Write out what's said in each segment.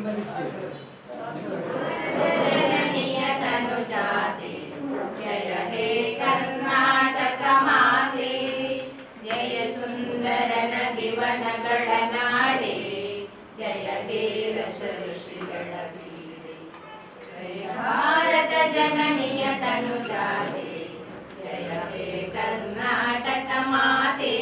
ಜನನೀಯ ತನುಜಾತೆ ಜಯ ಹೇ ಕರ್ನಾಟಕ ಮಾತೆ ಜಯ ಸುಂದರ ನದಿವನಗಳ ನಾಡೆ ಜಯ ಹೇ ರಸ ಋಷಿಗಳ ಬೀಡೆ ಜಯ ಭಾರತ ಜನನೀಯ ತನುಜಾತೆ ಜಯ ಹೇ ಕರ್ನಾಟಕ ಮಾತೆ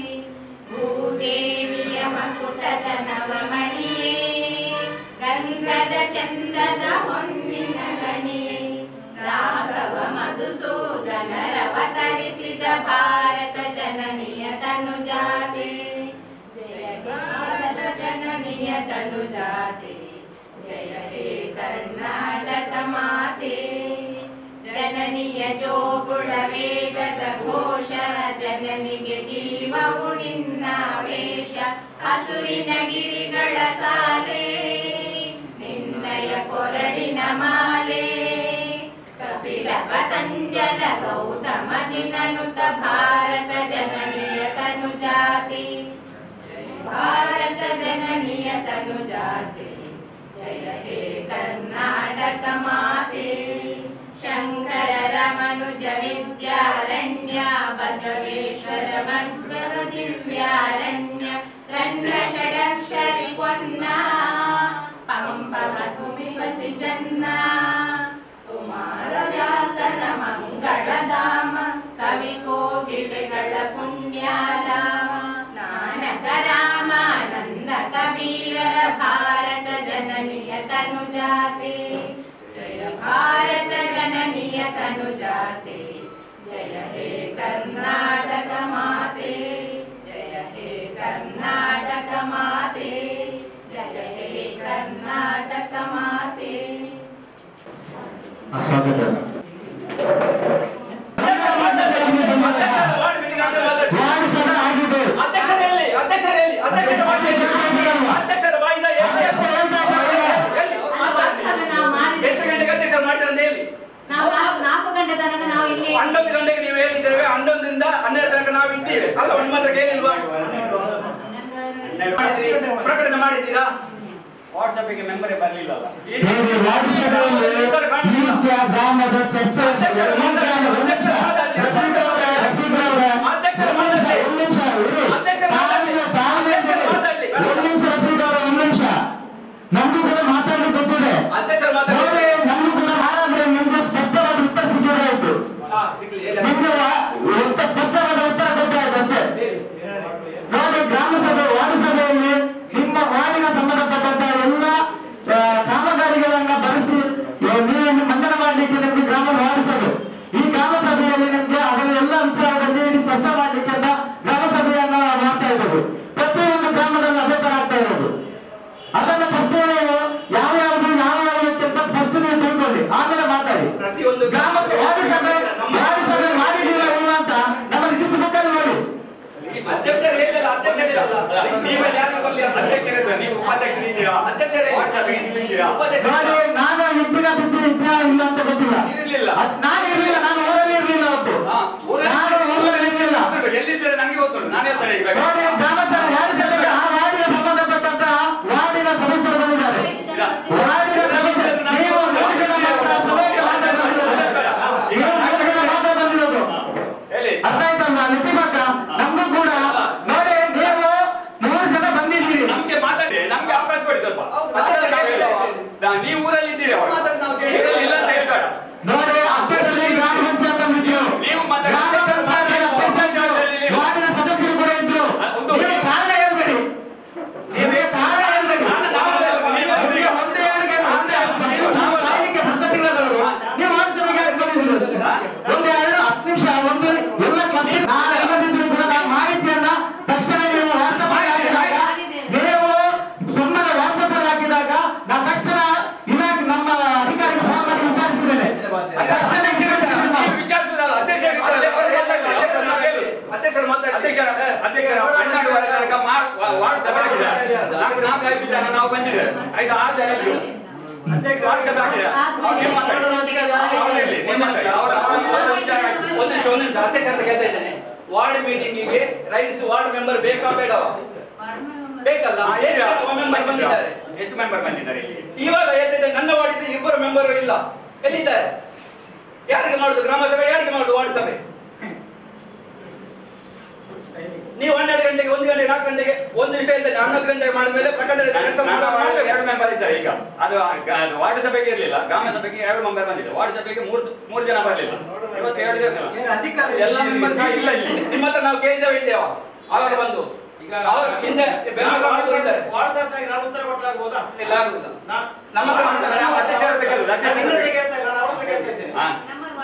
ಭೂದೇವಿಯ ಮಕುಟದ ನವಮಣಿಯೇ ಗಂಧದ ಚಂದದ ಹೊನ್ನಿನ ಗಣಿಯೇ ರಾಘವ ಮಧುಸೂದನರವತರಿಸಿದ ಭಾರತ ಜನನಿಯ ತನುಜಾತೆ ಜಯ ಭಾರತ ಜನನಿಯ ತನುಜಾತೆ ಜಯ ಹೇ ಕರ್ನಾಟಕ ಮಾತೆ ಜನನಿಯ ಜೋಗುಳ ವೇಗದ ಘೋಷ ಜನನಿಗೆ ಜೀವವು ನಿನ್ನ ವೇಷ ಹಸುರಿನ ಗಿರಿಗಳ ಸಾಲೆ ನಿನ್ನಯ ಕೊರಡಿನ ಮಾಲೆ ಕಪಿಲ ಪತಂಜಲ ಗೌತಮ ಜಿನನುತ ಭಾರತ ಜನನಿಯ ತನುಜಾತಿ ಭಾರತ ಜನನಿಯ ತನುಜಾತೆ ಜಯ ಹೇ ಕರ್ನಾಟಕ ಮಾತೆ ಶಂಕರರ ಮನುಜ ವಿದ್ಯಾರಣ್ಯ ಬಸವೇಶ್ವರ ಮಧ್ವರ ದಿವ್ಯಾರಣ್ಯ ಕಣ್ಣ ಷಡಕ್ಷರಿ ಪೊನ್ನ ಪಂಪಮ ಕುಮಿಪತಿ ಚನ್ನ ಕುಮಾರ ವ್ಯಾಸರ ಮಂಗಳಧಾಮ ಕವಿ ಕೋಗಿಲೆಗಳ ಪುಣ್ಯಾರಾಮ ನಾನಕ ರಾಮಾನಂದ ಕಬೀರರ ಭಾರತ ಜನನಿಯ ತನುಜಾತೆ ಜಯ ಭಾರತ ಜನನಿಯ ತನುಜಾತೆ ಜಯ ಹೇ ಕರ್ನಾಟಕ ಮಾತೆ ಜಯ ಹೇ ಕರ್ನಾಟಕ ಮಾತೆ ಜಯ ಹೇ ಕರ್ನಾಟಕ ಮಾತೆ ಸ್ವಾಗತ ವಾರ್ಡ್ ಸಭೆ ಆಗಿದೆ ಅಧ್ಯಕ್ಷರಲ್ಲಿ ಅಧ್ಯಕ್ಷರಲ್ಲಿ ಅಧ್ಯಕ್ಷರ ಬಾಯಿಯಲ್ಲಿ ಅಧ್ಯಕ್ಷರ ಬಾಯಿಂದ ಅಧ್ಯಕ್ಷ ಹೇಳ್ತಾ ಇದ್ದಾರೆ. ಎಲ್ಲಿ ವಾಟ್ಸಪ್ ನಾವು ಮಾಡಿದ್ದೇವೆ. ಎಷ್ಟು ಗಂಟೆಗೆ ಅಧ್ಯಕ್ಷರು ಮಾಡಿದ್ರೆ ಅಂತ ಹೇಳಿ ನಾವು ನಾಲ್ಕು- ನಾಲ್ಕು ಗಂಟೆ ತನಕ ನಾವು ಇಲ್ಲಿ ಹನ್ನೊಂದು ಗಂಟೆಗೆ ನೀವು ಹೇಳಿದ್ದೇವೆ ಹನ್ನೊಂದರಿಂದ ಹನ್ನೆರಡು ತನಕ ನಾವು ಇದ್ದೇವೆ ಅಲ್ಲ ಒಂದು ಮಾತ್ರ ಕೇಳಿಲ್ವಾ ಮಾಡಿದ್ರಿ ಪ್ರಕಟಣೆ ಮಾಡಿದ್ದೀರಾ ವಾಟ್ಸಪ್ಗೆ ಮೆಂಬರೇ ಬರಲಿಲ್ಲಲ್ಲ ಹೇಗೆ ವಾರ್ಡ್ ಸಭೆಯಲ್ಲಿ ಈಸ್ಟ್ಯ ಗ್ರಾಮದ ಚರ್ಚೆ ಈ ಗ್ರಾಮದ ಅಧ್ಯಕ್ಷ ರಫೀಕ್ರವರೇ, ರಫೀಕ್ರವರೇ, ಒಂದು ನಿಮಿಷ, ಒಂದು ನಿಮಿಷ ಇರಿ. ತಾಳ್ಮೆ, ತಾಳ್ಮೆ ಇರಿ. ಒಂದು ನಿಮಿಷ ರಫೀಕ್ರವರೇ, ಒಂದು ನಿಮಿಷ ನಮಗೂ ಕೂಡ ಮಾತಾಡ್ಲಿಕ್ಕೆ ಗೊತ್ತಿದೆ ಅಧ್ಯಕ್ಷರು ನೋಡಿ ಮಾತಾಡಿ ನಮಗೂ ಕೂಡ ಹಾಗಾದ್ರೆ ನಿಮ್ಗೆ ಸ್ಪಷ್ಟವಾದ ಉತ್ತರ ಸಿಕ್ಕಿದ್ರೆ ಆಯ್ತು ಹಾ, ಸಿಗ್ಲಿ ಹೇಳಿ. ನಿಮ್ಗೆ ವಾ- ಉತ್ತ ಸ್ಪಷ್ಟವಾದ ಉತ್ತರ ಕೊಟ್ಟರೆ ಆಯ್ತು ಅಷ್ಟೇ ಹೇಳಿ. ನೋಡಿ ಗ್ರಾಮ ಸಭೆ ವಾರ್ಡ್ ಸಭೆಯಲ್ಲಿ ನಿಮ್ಮ ವಾರ್ಡಿನ ಸಂಬಂಧಪಟ್ಟಂತ ಎಲ್ಲ ಆ, ಕಾಮಗಾರಿಗಳನ್ನ ಬರೆಸಿ ಆ, ನೀವು ಮಂಡನೆ ಮಾಡಲಿಕ್ಕೆ ನಿಮ್ಗೆ ಗ್ರಾಮ ವಾರ್ಡ್ ಸಭೆ ಈ ಗ್ರಾಮ ಸಭೆಯಲ್ಲಿ ನಿಮ್ಗೆ ಅದರ ಎಲ್ಲ ವಿಚಾರದಲ್ಲಿ ಇಲ್ಲಿ ಚರ್ಚೆ ಮಾಡ್ಲಿಕ್ಕೆ ಅಂತ ಗ್ರಾಮ ಸಭೆಯನ್ನ ಮಾಡ್ತಾ ಇರೋದು ಪ್ರತಿಯೊಂದು ಗ್ರಾಮದಲ್ಲಿ ಅದೇ ತರ ಆಗ್ತಾ ಇರೋದು ಅದನ್ನ ಫಸ್ಟ್ ನೀವು ಯಾವ ಯಾವುದು ಯಾವ ಯಾವುದಕ್ಕೆ ಅಂತ ಫಸ್ಟ್ ನೀವು ತಿಳ್ಕೊಳ್ಳಿ ಆಮೇಲೆ ಮಾತಾಡಿ ಪ್ರತಿಯೊಂದು ಗ್ರಾಮ ವಾರ್ಡ್ ಸಭೆ ವಾರ್ಡ್ ಸಭೆ ಮಾಡಿದೀರಾ ಇಲ್ವಾ ಅಂತ ನಮ್ಮ ರಿಜಿಸ್ಟರ್ ಬುಕ್ ಅಲ್ಲಿ ನೋಡಿ ಅಧ್ಯಕ್ಷರು ಹೇಳಿಲ್ಲ ಅಧ್ಯಕ್ಷರು ಹೇಳಿಲ್ಲ ನೀವೆಲ್ಲ ಯಾಕೆ ಬರ್ಲಿ ಅಂತ? ಅಧ್ಯಕ್ಷರಿದ್ದಾರೆ ನೀವು ಉಪಾಧ್ಯಕ್ಷರಿದ್ದೀರಾ ಅಧ್ಯಕ್ಷರೇ ವಾಟ್ಸಪ್ಗೆ ನೀವು ಇದ್ದೀರಾ ಉಪಾಧ್ಯಕ್ಷರು ನೋಡಿ ನಾನು ಇದ್ದಿನ ಬಿದ್ದು ಇದ್ದ ಇಲ್ಲ ಅಂತ ಗೊತ್ತಿಲ್ಲ ಇರ್ಲಿಲ್ಲ. ಅದ್ ನಾನು ಇರ್ಲಿಲ್ಲ ನಾನು ಊರಲ್ಲಿ ಇರ್ಲಿಲ್ಲ ಅವತ್ತು ಹಾ, ಊರಲ್ಲಿ- ನಾನು ಊರಲ್ಲಿ ಇರ್ಲಿಲ್ಲ ಎಲ್ಲಿದ್ದಾರೆ ನಂಗೆ ಗೊತ್ತುಂಟು ನಾನು ಹೇಳ್ತೇನೆ ಈಗ ನೋಡಿ ಗ್ರಾಮ ಸಭೆ ವಾರ್ಡ್ ಸಭೆಗೆ ಆ ವಾರ್ಡಿನ ಸಂಬಂಧಪಟ್ಟಂತ ವಾರ್ಡಿನ ಸದಸ್ಯರು ಬಂದಿದ್ದಾರೆ ವಾರ್ಡಿನ ಸದಸ್ಯರು ನೀವು ಮೂರು ಜನ ಮಾತ್ರ ಸಭೆಗೆ ಮಾತ್ರ ಬಂದಿರೋದು ನೀವು ಮೂರು ಜನ ಮಾತ್ರ ಬಂದಿರೋದು ಹೇಳಿ ಅರ್ಥ ಆಯ್ತಲ್ವಾ ನಿತಿಮಕ್ಕ ನಮಗೂ ಕೂಡ ನೋಡಿ ನೀವು ಮೂರು ಜನ ಬಂದಿದ್ದೀರಿ ನಮ್ಗೆ ಮಾತಾಡಿ ನಮ್ಗೆ ಅವಕಾಶ ಕೊಡಿ ಸ್ವಲ್ಪ ಅಧ್ಯಕ್ಷರು ನಾವು ಹೇಳುವ. ಹೇಳಿಲ್ಲ. ನಾ- ನೀವು ಊರಲ್ಲಿ ಇದ್ದೀರಿ ಅವಾಗ ಊರಲ್ಲಿ ಇಲ್ಲ ಅಂತ ಹೇಳ್ಬೇಡ ನೋಡಿ ಅಧ್ಯಕ್ಷರಿಗೆ ಗ್ರಾಮ ಪಂಚಾಯತ್ ಬಂದಿದ್ರು ನೀವು ಮಾತಾಡಿ. ಗ್ರಾಮ ಪಂಚಾಯತ್ ಅಧ್ಯಕ್ಷ ಇದ್ರು ವಾರ್ಡಿನ ಸದಸ್ಯರು ಕೂಡ ಇದ್ರು ಹೌದು. ನೀವು ಕಾರಣ ಹೇಳ್ಬೇಡಿ ನೀವೇ ಕಾರಣ ಹೇಳ್ಬೇಡಿ ನಾನು- ನಾವು ಹೇಳ್ಬೇಕು, ನೀವೇ ನಿಮ್ಗೆ ಹೇಳ್ಬೇಕು. ಒಂದೇ ಹೇಳಿಕೆ ಒಂದೇ ನೀವು ಕಾಯ್ಲಿಕ್ಕೆ ಪುಸ್ತಕಗಳವರು ನೀವು ವಾರ್ಡ್ ಸಭೆಗೆ ಯಾಕೆ ಬಂದಿದ್ದೀರಿ ಒಂದು ಎರಡು ಹತ್ತು ನಿಮಿಷ ಒಂದು ಎಲ್ಲ ಮತ್ತೆ ನಾನು ಇಲ್ಲದಿದ್ರು ಕೂಡ ನಾನು ಮಾಹಿತಿಯನ್ನ ತಕ್ಷಣ ನೀವು ವಾಟ್ಸಪ್ ಹಾಕಿದಾಗ ನೀವು ಸುಮ್ಮನೆ ವಾಟ್ಸಪ್ ಹಾಕಿದಾಗ ನಾನು ತಕ್ಷಣ ಇಲಾಖೆ ನಮ್ಮ ಅಧಿಕಾರಿಗೆ ಫೋನ್ ಮಾಡಿ ವಿಚಾರಿಸಿದ್ದೇನೆ ತಕ್ಷಣ ವಿಚಾರಿಸಿದ್ದೇನೆ ನಾವು. ನೀವು ವಿಚಾರಿಸುದಲ್ಲ ಅಧ್ಯಕ್ಷರು ಇರ್ತಾರಲ್ಲ, ಅವ್ರು ಮಾತಾಡಿ. ಹೇಳಿ. ಅಧ್ಯಕ್ಷರು ಮಾತಾಡಿ ಅಧ್ಯಕ್ಷರ ಅಧ್ಯಕ್ಷರ ಹನ್ನೆರಡುವರೆ ತನಕ ಮಾರ್- ವಾ- ವಾರ್ಡ್ ಸಭೆ ಆಗಿದೆ ನಾಲ್ಕು ನಾಲ್ಕು ಐದು ಜನ ನಾವು ಬಂದಿದ್ದೇವೆ ಐದು ಆರು ಜನ ಇದ್ರು ವಾರ್ಡ್ ಸಭೆ ಆಗಿದೆ ಅವ್ರು ನೀವು ಮಾತಾಡಿ ಅವ್ರು ಇರ್ಲಿ, ನೀವು ಮಾತಾಡಿ ಅವ್ರ ಅವರ ಅವರ ವಿಚಾರ ಆಯ್ತು. ಒಂದು ನಿಮಿಷ ಒಂದು ನಿಮಿಷ ಅಧ್ಯಕ್ಷ ಅಂತ ಕೇಳ್ತಾ ಇದ್ದೇನೆ ವಾರ್ಡ್ ಮೀಟಿಂಗಿಗೆ ರೈಟ್ಸ್ ವಾರ್ಡ್ ಮೆಂಬರ್ ಬೇಕಾ ಬೇಡವಾ ಬೇಕಲ್ಲ ಇದ್ದಾರಲ್ಲ ಹಾ, ಈಗ ಎಷ್ಟು ಮೆಂಬರ್ ಬಂದಿದ್ದಾರೆ ಎಷ್ಟು ಮೆಂಬರ್ ಬಂದಿದ್ದಾರೆ ಇಲ್ಲಿ ಇವಾಗ ಹೇಳ್ತಿದ್ದೆ ನನ್ನ ವಾರ್ಡಿದ್ದು ಇಬ್ಬರು ಮೆಂಬರ್ ಇಲ್ಲ ಎಲ್ಲಿದ್ದಾರೆ ಯಾರಿಗೆ ಮಾಡುದು ಗ್ರಾಮ ಸಭೆ ಯಾರಿಗೆ ಮಾಡುದು ವಾರ್ಡ್ ಸಭೆ ನೀವು ಹನ್ನೆರಡು ಗಂಟೆಗೆ ಒಂದು ಗಂಟೆ ನಾಲ್ಕು ಗಂಟೆಗೆ ಒಂದು ವಿಷಯ ಇರ್ತದೆ ಹನ್ನೊಂದು ಗಂಟೆಗೆ ಮಾಡಿದ್ಮೇಲೆ ಪ್ರಕಟಣೆ ಕೆಲಸ ನನ್ನ ವಾರ್ಡ್ ಮಾಡಬೇಕು ಎರಡು ಮೆಂಬರ್ ಇದ್ದಾರೆ ಈಗ ಅದು ಅದು ವಾರ್ಡ್ ಸಭೆಗೆ ಇರಲಿಲ್ಲ ಗ್ರಾಮ ಸಭೆಗೆ ಎರಡು ಮೆಂಬರ್ ಬಂದಿದೆ ವಾರ್ಡ್ ಸಭೆಗೆ ಮೂರು ಮೂರು ಜನ ಬರಲಿಲ್ಲ ಇವತ್ತು ಎರಡು ಜನ ಎಲ್ಲ ಮೆಂಬರ್ ಸಹ ಇಲ್ಲ ಇಲ್ಲಿ ನಿಮ್ಮ ಹತ್ರ ನಾವು ಕೇಳಿದ್ದೇವೆ ಇದ್ದೇವ ಆವಾಗ ಬಂದು ಈಗ ಅವರು ಹಿಂದೆ ಬೆಂಗಳೂರು ಗ್ರಾಮದಲ್ಲಿ ಇದ್ದಾರೆ. ವಾಟ್ಸಾಪ್ ನಾನು ಉತ್ತರ ಕೊಟ್ಟರಾಗ್ಬೋದಾ ಇಲ್ಲ ಆಗುದಿಲ್ಲ ನಾ- ನಮ್ಮ ಹತ್ರ ವಾಟ್ಸಾಪ್ ನಾವು ಅಧ್ಯಕ್ಷರ ಹತ್ರ ಕೇಳುದು, ಅಧ್ಯಕ್ಷರ ಹತ್ರ ಹನ್ನೊಂದಕ್ಕೆ ಹೇಳ್ತಾ ಇಲ್ಲ, ನಾನು ಅವ್ರ ಹತ್ರ ಕೇಳ್ತಾ ಇದ್ದೇನೆ. ಹಾ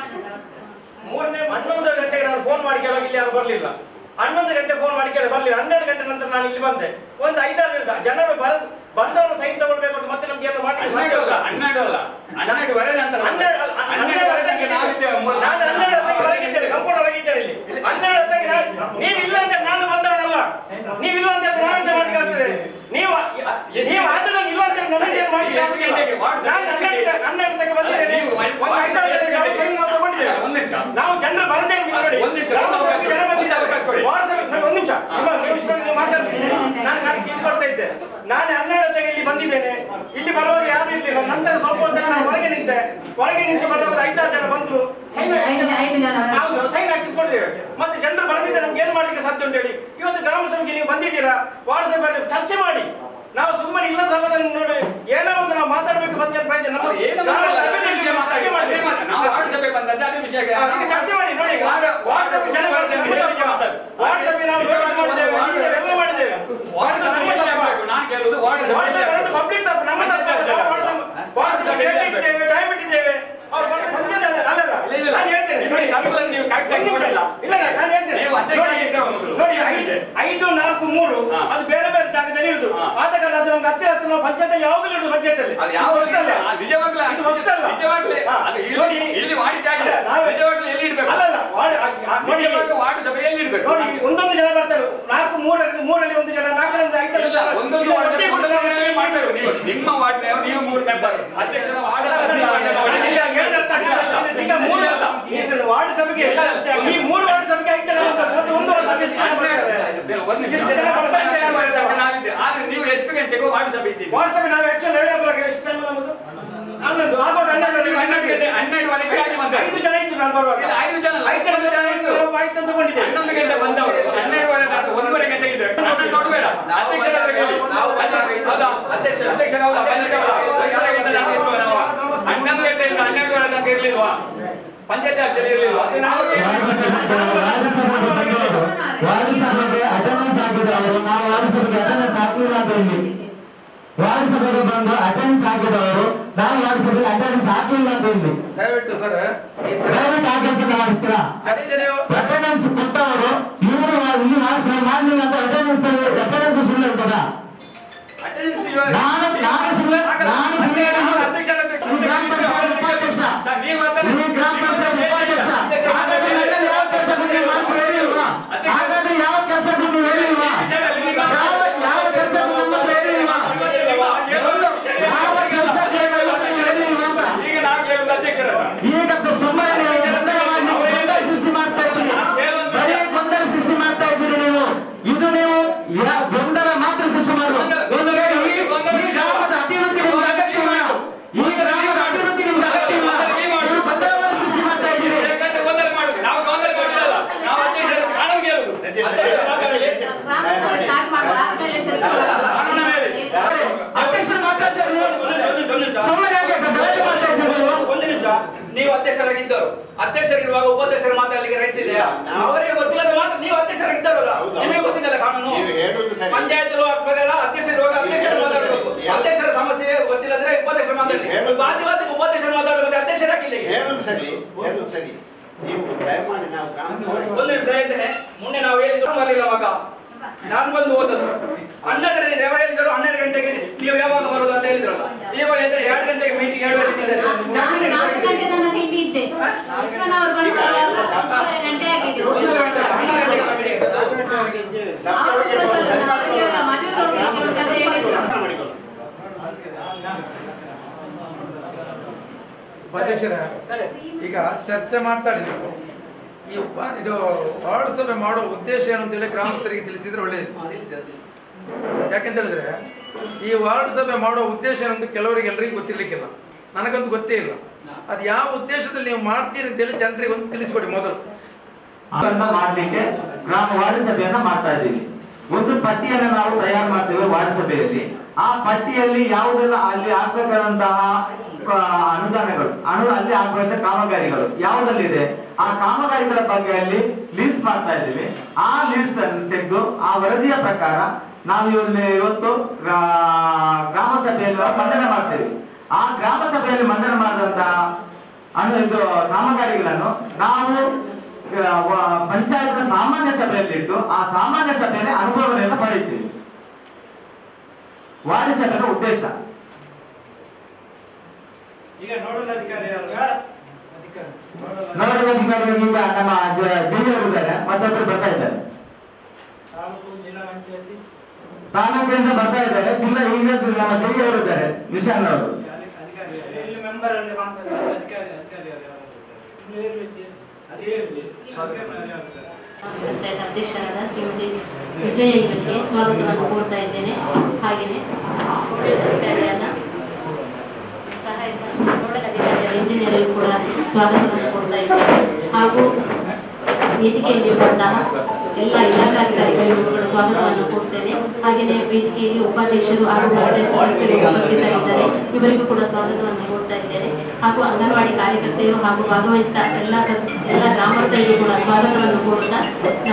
ಮೂರನೇ ಹನ್ನೊಂದು ಗಂಟೆಗೆ ನಾನು ಫೋನ್ ಮಾಡಿ ಕೇಳುವಾಗ ಇಲ್ಲಿ ಯಾರು ಬರಲಿಲ್ಲ ಹನ್ನೊಂದು ಗಂಟೆ ಫೋನ್ ಮಾಡಿ ಕೇಳಿ ಬರಲಿಲ್ಲ ಹನ್ನೆರಡು ಗಂಟೆ ನಂತರ ನಾನು ಇಲ್ಲಿ ಬಂದೆ ಒಂದು ಐದಾರು ನಿಮಿಷ ಜನರು ಬರ ಬಂದವರ ಸೈನ್ ತಗೊಳ್ಬೇಕು ಅಂತ ಮತ್ತೆ ನಮ್ಗೆ ಏನು ಮಾಡ್ಲಿಕ್ಕೆ ಸಾಧ್ಯ ಹನ್ನೆರಡು ಅಲ್ಲ ಇಲ್ಲ. ಹನ್ನೆರಡು ಅಲ್ಲ ಹನ್ನೆರಡುವರೆ ನಂತರ ಹನ್ನೆರಡು ಅಲ್ಲ, ಹನ್ನೆರಡು ಹನ್ನೆರಡು ಗಂಟೆಗೆ ನಾವಿದ್ದೇವೆ ಮೂರು ನಾನು ಹನ್ನೆರಡು ಹೊತ್ತಿಗೆ ಹೊರಗಿದ್ದೇನೆ ಕಂಪೌಂಡ್ ಒಳಗಿದ್ದೇನೆ ಇಲ್ಲಿ ಹನ್ನೆರಡು ಹೊತ್ತಿಗೆ ನಾನು ನೀವಿಲ್ಲ ಅಂತ ನಾನು ಬಂದವನಲ್ಲ ನೀವಿಲ್ಲ ಅಂತ ನಾವೆಂತ ಮಾಡ್ಲಿಕ್ಕೆ ಆಗ್ತದೆ ನೀವು ನೀವು ಆತದನ್ನು ಇಲ್ಲ ಅಂತ ನಮಗೆ ಮಾಡ್ಲಿಕ್ಕೆ ಆಗುದಿಲ್ಲ ನಾನು ಹನ್ನೆರಡು ಹನ್ನೆರಡು ಹೊತ್ತಿಗೆ ಬಂದಿದ್ದೇನೆ ಒಂದು ಐದಾರು ಜನರಿಗೆ ಅವ್ರ ಸೈನ್ ನಾವು ತಗೊಂಡಿದ್ದೇವೆ ಒಂದು ನಿಮಿಷ ನಾವು ಜನರು ಬರದೇನೆ ನೀವು ನೋಡಿ ಒಂದು ನಿಮಿಷ, ಗ್ರಾಮ ಒಂದು ಸಭೆಗೆ ಜನ ಅವಕಾಶ ಬಂದಿದ್ದಾರೆ ಅವಕಾಶ ಕೊಡಿ. ವಾಟ್ಸಪ್ ನೋಡಿ ಒಂದು ನಿಮಿಷ ನಿಮ್ಮ ನೀವು ಇಷ್ಟೊಂದು ನೀವು ಮಾತಾಡ್ತಿದ್ದೀರಿ ನಾನು ಖಾಲಿ ಕಿವಿ ಕೊಡ್ತಾ ಇದ್ದೆ ನಾನು ಹನ್ನೆರಡು ಹೊತ್ತಿಗೆ ಇಲ್ಲಿ ಬಂದಿದ್ದೇನೆ ಇಲ್ಲಿ ಬರುವಾಗ ಯಾರು ಇರ್ಲಿಲ್ಲ ನಂತರ ಸ್ವಲ್ಪ ಹೊತ್ತಿಗೆ ನಾನು ಹೊರಗೆ ನಿಂತೆ ಹೊರಗೆ ನಿಂತು ಬರುವಾಗ ಐದಾರು ಜನ ಬಂದ್ರು ಸೈನ್ ಐದು ಐದು ಜನ ಹೌದು ಸೈನ್ ಹಾಕಿಸ್ಕೊಂಡಿದ್ದೇವೆ ಮತ್ತೆ ಜನರು ಬರೆದಿದ್ದೆ ನಮ್ಗೆ ಏನ್ ಮಾಡ್ಲಿಕ್ಕೆ ಸಾಧ್ಯ ಉಂಟು ಹೇಳಿ ಇವತ್ತು ಗ್ರಾಮ ಸಭೆಗೆ ನೀವು ಬಂದಿದ್ದೀರಾ ವಾಟ್ಸಪ್ ಅಲ್ಲಿ ಚರ್ಚೆ ಮಾಡಿ ನಾವು ಸುಮ್ಮನೆ ಇಲ್ಲ ಸಲ್ಲದನ್ನು ನೋಡಿ ಏನೋ ಒಂದು ನಾವು ಮಾತಾಡ್ಬೇಕು ಬಂದ ಪ್ರಯೋಜನ ನಮ್ಮ ಏನು ಗ್ರಾಮದ ಮಾತಾಡಲ್ಲ, ಅಭಿವೃದ್ಧಿಗೆ ವಿಷಯ ಚರ್ಚೆ ಮಾತಾಡಿ. ಮಾಡಿ ಅದೇ ಮಾತು. ನಾವು ವಾರ್ಡ್ ಸಭೆ ಬಂದದ್ದು ಅದೇ ವಿಷಯಕ್ಕೆ ಆ, ಈಗ ಚರ್ಚೆ ಮಾಡಿ ನೋಡಿ ಈಗ ವಾರ್ಡ್- ವಾಟ್ಸಪ್ ಜನ ವಾರ್ಡ್ ಬರ್ತಾರೆ, ನಮ್ಮ ಸಭೆ ತಪ್ಪು. ಮಾತಾಡಿ. ವಾಟ್ಸಪ್ ನಾವು ನೋಟಿಸ್ ಮಾಡಿದ್ದೇವೆ ಹಂಚಿದ್ದೇವೆ, ಎಲ್ಲ ಮಾಡಿದ್ದೇವೆ ವಾರ್ಡ್ ಸಭೆ ನಮ್ಮ ತಪ್ಪು. ಆಗ್ಬೇಕು. ನಾನು ಕೇಳುವುದು ವಾರ್ಡ್ ಸಭೆ ವಾಟ್ಸಪ್ ಅನ್ನೋದು ಪಬ್ಲಿಕ್ ತಪ್ಪು ನಮ್ಮ ತಪ್ಪು ಅಲ್ಲ. ನಾವು ವಾಟ್ಸಪ್ ವಾಟ್ಸಪ್ ಡೇಟ್ ಇಟ್ಟಿದ್ದೇವೆ ಟೈಮ್ ಇಟ್ಟಿದ್ದೇವೆ ಅವ್ರು ಬಂದು ಫಂಕ್ಷನ್ ಅಲ್ಲ ಅಲ್ಲಲ್ಲ ಇಲ್ಲ, ಇಲ್ಲ. ನಾನು ಹೇಳ್ತೇನೆ ನಿಮಗೆ ಸಂಬಳ ನೀವು correct ಆಗಿ ಒಂದು ನಿಮಿಷ. ಕೊಡಿಲ್ಲ. ಇಲ್ಲ ಇಲ್ಲ, ನಾನು ಹೇಳ್ತೇನೆ ನೀವು ಅಧ್ಯಕ್ಷ ನೋಡಿ, ಆಗಿದ್ದೆ ಒಂದು. ನೋಡಿ ಐದು ಐದು ನಾಲ್ಕು ಮೂರು ಹಾ. ಅದು ಬೇರೆ ಬೇರೆ ಜಾಗದಲ್ಲಿ ಇರುದು ಹಾ. ಆದ ಕಾರಣ ಅದು ನಮ್ಗೆ ಹತ್ತಿರ ಹತ್ತಿರ ನಾವು ಪಂಚಾಯತ್ ಯಾವಾಗಲೂ ಇರುದು ಪಂಚಾಯತಲ್ಲಿ ಅದು ಯಾವ ನಿಜವಾಗ್ಲೂ ಇದು ಹೊಸ್ತಲ್ಲ. ನಿಜವಾಗ್ಲೂ ಹಾ. ಅದು ಇಲ್ಲಿ ನೋಡಿ. ಇಲ್ಲಿ ಮಾಡಿದ್ದಾಗಿದೆ ಅಲ್ಲ, ನಾವೇ- ನಿಜವಾಗ್ಲೂ ಎಲ್ಲಿ ಇಡ್ಬೇಕು ಅಲ್ಲಲ್ಲ ವಾರ್ಡ್- ಆ- ಆ- ನೋಡಿ ನಿಜವಾಗ್ಲೂ ವಾರ್ಡ್ ಸಭೆಯಲ್ಲಿ ಇಡ್ಬೇಕು ನೋಡಿ ಒಂದೊಂದು ಜನ ಬರ್ತಾರೆ ನಾಲ್ಕು ಮೂರಲ್ಲಿ ಮೂರಲ್ಲಿ ಒಂದು ಜನ ನಾಲ್ಕರಲ್ಲಿ ಐದರಲ್ಲಿ ಇಲ್ಲ ಒಂದೊಂದು ಇದು ವಾರ್ಡ್ ಒಟ್ಟಿಗೆ ಒಂದೊಂದು ಕೂಡಿಸಿ ದಿನವೇ ಮಾಡ್ಬೇಕು ನೀವು ನಿಮ್ಮ ವಾರ್ಡ್ ನೀವು ಮೂರು ಮೆಂಬರ್ ಅಧ್ಯಕ್ಷರ ವಾರ್ಡ್ ನಾನು ಈಗ ಹೇಳಿದ ಅರ್ಥ ಆಗ್ಲಿಲ್ಲ. ಈಗ ಮೂರು ಈಗ ವಾರ್ಡ್ ಸಭೆಗೆ ಈ ಮೂರು ವಾರ್ಡ್ ಸಭೆಗೆ ಐದು ಜನ ಬರ್ತಾರೆ ಮತ್ತೆ ಒಂದು ವಾರ್ಡ್ ಸಭೆಗೆ ಎಷ್ಟು ಜನ ಬರ್ತಾರೆ ಎಷ್ಟು ಜನ ಬರ್ತಾರೆ ಅಂತ ಯಾರು ಹೇಳ್ತಾರೆ? ನಾವಿದ್ದೆ ಆದ್ರೆ ನೀವು ಎಷ್ಟು ಗಂಟೆಗೂ ವಾರ್ಡ್ ಸಭೆ ಇದ್ದೀರಿ ವಾರ್ಡ್ ಸಭೆ ನಾವು ಆಕ್ಚುಲಿ ಲೆವೆನ್ ಓ ಕ್ಲಾಕ್ ಎಷ್ಟು ಟೈಮ್ ನಮ್ಮದು ಹನ್ನೊಂದು ಆಗುವಾಗ ಹನ್ನೆರಡು ನೀವು ಹನ್ನೆರಡು ಗಂಟೆ ಹನ್ನೆರಡುವರೆಗೆ ಆಗಿ ಬಂದದ್ದು. ಐದು ಜನ ಇದ್ದು ನಾನು ಬರುವಾಗ ಇಲ್ಲ, ಐದು ಜನ ಅಲ್ಲ, ಐದು ಜನ ಒಂದು ಜನ ಇದ್ದು. ನಾವು ಆಯ್ತು ಅಂತ ತಗೊಂಡಿದ್ದೇವೆ ಹನ್ನೊಂದು ಗಂಟೆ ಬಂದವರು ಹನ್ನೆರಡುವರೆ ತಾತು ಒಂದೂವರೆ ಗಂಟೆಗೆ ಇದ್ರೆ ನನ್ನ ನೋಡ್ಬೇಡ ಅಧ್ಯಕ್ಷರ ಹತ್ರ ಕೇಳಿ ನಾವು ಬಂದಾಗ ಹೌದಾ ಅಧ್ಯಕ್ಷ. ಅಧ್ಯಕ್ಷರ ಹೌದಾ ಬಂದಿದ್ದವರು ಒಂದೂವರೆ ಗಂಟೆ ತನಕ ಇದ್ವು ನಾವು ಹನ್ನೊಂದು ಗಂಟೆಯಿಂದ ಹನ್ನೆರಡುವರೆ ತನಕ ಇರ್ಲಿಲ್ವಾ ಪಂಚಾಯತ್ ಆಫೀಸರ್ ಇರ್ಲಿಲ್ವಾ ನಾವು ವಾರ್ಡ್ ಸಭೆಗೆ ಅಟೆಂಡೆನ್ಸ್ ಹಾಕಿದವರು ನಾವು ವಾರ್ಡ್ ಸಭೆಗೆ ಅಟೆಂಡೆನ್ಸ್ ಹಾಕಲಿಲ್ಲ ಅಂತ ಹೇಳಿ ವಾರ್ಡ್ ಸಭೆಗೆ ಬಂದು ಅಟೆಂಡೆನ್ಸ್ ಹಾಕಿದವರು ನಾವು ವಾರ್ಡ್ ಸಭೆಗೆ ಅಟೆಂಡೆನ್ಸ್ ಹಾಕಲಿಲ್ಲ ಅಂತ ಹೇಳಿ ದಯವಿಟ್ಟು ಸರ್ ದಯವಿಟ್ಟು ಆ ಕೆಲಸ ಮಾಡಿಸ್ತೀರಾ ಅಟೆಂಡೆನ್ಸ್ ಕೊಟ್ಟವರು ಇವರು ಇಲ್ಲಿ ವಾರ್ಡ್ ಸಭೆ ಮಾಡಲಿಲ್ಲ ಅಂತ ಅಟೆಂಡೆನ್ಸ್ ಅಟೆಂಡೆನ್ಸ್ ಸುಳ್ಳು ಇರ್ತದಾ attendance ಇವಾಗ- ನಾನು ನಾನು ಸುಳ್ಳು ನಾನು ಸುಳ್ಳು ಹೇಳಿದ್ದು. ಅಧ್ಯಕ್ಷರ ಹತ್ರ ಈ ಗ್ರಾಮ ಪಂಚಾಯತ್ ಉಪಾಧ್ಯಕ್ಷ ಸರ್, ನೀವು ಮಾತಾಡಿ. ಈ ಗ್ರಾಮ ಪಂಚಾಯತ್ ಉಪಾಧ್ಯಕ್ಷ ಹಾಗಾದ್ರೆ ನನ್ನಲ್ಲಿ ಯಾವ ಕೆಲಸ ನೀವು ಮಾಡ್ತೀರಿ ಹೇಳಿಲ್ವಾ ಹಾಗಾದ್ರೆ ಯಾವ ಕೆಲಸ ನೀವು ಹೇಳಿಲ್ವಾ ವಿಷಯದಲ್ಲಿ ನೀವು ಯಾವ ಯಾವ ಕೆಲಸ ನಮ್ಮ ಹತ್ರ ಹೇಳಿಲ್ವಾ ಯಾವ ಕೆಲಸ ಹೇಳಿಲ್ವಾ ಅಂತ ಈಗ ನಾವು ಕೇಳುವುದು ಅಧ್ಯಕ್ಷರ ಹತ್ರ. ಈಗ ಸುಮ್ಮನೆ ನೀವು ಗೊಂದಲ ಮಾಡಿ ಗೊಂದಲ ಸೃಷ್ಟಿ ಮಾಡ್ತಾ ಇದ್ದೀರಿ ಬರೀ ಗೊಂದಲ ಸೃಷ್ಟಿ ಮಾಡ್ತಾ ಇದ್ದೀರಿ ನೀವು ಇದು ನೀವು ಯಾ- ಗೊಂದಲ ಮಾತ್ರ ಸೃಷ್ಟಿ ಮಾಡುವ ನಿಮ್ಗೆ ಈ ಈ ಗ್ರಾಮದ ಅಭಿವೃದ್ಧಿ ನಿಮ್ಗೆ ಅಗತ್ಯವಿಲ್ಲ ಈ ಗ್ರಾಮದ ಅಭಿವೃದ್ಧಿ ನಿಮ್ಗೆ ಅಗತ್ಯವಿಲ್ಲ ನೀವು ಗೊಂದಲವನ್ನು ಸೃಷ್ಟಿ ಮಾಡ್ತಾ ಇದ್ದೀರಿ ಯಾಕಂದ್ರೆ ಗೊಂದಲ ಮಾಡುದು ನಾವು ಗೊಂದಲ ಮಾಡುದಲ್ಲ ನಾವು ಅಧ್ಯಕ್ಷರ ಹತ್ರ ಕಾನೂನು ಕೇಳುದು ಸ್ಟಾರ್ಟ್ ಮಾಡುವ ಆದ್ಮೇಲೆ ಚರ್ಚೆ ಮಾಡುವ. ಕಾನೂನು ಹೇಳಿ ಅಧ್ಯಕ್ಷರು ಮಾತಾಡ್ತಾರೆ ನೀವು. ಸುಮ್ಮನೆ ಯಾಕೆ ಗಲಾಟೆ ಮಾಡ್ತಾ ಇದ್ದೀರಿ ನೀವು ಒಂದು ನಿಮಿಷ ನೀವು ಅಧ್ಯಕ್ಷರಾಗಿದ್ದರು ಅಧ್ಯಕ್ಷರಿರುವಾಗ ಉಪಾಧ್ಯಕ್ಷರು ಮಾತಾಡ್ಲಿಕ್ಕೆ ರೈಟ್ಸ್ ಇದೆಯಾ ಅವರಿಗೆ ಗೊತ್ತಿಲ್ಲದ ಮಾತ್ರ ನೀವು ಅಧ್ಯಕ್ಷರಾಗಿದ್ದಾರಲ್ಲ ನಿಮಗೆ ಗೊತ್ತಿದ್ದಲ್ಲ ಕಾನೂನು ನೀವು ಹೇಳುವುದು ಸರಿ. ಪಂಚಾಯತ್ ಪ್ರಕಾರ ಅಧ್ಯಕ್ಷರಿರುವಾಗ ಅಧ್ಯಕ್ಷರು ಮಾತಾಡಬೇಕು ಅಧ್ಯಕ್ಷರ ಸಮಸ್ಯೆ ಗೊತ್ತಿಲ್ಲದ್ರೆ ಉಪಾಧ್ಯಕ್ಷರು ಮಾತಾಡಲಿ ಹೇಳುದು- ಬಾಧ್ಯವಾದ ಉಪಾಧ್ಯಕ್ಷರು ಮಾತಾಡಬೇಕು ಮತ್ತೆ ಅಧ್ಯಕ್ಷರಾಗಿಲ್ಲ ಈಗ. ಹೇಳುದು ಸರಿ ಹೇಳುದು ಸರಿ ನೀವು ದಯಮಾಡಿ ನಾವು ಗ್ರಾಮ ಸಭೆ ಒಂದು ನಿಮಿಷ ಹೇಳ್ತೇನೆ ಮೊನ್ನೆ ನಾವು ಹೇಳಿದ್ರು ಬರಲಿಲ್ಲ ಅವಾಗ ನಾನು ಬಂದು ಓದದ್ದು ಹನ್ನೆರಡು ಗಂಟೆ ಅವರು ಹೇಳಿದ್ರು ಹನ್ನೆರಡು ಗಂಟೆಗೆ ನೀವು ಯಾವಾಗ ಬರುದು ಅಂತ ಹೇಳಿದ್ರಲ್ಲ ಈಗ ಹೇಳಿದ್ರೆ ಎರಡು ಗಂಟೆಗೆ ಮೀಟಿಂಗ್ ಎರಡು ಗಂಟೆಗೆ ನಾನು ನಾಲ್ಕು ಗಂಟೆ ತನಕ ಇಲ್ಲಿ ಇದ್ದೆ ಕೃಷ್ಣನ್ ಅವ್ರು ಬಂದು ಬರುವಾಗ ಒಂದೂವರೆ ಗಂಟೆ ಆಗಿದೆ ಒಂದು ಗಂಟೆ ಹನ್ನೆರಡು ಗಂಟೆಗೆ ಮೀಟಿಂಗ್ ಅವರು ಸ್ವಲ್ಪ ಅವರಿಗೆ ಮದುವೆ ಹೋಗ್ಲಿಕ್ಕೆ ಉಂಟಂತ ಹೇಳಿದ್ರು ಮಾಡಿಕೊಳ್ಳಿ ಅಧ್ಯಕ್ಷರ ಈಗ ಚರ್ಚೆ ಮಾತಾಡಿ ನೀವು ಈ ಉಪ- ಇದು ವಾರ್ಡ್ ಸಭೆ ಮಾಡುವ ಉದ್ದೇಶ ಏನು ಅಂತೇಳಿ ಗ್ರಾಮಸ್ಥರಿಗೆ ತಿಳಿಸಿದ್ರೆ ಒಳ್ಳೆಯದು ಯಾಕೆಂತ ಹೇಳಿದ್ರೆ ಈ ವಾರ್ಡ್ ಸಭೆ ಮಾಡೋ ಉದ್ದೇಶ ಏನಂತ ಕೆಲವರಿಗೆ ಎಲ್ಲರಿಗೂ ಗೊತ್ತಿರ್ಲಿಕ್ಕಿಲ್ಲ ನನಗಂತೂ ಗೊತ್ತೇ ಇಲ್ಲ ಅದು ಯಾವ ಉದ್ದೇಶದಲ್ಲಿ ನೀವು ಮಾಡ್ತೀರಿ ಅಂತೇಳಿ ಜನರಿಗೆ ಒಂದು ತಿಳಿಸ್ಕೊಡಿ ಮೊದಲು ಅದನ್ನ ಮಾಡ್ಲಿಕ್ಕೆ ಗ್ರಾಮ ವಾರ್ಡ್ ಸಭೆಯನ್ನ ಮಾಡ್ತಾ ಇದ್ದೀವಿ ಒಂದು ಪಟ್ಟಿಯನ್ನ ನಾವು ತಯಾರು ಮಾಡ್ತೇವೆ ವಾರ್ಡ್ ಸಭೆಯಲ್ಲಿ ಆ ಪಟ್ಟಿಯಲ್ಲಿ ಯಾವುದೆಲ್ಲ ಅಲ್ಲಿ ಆಗ್ಬೇಕಾದಂತಹ ಆ, ಅನುದಾನಗಳು ಅನು ಅಲ್ಲಿ ಆಗುವಂತ ಕಾಮಗಾರಿಗಳು ಯಾವುದಲ್ಲಿದೆ ಆ ಕಾಮಗಾರಿಗಳ ಬಗ್ಗೆ ಅಲ್ಲಿ ಲಿಸ್ಟ್ ಮಾಡ್ತಾ ಇದ್ದೀವಿ ಆ ಲಿಸ್ಟ್ ಅನ್ನು ತೆಗೆದು ಆ ವರದಿಯ ಪ್ರಕಾರ ನಾವು ಇಲ್ಲಿ ಇವತ್ತು ಗ್ರಾ- ಗ್ರಾಮ ಸಭೆಯಲ್ಲಿ ಮಂಡನೆ ಮಾಡ್ತೇವೆ ಆ ಗ್ರಾಮ ಸಭೆಯಲ್ಲಿ ಮಂಡನೆ ಮಾಡಿದಂತಹ ಅನು ಇದು ಕಾಮಗಾರಿಗಳನ್ನು ನಾವು ಆ, ವ- ಪಂಚಾಯತ್ನ ಸಾಮಾನ್ಯ ಸಭೆಯಲ್ಲಿಟ್ಟು ಆ ಸಾಮಾನ್ಯ ಸಭೆಯಲ್ಲಿ ಅನುಭವನೆಯನ್ನು ಪಡೆಯುತ್ತೀವಿ ವಾರ್ಡ್ ಸಭೆಯ ಉದ್ದೇಶ ಈಗ ನೋಡಲ್ ಅಧಿಕಾರಿ ಯಾರು ನೋಡಲ್ ಅಧಿಕಾರಿಗಳು ಈಗ ನಮ್ಮ ಜ- ಜಿಲ್ಲೆಯವರು ಇದ್ದಾರೆ ಮತ್ತೊಬ್ಬರು ಬರ್ತಾ ಇದ್ದಾರೆ ತಾಲೂಕಿನಿಂದ ಬರ್ತಾ ಇದ್ದಾರೆ ಜಿಲ್ಲಾ ಈಗ ನಮ್ಮ ಜಿಲ್ಲೆಯವರು ಇದ್ದಾರೆ ನಿಶಾನ್ ಅವರು ಅಧಿಕಾರಿ ಅಧಿಕಾರಿ ಅಧಿಕಾರಿ ಯಾರು ಪಂಚಾಯತ್ ಅಧ್ಯಕ್ಷರಾದ ಶ್ರೀಮತಿ ವಿಜಯ ಇವರಿಗೆ ಸ್ವಾಗತವನ್ನು ಕೋರ್ತಾ ಇದ್ದೇನೆ ಹಾಗೆಯೇ ನೋಡಲ್ ಅಧಿಕಾರಿಯಾದ ಸಹಾಯಕ ನೋಡಲ್ ಅಧಿಕಾರಿಯಾದ ಇಂಜಿನಿಯರಿಗೂ ಕೂಡ ಸ್ವಾಗತವನ್ನು ಕೋರ್ತಾ ಇದ್ದೇನೆ ಹಾಗೂ ವೇದಿಕೆಯಲ್ಲಿರುವಂತಹ ಎಲ್ಲ ಇಲಾಖಾಧಿಕಾರಿಗಳಿಗೂ ಕೂಡ ಸ್ವಾಗತವನ್ನು ಕೊಡ್ತೇನೆ ಹಾಗೆಯೇ ವೇದಿಕೆಯಲ್ಲಿ ಉಪಾಧ್ಯಕ್ಷರು ಹಾಗೂ ಪಂಚಾಯತ್ ಸದಸ್ಯರು ಉಪಸ್ಥಿತರಿದ್ದಾರೆ ಇವರಿಗೂ ಕೂಡ ಸ್ವಾಗತವನ್ನು ಕೊಡ್ತಾ ಇದ್ದೇನೆ ಹಾಗೂ ಅಂಗನವಾಡಿ ಕಾರ್ಯಕರ್ತೆಯರು ಹಾಗೂ ಭಾಗವಹಿಸಿದ ಎಲ್ಲ ಸದಸ್ಯ ಎಲ್ಲ ಗ್ರಾಮಸ್ಥರಿಗೂ ಕೂಡ ಸ್ವಾಗತವನ್ನು ಕೋರುತ್ತಾ ನಮ್ಮ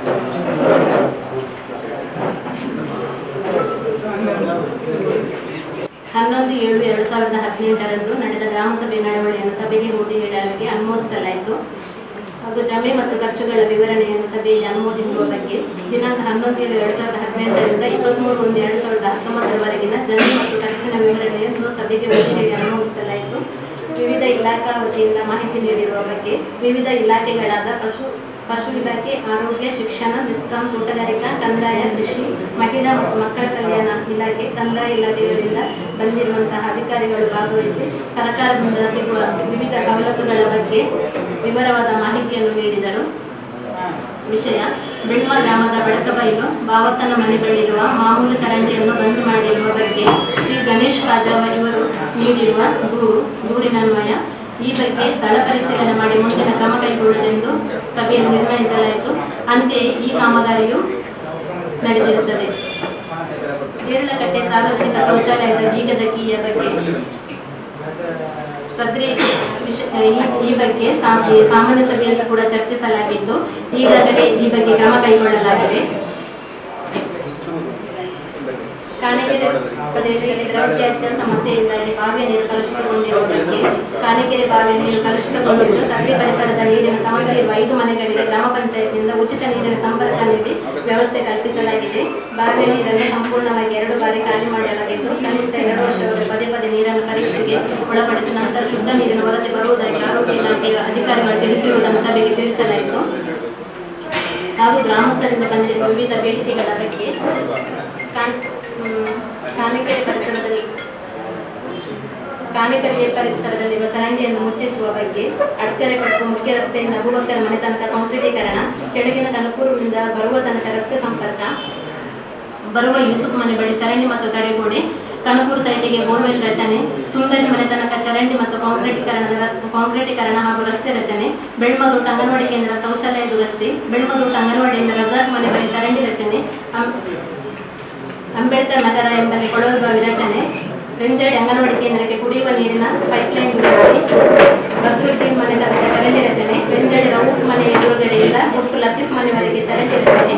ಹನ್ನೊಂದು ಏಳು ಎರಡು ಸಾವಿರದ ಹದಿನೆಂಟರಂದು ನಡೆದ ಗ್ರಾಮ ಸಭೆ ನಡವಳಿಯನ್ನು ಸಭೆಗೆ ಓದಿ ನೀಡಲಿಕ್ಕೆ ಅನುಮೋದಿಸಲಾಯಿತು ಹಾಗೂ ಜಮೆ ಮತ್ತು ಖರ್ಚುಗಳ ವಿವರಣೆಯನ್ನು ಸಭೆಯಲ್ಲಿ ಅನುಮೋದಿಸುವ ಬಗ್ಗೆ ದಿನಾಂಕ ಹನ್ನೊಂದು ಏಳು ಎರಡು ಸಾವಿರದ ಹದಿನೆಂಟರಿಂದ ಇಪ್ಪತ್ತ್ಮೂರು ಒಂದು ಎರಡು ಸಾವಿರದ ಹತ್ತೊಂಬತ್ತರವರೆಗಿನ ಜಮೆ ಮತ್ತು ಖರ್ಚಿನ ವಿವರಣೆಯನ್ನು ಸಭೆಗೆ ಓದಿ ನೀಡಿ ಅನುಮೋದಿಸಲಾಯಿತು ವಿವಿಧ ಇಲಾಖಾ ವತಿಯಿಂದ ಮಾಹಿತಿ ನೀಡಿರುವ ಬಗ್ಗೆ ವಿವಿಧ ಇಲಾಖೆಗಳಾದ ಪಶು ಪಶು ಇಲಾಖೆ ಆರೋಗ್ಯ ಶಿಕ್ಷಣ ಡಿಸ್ಕಾಂ ತೋಟಗಾರಿಕಾ ಕಂದಾಯ ಕೃಷಿ ಮಹಿಳಾ ಮತ್ತು ಮಕ್ಕಳ ಕಲ್ಯಾಣ ಇಲಾಖೆ ಕಂದಾಯ ಇಲಾಖೆಗಳಿಂದ ಬಂದಿರುವಂತಹ ಅಧಿಕಾರಿಗಳು ಭಾಗವಹಿಸಿ ಸರ್ಕಾರದಿಂದ ಸಿಗುವ ವಿವಿಧ ಸವಲತ್ತುಗಳ ಬಗ್ಗೆ ವಿವರವಾದ ಮಾಹಿತಿಯನ್ನು ನೀಡಿದರು ವಿಷಯ ಬೆಳ್ಮ ಗ್ರಾಮದ ಬಡಕಬೈಲು ಬಾವಕ್ಕನ ಮನೆ ಬಳಿರುವ ಮಾಮೂಲು ಚರಂಡಿಯನ್ನು ಬಂದ್ ಮಾಡಿರುವ ಬಗ್ಗೆ ಶ್ರೀ ಗಣೇಶ್ ಕಾಜಾವ ಇವರು ನೀಡಿರುವ ದೂರು ದೂರಿನನ್ವಯ ಈ ಬಗ್ಗೆ ಸ್ಥಳ ಪರಿಶೀಲನೆ ಮಾಡಿ ಮುಂದಿನ ಕ್ರಮ ಕೈಗೊಳ್ಳುವುದೆಂದು ಸಭೆಯಲ್ಲಿ ನಿರ್ಣಯಿಸಲಾಯಿತು ಅಂತೆಯೇ ಈ ಕಾಮಗಾರಿಯು ನಡೆದಿರುತ್ತದೆ ಕೇರಳಕಟ್ಟೆ ಸಾರ್ವಜನಿಕ ಶೌಚಾಲಯದ ಬೀಗದ ಕೀಯ ಬಗ್ಗೆ ಸದ್ರಿ ವಿಷ- ಈ- ಈ ಬಗ್ಗೆ ಸಾ- ಈ ಸಾಮಾನ್ಯ ಸಭೆಯಲ್ಲಿ ಕೂಡ ಚರ್ಚಿಸಲಾಗಿದ್ದು ಈಗಾಗಲೇ ಈ ಬಗ್ಗೆ ಕ್ರಮ ಕೈಗೊಳ್ಳಲಾಗಿದೆ ಕಾಣೆಕೆರೆ ಪ್ರದೇಶದಲ್ಲಿ ದ್ರವ್ಯತ್ಯಾಜ್ಯ ಸಮಸ್ಯೆಯಿಂದಾಗಿ ಬಾವಿಯ ನೀರು ಕಲುಷಿತಗೊಂಡಿರುವ ಬಗ್ಗೆ ಕಾಣೆಕೆರೆ ಬಾವಿಯ ನೀರು ಕಲುಷಿತಗೊಂಡಿದ್ದು ಸಕ್ರಿ ಪರಿಸರದ ನೀರಿನ ಸಮಸ್ಯೆ ಇರುವ ಐದು ಮನೆಗಳಿಗೆ ಗ್ರಾಮ ಪಂಚಾಯತ್ನಿಂದ ಉಚಿತ ನೀರಿನ ಸಂಪರ್ಕ ನೀಡಿ ವ್ಯವಸ್ಥೆ ಕಲ್ಪಿಸಲಾಗಿದೆ ಬಾವಿಯ ನೀರನ್ನು ಸಂಪೂರ್ಣವಾಗಿ ಎರಡು ಬಾರಿ ಖಾಲಿ ಮಾಡಲಾಗಿದ್ದು ಕನಿಷ್ಠ ಎರಡು ವರ್ಷವರೆಗೆ ಪದೇ ಪದೇ ನೀರನ್ನು ಪರೀಕ್ಷೆಗೆ ಒಳಪಡಿಸಿ ನಂತರ ಶುದ್ಧ ನೀರಿನ ಹೊರತೆ ಬರುವುದಾಗಿ ಆರೋಗ್ಯ ಇಲಾಖೆಯ ಅಧಿಕಾರಿಗಳು ತಿಳಿಸಿರುವುದನ್ನು ಸಭೆಗೆ ತಿಳಿಸಲಾಯಿತು ಹಾಗೂ ಗ್ರಾಮಸ್ಥರಿಂದ ಬಂದಿರುವ ವಿವಿಧ ಬೇಡಿಕೆಗಳ ಬಗ್ಗೆ ಕಾನ್- ಹ್ಮ್, ಕಾಣಿಕೆರೆ ಪರಿಸರದಲ್ಲಿ ಕಾಣಿಕೆರೆ ಪರಿಸರದಲ್ಲಿರುವ ಚರಂಡಿಯನ್ನು ಮುಚ್ಚಿಸುವ ಬಗ್ಗೆ ಅಡ್ಕೆರೆ ಪಟ್ಟು ಮುಖ್ಯ ರಸ್ತೆಯಿಂದ ಅಬುಬಕ್ಕರ ಮನೆ ತನಕ ಕಾಂಕ್ರೀಟೀಕರಣ ಕೆಳಗಿನ ಕನಕೂರಿನಿಂದ ಬರುವ ತನಕ ರಸ್ತೆ ಸಂಪರ್ಕ ಬರುವ ಯೂಸುಫ್ ಮನೆ ಬಳಿ ಚರಂಡಿ ಮತ್ತು ತಡೆಗೋಡೆ ಕನಕೂರು ಸೈಡಿಗೆ ಬೋರ್ವೆಲ್ ರಚನೆ ಸುಂದರಿ ಮನೆ ತನಕ ಚರಂಡಿ ಮತ್ತು ಕಾಂಕ್ರೀಟೀಕರಣದ ರ- ಕಾಂಕ್ರೀಟೀಕರಣ ಹಾಗೂ ರಸ್ತೆ ರಚನೆ ಬೆಳ್ಮದೂಟ ಅಂಗನವಾಡಿ ಕೇಂದ್ರ ಶೌಚಾಲಯ ದುರಸ್ತಿ ಬೆಳ್ಮದೂಟ ಅಂಗನವಾಡಿಯಿಂದ ರಜಾಕ್ ಮನೆ ಬಳಿ ಚರಂಡಿ ರಚನೆ ಅಂ- ಅಂಬೇಡ್ಕರ್ ನಗರ ಎಂಬಲ್ಲಿ ಕೊಳವೆ ಬಾವಿ ರಚನೆ ರೆಂಜಡಿ ಅಂಗನವಾಡಿ ಕೇಂದ್ರಕ್ಕೆ ಕುಡಿಯುವ ನೀರಿನ ಪೈಪ್ಲೈನ್ ದುರಸ್ತಿ ಬಕ್ರುದ್ದೀನ್ ಮನೆ ತನಕ ಚರಂಡಿ ರಚನೆ ರೆಂಜಡಿ ರೌಫ್ ಮನೆ ಎದುರುಗಡೆಯಿಂದ ಒಟ್ಟು ಲತೀಫ್ ಮನೆವರೆಗೆ ಚರಂಡಿ ರಚನೆ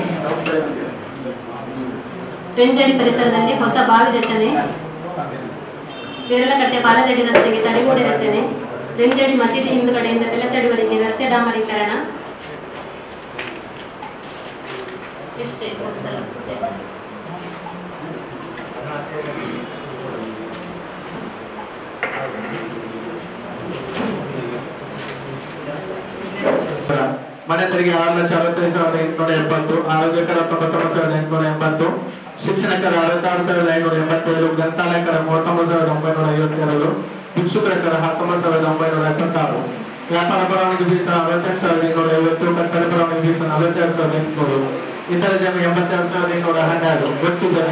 ರೆಂಜಡಿ ಪರಿಸರದಲ್ಲಿ ಹೊಸ ಬಾವಿ ರಚನೆ ಬೇರಳಕಟ್ಟೆ ಪಾಲದಡಿ ರಸ್ತೆಗೆ ತಡೆಗೋಡೆ ರಚನೆ ರೆಂಜಡಿ ಮಸೀದಿ ಹಿಂದುಗಡೆಯಿಂದ ಬೆಳಚಡಿವರೆಗೆ ರಸ್ತೆ ಡಾಮರೀಕರಣ ಇಷ್ಟೇ ಮುಗಿಸಲು ಮನೆ ತೆರಿಗೆ ಆರು ಲಕ್ಷ ಅರವತ್ತೈದು ಸಾವಿರದ ಎಂಟುನೂರ ಎಪ್ಪತ್ತು ಆರೋಗ್ಯಕರ ತೊಂಬತ್ತೊಂಬತ್ತು ಸಾವಿರದ ಎಂಟುನೂರ ಎಂಬತ್ತು ಶಿಕ್ಷಣಕರ ಅರವತ್ತಾರು ಸಾವಿರದ ಐನೂರ ಎಂಬತ್ತೇಳು ಗ್ರಂಥಾಲಯಕರ ಮೂವತ್ತೊಂಬತ್ತು ಸಾವಿರದ ಒಂಬೈನೂರ ಐವತ್ತೆರಡು ಭಿಕ್ಷುಕರ ಹತ್ತೊಂಬತ್ತು ಸಾವಿರದ ಒಂಬೈನೂರ ಎಪ್ಪತ್ತಾರು ವ್ಯಾಪಾರ ಪರವಾನಗಿ ಫೀಸ್ ಅರವತ್ತೆಂಟು ಸಾವಿರದ ಇನ್ನೂರ ಐವತ್ತು ಕಟ್ಟಡ ಪರವಾನಗಿ ಫೀಸ್ ನಲವತ್ತೆರಡು ಸಾವಿರದ ಎಂಟುನೂರು ಇತರ ಜನ ಎಂಬತ್ತೆರಡು ಸಾವಿರದ ಇನ್ನೂರ ಹನ್ನೆರಡು ಒಟ್ಟು ಜನ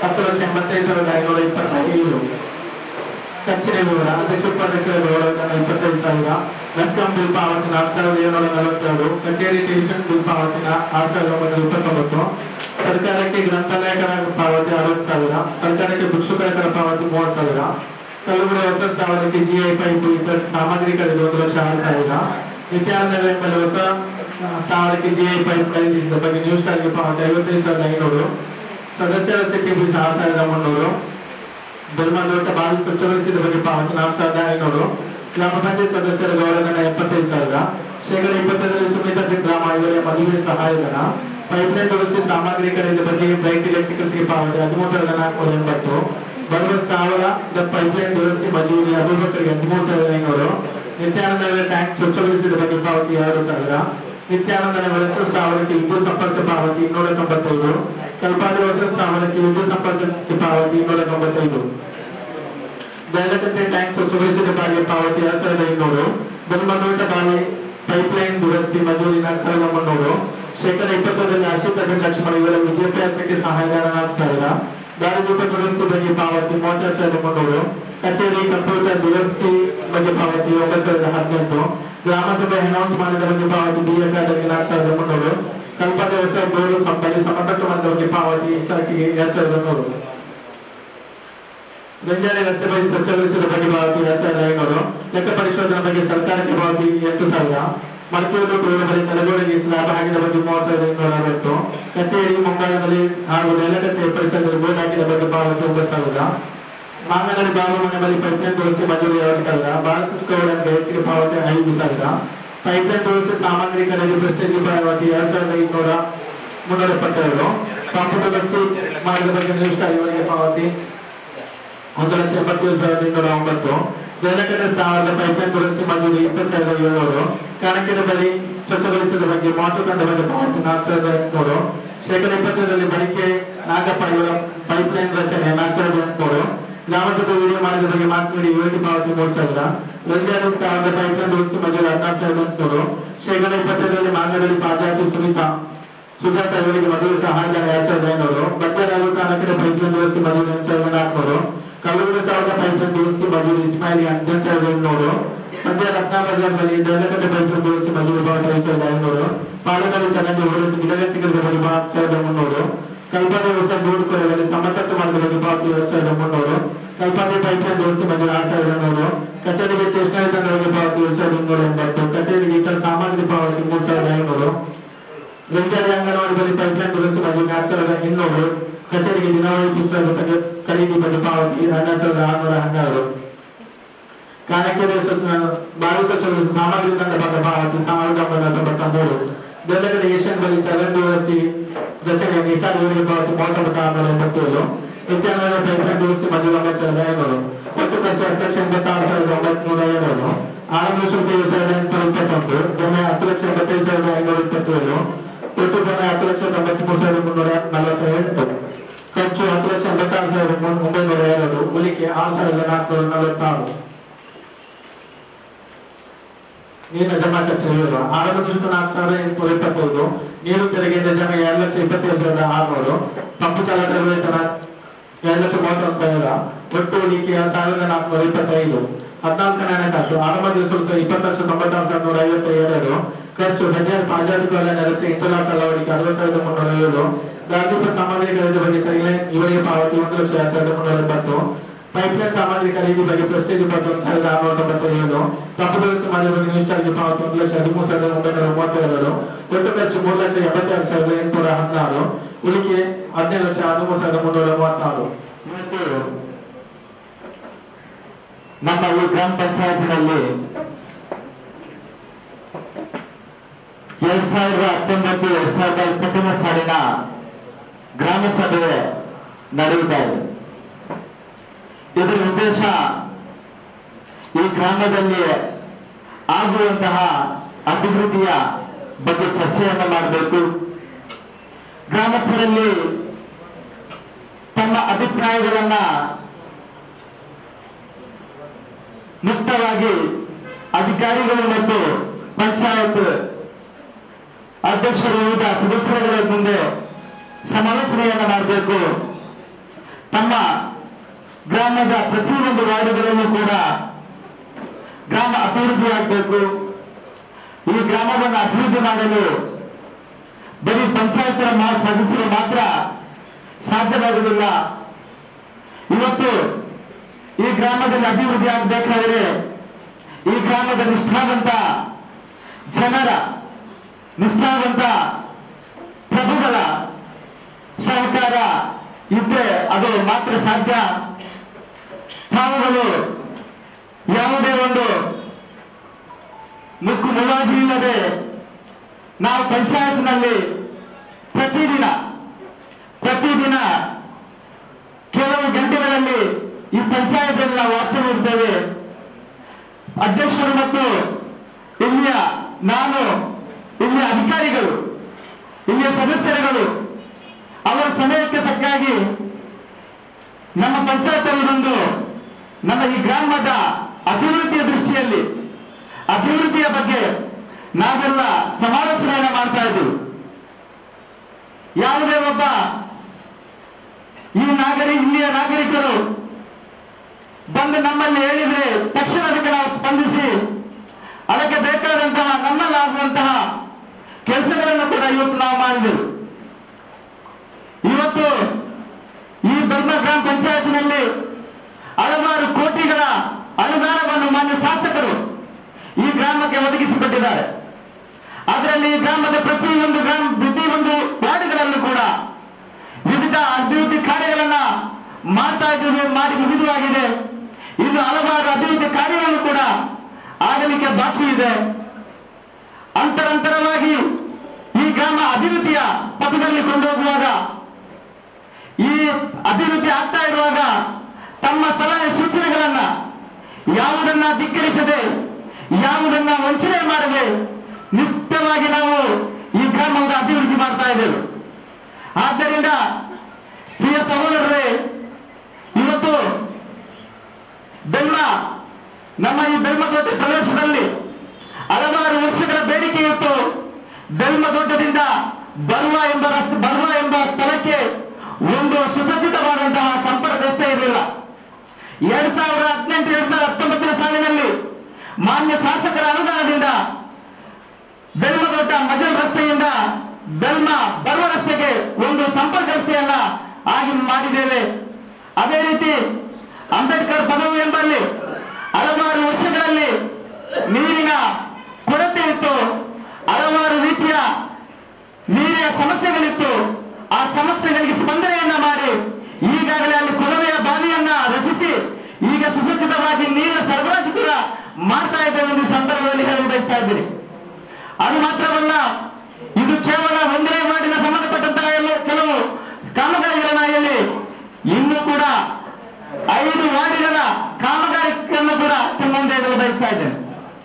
ಹತ್ತು ಲಕ್ಷ ಎಂಬತ್ತೈದು ಸಾವಿರದ ಐನೂರ ಇಪ್ಪತ್ತೈದು ಖರ್ಚಿನ ವಿವರ ಅಧ್ಯಕ್ಷ ಉಪಾಧ್ಯಕ್ಷರ ಗೌರವಧನ ಇಪ್ಪತ್ತೈದು ಸಾವಿರ ಮೆಸ್ಕಾಂ ಬಿಲ್ ಪಾವತಿ ನಾಲ್ಕು ಸಾವಿರದ ಏಳ್ನೂರ ನಲವತ್ತೆರಡು ಕಚೇರಿ ಟೆಲಿಫೋನ್ ಬಿಲ್ ಪಾವತಿನ ಆರು ಸಾವಿರದ ಒಂಬೈನೂರ ಇಪ್ಪತ್ತೊಂಬತ್ತು ಸರ್ಕಾರಕ್ಕೆ ಗ್ರಂಥಾಲಯಕರ ಪಾವತಿ ಅರವತ್ತು ಸಾವಿರ ಸರ್ಕಾರಕ್ಕೆ ಭಿಕ್ಷುಕರ ಪಾವತಿ ಮೂವತ್ತು ಸಾವಿರ ಕಲ್ಲುಗುಡಿ ಹೊಸ ಸ್ಥಾವರಕ್ಕೆ ಜಿಐ ಪೈಪ್ ಇತರ ಸಾಮಗ್ರಿ ಖರೀದಿ ಒಂದು ಲಕ್ಷ ಆರು ಸಾವಿರ ನಿತ್ಯಾನಂದ ಎಂಬಲ್ಲಿ ಹೊಸ ಸ್ಥಾವರಕ್ಕೆ ಜಿಐ ಪೈಪ್ ಖರೀದಿಸಿದ ಬಗ್ಗೆ ನ್ಯೂಸ್ ಸ್ಟಾರ್ಗೆ ಪಾವತಿ ಐವತ್ತೈದು ಸಾವಿರದ ಐನೂರು ಸದಸ್ಯರ ಸಿಟಿ ಫೀಸ್ ಆರು ಸಾವಿರದ ಮುನ್ನೂರು ಧರ್ಮದೊಡ್ಡ ಬಾವಿ ಸ್ವಚ್ಛಗೊಳಿಸಿದ ಬಗ್ಗೆ ಪಾವತಿ ನಾಲ್ಕು ಸಾವಿರದ ಐನೂರು ಗ್ರಾಮ ಪಂಚಾಯತ್ ಸದಸ್ಯರ ಗೌರವಧನ ಎಪ್ಪತ್ತೈದು ಸಾವಿರ ಶೇಕಡ ಇಪ್ಪತ್ತೈದರಲ್ಲಿ ಸುಮಿತ ಗ್ರಾಮ ಇವರ ಮದುವೆ ಸಹಾಯಧನ ಪೈಪ್ಲೈನ್ ದುರಸ್ತಿ ಸಾಮಗ್ರಿ ಖರೀದಿ ಬಗ್ಗೆ ಬ್ರೈಟ್ ಎಲೆಕ್ಟ್ರಿಕಲ್ಸ್ಗೆ ಪಾವತಿ ಹದಿಮೂರು ಸಾವಿರದ ನಾಲ್ಕುನೂರ ಎಂಬತ್ತು ಬರುವ ಸ್ಥಾವರ ಪೈಪ್ಲೈನ್ ದುರಸ್ತಿ ಮಜೂರಿ ಅಬೂಬಕರ್ಗೆ ಹದಿಮೂರು ಸಾವಿರದ ಐನೂರು ನಿತ್ಯಾನಂದ ನಗರ ಟ್ಯಾಂಕ್ ಸ್ವಚ್ಛಗೊಳಿಸಿದ ಬಗ್ಗೆ ಪಾವತಿ ಎರಡು ಸಾವಿರ ನಿತ್ಯಾನಂದ ನಗರ ಹೊಸ ಸ್ಥಾವರಕ್ಕೆ ವಿದ್ಯುತ್ ಸಂಪರ್ಕ ಪಾವತಿ ಇನ್ನೂರ ತೊಂಬತ್ತೈದು ಕಲ್ಪಾಡಿ ಹೊಸ ಸ್ಥಾವರಕ್ಕೆ ವಿದ್ಯುತ್ ಸಂಪರ್ಕ ಪಾವತಿ ಇನ್ನೂರ ತೊಂಬತ್ತೈದು ಬೇಲಕಟ್ಟೆ ಟ್ಯಾಂಕ್ ಸ್ವಚ್ಛಗೊಳಿಸಿದ ಬಾಗಿಯ ಪಾವತಿ ಎರಡ್ ಸಾವಿರದ ಇನ್ನೂರು ಬಲ್ಮನೋಟ ಬಾವಿ ಪೈಪ್ಲೈನ್ ದುರಸ್ತಿ ಮಜೂರಿ ನಾಲ್ಕು ಸಾವಿರದ ಮುನ್ನೂರು ಶೇಕಡ ಇಪ್ಪತ್ತರಲ್ಲಿ ಆಶ್ರಿತ ಬೆನ್ ಲಕ್ಷ್ಮಣ ಇವರ ವಿದ್ಯಾಭ್ಯಾಸಕ್ಕೆ ಸಹಾಯಧನ ನಾಲ್ಕು ಸಾವಿರ ದಾರಿದೀಪ ದುರಸ್ತಿ ಬಗ್ಗೆ ಪಾವತಿ ಮೂವತ್ತೆರಡು ಸಾವಿರದ ಮುನ್ನೂರು ಕಚೇರಿ ಕಂಪ್ಯೂಟರ್ ದುರಸ್ತಿ ಬಗ್ಗೆ ಪಾವತಿ ಒಂಬತ್ತು ಸಾವಿರದ ಹದಿನೆಂಟು ಗ್ರಾಮಸಭೆ ಅನೌನ್ಸ್ ಮಾಡಿದ ಬಗ್ಗೆ ಪಾವತಿ ಬಿ ಅಕಾಡೆಮಿ ನಾಲ್ಕು ಸಾವಿರದ ಮುನ್ನೂರು ಕಲ್ಪನೆ ಹೊಸ ಬೋರ್ಡು ಸಂಬಳಿ ಸಮತಟ್ಟು ಮಂದ ಬಗ್ಗೆ ಪಾವತಿ ಇಸಾಕಿಗೆ ಎರಡ್ ಸಾವಿರದ ನೂರು ಗಂಜಾರಿ ರಸ್ತೆ ಬದಿ ಸ್ವಚ್ಛಗೊಳಿಸಿದ ಬಗ್ಗೆ ಪಾವತಿ ಎರಡ್ ಸಾವಿರದ ಐನೂರು ಲೆಕ್ಕ ಪರಿಶೋಧನೆ ಬಗ್ಗೆ ಸರ್ಕಾರಕ್ಕೆ ಪಾವತಿ ಎಂಟು ಸಾವಿರ ಮಡಿಕೇರಿ ಬಳಿ ನೆಲಗೋಡೆಗೆ ಸ್ಲಾಬ್ ಹಾಕಿದ ಬಗ್ಗೆ ಮೂವತ್ತು ಸಾವಿರದ ಇನ್ನೂರ ಅರವತ್ತು ಕಚೇರಿ ಮುಂಬೈನಲ್ಲಿ ಹಾಗೂ ನೆಲಗಟ್ಟೆ ಪರಿಸರದಲ್ಲಿ ಬೋರ್ಡ್ ಹಾಕಿದ ಬಗ್ಗೆ ಪಾವತಿ ಒಂಬತ್ತು ಸಾವಿರ ಮಾಂಗನಡಿ ಬಾಬು ಮನೆ ಬಳಿ ಪೈಪ್ಲೈನ್ ತೋರಿಸಿ ಮಂಜೂರಿ ಎರಡು ಸಾವಿರ ಭಾರತ ಸ್ಕೌಡ್ ಅಂಡ್ ಹೆಚ್ಚಿಗೆ ಪಾವತಿ ಐದು ಸಾವಿರ ಪೈಪ್ಲೈನ್ ತೋರಿಸಿ ಸಾಮಗ್ರಿ ಖರೀದಿ ಪ್ರೆಸ್ಟೇಜ್ ಪಾವತಿ ಎರಡ್ ಸಾವಿರದ ಇನ್ನೂರ ಮುನ್ನೂರ ಎಪ್ಪತ್ತೆರಡು ಕಂಪ್ಯೂಟರ್ ಬಸ್ಸು ಮಾಡಿದ ಬಗ್ಗೆ ನ್ಯೂಸ್ ಇವರಿಗೆ ಪಾವತಿ ಒಂದು ಲಕ್ಷ ಎಪ್ಪತ್ತೇಳು ಸಾವಿರದ ಇನ್ನೂರ ಒಂಬತ್ತು ಬೇಲಕಟ್ಟೆ ಸ್ಥಾವರದ ಪೈಪ್ಲೈನ್ ದುರಸ್ತಿ ಮಂಜೂರಿ ಇಪ್ಪತ್ತು ಸಾವಿರದ ಏಳ್ನೂರು ಕಾಣಕೆರೆ ಬಳಿ ಸ್ವಚ್ಛಗೊಳಿಸಿದ ಬಗ್ಗೆ ಮೋಟರ್ ತಂಡ ಬಗ್ಗೆ ಪಾವತಿ ನಾಲ್ಕು ಸಾವಿರದ ಎಂಟುನೂರು ಶೇಕಡ ಇಪ್ಪತ್ತರಲ್ಲಿ ಬಳಿಕೆ ನಾಗಪ್ಪ ಇವರ ಪೈಪ್ಲೈನ್ ರಚನೆ ನಾಲ್ಕು ಸಾವಿರದ ಎಂಟುನೂರು ಗ್ರಾಮಸಭೆ ವಿಡಿಯೋ ಮಾಡಿದ ಬಗ್ಗೆ ಮಾತನಾಡಿ ಯುವತಿ ಪಾವತಿ ಮೂರು ಸಾವಿರ ರಂಜಾನ ಸ್ಥಾವರದ ಪೈಪ್ಲೈನ್ ದುರಸ್ತಿ ಮಂಜೂರಿ ಹದಿನಾರು ಸಾವಿರದ ಎಂಟುನೂರು ಶೇಕಡ ಇಪ್ಪತ್ತೈದರಲ್ಲಿ ಮಾಂಗಡಳಿ ಪಾದಯಾತ್ರಿ ಸುನೀತಾ ಸುಜಾತ ಇವರಿಗೆ ಮದುವೆ ಸಹಾಯಧನ ಎರಡ್ ಸಾವಿರದ ಐನೂರು ಬದ್ದರಾರು ಕಾಣಕೆರೆ ಪೈಪ್ಲೈನ್ ದುರಸ್ತಿ ಮಂಜೂರಿ ಎಂಟು ಸಾವಿರದ ನಾಲ್ಕುನೂರು ಕಲ್ಲೂರು ಸಾವಿರದ ಪೈಪ್ಲೈನ್ ದುರಸ್ತಿ ಮಂಜೂರಿ ಇಸ್ಮಾಯಿಲಿ ಹದಿನೆಂಟು ಸಾವಿರದ ಇನ್ನೂರು ಮಧ್ಯ ರತ್ನ ಬಜಾರ್ ಬಳಿ ದೇವಲಕಟ್ಟೆ ಪೈಪ್ಲೈನ್ ದುರಸ್ತಿ ಮಂಜೂರಿ ಪಾವತಿ ಐದು ಸಾವಿರದ ಐನೂರು ಪಾಲಕರು ಚರಂಡಿ ಹೊರತು ಗಿಡಗಟ್ಟಿಗಳ ಬಗ್ಗೆ ಪಾವತಿ ಸಾವಿರದ ಮುನ್ನೂರು ಕಲ್ಪನೆ ಹೊಸ ಬೋರ್ಡ್ ಕೊರೆಯಲ್ಲಿ ಸಮತಟ್ಟು ಮಾಡಿದ ಬಗ್ಗೆ ಪಾವತಿ ಎರಡ್ ಸಾವಿರದ ಮುನ್ನೂರು ಕಲ್ಪನೆ ಪೈಪ್ಲೈನ್ ದುರಸ್ತಿ ಮಂಜೂರಿ ಆರು ಸಾವಿರದ ನೂರು ಕಚೇರಿಗೆ ಸ್ಟೇಷನರಿ ತಂಡಗಳಿಗೆ ಪಾವತಿ ಏಳು ಸಾವಿರದ ಇನ್ನೂರ ಎಂಬತ್ತು ಕಚೇರಿಗೆ ಇತರ ಸಾಮಗ್ರಿ ಪಾವತಿ ಮೂರು ಸಾವಿರದ ಐನೂರು ವೆಂಕಟೇಶ್ವರ ಅಂಗನವಾಡಿ ಬಳಿ ಪೈಪ್ಲೈನ್ ದುರಸ್ತಿ ಬಗ್ಗೆ ನಾಲ್ಕು ಸಾವಿರದ ಇನ್ನೂರು ಕಚೇರಿಗೆ ದಿನವಳಿ ಪುಸ್ತಕ ಬಗ್ಗೆ ಖರೀದಿ ಬಗ್ಗೆ ಪಾವತಿ ಹನ್ನೆರಡು ಸಾವಿರದ ಆರುನೂರ ಹನ್ನೆರಡು ಕಾಣಕೆರೆ ಸ್ವಚ್ಛ ಬಾವಿ ಸ್ವಚ್ಛಗೊಳಿಸಿ ಸಾಮಗ್ರಿ ತಂಡ ಬಗ್ಗೆ ಪಾವತಿ ಸಾವಿರದ ಒಂಬೈನೂರ ತೊಂಬತ್ತ ಮೂರು ಬೆಲ್ಲಗಡೆ ಏಷ್ಯನ್ ಬಳಿ ತಲೆಂಡು ರಚಿ ರಚನೆ ನಿಸಾರ್ ಇವರಿಗೆ ಪಾವತಿ ಮೂವತ್ತೊಂಬತ್ತು ಆರುನೂರ ಎಂಬತ್ತೇಳು ನಿತ್ಯಾನಂದ ಪೈಪ್ಲೈನ್ ದುರಸ್ತಿ ಮಂಜೂರು ಒಂಬತ್ತು ಸಾವಿರದ ಐನೂರು ಒಟ್ಟು ಖರ್ಚು ಹತ್ತು ಲಕ್ಷ ಎಂಬತ್ತಾರು ಸಾವಿರದ ಒಂಬೈನೂರ ಏಳು ಆರಂಭ ಶುಲ್ಕ ಏಳು ಸಾವಿರದ ಎಂಟುನೂರ ಇಪ್ಪತ್ತೊಂದು ಜಮೆ ಹತ್ತು ಲಕ್ಷ ಎಂಬತ್ತೈದು ಸಾವಿರದ ಐನೂರ ಇಪ್ಪತ್ತೇಳು ಒಟ್ಟು ಜಮೆ ಹತ್ತು ಲಕ್ಷ ತೊಂಬತ್ಮೂರು ಸಾವಿರದ ಮುನ್ನೂರ ನಲವತ್ತೆಂಟು ಖರ್ಚು ಹತ್ತು ಲಕ್ಷ ಎಂಬತ್ತಾರು ಸಾವಿರದ ಮೂ- ಒಂಬೈನೂರ ಎರಡು ಉಳಿಕೆ ಆರು ಸಾವಿರದ ನಾಲ್ಕುನೂರ ನಲವತ್ತಾರು ನೀರಿನ ಜಮಾ ಖರ್ಚು ವಿವರ ಆರಂಭ ಶುಲ್ಕ ನಾಲ್ಕು ಸಾವಿರದ ಎಂಟುನೂರ ಇಪ್ಪತ್ತೈದು ನೀರು ತೆರಿಗೆಯಿಂದ ಜಮೆ ಎರಡು ಲಕ್ಷ ಇಪ್ಪತ್ತೇಳು ಸಾವಿರದ ಆರುನೂರು ಪಂಪು ಚಾಲಕರ ವೇತನ ಎರಡು ಲಕ್ಷ ಮೂವತ್ತೊಂದು ಸಾವಿರ ಒಟ್ಟು ಉಳಿಕೆ ಸಾವಿರದ ನಾಲ್ಕುನೂರ ಇಪ್ಪತ್ತೈದು ಹದಿನಾಲ್ಕನೇ ಹಣಕಾಸು ಆರಂಭದ ಶುಲ್ಕ ಇಪ್ಪತ್ತು ಲಕ್ಷ ತೊಂಬತ್ತಾರು ಸಾವಿರದ ನೂರ ಐವತ್ತ ಎರಡು ಖರ್ಚು ಬಜಾರ್ ಪಾಜಾತಿಗಳ ನೆರಸಿ ಇಂಟರ್ಲಾಕ್ ಅಳವಡಿಕೆ ಅರವತ್ತು ಸಾವಿರದ ಮುನ್ನೂರ ಏಳು ಗಾಂಧೀಪ ಸಾಮಗ್ರಿ ಖರೀದಿ ಬಗ್ಗೆ ಸೈಲೈನ್ ಇವರಿಗೆ ಪಾವತಿ ಒಂದು ಲಕ್ಷ ಎರಡು ಸಾವಿರದ ಮುನ್ನೂರ ಎಂಬತ್ತು ಪೈಪ್ಲೈನ್ ಸಾಮಗ್ರಿ ಖರೀದಿ ಬಗ್ಗೆ ಪ್ರೆಸ್ಟೇಜ್ ಇಪ್ಪತ್ತೊಂದು ಸಾವಿರದ ಆರುನೂರ ತೊಂಬತ್ತ ಏಳು ಕಪ್ಪು ದುರಸ್ತಿ ಮಾಡಿದ ಬಗ್ಗೆ ನ್ಯೂಸ್ ಚಾರ್ಜ್ ಪಾವತಿ ಒಂದು ಲಕ್ಷ ಹದಿಮೂರು ಸಾವಿರದ ಒಂಬೈನೂರ ಮೂವತ್ತೆರಡು ಒಟ್ಟು ಖರ್ಚು ಮೂರು ಲಕ್ಷ ಎಂಬತ್ತೆರಡು ಸಾವಿರದ ಎಂಟುನೂರ ಹದಿನಾರು ಉಳಿಕೆ ಹದಿನೈದು ಲಕ್ಷ ಹದಿಮೂರು ಸಾವಿರದ ಮುನ್ನೂರ ಮೂವತ್ತಾರು ಇವತ್ತು ನಮ್ಮ ಈ ಗ್ರಾಮ ಪಂಚಾಯತಿನಲ್ಲಿ ಎರಡ್ ಸಾವಿರದ ಹತ್ತೊಂಬತ್ತು ಎರಡ್ ಸಾವಿರದ ಇಪ್ಪತ್ತನೇ ಸಾಲಿನ ಗ್ರಾಮ ಸಭೆ ನಡೆಯುತ್ತಾ ಇದೆ ಇದರ ಉದ್ದೇಶ ಈ ಗ್ರಾಮದಲ್ಲಿ ಆಗುವಂತಹ ಅಭಿವೃದ್ಧಿಯ ಬಗ್ಗೆ ಚರ್ಚೆಯನ್ನು ಮಾಡಬೇಕು ಗ್ರಾಮಸ್ಥರಲ್ಲಿ ತಮ್ಮ ಅಭಿಪ್ರಾಯಗಳನ್ನ ಮುಕ್ತವಾಗಿ ಅಧಿಕಾರಿಗಳು ಮತ್ತು ಪಂಚಾಯತ್ ಅಧ್ಯಕ್ಷರು ವಿವಿಧ ಸದಸ್ಯರುಗಳ ಮುಂದೆ ಸಮಾಲೋಚನೆಯನ್ನ ಮಾಡಬೇಕು ತಮ್ಮ ಗ್ರಾಮದ ಪ್ರತಿಯೊಂದು ವಾರ್ಡುಗಳಲ್ಲೂ ಕೂಡ ಗ್ರಾಮ ಅಭಿವೃದ್ಧಿ ಆಗಬೇಕು ಈ ಗ್ರಾಮವನ್ನು ಅಭಿವೃದ್ಧಿ ಮಾಡಲು ಬರೀ ಪಂಚಾಯತ್ ಸದಸ್ಯರು ಮಾತ್ರ ಸಾಧ್ಯವಾಗುವುದಿಲ್ಲ ಇವತ್ತು ಈ ಗ್ರಾಮದಲ್ಲಿ ಅಭಿವೃದ್ಧಿ ಆಗಬೇಕಾದರೆ ಈ ಗ್ರಾಮದ ನಿಷ್ಠಾವಂತ ಜನರ ನಿಷ್ಠಾವಂತ ಪ್ರಭುಗಳ ಸಹಕಾರ ಇದ್ರೆ ಅದು ಮಾತ್ರ ಸಾಧ್ಯ ತಾವುಗಳು ಯಾವುದೇ ಒಂದು ಮುಕ್ಕು ಮುಲಾಜಿ ಇಲ್ಲದೆ ನಾವು ಪಂಚಾಯತ್ನಲ್ಲಿ ಪ್ರತಿದಿನ ಪ್ರತಿದಿನ ಕೆಲವು ಗಂಟೆಗಳಲ್ಲಿ ಈ ಪಂಚಾಯತ್ ನಾವು ವಾಸ್ತವ ಇರ್ತೇವೆ ಅಧ್ಯಕ್ಷರು ಮತ್ತು ಇಲ್ಲಿಯ ನಾನು ಇಲ್ಲಿಯ ಅಧಿಕಾರಿಗಳು ಇಲ್ಲಿಯ ಸದಸ್ಯರುಗಳು ಅವರ ಸಮಯಕ್ಕೆ ಸಕ್ಕಾಗಿ ನಮ್ಮ ಪಂಚಾಯತ್ ಒಂದು ನಮ್ಮ ಈ ಗ್ರಾಮದ ಅಭಿವೃದ್ಧಿಯ ದೃಷ್ಟಿಯಲ್ಲಿ ಅಭಿವೃದ್ಧಿಯ ಬಗ್ಗೆ ನಾವೆಲ್ಲ ಸಮಾಲೋಚನೆಯನ್ನ ಮಾಡ್ತಾ ಇದ್ದೀವಿ ಯಾವುದೇ ಒಬ್ಬ ಈ ನಾಗರಿ ಇಲ್ಲಿಯ ನಾಗರಿಕರು ಬಂದು ನಮ್ಮಲ್ಲಿ ಹೇಳಿದ್ರೆ ತಕ್ಷಣ ಅದಕ್ಕೆ ನಾವು ಸ್ಪಂದಿಸಿ ಅದಕ್ಕೆ ಬೇಕಾದಂತಹ ನಮ್ಮಲ್ಲಾಗುವಂತಹ ಕೆಲಸಗಳನ್ನು ಕೂಡ ಇವತ್ತು ನಾವು ಮಾಡಿದೆವು ಇವತ್ತು ಈ ಬೆಳ್ಮ ಗ್ರಾಮ ಪಂಚಾಯತ್ನಲ್ಲಿ ಹಲವಾರು ಕೋಟಿಗಳ ಅನುದಾನವನ್ನು ಮಾನ್ಯ ಶಾಸಕರು ಈ ಗ್ರಾಮಕ್ಕೆ ಒದಗಿಸಿಕೊಟ್ಟಿದ್ದಾರೆ ಅದರಲ್ಲಿ ಈ ಗ್ರಾಮದ ಪ್ರತಿಯೊಂದು ಗ್ರಾಮ ಪ್ರತಿಯೊಂದು ವಾರ್ಡ್ಗಳಲ್ಲೂ ಕೂಡ ವಿವಿಧ ಅಭಿವೃದ್ಧಿ ಕಾರ್ಯಗಳನ್ನ ಮಾಡ್ತಾ ಇದ್ದೇವೆ ಮಾಡಿ ಮುಗಿದುವಾಗಿದೆ ಇನ್ನು ಹಲವಾರು ಅಭಿವೃದ್ಧಿ ಕಾರ್ಯಗಳು ಕೂಡ ಆಗಲಿಕ್ಕೆ ಬಾಕಿ ಇದೆ ಅಂತರಂತರವಾಗಿ ಈ ಗ್ರಾಮ ಅಭಿವೃದ್ಧಿಯ ಪಥದಲ್ಲಿ ಕೊಂಡೋಗುವಾಗ ಈ ಅಭಿವೃದ್ಧಿ ಆಗ್ತಾ ಇರುವಾಗ ತಮ್ಮ ಸಲಹೆ ಸೂಚನೆಗಳನ್ನ ಯಾವುದನ್ನ ಧಿಕ್ಕರಿಸದೆ ಯಾವುದನ್ನ ವಂಚನೆ ಮಾಡದೆ ನಿಷ್ಠವಾಗಿ ನಾವು ಈ ಗ್ರಾಮದ ಅಭಿವೃದ್ಧಿ ಮಾಡ್ತಾ ಇದ್ದೇವೆ ಆದ್ದರಿಂದ ಪ್ರಿಯ ಸಹೋದರರೇ ಇವತ್ತು ಬೆಲ್ಮ ನಮ್ಮ ಈ ಬೆಲ್ಮದೊಡ್ಡ ಪ್ರದೇಶದಲ್ಲಿ ಹಲವಾರು ವರ್ಷಗಳ ಬೇಡಿಕೆ ಇತ್ತು ಬೆಲ್ಮದೊಡ್ಡದಿಂದ ಬರುವ ಎಂಬ ರಸ್ತೆ ಬರುವ ಎಂಬ ಸ್ಥಳಕ್ಕೆ ಒಂದು ಸುಸಜ್ಜಿತವಾದಂತಹ ಸಂಪರ್ಕ ರಸ್ತೆ ಇರಲಿಲ್ಲ ಎರಡ್ ಸಾವಿರದ ಹದಿನೆಂಟು ಎರಡ್ ಸಾವಿರದ ಹತ್ತೊಂಬತ್ತನೇ ಸಾಲಿನಲ್ಲಿ ಮಾನ್ಯ ಶಾಸಕರ ಅನುದಾನದಿಂದ ಬೆಲ್ಮದೊಡ್ಡ ಮಜಲ್ ರಸ್ತೆಯಿಂದ ಬೆಲ್ಮ ಬರುವ ರಸ್ತೆಗೆ ಒಂದು ಸಂಪರ್ಕ ರಸ್ತೆಯನ್ನ ಆಗಿ ಮಾಡಿದ್ದೇವೆ ಅದೇ ರೀತಿ ಅಂಬೇಡ್ಕರ್ ಪದವಿ ಎಂಬಲ್ಲಿ ಹಲವಾರು ವರ್ಷಗಳಲ್ಲಿ ನೀರಿನ ಕೊರತೆ ಇತ್ತು ಹಲವಾರು ರೀತಿಯ ನೀರಿನ ಸಮಸ್ಯೆಗಳಿತ್ತು ಆ ಸಮಸ್ಯೆಗಳಿಗೆ ಸ್ಪಂದನೆಯನ್ನ ಮಾಡಿ ಈಗಾಗಲೇ ಅಲ್ಲಿ ಕೊಳವೆಯ ಬಾವಿಯನ್ನ ರಚಿಸಿ ಈಗ ಸುಸಜ್ಜಿತವಾಗಿ ನೀರಿನ ಸರಬರಾಜು ಕೂಡ ಮಾಡ್ತಾ ಇದ್ದೇವೆ ಎಂದು ಈ ಸಂದರ್ಭದಲ್ಲಿ ಹೇಳಿ ಬಯಸ್ತಾ ಇದ್ದೀನಿ ಅದು ಮಾತ್ರವಲ್ಲ ಇದು ಕೇವಲ ಒಂದೇ ವಾರ್ಡಿನ ಸಂಬಂಧಪಟ್ಟಂತಹ ಎಲ್ಲ ಕೆಲವು ಕಾಮಗಾರಿಗಳನ್ನ ಹೇಳಿ ಇನ್ನೂ ಕೂಡ ಐದು ವಾರ್ಡಿಗಳ ಕಾಮಗಾರಿಗಳನ್ನು ಕೂಡ ತಮ್ಮ ಮುಂದೆ ಇಡಲು ಬಯಸ್ತಾ ಇದ್ದೇನೆ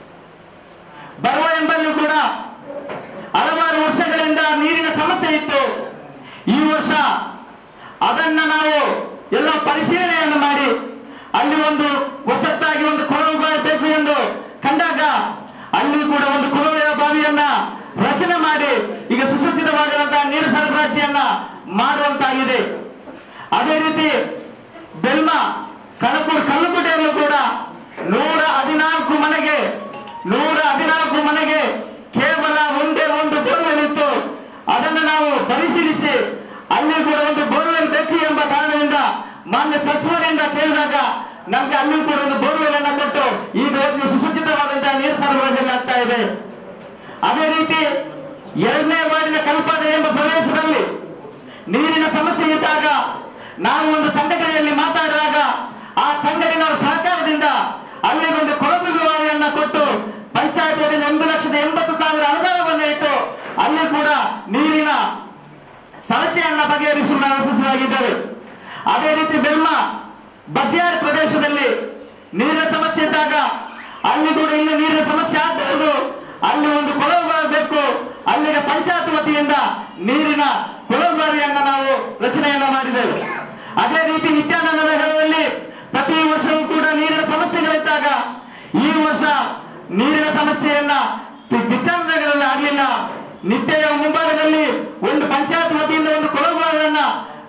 ಬರುವ ಎಂಬಲ್ಲಿ ಕೂಡ ಹಲವಾರು ವರ್ಷಗಳಿಂದ ನೀರಿನ ಸಮಸ್ಯೆ ಇತ್ತು ಈ ವರ್ಷ ಅದನ್ನ ನಾವು ಎಲ್ಲ ಪರಿಶೀಲನೆಯನ್ನು ಮಾಡಿ ಅಲ್ಲಿ ಒಂದು ಹೊಸತ್ತಾಗಿ ಒಂದು ಕೊಳವೆ ಬಾವಿ ಬೇಕು ಎಂದು ಕಂಡಾಗ ಅಲ್ಲಿ ಕೂಡ ಒಂದು ಕೊಳವೆಯ ಬಾವಿಯನ್ನ ರಚನೆ ಮಾಡಿ ಈಗ ಸುಸಜ್ಜಿತವಾಗಿರುವಂತಹ ನೀರು ಸರಬರಾಜಿಯನ್ನ ಮಾಡುವಂತಾಗಿದೆ ಅದೇ ರೀತಿ ಬೆಲ್ಮ ಕಣಕೂರ್ ಕಲ್ಲುಗುಡ್ಡೆಯಲ್ಲೂ ಕೂಡ ನೂರ ಹದಿನಾಲ್ಕು ಮನೆಗೆ ನೂರ ಹದಿನಾಲ್ಕು ಮನೆಗೆ ಕೇವಲ ಒಂದೇ ಒಂದು ಬೋರ್ವೆಲ್ ಇತ್ತು ಅದನ್ನು ನಾವು ಪರಿಶೀಲಿಸಿ ಅಲ್ಲಿ ಕೂಡ ಒಂದು ಬೋರ್ವೆಲ್ ಬೇಕು ಎಂಬ ಕಾರಣದಿಂದ ಮಾನ್ಯ ಸಚಿವರಿಂದ ಕೇಳಿದಾಗ ನಮ್ಗೆ ಅಲ್ಲಿ ಕೂಡ ಒಂದು ಬೋರ್ವೆಲ್ ಅನ್ನ ಕೊಟ್ಟು ಈಗ ಒಂದು ಸುಸಜ್ಜಿತವಾದಂತಹ ನೀರು ಸರಬರಾಜಲ್ಲಿ ಆಗ್ತಾ ಇದೆ ಅದೇ ರೀತಿ ಎರಡನೇ ವಾರ್ಡಿನ ಕಲ್ಪದ ಎಂಬ ಪ್ರದೇಶದಲ್ಲಿ ನೀರಿನ ಸಮಸ್ಯೆ ಇದ್ದಾಗ ನಾವು ಒಂದು ಸಂಘಟನೆಯಲ್ಲಿ ಮಾತಾಡಿದಾಗ ಆ ಸಂಘಟನೆಯ ಸಹಕಾರದಿಂದ ಅಲ್ಲಿ ಒಂದು ಕೊಳಕು ವಿವಾಹವನ್ನ ಕೊಟ್ಟು ಪಂಚಾಯತ್ ವತಿಯಿಂದ ಒಂದು ಲಕ್ಷದ ಎಂಬತ್ತು ಸಾವಿರ ಅನುದಾನವನ್ನು ಇಟ್ಟು ಅಲ್ಲಿ ಕೂಡ ನೀರಿನ ಸಮಸ್ಯೆಯನ್ನ ಬಗೆಹರಿಸಲು ನಾವು ಯಶಸ್ವಿಯಾಗಿದ್ದೇವೆ ಅದೇ ರೀತಿ ಬೆಲ್ಮ ಬದ್ಯಾರ್ ಪ್ರದೇಶದಲ್ಲಿ ನೀರಿನ ಸಮಸ್ಯೆ ಇದ್ದಾಗ ಅಲ್ಲಿ ಕೂಡ ಇನ್ನು ನೀರಿನ ಸಮಸ್ಯೆ ಆಗಬಹುದು ಅಲ್ಲಿ ಒಂದು ಕೊಳವೆ ಬಾವಿ ಬೇಕು ಅಲ್ಲಿಗೆ ಪಂಚಾಯತ್ ವತಿಯಿಂದ ನೀರಿನ ಕೊಳವೆ ಬಾವಿಯನ್ನ ನಾವು ರಚನೆಯನ್ನ ಮಾಡಿದ್ದೇವೆ ಅದೇ ರೀತಿ ನಿತ್ಯಾನಂದ ನಗರದಲ್ಲಿ ಪ್ರತಿ ವರ್ಷವೂ ಕೂಡ ನೀರಿನ ಸಮಸ್ಯೆಗಳಿದ್ದಾಗ ಈ ವರ್ಷ ನೀರಿನ ಸಮಸ್ಯೆಯನ್ನ ನಿತ್ಯಾನಂದ ನಗರದಲ್ಲಿ ಆಗಲಿಲ್ಲ ನಿಟ್ಟೆಯ ಮುಂಭಾಗದಲ್ಲಿ ಒಂದು ಪಂಚಾಯತ್ ವತಿಯಿಂದ ಒಂದು ಕೊಳವೆ ಬಾವಿಯನ್ನ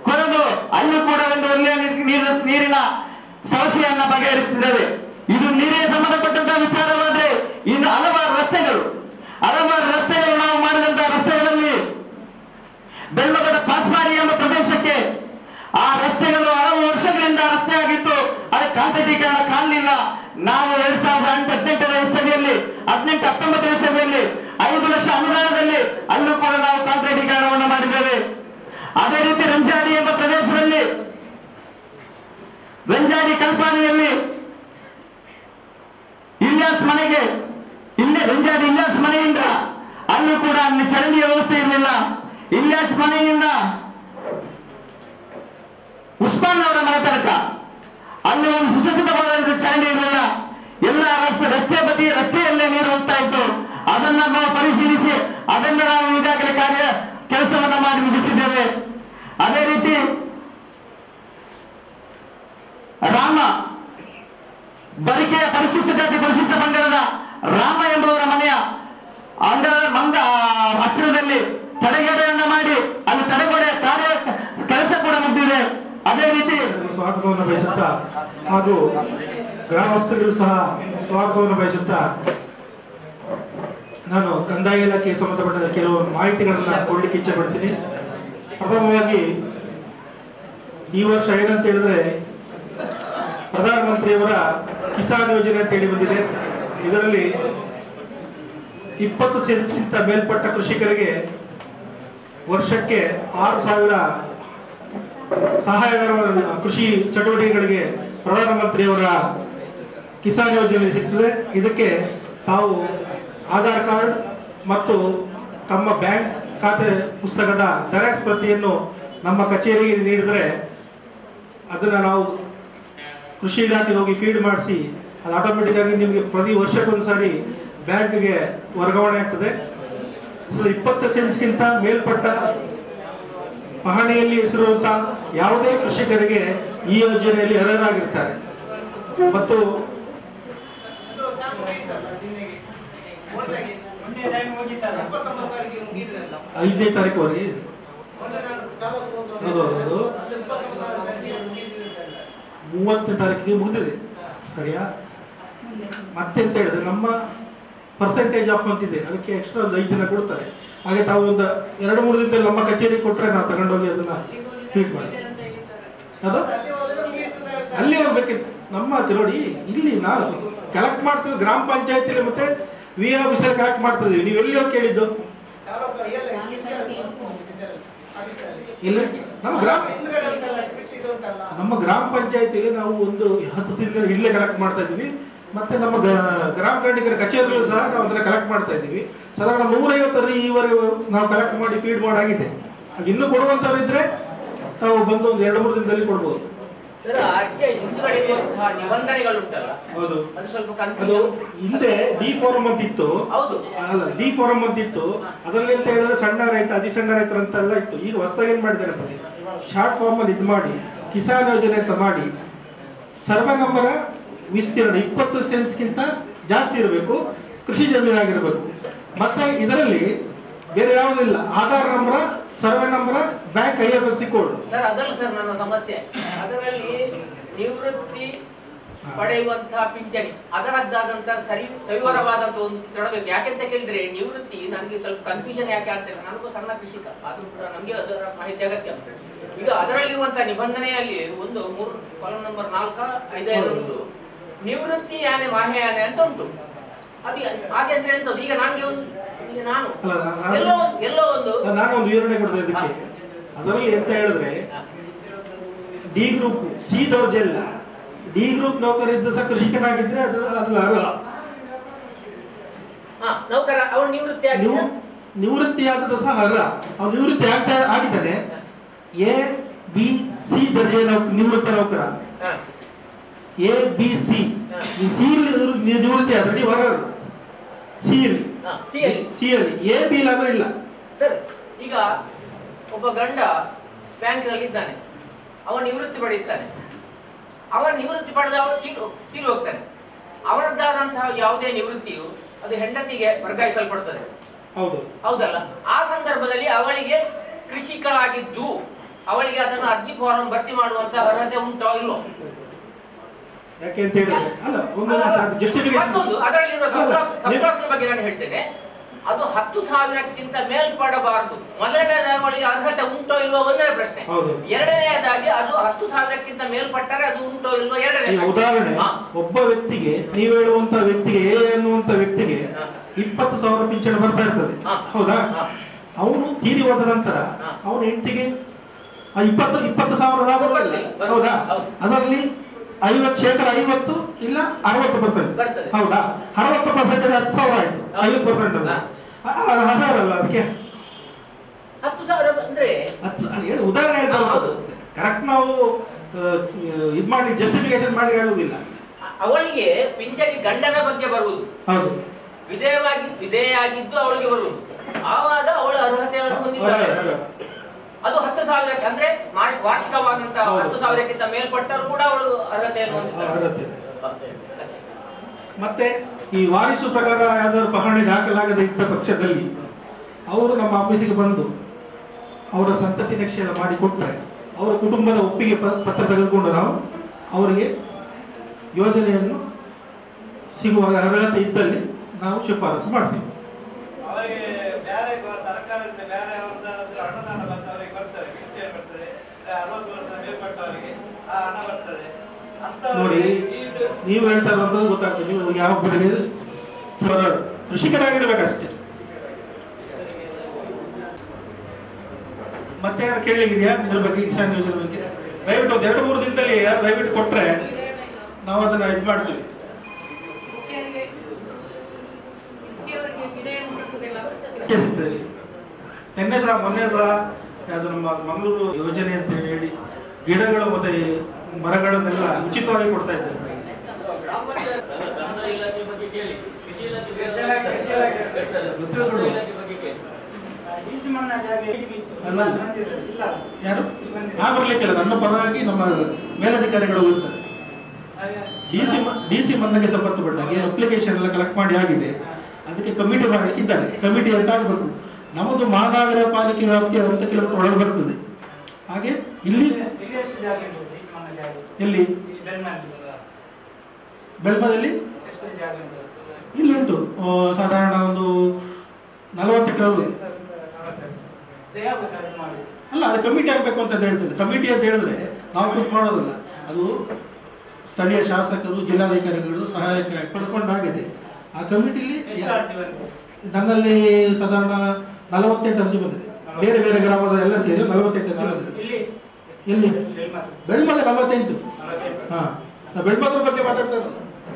ಕೊರೆದು ಅಲ್ಲೂ ಕೂಡ ಒಂದು ಒಳ್ಳೆಯ ನೀ- ನೀರಿನ ನೀರಿನ ಸಮಸ್ಯೆಯನ್ನ ಬಗೆಹರಿಸುತ್ತಿದ್ದೇವೆ ಇದು ನೀರಿಗೆ ಸಂಬಂಧಪಟ್ಟಂತಹ ವಿಚಾರವಾದ್ರೆ ಇನ್ನು ಹಲವಾರು ರಸ್ತೆಗಳು ಹಲವಾರು ರಸ್ತೆಗಳು ನಾವು ಮಾಡಿದಂತಹ ರಸ್ತೆಗಳಲ್ಲಿ ಬೆಳ್ಳಗಡ ಪಾಸ್ಮಾಡಿ ಎಂಬ ಪ್ರದೇಶಕ್ಕೆ ಆ ರಸ್ತೆಗಳು ಹಲವು ವರ್ಷಗಳಿಂದ ರಸ್ತೆ ಆಗಿತ್ತು ಅದು ಕಾಂಕ್ರೀಟೀಕರಣ ಕಾಣಲಿಲ್ಲ ನಾವು ಎರಡ್ ಸಾವಿರದ ಎಂಟು ಹದಿನೆಂಟರ ಇಸವಿಯಲ್ಲಿ ಹದಿನೆಂಟು ಹತ್ತೊಂಬತ್ತರ ಇಸವಿಯಲ್ಲಿ ಐದು ಲಕ್ಷ ಅನುದಾನದಲ್ಲಿ ಅಲ್ಲೂ ಕೂಡ ನಾವು ಕಾಂಕ್ರೀಟೀಕರಣವನ್ನು ಮಾಡಿದ್ದೇವೆ ಅದೇ ರೀತಿ ರಂಜಾಡಿ ಎಂಬ ಪ್ರದೇಶದಲ್ಲಿ ರಂಜಾಡಿ ಕಲ್ಪಾನೆಯಲ್ಲಿ ಇಲ್ಯಾಸ್ ಮನೆಗೆ ಇಲ್ಲೇ ರಂಜಾಡಿ ಇಲ್ಯಾಸ್ ಮನೆಯಿಂದ ಅಲ್ಲೂ ಕೂಡ ಅಲ್ಲಿ ಚರಂಡಿಯ ವ್ಯವಸ್ಥೆ ಇರಲಿಲ್ಲ ಇಲ್ಯಾಸ್ ಮನೆಯಿಂದ ಉಸ್ಮಾನ್ ಅವರ ಮನೆ ತನಕ ಅಲ್ಲಿ ಒಂದು ಸುಸಜ್ಜಿತವಾದ ಚರಂಡಿ ಇರಲಿಲ್ಲ ಎಲ್ಲ ರಸ್ತೆ ರಸ್ತೆ ಬದಿ ರಸ್ತೆಯಲ್ಲೇ ನೀರು ಹೋಗ್ತಾ ಇತ್ತು ಅದನ್ನ ನಾವು ಪರಿಶೀಲಿಸಿ ಅದನ್ನ ನಾವು ಈಗಾಗಲೇ ಕಾರ್ಯ ಕೆಲಸವನ್ನ ಮಾಡಿ ಮುಗಿಸಿದ್ದೇವೆ ಅದೇ ರೀತಿ ರಾಮ ಬರಿಕೆಯ ಪರಿಶಿಷ್ಟ ಜಾತಿ ಪರಿಶಿಷ್ಟ ಪಂಗಡದ ರಾಮ ಎಂಬುವರ ಮನೆಯ ಅಂಗ ಮಂಗ ಹತ್ತಿರದಲ್ಲಿ ತಡೆಗೋಡೆಯನ್ನ ಮಾಡಿ ಅಲ್ಲಿ ತಡೆಗೋಡೆ ಕಾರ್ಯ ಕೆಲಸ ಕೂಡ ಮುಗಿದಿದೆ ಅದೇ ರೀತಿ ಸ್ವಾಗತವನ್ನು ಬಯಸುತ್ತಾ ಹಾಗೂ ಗ್ರಾಮಸ್ಥರಿಗೂ ಸಹ ಸ್ವಾಗತವನ್ನು ಬಯಸುತ್ತಾ ನಾನು ಕಂದಾಯ ಇಲಾಖೆಗೆ ಸಂಬಂಧಪಟ್ಟ ಕೆಲವು ಮಾಹಿತಿಗಳನ್ನ ಕೊಡ್ಲಿಕ್ಕೆ ಇಚ್ಛೆ ಪಡ್ತೀನಿ ಪ್ರಥಮವಾಗಿ ಈ ವರ್ಷ ಏನಂತ ಹೇಳಿದ್ರೆ ಪ್ರಧಾನಮಂತ್ರಿಯವರ ಕಿಸಾನ್ ಯೋಜನೆ ಅಂತ ಹೇಳಿ ಬಂದಿದೆ ಇದರಲ್ಲಿ ಇಪ್ಪತ್ತು ಸೆನ್ಸ್ಗಿಂತ ಮೇಲ್ಪಟ್ಟ ಕೃಷಿಕರಿಗೆ ವರ್ಷಕ್ಕೆ ಆರು ಸಾವಿರ ಸಹಾಯಕರ ಕೃಷಿ ಚಟುವಟಿಕೆಗಳಿಗೆ ಪ್ರಧಾನಮಂತ್ರಿಯವರ ಕಿಸಾನ್ ಯೋಜನೆ ಸಿಗ್ತದೆ ಇದಕ್ಕೆ ತಾವು ಆಧಾರ್ ಕಾರ್ಡ್ ಮತ್ತು ತಮ್ಮ ಬ್ಯಾಂಕ್ ಖಾತೆ ಪುಸ್ತಕದ ಜೆರಾಕ್ಸ್ ಪ್ರತಿಯನ್ನು ನಮ್ಮ ಕಚೇರಿಗೆ ನೀಡಿದರೆ ಅದನ್ನು ನಾವು ಕೃಷಿ ಇಲಾಖೆಗೆ ಹೋಗಿ ಫೀಡ್ ಮಾಡಿಸಿ ಅದು ಆಟೋಮೆಟಿಕ್ ಆಗಿ ನಿಮಗೆ ಪ್ರತಿ ವರ್ಷಕ್ಕೊಂದ್ಸಾರಿ ಬ್ಯಾಂಕ್ಗೆ ವರ್ಗಾವಣೆ ಆಗ್ತದೆ ಸೊ ಇಪ್ಪತ್ತು ಸೆನ್ಸ್ಗಿಂತ ಮೇಲ್ಪಟ್ಟ ಪಹಣಿಯಲ್ಲಿ ಹೆಸರುವಂತ ಯಾವುದೇ ಕೃಷಿಕರಿಗೆ ಈ ಯೋಜನೆಯಲ್ಲಿ ಅರ್ಹರಾಗಿರ್ತಾರೆ ಮತ್ತು ಮೊನ್ನೆ ಟೈಮ್ ಮುಗೀತಲ್ಲ ಐದನೇ ತಾರೀಕುವರೆಗೆ ಹೌದು, ಹೌದು. ಮೂವತ್ತನೇ ತಾರೀಕಿಗೆ ಮುಗಿದಿದೆ ಸರಿಯಾ ಮತ್ತೆ ಅಂತ ಹೇಳಿದ್ರೆ ನಮ್ಮ ಪರ್ಸೆಂಟೇಜ್ ಆಫ್ ಅಂತಿದೆ ಅದಕ್ಕೆ ಎಕ್ಸ್ಟ್ರಾ ಒಂದು ಐದು ದಿನ ಕೊಡ್ತಾರೆ ಹಾಗೆ ತಾವು ಒಂದು ಎರಡು ಮೂರು ದಿನದಲ್ಲಿ ನಮ್ಮ ಕಚೇರಿ ಕೊಟ್ಟರೆ ನಾವು ತಗೊಂಡೋಗಿ ಅದನ್ನ ಟ್ರೀಟ್ ಮಾಡಿ ಅದು ಅಲ್ಲಿ ಹೋಗ್ಬೇಕಿತ್ತು ನಮ್ಮ ಆಚೆ ನೋಡಿ ಇಲ್ಲಿ ನಾವು ಕಲೆಕ್ಟ್ ಮಾಡ್ತೀವಿ ಗ್ರಾಮ ಪಂಚಾಯತಿಲಿ ಮತ್ತೆ ವಿ ಆಫೀಸರ್ ಕಲೆಕ್ಟ್ ಮಾಡ್ತಿದ್ವಿ ನೀವು ಎಲ್ಲಿ ಹೋಗಿ ಕೇಳಿದ್ದು ಇಲ್ಲ ನಮ್ಮ ಗ್ರಾಮ ನಮ್ಮ ಗ್ರಾಮ ಪಂಚಾಯತಿಗೆ ನಾವು ಒಂದು ಹತ್ತು ದಿನ ಇಲ್ಲೇ ಕಲೆಕ್ಟ್ ಮಾಡ್ತಾ ಇದ್ವಿ ಮತ್ತೆ ನಮ್ಮ ಗ- ಗ್ರಾಮ ಕಂಡಿಕರ ಕಚೇರಿಗಳು ಸಹ ನಾವು ಅದನ್ನ ಕಲೆಕ್ಟ್ ಮಾಡ್ತಾ ಇದ್ದೀವಿ ಸಾಧಾರಣ ನೂರೈವತ್ತರಲ್ಲಿ ಈವರೆಗೂ ನಾವು ಕಲೆಕ್ಟ್ ಮಾಡಿ ಫೀಡ್ ಮಾಡಾಗಿದೆ ಹಾಗೆ ಇನ್ನೂ ಕೊಡುವಂತವ್ರಿದ್ರೆ ತಾವು ಬಂದು ಒಂದು ಎರಡು ಮೂರು ದಿನದಲ್ಲಿ ಕೊಡ್ಬೋದು ಸರ್ ಅರ್ಜಿಯ ಹಿಂದುಗಡೆ ಇರುವಂತಹ ನಿಬಂಧನೆಗಳುಂಟಲ್ಲ ಹೌದು ಅದು ಸ್ವಲ್ಪ ಅದು ಕನ್ಫ್ಯೂಷನ್ ಹಿಂದೆ ಡಿ ಫಾರಂ ಅಂತ ಇತ್ತು ಹೌದು ಅಲ್ಲ ಡಿ ಫಾರಂ ಅಂತ ಇತ್ತು ಅದರಲ್ಲಿ ಅಂತ ಹೇಳಿದ್ರೆ ಸಣ್ಣ ರೈತ ಅತಿ ಸಣ್ಣ ರೈತರ ಅಂತೆಲ್ಲ ಇತ್ತು ಈಗ ಹೊಸದಾಗಿ ಏನ್ ಮಾಡಿದ್ದಾರೆ ಅಂತಂದ್ರೆ ಶಾರ್ಟ್ ಫಾರ್ಮ್ ಅಲ್ಲಿ ಇದು ಮಾಡಿ ಕಿಸಾನ್ ಯೋಜನೆ ಅಂತ ಮಾಡಿ ಸರ್ವೆ ನಂಬರ ವಿಸ್ತೀರ್ಣ ಇಪ್ಪತ್ತು ಸೆನ್ಸ್ಗಿಂತ ಜಾಸ್ತಿ ಇರಬೇಕು ಕೃಷಿ ಜಮೀನಾಗಿರ್ಬೇಕು ಮತ್ತೆ ಇದರಲ್ಲಿ ಬೇರೆ ಯಾವುದಿಲ್ಲ Aadhaar number survey number bank I F S C code sir ಅದಲ್ಲ ಸರ್ ನನ್ನ ಸಮಸ್ಯೆ ಅದರಲ್ಲಿ ನಿವೃತ್ತಿ ಪಡೆಯುವಂತಹ ಪಿಂಚಣಿ ಅದರದ್ದಾದಂತಹ ಸರಿ ಸವಿವರವಾದಂತಹ ಒಂದು ಸ್ಥಳಬೇಕು ಯಾಕೆಂತ ಕೇಳಿದ್ರೆ ನಿವೃತ್ತಿ ನನಗೆ ಸ್ವಲ್ಪ ಕನ್ಫ್ಯೂಷನ್ ಯಾಕೆ ಆಗ್ತದೆ ನನಗೂ ಸಣ್ಣ ಕೃಷಿಕ ಆದ್ರೂ ಕೂಡ ನಮಗೆ ಅದರ ಮಾಹಿತಿ ಅಗತ್ಯ ಈಗ ಅದರಲ್ಲಿರುವಂತಹ ನಿಬಂಧನೆಯಲ್ಲಿ ಒಂದು ಮೂರು ಕಾಲಂ ನಂಬರ್ ನಾಲ್ಕ ಐದೈದು ಉಂಟು ನಿವೃತ್ತಿ ಯಾನೆ ಮಾಹೆಯಾನೆ ಅಂತ ಉಂಟು ಅದು ಹಾಗೆ ಅಂದ್ರೆ ಎಂತದ್ದು ಈಗ ನನಗೆ ಒಂದು ಈಗ ನಾನು ಅಲ್ಲ, ನಾನು- ಎಲ್ಲೋ ಒಂದು ಎಲ್ಲೋ ಒಂದು ನಾನು ಒಂದು ವಿವರಣೆ ಕೊಡ್ತೇನೆ ಇದಕ್ಕೆ ಅದರಲ್ಲಿ ಎಂತ ಹೇಳಿದ್ರೆ ಡಿ ಗ್ರೂಪ್ ಸಿ ದೌರ್ಜನ್ಯ ಡಿ ಗ್ರೂಪ್ ನೌಕರಿದ್ದ ಸಹ ಕೃಷಿಕನಾಗಿದ್ರೆ ಅದು ಅದು ಅರ್ಹ ಹಾ ನೌಕರ ಅವನು ನಿವೃತ್ತಿ ನೀವು ಆಗಿದ್ದ ನಿವೃತ್ತಿ ಆದರೂ ಸಹ ಅರ್ಹ ಅವ್ನು ನಿವೃತ್ತಿ ಆಗ್ತಾ ಆಗಿದ್ದಾನೆ ಎ ಬಿ ಸಿ ದರ್ಜೆಯ ನೌಕ- ನಿವೃತ್ತ ನೌಕರ ಹಾ. ಎ ಬಿ ಸಿ ಈ ಸಿ ನಿವೃತ್ತಿ ಆದ್ರೆ ನೀವು ಅರ್ಹರು ಸಿ ಅಲ್ಲಿ ಹಾ, ಸಿ ಅಲ್ಲಿ. ಸಿ ಅಲ್ಲಿ ಎ ಬಿ ಆದ್ರೆ ಇಲ್ಲ ಸರ್ ಈಗ ಒಬ್ಬ ಗಂಡ ಬ್ಯಾಂಕಿನಲ್ಲಿ ಇದ್ದಾನೆ ಅವ ನಿವೃತ್ತಿ ಪಡೆಯುತ್ತಾನೆ ಅವ ನಿವೃತ್ತಿ ಪಡೆದ ಅವನು ತೀರು ತೀರು ಹೋಗ್ತಾನೆ ಅವರದ್ದಾದಂತಹ ಯಾವುದೇ ನಿವೃತ್ತಿಯು ಅದು ಹೆಂಡತಿಗೆ ವರ್ಗಾಯಿಸಲ್ಪಡ್ತದೆ ಹೌದು ಹೌದಲ್ಲ ಆ ಸಂದರ್ಭದಲ್ಲಿ ಅವಳಿಗೆ ಕೃಷಿಕಳಾಗಿದ್ದು ಅವಳಿಗೆ ಅದನ್ನು ಅರ್ಜಿ ಫಾರಂ ಭರ್ತಿ ಮಾಡುವಂತ ಅರ್ಹತೆ ಉಂಟೋ ಇಲ್ಲೋ ಯಾಕೆ ಅಂತ ಹೇಳಿದ್ರೆ ಅಲ್ಲ ಒಂದು ಜಸ್ಟಿಫಿಕೇಶನ್ ಮತ್ತೊಂದು ಅದರಲ್ಲಿರುವ ಸಬ್ಕ್ಲಾಸ್ ಬಗ್ಗೆ ನಾನು ಹೇಳ್ತೇನೆ ಅದು ಹತ್ತು ಸಾವಿರಕ್ಕಿಂತ ಮೇಲ್ಪಡಬಾರದು ಮೊದಲನೇದಾಗಿ ಅರ್ಹತೆ ಉಂಟೋ ಇಲ್ವೋ ಒಂದನೇ ಪ್ರಶ್ನೆ ಹೌದು. ಎರಡನೆಯದಾಗಿ ಅದು ಹತ್ತು ಸಾವಿರಕ್ಕಿಂತ ಮೇಲ್ಪಟ್ಟರೆ ಅದು ಉಂಟೋ ಇಲ್ವೋ ಎರಡನೇ ಈಗ ಪ್ರಶ್ನೆ. ಉದಾಹರಣೆ ಹಾ? ಒಬ್ಬ ವ್ಯಕ್ತಿಗೆ ನೀವು ಹೇಳುವಂತ ವ್ಯಕ್ತಿಗೆ ಎ ಅನ್ನುವಂತ ವ್ಯಕ್ತಿಗೆ ಹಾ. ಇಪ್ಪತ್ತು ಸಾವಿರ ಪಿಂಚಣಿ ಬರ್ತಾ ಇರ್ತದೆ ಹಾ. ಹೌದಾ ಹಾ. ಅವನು ತೀರಿ ಹೋದ ನಂತರ ಹಾ. ಅವನ ಹೆಂಡತಿಗೆ ಆ ಇಪ್ಪತ್ತು ಇಪ್ಪತ್ತು ಸಾವಿರ ಲಾಭ ಬರ್ತದೆ, ಬರ್ತದೆ. ಹೌದಾ ಹೌದು. ಅದರಲ್ಲಿ ಐವತ್ತು ಶೇಕಡ ಐವತ್ತು ಇಲ್ಲ ಅರವತ್ತು ಪರ್ಸೆಂಟ್ ಬರ್ತದೆ. ಹೌದಾ ಅರವತ್ತು ಪರ್ಸೆಂಟ್ ಹತ್ತು ಸಾವಿರ ಆಯ್ತು ಹೌದು. ಐವತ್ತು ಪರ್ಸೆಂಟ್ ಅಲ್ಲ ಹಾ. ಹಜಾರಲ್ಲ ಅದಕ್ಕೆ ಹತ್ತು ಸಾವಿರ ಅಂದ್ರೆ ಹತ್ತು ಅಲ್ಲಿ ಹೇಳು ಉದಾಹರಣೆ ಹಾ, ಹೌದು. ಕರೆಕ್ಟ್ ನಾವು ಇದು ಮಾಡಿ ಜಸ್ಟಿಫಿಕೇಶನ್ ಮಾಡಿ ಆಗುದಿಲ್ಲ ಅ- ಅವಳಿಗೆ ಪಿಂಚಣಿ ಗಂಡನ ಬಗ್ಗೆ ಬರುವುದು ಹೌದು ವಿಧೇಯವಾಗಿ ವಿಧೇಯಾಗಿದ್ದು ಅವಳಿಗೆ ಬರುವುದು ಆವಾಗ ಅವಳ ಅರ್ಹತೆಯನ್ನು ಹೊಂದಿದ್ದಾಳೆ ಹೌದು, ಹೌದು. ಅದು ಹತ್ತು ಸಾವಿರಕ್ಕೆ ಅಂದ್ರೆ ಮಾ- ವಾರ್ಷಿಕವಾದಂತಹ ಹೌದು. ಹತ್ತು ಸಾವಿರಕ್ಕಿಂತ ಮೇಲ್ಪಟ್ಟರೂ ಕೂಡ ಅವಳು ಅರ್ಹತೆಯನ್ನು ಹೊಂದಿದ್ದಾಳೆ ಅರ್ಹತೆ. ಮತ್ತೆ ಈ ವಾರಿಸು ಪ್ರಕಾರ ಯಾವ್ದಾದ್ರು ಪಹಣಿ ದಾಖಲಾಗದೆ ಇದ್ದ ಪಕ್ಷದಲ್ಲಿ ಅವರು ನಮ್ಮ ಆಫೀಸಿಗೆ ಬಂದು ಅವರ ಸಂತತಿ ನಿಕ್ಷೇಪ ಮಾಡಿ ಕೊಟ್ಟರೆ ಅವರ ಕುಟುಂಬದ ಒಪ್ಪಿಗೆ ಪ- ಪತ್ರ ತೆಗೆದುಕೊಂಡು ನಾವು ಅವರಿಗೆ ಯೋಜನೆಯನ್ನು ಸಿಗುವ ಅರ್ಹತೆ ಇದ್ದಲ್ಲಿ ನಾವು ಶಿಫಾರಸು ಮಾಡ್ತೀವಿ ಅವರಿಗೆ ಬೇರೆ ಗೊ- ಸರ್ಕಾರದಿಂದ ಬೇರೆ ಅವ್ರದ್ದು ಅನುದಾನ ಬಂದು ಅವರಿಗೆ ಬರ್ತದೆ ಪಿಂಚಣಿ ಬರ್ತದೆ ಅರವತ್ತು ವರ್ಷ ಮೇಲ್ಪಟ್ಟವರಿಗೆ ಆ ಹಣ ಬರ್ತದೆ ನೋಡಿ ಅಂತವರಿಗೆ ಇದು ನೀವು ಹೇಳ್ತಾ ಇರೋದು ಗೊತ್ತಾಗ್ತದೆ ನೀವು ಯಾವ ಬೆಳೆಗೆ ಸರಳ ಕೃಷಿಕರಾಗಿರ್ಬೇಕಷ್ಟೇ ಮತ್ತೆ ಯಾರು ಕೇಳಲಿಕ್ಕಿದೆಯಾ ಇದ್ರ ಬಗ್ಗೆ ಕಿಸಾನ್ ಯೋಜನೆ ಬಗ್ಗೆ ದಯವಿಟ್ಟು ಒಂದು ಎರಡು ಮೂರು ದಿನದಲ್ಲಿ ಯಾರು ದಯವಿಟ್ಟು ಕೊಟ್ರೆ ನಾವು ಅದನ್ನ ಇದು ಮಾಡ್ತೀವಿ ಸಿಗ್ತದೆ. ನಿನ್ನೆ ಸಹ ಮೊನ್ನೆ ಸಹ ಅದು ನಮ್ಮ ಮಂಗಳೂರು ಯೋಜನೆ ಅಂತ ಹೇಳಿ ಗಿಡಗಳು ಮತ್ತೆ ಈ ಮರಗಳನ್ನೆಲ್ಲ ಉಚಿತವಾಗಿ ಕೊಡ್ತಾ ಇದ್ದಾರೆ ಕೃಷಿ ಇಲಾಖೆ ಕೃಷಿ ಇಲಾಖೆ ಗೊತ್ತಿಲ್ಲ ಬಿಡು. ಅಲ್ಲ. ಯಾರು ನಾ ಬರ್ಲಿಕ್ಕಿಲ್ಲ ನನ್ನ ಪರವಾಗಿ ನಮ್ಮ ಮೇಲಧಿಕಾರಿಗಳು ಇರ್ತಾರೆ ಡಿ ಸಿ ಡಿ ಸಿ ಮನ್ನಗೆ ಸಂಬಂಧಪಟ್ಟಾಗೆ ಅಪ್ಲಿಕೇಶನ್ ಎಲ್ಲ ಕಲೆಕ್ಟ್ ಮಾಡಿ ಆಗಿದೆ ಅದಕ್ಕೆ ಕಮಿಟಿ ಮಾಡಲಿಕ್ಕೆ ಇದ್ದಾರೆ ಕಮಿಟಿ ಅಂತ ಆಗಬೇಕು ನಮ್ಮದು ಮಹಾನಗರ ಪಾಲಿಕೆ ವ್ಯಾಪ್ತಿಯ ಹತ್ತು ಕಿಲೋಮೀಟರ್ ಒಳಗೆ ಬರ್ತದೆ ಹಾಗೆ ಇಲ್ಲಿ ಎಲ್ಲಿ ಬೆಳ್ಮದಲ್ಲಿ ಇಲ್ಲಿ ಉಂಟು ಆ, ಸಾಧಾರಣ ಒಂದು ನಲವತ್ತು ಎಕರೆ ಅಲ್ಲ ಅದು ಕಮಿಟಿ ಆಗಬೇಕು ಅಂತ ಹೇಳ್ತೇನೆ ಕಮಿಟಿ ಅಂತ ಹೇಳಿದ್ರೆ ನಾವು ಕೂತ್ ಮಾಡೋದಲ್ಲ ಅದು ಸ್ಥಳೀಯ ಶಾಸಕರು ಜಿಲ್ಲಾಧಿಕಾರಿಗಳು ಸಹಾಯಕ ಪಡ್ಕೊಂಡಾಗಿದೆ ಆ ಕಮಿಟಿಲಿ ನನ್ನಲ್ಲಿ ಸಾಧಾರಣ ನಲವತ್ತೆಂಟು ಅರ್ಜಿ ಬಂದಿದೆ ಬೇರೆ ಬೇರೆ ಗ್ರಾಮದ ಎಲ್ಲ ಸೇರಿ ನಲವತ್ತೆಂಟು ಅರ್ಜಿ ಬಂದಿದೆ ಎಲ್ಲಿ ಬೆಳ್ಮದ ನಲವತ್ತೆಂಟು ಹಾ ನಾ ಬೆಳ್ಮದ್ರ ಬಗ್ಗೆ ಮಾತಾಡ್ತಾ ಇರೋದು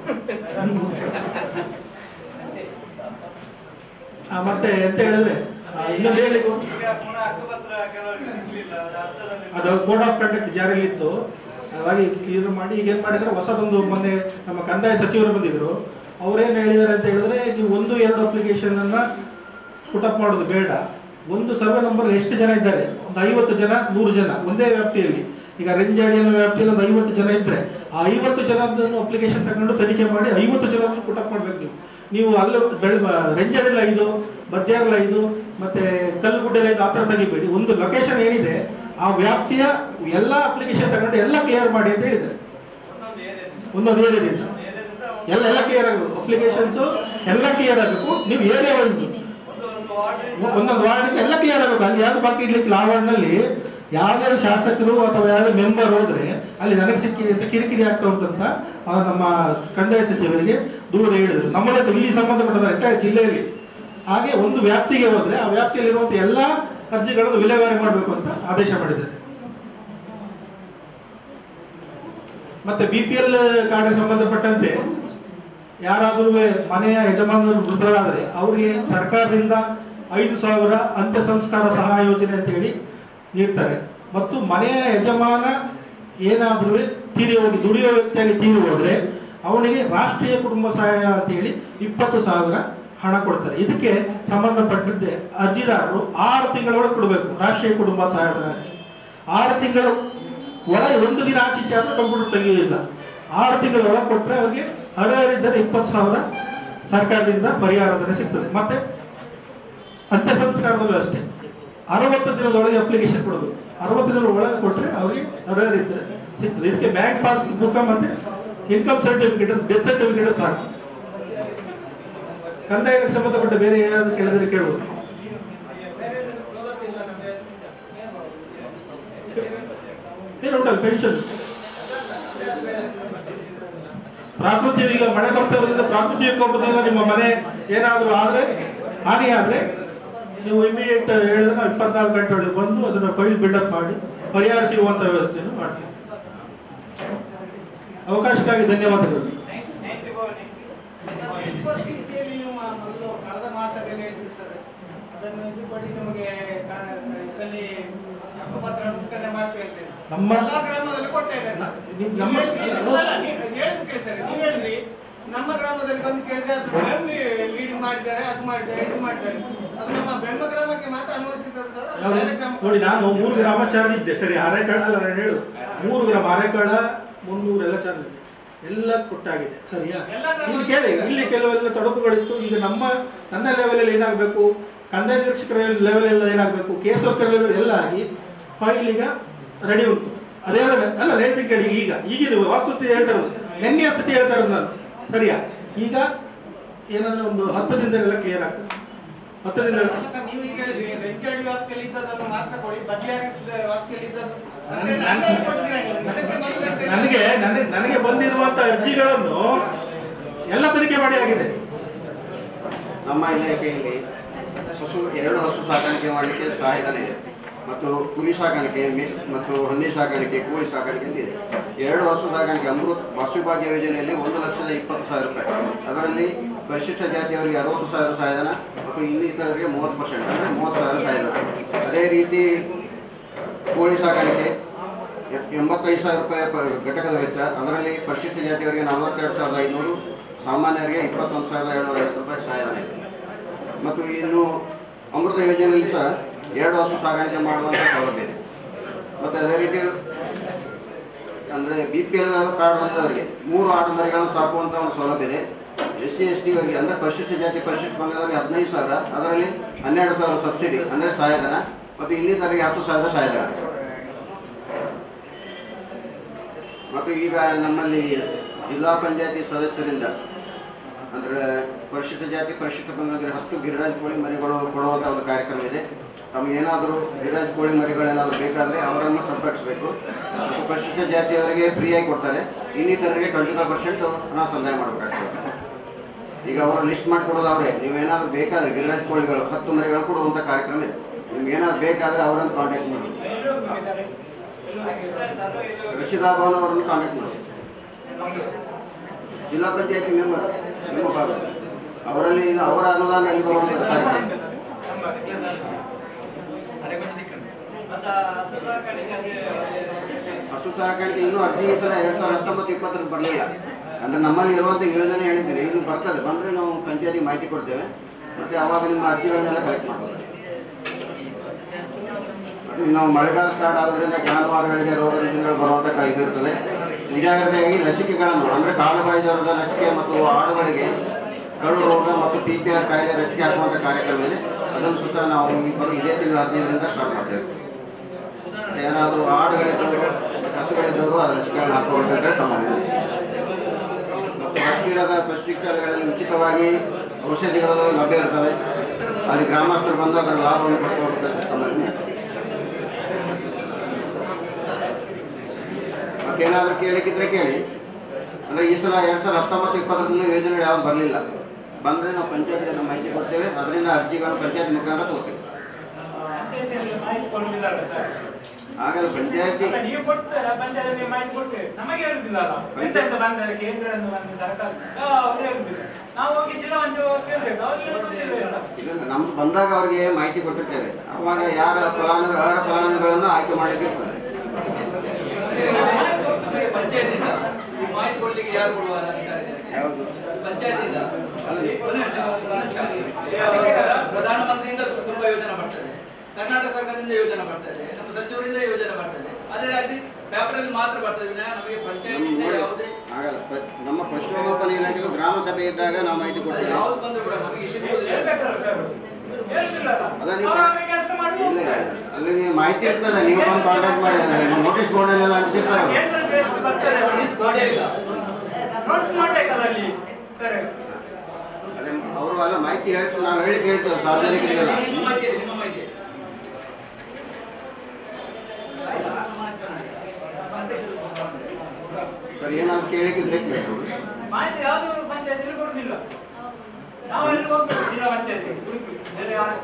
ಆ, ಮತ್ತೆ ಎಂತ ಹೇಳಿದ್ರೆ ಆ, ಇನ್ನೊಂದು ಹೇಳಿಕ್ಕೆ ಈಗ ಪುನಃ ಹಕ್ಕುಪತ್ರ ಕೆಲವರಿಗೆ ಸಿಗ್ಲಿಲ್ಲ ಅದು ಅರ್ಥದಲ್ಲಿ ಅದು ಕೋಡ್ ಆಫ್ ಕಂಡಕ್ಟ್ ಜಾರಿಯಲ್ಲಿ ಇತ್ತು ಹಾಗಾಗಿ ಕ್ಲಿಯರ್ ಮಾಡಿ ಈಗ ಏನ್ ಮಾಡಿದ್ರೆ ಹೊಸದೊಂದು ಮೊನ್ನೆ ನಮ್ಮ ಕಂದಾಯ ಸಚಿವರು ಬಂದಿದ್ರು ಅವ್ರೇನ್ ಹೇಳಿದಾರೆ ಅಂತ ಹೇಳಿದ್ರೆ ನೀವು ಒಂದು ಎರಡು ಅಪ್ಲಿಕೇಶನ್ ಅನ್ನ ಪುಟಪ್ ಮಾಡೋದು ಬೇಡ ಒಂದು ಸರ್ವೆ ನಂಬರ್ ಎಷ್ಟು ಜನ ಇದ್ದಾರೆ ಒಂದು ಐವತ್ತು ಜನ ನೂರು ಜನ ಒಂದೇ ವ್ಯಾಪ್ತಿಯಲ್ಲಿ ಈಗ ರೆಂಜಾಡಿ ಅನ್ನೋ ವ್ಯಾಪ್ತಿಯಲ್ಲಿ ಒಂದು ಐವತ್ತು ಜನ ಇದ್ರೆ ಆ ಐವತ್ತು ಜನದನ್ನು ಅಪ್ಲಿಕೇಶನ್ ತಗೊಂಡು ತನಿಖೆ ಮಾಡಿ ಐವತ್ತು ಜನ ಪುಟಪ್ ಮಾಡ್ಬೇಕು ನೀವು ನೀವು ಅಲ್ಲೂ ಬೆಳ್ ರೆಂಜಾಡಿಲ್ಲ ಐದು ಬದ್ಯಾರ್ಲ ಐದು ಮತ್ತೆ ಕಲ್ಲುಗುಡ್ಡೆಲ್ಲ ಐದು ಆ ಥರ ತೆಗಿಬೇಡಿ ಒಂದು ಲೊಕೇಶನ್ ಏನಿದೆ ಆ ವ್ಯಾಪ್ತಿಯ ಎಲ್ಲ ಅಪ್ಲಿಕೇಶನ್ ತಗೊಂಡು ಎಲ್ಲ ಕ್ಲಿಯರ್ ಮಾಡಿ ಅಂತ ಹೇಳಿದ್ದಾರೆ ಒಂದೊಂದು ಏರಿಯಾದಿಂದ ಒಂದೊಂದು ಏರಿಯಾದಿಂದ ಏರಿಯಾದಿಂದ ಎಲ್ಲ ಎಲ್ಲ ಕ್ಲಿಯರ್ ಆಗಬೇಕು ಅಪ್ಲಿಕೇಶನ್ಸ್ ಎಲ್ಲ ಕ್ಲಿಯರ್ ಆಗಬೇಕು ನೀವು ಏರಿಯಾ ವೈಸ್ ಒಂದು ಒಂದು ವಾರ್ಡ್ ಒಂದೊಂದು ವಾರ್ಡ್ ಎಲ್ಲ ಕ್ಲಿಯರ್ ಆಗಬೇಕು ಅಲ್ಲಿ ಯಾವ್ದು ಬಾಕಿ ಇಡ್ಲಿಕ್ಕೆ ಆ ವಾರ್ಡ್ನಲ್ಲಿ ಯಾವುದೇ ಶಾಸಕರು ಅಥವಾ ಯಾವುದೇ ಮೆಂಬರ್ ಹೋದ್ರೆ ಅಲ್ಲಿ ನನಗೆ ಸಿಕ್ಕಿದೆ ಅಂತ ಕಿರಿಕಿರಿ ಆಗ್ತಾ ಉಂಟಂತ ಆ ನಮ್ಮ ಕಂದಾಯ ಸಚಿವರಿಗೆ ದೂರ ಹೇಳಿದ್ರು ನಮ್ಮದೇ ಇಲ್ಲಿ ಸಂಬಂಧಪಟ್ಟ ಎಂಟೈರ್ ಜಿಲ್ಲೆಯಲ್ಲಿ ಹಾಗೆ ಒಂದು ವ್ಯಾಪ್ತಿಗೆ ಹೋದ್ರೆ ಆ ವ್ಯಾಪ್ತಿಯಲ್ಲಿರುವಂತ ಎಲ್ಲಾ ಅರ್ಜಿಗಳನ್ನು ವಿಲೇವಾರಿ ಮಾಡಬೇಕು ಅಂತ ಆದೇಶ ಮಾಡಿದ್ದಾರೆ ಮತ್ತೆ ಬಿ ಪಿ ಎಲ್ ಕಾರ್ಡ್ ಸಂಬಂಧಪಟ್ಟಂತೆ ಯಾರಾದರೂ ಮನೆಯ ಯಜಮಾನರು ಮೃತರಾದರೆ ಅವರಿಗೆ ಸರ್ಕಾರದಿಂದ ಐದು ಸಾವಿರ ಅಂತ್ಯ ಸಂಸ್ಕಾರ ಸಹಾಯ ಯೋಜನೆ ಅಂತ ಹೇಳಿ ನೀಡ್ತಾರೆ ಮತ್ತು ಮನೆಯ ಯಜಮಾನ ಏನಾದರೂ ತೀರಿ ಹೋಗಿ ದುಡಿಯುವ ವ್ಯಕ್ತಿಯಾಗಿ ತೀರಿ ಹೋದ್ರೆ ಅವನಿಗೆ ರಾಷ್ಟ್ರೀಯ ಕುಟುಂಬ ಸಹಾಯ ಅಂತ ಹೇಳಿ ಇಪ್ಪತ್ತು ಸಾವಿರ ಹಣ ಕೊಡ್ತಾರೆ ಇದಕ್ಕೆ ಸಂಬಂಧಪಟ್ಟಂತೆ ಅರ್ಜಿದಾರರು ಆರು ತಿಂಗಳೊಳಗೆ ಕೊಡಬೇಕು ರಾಷ್ಟ್ರೀಯ ಕುಟುಂಬ ಸಹಾಯಧನ ಆರು ತಿಂಗಳು ಒಳಗೆ ಒಂದು ದಿನ ಆಚೀಚೆ ಆದ್ರೆ ಕಂಪ್ಯೂಟರ್ ತೆಗೆಯುವುದಿಲ್ಲ ಆರು ತಿಂಗಳ ಒಳಗೆ ಕೊಟ್ಟರೆ ಅವರಿಗೆ ಅರ್ಹರಿದ್ದರೆ ಇಪ್ಪತ್ತು ಸಾವಿರ ಸರ್ಕಾರದಿಂದ ಪರಿಹಾರಧನ ಸಿಗ್ತದೆ ಮತ್ತೆ ಅಂತ್ಯ ಸಂಸ್ಕಾರದಲ್ಲೂ ಅಷ್ಟೇ ಅರವತ್ತು ದಿನದೊಳಗೆ ಅಪ್ಲಿಕೇಶನ್ ಕೊಡಬೇಕು ಅರವತ್ತು ದಿನ ಒಳಗೆ ಕೊಟ್ಟರೆ ಅವ್ರಿಗೆ ಅರ್ಹರಿದ್ರೆ ಸಿಗ್ತದೆ ಇದಕ್ಕೆ ಬ್ಯಾಂಕ್ ಪಾಸ್ ಬುಕ್ ಮತ್ತೆ ಇನ್ಕಮ್ ಸರ್ಟಿಫಿಕೇಟ್ ಡೆತ್ ಸರ್ಟಿಫಿಕೇಟ್ ಸಾಕು ಕಂದಾಯಕ್ಕೆ ಸಂಬಂಧಪಟ್ಟ ಬೇರೆ ಏನಾದ್ರು ಕೇಳಿದ್ರೆ ಕೇಳ್ಬೋದು ಏನು ಉಂಟಲ್ಲ ಪೆನ್ಷನ್ ಪ್ರಾಕೃತಿಕ ಈಗ ಮಳೆ ಬರ್ತಾ ಇರೋದ್ರಿಂದ ಪ್ರಾಕೃತಿಕ ವಿಕೋಪದಿಂದ ನಿಮ್ಮ ಮನೆ ಏನಾದರೂ ಆದ್ರೆ ಹಾನಿ ಆದ್ರೆ ನೀವು ಇಮಿಡಿಯೇಟ್ ಹೇಳಿದ್ರೆ ನಾವು ಇಪ್ಪತ್ನಾಲ್ಕು ಗಂಟೆ ಒಳಗೆ ಬಂದು ಅದನ್ನ ಫೈಲ್ ಬಿಲ್ಡಪ್ ಮಾಡಿ ಪರಿಹಾರ ಸಿಗುವಂತ ವ್ಯವಸ್ಥೆಯನ್ನು ಮಾಡ್ತೀವಿ ಅವಕಾಶಕ್ಕಾಗಿ ಧನ್ಯವಾದಗಳು ನೀವು ಮೊದಲು ಕಳೆದ ಮಾಸದಲ್ಲಿ ಹೇಳಿದ್ರಿ ಸರ್ ಅದನ್ನು ಇದು ಕೊಡಿ ನಿಮಗೆ ಕ- ಇದರಲ್ಲಿ ಹಕ್ಕುಪತ್ರ ಮುಖಂಡ ಮಾಡ್ತೀವಿ ಅಂತ ಹೇಳಿ. ನಮ್ಮ- ಎಲ್ಲಾ ಗ್ರಾಮದಲ್ಲಿ ಕೊಡ್ತಾ ಇದ್ದಾರೆ ಸರ್. ನೀವು ನಮ್ಮ- ಅಲ್ಲ, ಅಲ್ಲ, ನೀವು ಹೇಳಿದ್ಕೆ ಸರ್ ನೀವು ಹೇಳಿದ್ರಿ ನಮ್ಮ ಗ್ರಾಮದಲ್ಲಿ ಬಂದು ಕೇಳಿದ್ರೆ ಅದು ಲೀಡ್ ಮಾಡಿದ್ದಾರೆ ಅದು ಮಾಡಿದ್ದಾರೆ ಇದು ಮಾಡಿದ್ದಾರೆ ಅದು ನಮ್ಮ ಬೆಂಬ ಗ್ರಾಮಕ್ಕೆ ಮಾತ್ರ ಅನ್ವಯಿಸಿದ್ದಾರೆ ಸರ್ ಅದು ಯಾವ್ದು? ಬೇರೆ ಗ್ರಾಮ ನೋಡಿ ನಾನು ಮೂರು ಗ್ರಾಮ ಚಾರ್ಜ್ ಇದ್ದೆ ಸರಿ ಅರೆಕಾಳ ಅಲ್ಲ ನಾನು ಹೇಳು ಮೂರು ಗ್ರಾಮ ಅರೆಕಾಳ ಮುನ್ನೂರು ಎಲ್ಲ ಚಾರ್ಜ್ ಇದೆ ಎಲ್ಲ ಕೊಟ್ಟಾಗಿದೆ ಸರಿಯಾ ಎಲ್ಲ ಗ್ರಾಮ ಇಲ್ಲಿ ಕೇಳಿ ಇಲ್ಲಿ ಕೆಲವೆಲ್ಲ ತೊಡಕುಗಳಿತ್ತು ಈಗ ನಮ್ಮ ನನ್ನ ಲೆವೆಲಲ್ಲಿ ಏನಾಗಬೇಕು ಕಂದಾಯ ನಿರೀಕ್ಷಕರ ಲೆವೆಲ್ ಎಲ್ಲ ಏನಾಗಬೇಕು ಕೇಸ್ ವರ್ಕರ್ ಲೆವೆಲ್ ಎಲ್ಲ ಆಗಿ ಫೈಲ್ ಈಗ ರೆಡಿ ಉಂಟು ಅದೇ ಅಲ್ಲ ರೇಟ್ ಕೇಳಿ ಈಗ ಈಗಿನ ವಾಸ್ತುಸ್ಥಿತಿ ಹೇಳ್ತಾ ಇರೋದು ನಿನ್ನೆಯ ಸ್ಥಿತಿ ಹೇಳ್ತಾ ಇರೋದು ನಾನು ಸರಿಯಾ ಈಗ ಏನಂದ್ರೆ ಒಂದು ಹತ್ತು ದಿನದಲ್ಲೆಲ್ಲ ಕ್ಲಿಯರ್ ಆಗ್ತದೆ ಹತ್ತು ದಿನ ಅಲ್ಲ ಸರ್ ನೀವು ಈಗ ಹೇಳಿದ್ರಿ ರೆಂಚಾಡಿ ವ್ಯಾಪ್ತಿಯಲ್ಲಿ ಇದ್ದದನ್ನು ಮಾತ್ರ ಕೊಡಿ ಬದಿಯಾಗಿ ವ್ಯಾಪ್ತಿಯಲ್ಲಿ ಇದ್ದದ್ದು ನನ್- ಅಂದ್ರೆ ನನ್- ಅದೇ ಕೊಡ್ತೀರಾ ನೀವು? ಅದಕ್ಕೆ ಮೊದಲೇ ಸರಿ- ನನಗೆ ನನಗೆ ನನಗೆ ಬಂದಿರುವಂತ ಅರ್ಜಿಗಳನ್ನು ಎಲ್ಲ ತನಿಖೆ ಮಾಡಿ ಆಗಿದೆ ನಮ್ಮ ಇಲಾಖೆಯಲ್ಲಿ ಹಸು ಎರಡು ಹಸು ಸಾಕಾಣಿಕೆ ಮಾಡಲಿಕ್ಕೆ ಸಹಾಯಧನ ಇದೆ ಮತ್ತು ಕುರಿ ಸಾಕಾಣಿಕೆ ಮೆ- ಮತ್ತು ಹಂದಿ ಸಾಕಾಣಿಕೆ ಕೋಳಿ ಸಾಕಾಣಿಕೆ ಅಂತ ಇದೆ ಎರಡು ಹಸು ಸಾಕಾಣಿಕೆ ಅಮೃತ್ ಪಶುಭಾಗ್ಯ ಯೋಜನೆಯಲ್ಲಿ ಒಂದು ಲಕ್ಷದ ಇಪ್ಪತ್ತು ಸಾವಿರ ರೂಪಾಯಿ ಅದರಲ್ಲಿ ಪರಿಶಿಷ್ಟ ಜಾತಿಯವರಿಗೆ ಅರವತ್ತು ಸಾವಿರ ಸಹಾಯಧನ ಮತ್ತು ಇನ್ನಿತರರಿಗೆ ಮೂವತ್ತು ಪರ್ಸೆಂಟ್ ಅಂದರೆ ಮೂವತ್ತು ಸಾವಿರ ಸಹಾಯಧನ ಅದೇ ರೀತಿ ಕೋಳಿ ಸಾಕಾಣಿಕೆ ಎ- ಎಂಬತ್ತೈದು ಸಾವಿರ ರೂಪಾಯಿ ಪ- ಘಟಕದ ವೆಚ್ಚ ಅದರಲ್ಲಿ ಪರಿಶಿಷ್ಟ ಜಾತಿಯವರಿಗೆ ನಲವತ್ತೆರಡು ಸಾವಿರದ ಐನೂರು ಸಾಮಾನ್ಯರಿಗೆ ಇಪ್ಪತ್ತೊಂದು ಸಾವಿರದ ಏಳ್ನೂರ ಐವತ್ತು ರೂಪಾಯಿ ಸಹಾಯಧನ ಇದೆ ಮತ್ತು ಇನ್ನು ಅಮೃತ ಯೋಜನೆಯಲ್ಲಿ ಸಹ ಎರಡು ಹಸು ಸಾಗಾಣಿಕೆ ಮಾಡುವಂಥ ಸೌಲಭ್ಯ ಇದೆ ಮತ್ತು ಅದೇ ರೀತಿ ಅಂದರೆ ಬಿ ಪಿ ಎಲ್ ಕಾರ್ಡ್ ಹೊಂದಿದವರಿಗೆ ಮೂರು ಆಡು ಮರಿಗಳನ್ನು ಸಾಕುವಂಥ ಒಂದು ಸೌಲಭ್ಯ ಇದೆ ಎಸ್ ಸಿ ಎಸ್ ಟಿ ಅವರಿಗೆ ಅಂದರೆ ಪರಿಶಿಷ್ಟ ಜಾತಿ ಪರಿಶಿಷ್ಟ ಪಂಗಡದವರಿಗೆ ಹದಿನೈದು ಸಾವಿರ ಅದರಲ್ಲಿ ಹನ್ನೆರಡು ಸಾವಿರ ಸಬ್ಸಿಡಿ ಅಂದರೆ ಸಹಾಯಧನ ಮತ್ತು ಇನ್ನಿತರಿಗೆ ಹತ್ತು ಸಾವಿರ ಸಹಾಯಧನ ಮತ್ತು ಈಗ ನಮ್ಮಲ್ಲಿ ಜಿಲ್ಲಾ ಪಂಚಾಯತಿ ಸದಸ್ಯರಿಂದ ಅಂದರೆ ಪರಿಶಿಷ್ಟ ಜಾತಿ ಪರಿಶಿಷ್ಟ ಪಂಗಡದಲ್ಲಿ ಹತ್ತು ಗಿರಿರಾಜ್ ಕೋಳಿ ಮರಿಗಳು ಕೊಡುವಂಥ ಒಂದು ಕಾರ್ಯಕ್ರಮ ಇದೆ ತಮಗೇನಾದರೂ ಗಿರಿರಾಜ್ ಕೋಳಿ ಮರಿಗಳೇನಾದರೂ ಬೇಕಾದರೆ ಅವರನ್ನು ಸಂಪರ್ಕಿಸಬೇಕು ಮತ್ತು ಪರಿಶಿಷ್ಟ ಜಾತಿಯವರಿಗೆ ಫ್ರೀಯಾಗಿ ಕೊಡ್ತಾರೆ ಇನ್ನಿತರರಿಗೆ ಟ್ವೆಂಟಿ ಫೈವ್ ಪರ್ಸೆಂಟ್ ಹಣ ಸಂದಾಯ ಮಾಡಬೇಕಾಗ್ತದೆ ಈಗ ಅವರು ಲಿಸ್ಟ್ ಮಾಡಿಕೊಡೋದು ಅವರೇ ನೀವೇನಾದರೂ ಬೇಕಾದರೆ ಗಿರಿರಾಜ್ ಕೋಳಿಗಳು ಹತ್ತು ಮರಿಗಳು ಕೊಡುವಂಥ ಕಾರ್ಯಕ್ರಮ ಇದೆ ನಿಮ್ಗೆ ಏನಾದ್ರು ಬೇಕಾದರೆ ಅವರನ್ನು ಕಾಂಟ್ಯಾಕ್ಟ್ ಮಾಡಿ ರಶೀದಾ ಭವನ್ ಅವರನ್ನು ಕಾಂಟ್ಯಾಕ್ಟ್ ಮಾಡಿ ಜಿಲ್ಲಾ ಪಂಚಾಯತಿ ಮೆಂಬರ್ ನಿಮ್ಮ ಭಾಗ ಅವರಲ್ಲಿ ಇದು ಅವರ ಅನುದಾನ ಎಲ್ಲಿ ಬರುವಂಥದ್ದು ಕಾರ್ಯಕ್ರಮ ಮತ್ತೆ ಹಸು ಸಾಕಾಣಿಕೆ ಅಂದ್ರೆ ಹಸು ಸಾಕಾಣಿಕೆ ಇನ್ನೂ ಅರ್ಜಿ ಈ ಸಲ ಎರಡ್ ಸಾವಿರದ ಹತ್ತೊಂಬತ್ತು ಇಪ್ಪತ್ತರಲ್ಲಿ ಬರಲಿಲ್ಲ ಅಂದ್ರೆ ನಮ್ಮಲ್ಲಿ ಇರುವಂಥ ಯೋಜನೆ ಹೇಳಿದ್ದೀನಿ ಇನ್ನು ಬರ್ತದೆ ಬಂದರೆ ನಾವು ಪಂಚಾಯತಿಗೆ ಮಾಹಿತಿ ಕೊಡ್ತೇವೆ ಮತ್ತೆ ಅವಾಗ ನಿಮ್ಮ ಅರ್ಜಿಗಳನ್ನೆಲ್ಲ ಕಲೆಕ್ಟ್ ಮಾಡ್ಬೋದು ಮತ್ತೆ ನಾವು ಮಳೆಗಾಲ ಸ್ಟಾರ್ಟ್ ಆಗೋದ್ರಿಂದ ಜಾನುವಾರುಗಳಿಗೆ ರೋಗ ರುಜಿನಗಳು ಬರುವಂಥ ಕಾಯ್ದೆ ಇರ್ತದೆ ಮುಂಜಾಗ್ರತೆಯಾಗಿ ಲಸಿಕೆಗಳನ್ನು ಅಂದರೆ ಕಾಲುಬಾಯಿ ಜ್ವರದ ಲಸಿಕೆ ಮತ್ತು ಆಡುಗಳಿಗೆ ಕಡು ರೋಗ ಮತ್ತು ಪಿ ಪಿ ಆರ್ ಕಾಯಿಲೆ ಲಸಿಕೆ ಹಾಕುವಂಥ ಕಾರ್ಯಕ್ರಮ ಇದೆ ಅದನ್ನು ಸುತ್ತ ನಾವು ಇಬ್ಬರು ಇದೇ ತಿಂಗಳು ಹದಿನೈದರಿಂದ ಸ್ಟಾರ್ಟ್ ಮಾಡ್ತೇವೆ ಏನಾದರೂ ಆಡುಗಳಿದ್ದವರು ಮತ್ತು ಹಸುಗಳಿದ್ದವರು ಆ ಲಸಿಕೆಗಳನ್ನು ಹಾಕುವಂತ ತಮ್ಮ ವಿನಂತಿ. ಮತ್ತು ಹತ್ತಿರದ ಪಶು ಚಿಕಿತ್ಸಾಲಯಗಳಲ್ಲಿ ಉಚಿತವಾಗಿ ಔಷಧಿಗಳು ಲಭ್ಯ ಇರ್ತವೆ ಅಲ್ಲಿ ಗ್ರಾಮಸ್ಥರು ಬಂದು ಅದರ ಲಾಭವನ್ನು ಪಡ್ಕೊಳ್ಬೇಕು ತಮ್ಮ ವಿನಂತಿ. ಮತ್ತೇನಾದರೂ ಕೇಳಿಕ್ಕಿದ್ರೆ ಕೇಳಿ ಅಂದರೆ ಈ ಸಲ ಎರಡು ಸಾವಿರದ ಹತ್ತೊಂಬತ್ತು ಇಪ್ಪತ್ತರಿಂದ ಯೋಜನೆಗಳು ಯಾವ್ದು ಬರಲಿಲ್ಲ ಬಂದರೆ ನಾವು ಪಂಚಾಯತ್ ಮಾಹಿತಿ ಕೊಡ್ತೇವೆ ಅದರಿಂದ ಅರ್ಜಿಗಳನ್ನು ಪಂಚಾಯತ್ ಮುಖಾಂತರ ತಗೋತೀವಿ ಪಂಚಾಯತಿಯಲ್ಲಿ ಮಾಹಿತಿ ಕೊಡುವುದಿಲ್ಲ ಸರ್ ಆಗಲ್ಲ ಪಂಚಾಯತಿ ಅಲ್ಲ, ನೀವು ಕೊಡ್ತೀರಾ ಪಂಚಾಯತಿಗೆ ಮಾಹಿತಿ ಕೊಡ್ತೇವೆ ನಮಗೆ ಹೇಳುದಿಲ್ಲ ಅಲ್ಲ ಪಂಚಾಯತ್ ಬಂದ ಕೇಂದ್ರ ಬಂದ ಸರ್ಕಾರ ಆ, ಅವ್ರು ಹೇಳುದಿಲ್ಲ ನಾವು ಹೋಗಿ ಜಿಲ್ಲಾ ಪಂಚಾಯತ್ ಕೇಳ್ಬೇಕು ಅವ್ರಿಗೆ ಗೊತ್ತಿಲ್ಲ ಇಲ್ಲ. ಇಲ್ಲ ನಮ್ದು ಬಂದಾಗ ಅವರಿಗೆ ಮಾಹಿತಿ ಕೊಟ್ಟಿರ್ತೇವೆ ಅವಾಗ ಯಾರ ಫಲಾನು ಯಾರ ಫಲಾನುಗಳನ್ನು ಆಯ್ಕೆ ಮಾಡಲಿಕ್ಕೆ ಇರ್ತದೆ ಪಂಚಾಯತಿಂದ ಈ ಮಾಹಿತಿ ಕೊಡ್ಲಿಕ್ಕೆ ಯಾರು ಕೊಡುವ ಅಧಿಕಾರಿ ಇದ್ದಾರೆ? ಯಾವುದು ಪಂಚಾಯತಿಂದ ಪ್ರಧಾನಮಂತ್ರಿಯಿಂದ ತುಂಬಾ ಯೋಜನೆ ಬರ್ತದೆ ಕರ್ನಾಟಕ ಸರ್ಕಾರದಿಂದ ಯೋಜನೆ ಬರ್ತದೆ ನಮ್ಮ ಸಚಿವರಿಂದ ಯೋಜನೆ ಬರ್ತದೆ ಆದ್ರೆ ಅಲ್ಲಿ ಪೇಪರಲ್ಲಿ ಮಾತ್ರ ಬರ್ತದೆ ವಿನಃ ನಮಗೆ ಪಂಚಾಯತಿಯಿಂದ ನಮ್ಮ ಯಾವುದೇ ಆಗಲ್ಲ ಪ- ನಮ್ಮ ಪಶುಸಂಗೋಪನಾ ಇಲಾಖೆಗೂ ಗ್ರಾಮ ಸಭೆ ಇದ್ದಾಗ ನಾವು ಮಾಹಿತಿ ಕೊಡ್ತೇವೆ ಯಾವ್ದು ಬಂದ್ರು ಕೂಡ ನಮಗೆ ಇಲ್ಲಿ ಬರುವುದಿಲ್ಲ. ಹೇಳ್ಬೇಕಲ್ಲ ಸರ್ ಅಲ್ಲ ನೀವು ಅವರವರೇ ಕೆಲಸ ಮಾಡಿ ಇಲ್ಲ ಅಲ್ಲಿಗೆ ಮಾಹಿತಿ ಇರ್ತದೆ ನೀವು ಬಂದು ಕಾಂಟ್ಯಾಕ್ಟ್ ಮಾಡಿ ನೋಟಿಸ್ ಬೋರ್ಡಲ್ಲೆಲ್ಲ ಅಂಟಿಸಿರ್ತಾರೆ ಅವ್ರು. ಕೇಂದ್ರದ ಎಷ್ಟು ಬರ್ತದೆ ನೋಟ್ಸ್ ಮಾಡ್ಬೇಕಲ್ಲ ಅಲ್ಲಿ ಸರಿ ಅದೇ ಅವರು ಎಲ್ಲ ಮಾಹಿತಿ ಹೇಳ್ತೀವಿ ನಾವು ಹೇಳಿ ಕೇಳ್ತೇವೆ ಸಾರ್ವಜನಿಕರಿಗೆಲ್ಲ ನಿಮ್ಮ ಮಾಹಿತಿ ಇದೆ, ನಿಮ್ಮ ಮಾಹಿತಿ ಇದೆ. ಸರ್ ಏನಾದ್ರು ಕೇಳಿಕಿದ್ರೆ ಕೇಳಿ ಮಾಹಿತಿ ಯಾವುದು ಪಂಚಾಯತ್ ಕೊಡುದಿಲ್ಲ ನಾವು ಅಲ್ಲಿ ಹೋಗ್ಬೇಕು ಜಿಲ್ಲಾ ಪಂಚಾಯತ್ ಹುಡುಕಿ ಎಲ್ಲ ಯಾ-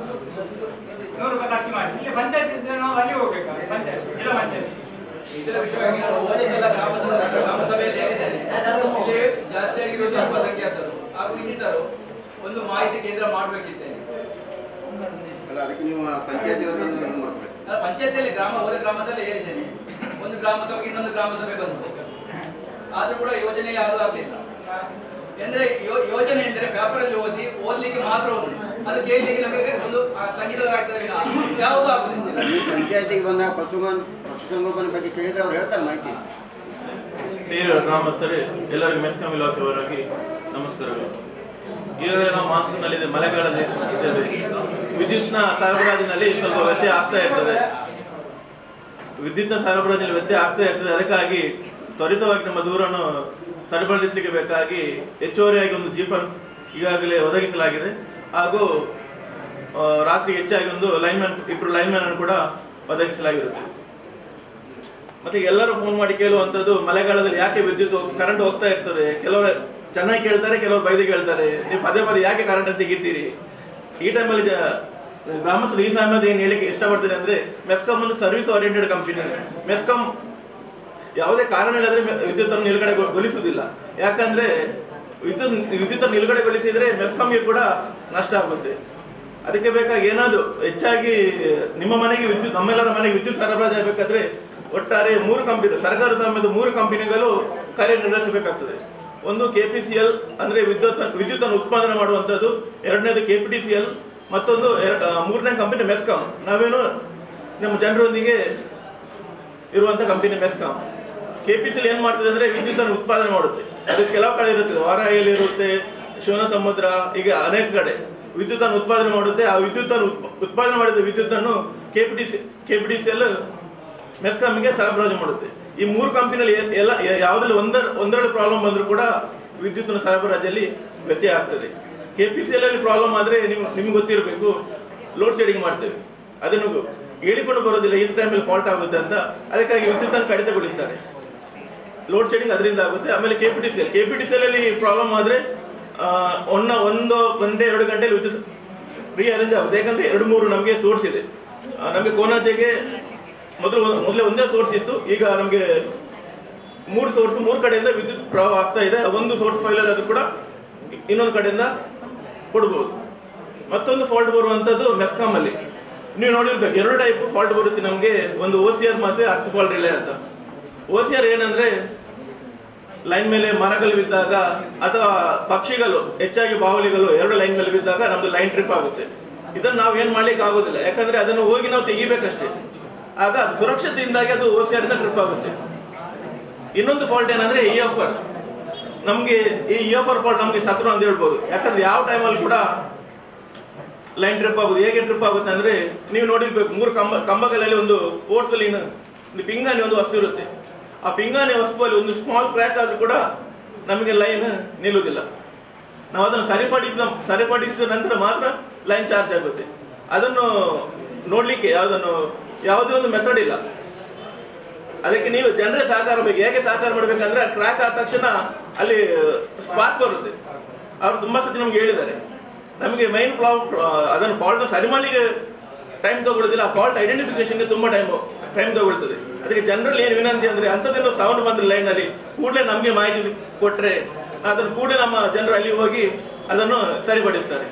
ನೂರು ರೂಪಾಯಿ ಖರ್ಚು ಮಾಡಿ ಇಲ್ಲಿ ಪಂಚಾಯತ್ ಇದ್ರೆ ನಾವು ಅಲ್ಲಿ ಹೋಗ್ಬೇಕು ಪಂಚಾಯತ್ ಜಿಲ್ಲಾ ಪಂಚಾಯತ್ ಇದರ ವಿಷಯವಾಗಿ ನಾನು ಹೋದ ಸಲ ಗ್ರಾಮ ಸಭೆ- ಗ್ರಾಮ ಸಭೆಯಲ್ಲಿ ಹೇಳಿದ್ದೇನೆ ಇಲ್ಲಿ ಜಾಸ್ತಿ ಆಗಿರೋದು ಅಲ್ಪಸಂಖ್ಯಾತರು ಹಾಗೂ ಇನ್ನಿತರು ಒಂದು ಮಾಹಿತಿ ಕೇಂದ್ರ ಮಾಡಬೇಕಿದ್ದೇನೆ ಅಲ್ಲ ಅದಕ್ಕೆ ನೀವು ಪಂಚಾಯತಿ ಅವರನ್ನು ಇದು ಮಾಡ್ಬೇಕು ನಾನು ಪಂಚಾಯತಿಯಲ್ಲಿ ಗ್ರಾಮ ಹೋದ ಗ್ರಾಮ ಸಭೆ ಹೇಳಿದ್ದೇನೆ ಒಂದು ಗ್ರಾಮ ಸಭೆಗೆ ಇನ್ನೊಂದು ಗ್ರಾಮ ಸಭೆ ಬಂತು ಆದ್ರೂ ಕೂಡ ಯೋಜನೆ ಯಾವುದು ಆಗಲಿಲ್ಲ ಅಂದ್ರೆ ಯೋ- ಯೋಜನೆ ಎಂದ್ರೆ ಪೇಪರ್ ಅಲ್ಲಿ ಓದಿ ಓದ್ಲಿಕ್ಕೆ ಮಾತ್ರ ಒಂದು ಅದು ಕೇಳಲಿಕ್ಕೆ ನಮಗೆ ಒಂದು ಆ, ಸಂಗೀತದ ಆಗ್ತದೆ ವಿನಃ ಯಾವುದು ಆಗುದಿಲ್ಲ ಈ ಪಂಚಾಯತಿಗೆ ಬಂದಾಗ ಪಶುಗನ್ ಪಶುಸಂಗೋಪನೆ ಬಗ್ಗೆ ಕೇಳಿದ್ರೆ ಅವ್ರು ಹೇಳ್ತಾರೆ ಮಾಹಿತಿ ಸೇರಿರುವ ಗ್ರಾಮಸ್ಥರೇ ಎಲ್ಲರಿಗೂ ಮೆಸ್ಕಾಂ ಇಲಾಖೆಯವರಾಗಿ ನಮಸ್ಕಾರಗಳು ಈಗಾಗಲೇ ನಾವು ಮಾನ್ಸೂನ್ನಲ್ಲಿದೆ ಮಳೆಗಾಲದಲ್ಲಿ ಇದ್ದೇವೆ ವಿದ್ಯುತ್ನ ಸರಬರಾಜಿನಲ್ಲಿ ಸ್ವಲ್ಪ ವ್ಯತ್ಯಯ ಆಗ್ತಾ ಇರ್ತದೆ ವಿದ್ಯುತ್ನ ಸರಬರಾಜಿನಲ್ಲಿ ವ್ಯತ್ಯಯ ಆಗ್ತಾ ಇರ್ತದೆ ಅದಕ್ಕಾಗಿ ತ್ವರಿತವಾಗಿ ನಮ್ಮ ದೂರನ್ನು ಸರಿಪಡಿಸಲಿಕ್ಕೆ ಬೇಕಾಗಿ ಹೆಚ್ಚುವರಿಯಾಗಿ ಒಂದು ಜೀಪನ್ ಈಗಾಗಲೇ ಒದಗಿಸಲಾಗಿದೆ ಹಾಗೂ ಆ, ರಾತ್ರಿ ಹೆಚ್ಚಾಗಿ ಒಂದು ಲೈನ್ಮನ್ ಇಬ್ಬರು ಲೈನ್ಮನ್ ಅನ್ನು ಕೂಡ ಒದಗಿಸಲಾಗಿರುತ್ತೆ ಮತ್ತೆ ಎಲ್ಲರೂ ಫೋನ್ ಮಾಡಿ ಕೇಳುವಂತದ್ದು ಮಳೆಗಾಲದಲ್ಲಿ ಯಾಕೆ ವಿದ್ಯುತ್ ಕರೆಂಟ್ ಹೋಗ್ತಾ ಇರ್ತದೆ ಕೆಲವರು ಚೆನ್ನಾಗಿ ಕೇಳ್ತಾರೆ ಕೆಲವರು ಬೈದು ಕೇಳ್ತಾರೆ ನೀವು ಪದೇ ಪದೇ ಯಾಕೆ ಕರೆಂಟ್ ತೆಗಿತೀರಿ ಈ ಟೈಮಲ್ಲಿ ಗ್ರಾಮಸ್ಥರು ಈ ಸಮಯದ ಏನು ಹೇಳಿಕೆ ಇಷ್ಟಪಡ್ತೇನೆ ಅಂದ್ರೆ ಮೆಸ್ಕಾಂ ಒಂದು ಸರ್ವಿಸ್ ಓರಿಯೆಂಟೆಡ್ ಕಂಪನಿ ಮೆಸ್ಕಾಂ ಯಾವುದೇ ಕಾರಣ ಇಲ್ಲದ್ರೆ ವಿದ್ಯುತ್ ಅನ್ನು ನಿಲುಗಡೆಗೊಳಿಸುವುದಿಲ್ಲ ಯಾಕಂದ್ರೆ ವಿದ್ಯುತ್ ವಿದ್ಯುತ್ ಅನ್ನು ನಿಲುಗಡೆಗೊಳಿಸಿದ್ರೆ ಮೆಸ್ಕಾಂಗೆ ಕೂಡ ನಷ್ಟ ಆಗುತ್ತೆ ಅದಕ್ಕೆ ಬೇಕಾಗಿ ಏನಾದ್ರು ಹೆಚ್ಚಾಗಿ ನಿಮ್ಮ ಮನೆಗೆ ವಿದ್ಯುತ್ ನಮ್ಮೆಲ್ಲರ ಮನೆಗೆ ವಿದ್ಯುತ್ ಸರಬರಾಜು ಆಗಬೇಕಾದ್ರೆ ಒಟ್ಟಾರೆ ಮೂರು ಕಂಪನಿ ಸರ್ಕಾರ ಸ್ವಾಮ್ಯದ ಮೂರು ಕಂಪನಿಗಳು ಕಾರ್ಯನಿರ್ವಹಿಸಬೇಕಾಗ್ತದೆ ಒಂದು ಕೆಪಿಸಿಎಲ್ ಅಂದ್ರೆ ವಿದ್ಯುತ್ ವಿದ್ಯುತ್ ಅನ್ನು ಉತ್ಪಾದನೆ ಮಾಡುವಂತದ್ದು ಎರಡನೇದು ಕೆಪಿಟಿಸಿಎಲ್ ಮತ್ತೊಂದು ಎರ- ಆ, ಮೂರನೇ ಕಂಪನಿ ಮೆಸ್ಕಾಂ ನಾವೇನು ನಮ್ಮ ಜನರೊಂದಿಗೆ ಇರುವಂತ ಕಂಪನಿ ಮೆಸ್ಕಾಂ ಕೆಪಿಸಿಎಲ್ ಏನ್ ಮಾಡ್ತದೆ ಅಂದ್ರೆ ವಿದ್ಯುತ್ ಅನ್ನು ಉತ್ಪಾದನೆ ಮಾಡುತ್ತೆ ಅದು ಕೆಲವು ಕಡೆ ಇರುತ್ತೆ ವಾರಾಯಲ್ಲಿ ಇರುತ್ತೆ ಶಿವನ ಸಮುದ್ರ ಈಗ ಅನೇಕ ಕಡೆ ವಿದ್ಯುತ್ ಅನ್ನು ಉತ್ಪಾದನೆ ಮಾಡುತ್ತೆ ಆ ವಿದ್ಯುತ್ ಅನ್ನು ಉತ್ಪ- ಉತ್ಪಾದನೆ ಮಾಡಿದ ವಿದ್ಯುತ್ ಅನ್ನು ಕೆಪಿಟಿಸಿ ಕೆಪಿಟಿಸಿಎಲ್ ಮೆಸ್ಕಾಂಗೆ ಸರಬರಾಜು ಮಾಡುತ್ತೆ ಈ ಮೂರು ಕಂಪನಿಯಲ್ಲಿ ಎಲ್ಲ ಯಾವುದ್ರಲ್ಲಿ ಒಂದರ ಒಂದರಲ್ಲಿ ಪ್ರಾಬ್ಲಮ್ ಬಂದರೂ ಕೂಡ ವಿದ್ಯುತ್ನ ಸರಬರಾಜಲ್ಲಿ ವ್ಯತ್ಯಯ ಆಗ್ತದೆ ಕೆಪಿಸಿಎಲ್ ಅಲ್ಲಿ ಪ್ರಾಬ್ಲಮ್ ಆದ್ರೆ ನೀವು ನಿಮ್ಗೆ ಗೊತ್ತಿರಬೇಕು ಲೋಡ್ ಶೆಡಿಂಗ್ ಮಾಡ್ತೇವೆ ಅದನ್ನು ಹೇಳಿಕೊಂಡು ಬರೋದಿಲ್ಲ ಈ ಟೈಮಲ್ಲಿ ಫಾಲ್ಟ್ ಆಗುತ್ತೆ ಅಂತ ಅದಕ್ಕಾಗಿ ವಿದ್ಯುತ್ ಅನ್ನು ಕಡಿತಗೊಳಿಸ್ತಾರೆ ಲೋಡ್ ಶೆಡಿಂಗ್ ಅದರಿಂದ ಆಗುತ್ತೆ ಆಮೇಲೆ ಕೆಪಿಟಿಸಿಎಲ್ ಕೆಪಿಟಿಸಿಎಲ್ ಅಲ್ಲಿ ಪ್ರಾಬ್ಲಮ್ ಆದ್ರೆ ಆ, ಒನ್ನ ಒಂದು ಗಂಟೆ ಎರಡು ಗಂಟೆಯಲ್ಲಿ ವಿದ್ಯುತ್ ರೀಅರೇಂಜ್ ಆಗುತ್ತೆ ಯಾಕಂದ್ರೆ ಎರಡು ಮೂರು ನಮಗೆ ಸೋರ್ಸ್ ಇದೆ ಆ, ನಮಗೆ ಕೋನಾಚೆಗೆ ಮೊದಲು ಮೊದಲೇ ಒಂದೇ ಸೋರ್ಸ್ ಇತ್ತು ಈಗ ನಮಗೆ ಮೂರು ಸೋರ್ಸ್ ಮೂರು ಕಡೆಯಿಂದ ವಿದ್ಯುತ್ ಪ್ರವಾಹ ಆಗ್ತಾ ಇದೆ ಒಂದು ಸೋರ್ಸ್ ಫೈಲರ್ ಅದು ಕೂಡ ಇನ್ನೊಂದು ಕಡೆಯಿಂದ ಕೊಡ್ಬೋದು ಮತ್ತೊಂದು ಫಾಲ್ಟ್ ಬರುವಂತದ್ದು ಮೆಸ್ಕಾಂ ಅಲ್ಲಿ ನೀವು ನೋಡಿರ್ಬೇಕು ಎರಡು ಟೈಪ್ ಫಾಲ್ಟ್ ಬರುತ್ತೆ ನಮಗೆ ಒಂದು ಓ ಸಿ ಆರ್ ಮತ್ತೆ ಅರ್ಥ ಫಾಲ್ಟ್ ರಿಲೇ ಅಂತ ಓ ಸಿ ಆರ್ ಏನಂದ್ರೆ ಲೈನ್ ಮೇಲೆ ಮರಗಳು ಬಿದ್ದಾಗ ಅಥವಾ ಪಕ್ಷಿಗಳು ಹೆಚ್ಚಾಗಿ ಬಾವಲಿಗಳು ಎರಡು ಲೈನ್ ಮೇಲೆ ಬಿದ್ದಾಗ ನಮ್ದು ಲೈನ್ ಟ್ರಿಪ್ ಆಗುತ್ತೆ ಇದನ್ನು ನಾವು ಏನ್ ಮಾಡ್ಲಿಕ್ಕೆ ಆಗೋದಿಲ್ಲ ಯಾಕಂದ್ರೆ ಅದನ್ನು ಹೋಗಿ ನಾವು ತೆಗಿಬೇಕಷ್ಟೇ ಆಗ ಅದು ಸುರಕ್ಷತೆಯಿಂದಾಗಿ ಅದು ಓ ಸಿ ಆರ್ ಟ್ರಿಪ್ ಆಗುತ್ತೆ ಇನ್ನೊಂದು ಫಾಲ್ಟ್ ಏನಂದ್ರೆ ಇ ಎಫ್ ಆರ್ ನಮ್ಗೆ ಈ ಇ ಎಫ್ ಆರ್ ಫಾಲ್ಟ್ ನಮ್ಗೆ ಶತ್ರು ಅಂತ ಹೇಳ್ಬೋದು ಯಾಕಂದ್ರೆ ಯಾವ ಟೈಮಲ್ಲಿ ಕೂಡ ಲೈನ್ ಟ್ರಿಪ್ ಆಗುದು ಹೇಗೆ ಟ್ರಿಪ್ ಆಗುತ್ತೆ ಅಂದ್ರೆ ನೀವು ನೋಡಿರ್ಬೇಕು ಮೂರು ಕಂಬ ಕಂಬಗಳಲ್ಲಿ ಒಂದು ಫೋರ್ಸ್ ಲೈನ್ ಒಂದು ಪಿಂಗಾಣಿ ಒಂದು ವಸ್ತು ಇರುತ್ತೆ ಆ ಪಿಂಗಾಣಿ ವಸ್ತುವಲ್ಲಿ ಒಂದು ಸ್ಮಾಲ್ ಕ್ರ್ಯಾಕ್ ಆದ್ರೂ ಕೂಡ ನಮಗೆ ಲೈನ್ ನಿಲ್ಲುವುದಿಲ್ಲ ನಾವು ಅದನ್ನು ಸರಿಪಡಿಸಿದ ಸರಿಪಡಿಸಿದ ನಂತರ ಮಾತ್ರ ಲೈನ್ ಚಾರ್ಜ್ ಆಗುತ್ತೆ ಅದನ್ನು ನೋಡ್ಲಿಕ್ಕೆ ಯಾವುದನ್ನು ಯಾವುದೇ ಒಂದು ಮೆಥಡ್ ಇಲ್ಲ ಅದಕ್ಕೆ ನೀವು ಜನರೇ ಸಹಕಾರ ಬೇಕು ಹೇಗೆ ಸಹಕಾರ ಮಾಡ್ಬೇಕಂದ್ರೆ ಕ್ರ್ಯಾಕ್ ಆದ ತಕ್ಷಣ ಅಲ್ಲಿ ಸ್ಪಾರ್ಕ್ ಬರುತ್ತೆ ಅವರು ತುಂಬಾ ಸತಿ ನಮ್ಗೆ ಹೇಳಿದ್ದಾರೆ ನಮಗೆ ಮೈನ್ ಫಾಲ್ಟ್ ಅದನ್ನು ಫಾಲ್ಟ್ ಸರಿ ಮಾಡ್ಲಿಕ್ಕೆ ಟೈಮ್ ತಗೊಳ್ಳೋದಿಲ್ಲ ಆ ಫಾಲ್ಟ್ ಐಡೆಂಟಿಫಿಕೇಶನ್ಗೆ ತುಂಬಾ ಟೈಮ್ ಟೈಮ್ ತಗೊಳ್ತದೆ ಅದಕ್ಕೆ ಜನರಲ್ಲಿ ಏನು ವಿನಂತಿ ಅಂದ್ರೆ ಅಂಥದ್ದೇನೋ ಸೌಂಡ್ ಬಂದ್ರೆ ಲೈನ್ ಅಲ್ಲಿ ಕೂಡಲೇ ನಮಗೆ ಮಾಹಿತಿ ಕೊಟ್ರೆ ಅದನ್ನು ಕೂಡಲೇ ನಮ್ಮ ಜನರು ಅಲ್ಲಿ ಹೋಗಿ ಅದನ್ನು ಸರಿಪಡಿಸ್ತಾರೆ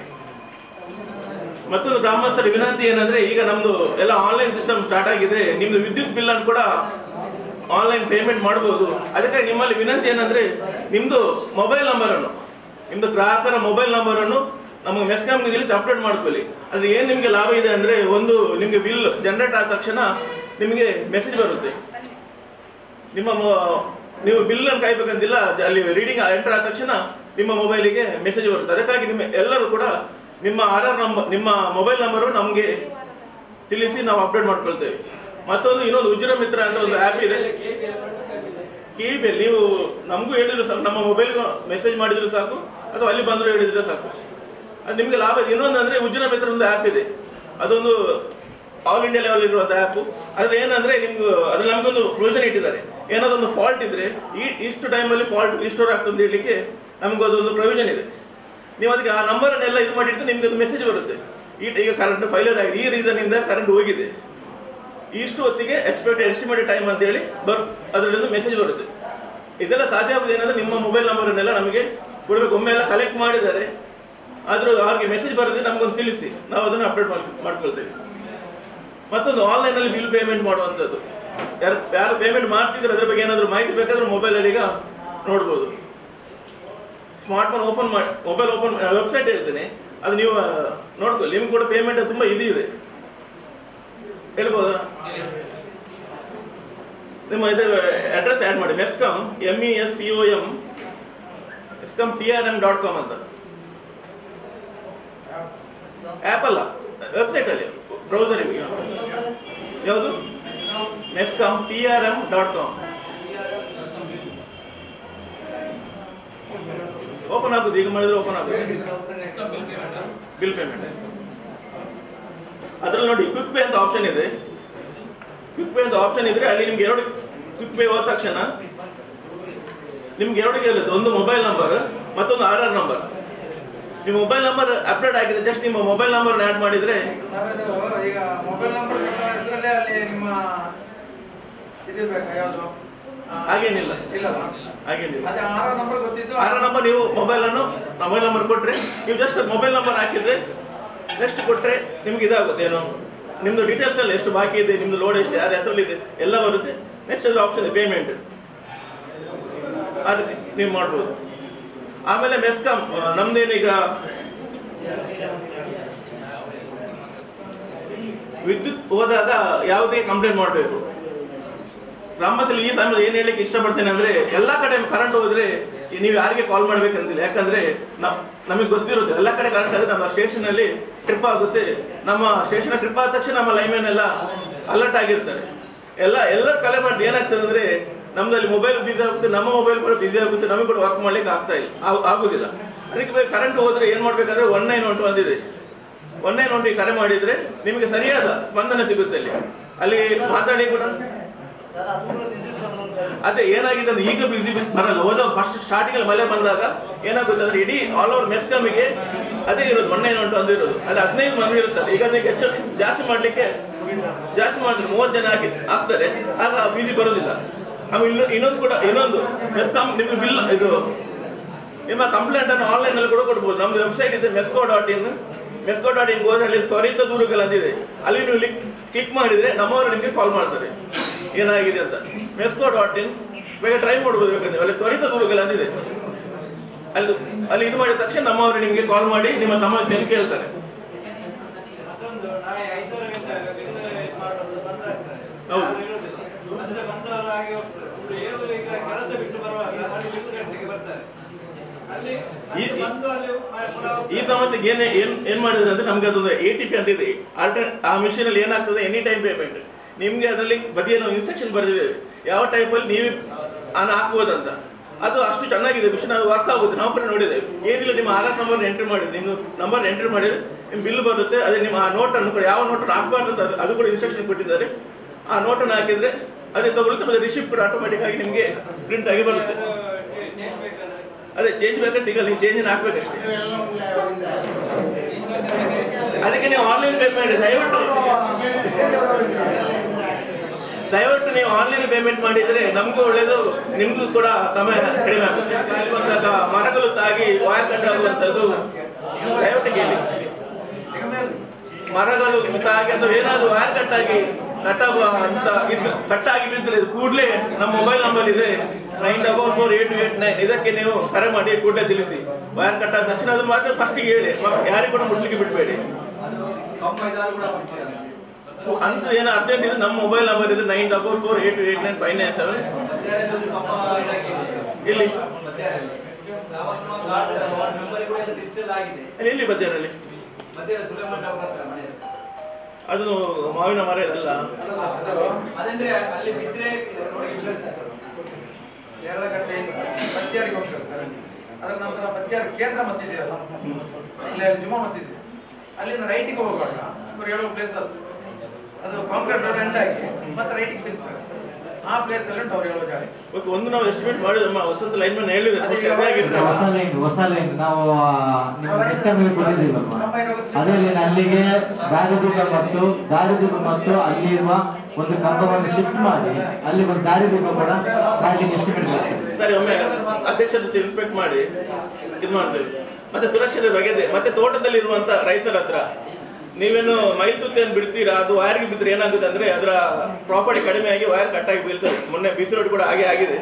ಮತ್ತೊಂದು ಗ್ರಾಮಸ್ಥರ ವಿನಂತಿ ಏನಂದ್ರೆ ಈಗ ನಮ್ದು ಎಲ್ಲ ಆನ್ಲೈನ್ ಸಿಸ್ಟಮ್ ಸ್ಟಾರ್ಟ್ ಆಗಿದೆ ನಿಮ್ದು ವಿದ್ಯುತ್ ಬಿಲ್ ಅನ್ನು ಕೂಡ ಆನ್ಲೈನ್ ಪೇಮೆಂಟ್ ಮಾಡಬಹುದು ಅದಕ್ಕಾಗಿ ನಿಮ್ಮಲ್ಲಿ ವಿನಂತಿ ಏನಂದ್ರೆ ನಿಮ್ದು ಮೊಬೈಲ್ ನಂಬರ್ ಅನ್ನು ನಿಮ್ದು ಗ್ರಾಹಕರ ಮೊಬೈಲ್ ನಂಬರ್ ಅನ್ನು ನಮಗೆ ಮೆಸ್ಕಾಮ್ಗೆ ತಿಳಿಸಿ ಅಪ್ಡೇಟ್ ಮಾಡ್ಕೊಳ್ಳಿ ಅದು ಏನ್ ನಿಮ್ಗೆ ಲಾಭ ಇದೆ ಅಂದ್ರೆ ಒಂದು ನಿಮ್ಗೆ ಬಿಲ್ ಜನರೇಟ್ ಆದ ತಕ್ಷಣ ನಿಮಗೆ ಮೆಸೇಜ್ ಬರುತ್ತೆ ನಿಮ್ಮ ಮೊ- ನೀವು ಬಿಲ್ ಅನ್ನು ಕಾಯ್ಬೇಕಂತಿಲ್ಲ ಜ- ಅಲ್ಲಿ ರೀಡಿಂಗ್ ಎಂಟರ್ ಆದ ತಕ್ಷಣ ನಿಮ್ಮ ಮೊಬೈಲಿಗೆ ಮೆಸೇಜ್ ಬರುತ್ತೆ ಅದಕ್ಕಾಗಿ ನಿಮ್ಮ ಎಲ್ಲರೂ ಕೂಡ ನಿಮ್ಮ ಆಧಾರ್ ನಂಬರ್ ನಿಮ್ಮ ಮೊಬೈಲ್ ನಂಬರು ನಮಗೆ ತಿಳಿಸಿ ನಾವು ಅಪ್ಡೇಟ್ ಮಾಡ್ಕೊಳ್ತೇವೆ ಮತ್ತೊಂದು ಇನ್ನೊಂದು ಉಜ್ರ ಮಿತ್ರ ಅಂತ ಒಂದು ಆ್ಯಪ್ ಇದೆ ಕಿವಿಯಲ್ಲಿ ನೀವು ನಮಗೂ ಹೇಳಿದ್ರು ಸಾಕು ನಮ್ಮ ಮೊಬೈಲ್ ಮೆಸೇಜ್ ಮಾಡಿದ್ರು ಸಾಕು ಅಥವಾ ಅಲ್ಲಿ ಬಂದರೂ ಹೇಳಿದ್ರೆ ಸಾಕು ಅದು ನಿಮಗೆ ಲಾಭ ಇದೆ ಇನ್ನೊಂದು ಅಂದ್ರೆ ಉಜ್ರ ಮಿತ್ರ ಒಂದು ಆ್ಯಪ್ ಇದೆ ಅದೊಂದು ಆಲ್ ಇಂಡಿಯಾ ಲೆವೆಲ್ ಇರುವಂತ ಆ್ಯಪ್ ಅದ್ರ ಏನಂದ್ರೆ ನಿಮ್ಗೆ ಅದ್ರ ನಮಗೊಂದು ಪ್ರೊವಿಷನ್ ಇಟ್ಟಿದ್ದಾರೆ ಏನಾದ್ರು ಒಂದು ಫಾಲ್ಟ್ ಇದ್ರೆ ಈ ಇಷ್ಟು ಟೈಮಲ್ಲಿ ಫಾಲ್ಟ್ ರಿಸ್ಟೋರ್ ಆಗ್ತದೆ ಅಂತ ಹೇಳಲಿಕ್ಕೆ ನಮ್ಗೆ ಅದೊಂದು ಪ್ರೊವಿಷನ್ ಇದೆ ನೀವು ಅದಕ್ಕೆ ಆ ನಂಬರನ್ನೆಲ್ಲ ಇದು ಮಾಡಿದ್ರೆ ನಿಮ್ಗೆ ಒಂದು ಮೆಸೇಜ್ ಬರುತ್ತೆ ಈ ಈಗ ಕರೆಂಟ್ ಫೈಲರ್ ಆಗಿದೆ ಈ ರೀಸನ್ ಇಂದ ಕರೆಂಟ್ ಹೋಗಿದೆ ಇಷ್ಟು ಹೊತ್ತಿಗೆ ಎಕ್ಸ್ಪೆಕ್ಟೆಡ್ ಎಸ್ಟಿಮೇಟೆಡ್ ಟೈಮ್ ಅಂತ ಹೇಳಿ ಬರ್ ಅದರಿಂದ ಮೆಸೇಜ್ ಬರುತ್ತೆ ಇದೆಲ್ಲ ಸಾಧ್ಯ ಆಗೋದು ಏನಂದ್ರೆ ನಿಮ್ಮ ಮೊಬೈಲ್ ನಂಬರನ್ನೆಲ್ಲ ನಮಗೆ ಕೊಡಬೇಕು ಒಮ್ಮೆ ಎಲ್ಲ ಕಲೆಕ್ಟ್ ಮಾಡಿದ್ದಾರೆ ಆದ್ರೂ ಅವ್ರಿಗೆ ಮೆಸೇಜ್ ಬರದೆ ನಮ್ಗೊಂದು ತಿಳಿಸಿ ನಾವು ಅದನ್ನು ಅಪ್ಡೇಟ್ ಮಾಡ್ಕೊಳ್ತೇವೆ ಮತ್ತೊಂದು ಆನ್ಲೈನ್ ಅಲ್ಲಿ ಬಿಲ್ ಪೇಮೆಂಟ್ ಮಾಡುವಂಥದ್ದು ಯಾರು ಯಾರು ಪೇಮೆಂಟ್ ಮಾಡ್ತಿದ್ರೆ ಅದ್ರ ಬಗ್ಗೆ ಏನಾದರೂ ಮಾಹಿತಿ ಬೇಕಾದ್ರೆ ಮೊಬೈಲಲ್ಲಿ ಈಗ ನೋಡ್ಬೋದು ಸ್ಮಾರ್ಟ್ ಫೋನ್ ಓಪನ್ ಮಾಡಿ ಮೊಬೈಲ್ ಓಪನ್ ವೆಬ್ಸೈಟ್ ಹೇಳ್ತೇನೆ ಅದು ನೀವು ಆ, ನೋಡ್ಕೊಳ್ಳಿ ನಿಮ್ಗೆ ಕೂಡ ಪೇಮೆಂಟ್ ತುಂಬಾ ಈಸಿ ಇದೆ ಹೇಳ್ಬೋದಾ ನಿಮ್ಮ ಇದು ಅಡ್ರೆಸ್ ಆ್ಯಡ್ ಮಾಡಿ MESCOM M E S C O M MESCOM T R M dot com ಅಂತ ಆ್ಯಪ್ ಅಲ್ಲ ವೆಬ್ಸೈಟ್ ಅಲ್ಲಿ ಬ್ರೌಸರ್ ಯಾವುದು MESCOM T R M dot com open ಆಗುದು ಈಗ ಮಾಡಿದ್ರೆ ಓಪನ್ ಆಗುದು ಬಿಲ್ ಪೇಮೆಂಟ್ ಅದ್ರಲ್ಲಿ ನೋಡಿ ಕ್ವಿಕ್ ಪೇ ಅಂತ ಆಪ್ಷನ್ ಇದೆ ಕ್ವಿಕ್ ಪೇ ಅಂತ ಆಪ್ಷನ್ ಇದ್ರೆ ಅಲ್ಲಿ ನಿಮ್ಗೆ ಎರಡು ಕ್ವಿಕ್ ಪೇ ಹೋದ ತಕ್ಷಣ ನಿಮ್ಗೆ ಎರಡು ಕೇಳುತ್ತೆ ಒಂದು ಮೊಬೈಲ್ ನಂಬರ್ ಮತ್ತೊಂದು ಆರ್ ಆರ್ ನಂಬರ್ ನಿಮ್ಮ ಮೊಬೈಲ್ ನಂಬರ್ ಅಪ್ಡೇಟ್ ಆಗಿದೆ ಜಸ್ಟ್ ನಿಮ್ಮ ಮೊಬೈಲ್ ನಂಬರ್ ಆಡ್ ಮಾಡಿದ್ರೆ ಸರ್ ಅದು ಈಗ ಮೊಬೈಲ್ ನಂಬರ್ ಹೆಸರಲ್ಲೇ ಅಲ್ಲಿ ನಿಮ್ಮ ಇದಿರ್ಬೇಕಾ ಯಾವುದು ಹಾಗೇನಿಲ್ಲ ಇಲ್ಲಲ್ಲ ಹಾಗೇನಿಲ್ಲ ಅದೇ ಆರ ನಂಬರ್ ಗೊತ್ತಿದ್ದು ಆರ್ ಆರ್ ನಂಬರ್ ನೀವು ಮೊಬೈಲ್ ಅನ್ನು ಮೊಬೈಲ್ ನಂಬರ್ ಕೊಟ್ರೆ ನೀವು ಜಸ್ಟ್ ಮೊಬೈಲ್ ನಂಬರ್ ಹಾಕಿದ್ರೆ ನೆಕ್ಸ್ಟ್ ಕೊಟ್ರೆ ನಿಮ್ಗೆ ಇದಾಗುತ್ತೆ ಏನು ನಿಮ್ದು ಡೀಟೇಲ್ಸ್ ಎಲ್ಲ ಎಷ್ಟು ಬಾಕಿ ಇದೆ ನಿಮ್ದು ಲೋಡ್ ಎಷ್ಟು ಯಾರ ಹೆಸರಲ್ಲಿದೆ ಎಲ್ಲ ಬರುತ್ತೆ ನೆಕ್ಸ್ಟ್ ಅದ್ರ ಆಪ್ಷನ್ ಇದೆ ಪೇಮೆಂಟ್ ಆ ರೀತಿ ನೀವು ಮಾಡ್ಬೋದು ಆಮೇಲೆ ಮೆಸ್ಕಾಮ್ ನಮ್ದೇನೀಗ ವಿದ್ಯುತ್ ಹೋದಾಗ ಯಾವುದೇ ಕಂಪ್ಲೇಂಟ್ ಮಾಡಬೇಕು ಗ್ರಾಮಸ್ಥರಲ್ಲಿ ಈ ಸಮಯದಲ್ಲಿ ಏನ್ ಹೇಳಲಿಕ್ಕೆ ಇಷ್ಟಪಡ್ತೇನೆ ಅಂದ್ರೆ ಎಲ್ಲಾ ಕಡೆ ಕರೆಂಟ್ ಹೋದ್ರೆ ಈ ನೀವು ಯಾರಿಗೆ ಕಾಲ್ ಮಾಡ್ಬೇಕಂತಿಲ್ಲ ಯಾಕಂದ್ರೆ ನಮ್ ನಮಗೆ ಗೊತ್ತಿರುತ್ತೆ ಎಲ್ಲ ಕಡೆ ಕರೆಂಟ್ ಆದ್ರೆ ನಮ್ಮ ಸ್ಟೇಷನ್ ಅಲ್ಲಿ ಟ್ರಿಪ್ ಆಗುತ್ತೆ ನಮ್ಮ ಸ್ಟೇಷನ್ ಟ್ರಿಪ್ ಆದ ತಕ್ಷಣ ನಮ್ಮ ಲೈನ್ಮನ್ ಎಲ್ಲ ಅಲರ್ಟ್ ಆಗಿರ್ತಾರೆ ಎಲ್ಲ ಎಲ್ಲರೂ ಕಲೆ ಮಾಡಿ ಏನಾಗ್ತದೆ ಅಂದ್ರೆ ನಮ್ದಲ್ಲಿ ಮೊಬೈಲ್ ಬಿಸಿ ಆಗುತ್ತೆ ನಮ್ಮ ಮೊಬೈಲ್ ಕೂಡ ಬಿಸಿ ಆಗುತ್ತೆ ನಮಗೆ ಕೂಡ ವರ್ಕ್ ಮಾಡ್ಲಿಕ್ಕೆ ಆಗ್ತಾ ಇಲ್ಲ ಆಗ್- ಆಗುದಿಲ್ಲ ಅದಕ್ಕೆ ಕರೆಂಟ್ ಹೋದ್ರೆ ಏನ್ ಮಾಡ್ಬೇಕಂದ್ರೆ ಒನ್ ನೈನ್ ಒನ್ ಬಂದಿದೆ ಒನ್ ನೈನ್ ಒನ್ ಕರೆ ಮಾಡಿದ್ರೆ ನಿಮಗೆ ಸರಿಯಾದ ಸ್ಪಂದನೆ ಸಿಗುತ್ತೆ ಅಲ್ಲಿ ಅಲ್ಲಿ ಮಾತಾಡಿ ಕೂಡ ಅದೇ ಏನಾಗಿದೆ ಅಂದ್ರೆ ಈಗ ಬಿಸಿ ಬರಲ್ಲ ಹೋದ ಫಸ್ಟ್ ಸ್ಟಾರ್ಟಿಂಗ್ ಅಲ್ಲಿ ಮಳೆ ಬಂದಾಗ ಏನಾಗುತ್ತೆ ಅಂದ್ರೆ ಇಡೀ ಆಲ್ ಓವರ್ ಮೆಸ್ಕಾಮಿಗೆ ಅದೇ ಇರೋದು ಒನ್ ನೈನ್ ಒನ್ ಅಂತ ಇರೋದು ಅಲ್ಲಿ ಹದಿನೈದು ಮಂದಿ ಇರುತ್ತಾರೆ ಈಗ ಅದಕ್ಕೆ ಹೆಚ್ಚು ಜಾಸ್ತಿ ಮಾಡ್ಲಿಕ್ಕೆ ಜಾಸ್ತಿ ಮಾಡಿದ್ರೆ ಮೂವತ್ತು ಜನ ಹಾಕಿ ಹಾಕ್ತಾರೆ ಆಗ ಬಿಸಿ ಬರೋದಿಲ್ಲ ಆಮೇಲೆ ಇನ್ನು ಇನ್ನೊಂದು ಕೂಡ ಇನ್ನೊಂದು ಮೆಸ್ಕಾಮ್ ನಿಮ್ಗೆ ಬಿಲ್ ಇದು ನಿಮ್ಮ ಕಂಪ್ಲೇಂಟ್ ಅನ್ನು ಆನ್ಲೈನ್ ಅಲ್ಲಿ ಕೂಡ ಕೊಡ್ಬೋದು ನಮ್ದು ವೆಬ್ಸೈಟ್ ಇದೆ ಮೆಸ್ಕೋ ಡಾಟ್ ಇನ್ ಮೆಸ್ಕೋ ಡಾಟ್ ಇನ್ ಹೋದ್ರೆ ಅಲ್ಲಿ ತ್ವರಿತ ದೂರುಗಳು ಅಂತಿದೆ ಅಲ್ಲಿ ನೀವು ಕ್ಲಿಕ್ ಮಾಡಿದ್ರೆ ನಮ್ಮವರು ನಿಮಗೆ ಕಾಲ್ ಮಾಡ್ತಾರೆ ಏನಾಗಿದೆ ಅಂತ ಮೆಸ್ಕೋ ಡಾಟ್ ಇನ್ ಬೇಗ ಟ್ರೈ ಮಾಡ್ಬೋದು ಬೇಕಂದ್ರೆ ಅಲ್ಲಿ ತ್ವರಿತ ದೂರುಗಳು ಅಂತಿದೆ ಅಲ್ಲಿ ಅಲ್ಲಿ ಇದು ಮಾಡಿದ ತಕ್ಷಣ ನಮ್ಮವರು ನಿಮಗೆ ಕಾಲ್ ಮಾಡಿ ನಿಮ್ಮ ಸಮಸ್ಯೆಯನ್ನು ಕೇಳ್ತಾರೆ ಅದೊಂದು ನಾಳೆ ಐದಾರು ಗಂಟೆ ಬಿಲ್ ಇದು ಮಾಡೋದು ಬಂದಾಗ್ತದೆ ಹೌದು. ಯಾರು ಇರುವುದಿಲ್ಲ. ಮತ್ತೆ ಬಂದವರು ಆಗಿ ಹೋಗ್ತದೆ ಒಂದು ಏಳು ಈಗ ಕೆಲಸ ಬಿಟ್ಟು ಬರುವಾಗ ಅಲ್ಲಿ ಬಿಲ್ ಗಂಟೆಗೆ ಬರ್ತಾರೆ ಅಲ್ಲಿ ಈ- ಅಲ್ಲಿ ಬಂದು ಅಲ್ಲಿ ಕೂಡ ಈ ಸಮಸ್ಯೆಗೆ ಏನ್ ಏನ್ ಏನ್ ಮಾಡಿದ್ರೆ ಅಂದ್ರೆ ನಮ್ಗೆ ಅದೊಂದು ಎ ಟಿ ಪಿ ಅಂತ ಇದೆ ಆಲ್ಟರ್ ಆ ಮಿಷನ್ ಅಲ್ಲಿ ಏನಾಗ್ತದೆ ಎನಿ ಟೈಮ್ ಪೇಮೆಂಟ್ ನಿಮ್ಗೆ ಅದರಲ್ಲಿ ಬದಿಯಲ್ಲಿ ಇನ್ಸ್ಟ್ರಕ್ಷನ್ ಬರೆದಿದ್ದೇವೆ ಯಾವ ಟೈಪ್ ಅಲ್ಲಿ ನೀವು ಹಣ ಹಾಕ್ಬೋದಂತ ಅದು ಅಷ್ಟು ಚೆನ್ನಾಗಿದೆ ಮಿಷನ್ ಅದು ವರ್ಕ್ ಆಗುತ್ತೆ ನಾವು ಕೂಡ ನೋಡಿದ್ದೇವೆ ಏನಿಲ್ಲ ನಿಮ್ಮ ಆಧಾರ್ ನಂಬರ್ ಎಂಟ್ರಿ ಮಾಡಿದ್ರೆ ನಿಮ್ಮ ನಂಬರ್ ಎಂಟ್ರಿ ಮಾಡಿದ್ರೆ ನಿಮ್ ಬಿಲ್ ಬರುತ್ತೆ ಅದೇ ನಿಮ್ಮ ಆ ನೋಟ್ ಅನ್ನು ಕೂಡ ಯಾವ ನೋಟ್ ಹಾಕಬಾರ್ದು ಅಂತ ಅದು- ಅದು ಕೂಡ ಇನ್ಸ್ಟ್ರಕ್ಷನ್ ಕೊಟ್ಟಿದ್ದಾರೆ ಆ ನೋಟ್ ಅನ್ನು ಹಾಕಿದ್ರೆ ಅದೇ ತಗೊಳ್ಳುತ್ತೆ ಮತ್ತೆ ರಿಸಿಪ್ಟ್ ಕೂಡ ಆಟೋಮೆಟಿಕ್ ಆಗಿ ನಿಮಗೆ ಪ್ರಿಂಟ್ ಆಗಿ ಬರುತ್ತೆ ಚೇಂಜ್ ಬೇಕಾದ್ರೆ ಅದೇ ಚೇಂಜ್ ಬೇಕಾದ್ರೆ ಸಿಗಲ್ಲ ನೀವು ಚೇಂಜ್ ಹಾಕ್ಬೇಕಷ್ಟೇ ಅದಕ್ಕೆ ನೀವು ಆನ್ಲೈನ್ ಪೇಮೆಂಟ್ ದಯವಿಟ್ಟು ದಯವಿಟ್ಟು ನೀವು ಆನ್ಲೈನ್ ಪೇಮೆಂಟ್ ಮಾಡಿದ್ರೆ ನಮಗೂ ಒಳ್ಳೇದು ನಿಮ್ಗೂ ಕೂಡ ಸಮಯ ಕಡಿಮೆ ಆಗುತ್ತೆ ಅಲ್ಲಿ ಬಂದಾಗ ಮರಗಳು ತಾಗಿ ವಾಯರ್ ಕಟ್ ಆಗುವಂಥದ್ದು ದಯವಿಟ್ಟು ಕೇಳಿ ಮರಗಳು ತಾಗಿ ಅಥವಾ ಏನಾದ್ರು ವಾಯರ್ ಕಟ್ ಆಗಿ ಕಟ್ ಆಗುವ ಅಂತ ಇದ್ದು ಕಟ್ ಆಗಿ ಬಿದ್ದರೆ ಕೂಡಲೇ ನಮ್ಮ ಮೊಬೈಲ್ ನಂಬರ್ ಇದೆ nine double four eight eight nine ಇದಕ್ಕೆ ನೀವು ಕರೆ ಮಾಡಿ ಕೂಡಲೇ ತಿಳಿಸಿ ವೈರ್ ಕಟ್ ಆದ ತಕ್ಷಣ ಅದು ಮಾತ್ರ ಫಸ್ಟಿಗೆ ಹೇಳಿ ಮ- ಯಾರಿಗೂ ಕೂಡ ಮುಟ್ಲಿಕ್ಕೆ ಬಿಡಬೇಡಿ ಅಂತ ಏನೋ ಅರ್ಜೆಂಟ್ ಇದೆ ನಮ್ಮ ಮೊಬೈಲ್ ನಂಬರ್ ಇದೆ nine double four eight eight nine five nine seven ಇಲ್ಲಿ ಮೆಂಬರ್ ಕೂಡ ಎಲ್ಲ ತಿಳಿಸಲಾಗಿದೆ ಅಲ್ಲಿ ಎಲ್ಲಿ ಬದ್ದಾರಲ್ಲಿ ಮತ್ತೆ ಸುಲೇಮಾನ್ ಅವ್ರ ಹತ್ರ ಮನೆ ಅದು ಮಾವಿನ ಮರ ಇದಲ್ಲ ಅದಂದ್ರೆ ಅಲ್ಲಿ ಬಿದ್ರೆ ರೋಡಿಗೆ ಬೀಳುತ್ತೆ ಎರಡಗಟ್ಟೆ ಬತ್ತಿಯಾಡಿಗೆ ಹೋಗ್ತಾರೆ ಸರ್ ಅಲ್ಲಿ ಅದರ ನಂತರ ಬತ್ತಿಯಾಡಿ ಕೇಂದ್ರ ಮಸೀದಿ ಅಲ್ಲ ಇಲ್ಲಿ ಅಲ್ಲಿ ಜುಮಾ ಮಸೀದಿ ಅಲ್ಲಿಂದ ರೈಟಿಗೆ ಹೋಗುವಾಗ ಇವರು ಹೇಳುವ ಪ್ಲೇಸ್ ಅದು ಅದು ಕಾಂಕ್ರೀಟ್ ರೋಡ್ ಎಂಡ್ ಆಗಿ ಮತ್ತೆ ರೈಟಿಗೆ ತಿರುಗ್ತಾರೆ ಆ ಪ್ಲೇಸ್ ಅಲ್ಲಿ ಉಂಟು ಅವ್ರು ಹೇಳೋ ಜಾಗ ಓಕೆ ಒಂದು ನಾವು ಎಸ್ಟಿಮೇಟ್ ಮಾಡಿದ ನಮ್ಮ ವಸಂತ ಲೈನ್ ಮ್ಯಾನ್ ಹೇಳಿದ್ರೆ ಅದೇ ಅದೇ ಆಗಿದ್ರೆ ಹೊಸ ಲೈನ್ ಹೊಸ ಲೈನ್ ನಾವು ನಿಮ್ಮ ಡಿಸ್ಕಮ್ಗೆ ಕೊಟ್ಟಿದ್ದೀವಲ್ವಾ ಅದೇ ಲೈನ್ ಅಲ್ಲಿಗೆ ದಾರಿದೀಪ ಮತ್ತು ದಾರಿದೀಪ ಮತ್ತು ಅಲ್ಲಿರುವ ಒಂದು ಕಂಬವನ್ನು ಶಿಫ್ಟ್ ಮಾಡಿ ಅಲ್ಲಿ ಒಂದು ದಾರಿದೀಪ ಕೂಡ ಮಾಡ್ಲಿಕ್ಕೆ ಎಸ್ಟಿಮೇಟ್ ಮಾಡ್ತೀವಿ ಸರಿ ಒಮ್ಮೆ ಅಧ್ಯಕ್ಷರ ಜೊತೆ ಇನ್ಸ್ಪೆಕ್ಟ್ ಮಾಡಿ ಇದು ಮಾಡ್ತೇವೆ ಮತ್ತೆ ಸುರಕ್ಷತೆ ಬಗ್ಗೆ ಮತ್ತೆ ತೋಟದಲ್ಲಿರುವಂತ ರೈತರ ಹತ್ರ ನೀವೇನು ಮೈಲ್ತುತ್ತೆಯನ್ನು ಬಿಡ್ತೀರಾ ಅದು ವೈರ್ಗೆ ಬಿದ್ದರೆ ಏನಾಗುತ್ತೆ ಅಂದ್ರೆ ಅದರ ಪ್ರಾಪರ್ಟಿ ಕಡಿಮೆ ಆಗಿ ವೈರ್ ಕಟ್ಟಾಗಿ ಬೀಳ್ತದೆ ಮೊನ್ನೆ ಬಿಸಿ ರೋಡ್ ಕೂಡ ಹಾಗೆ ಆಗಿದೆ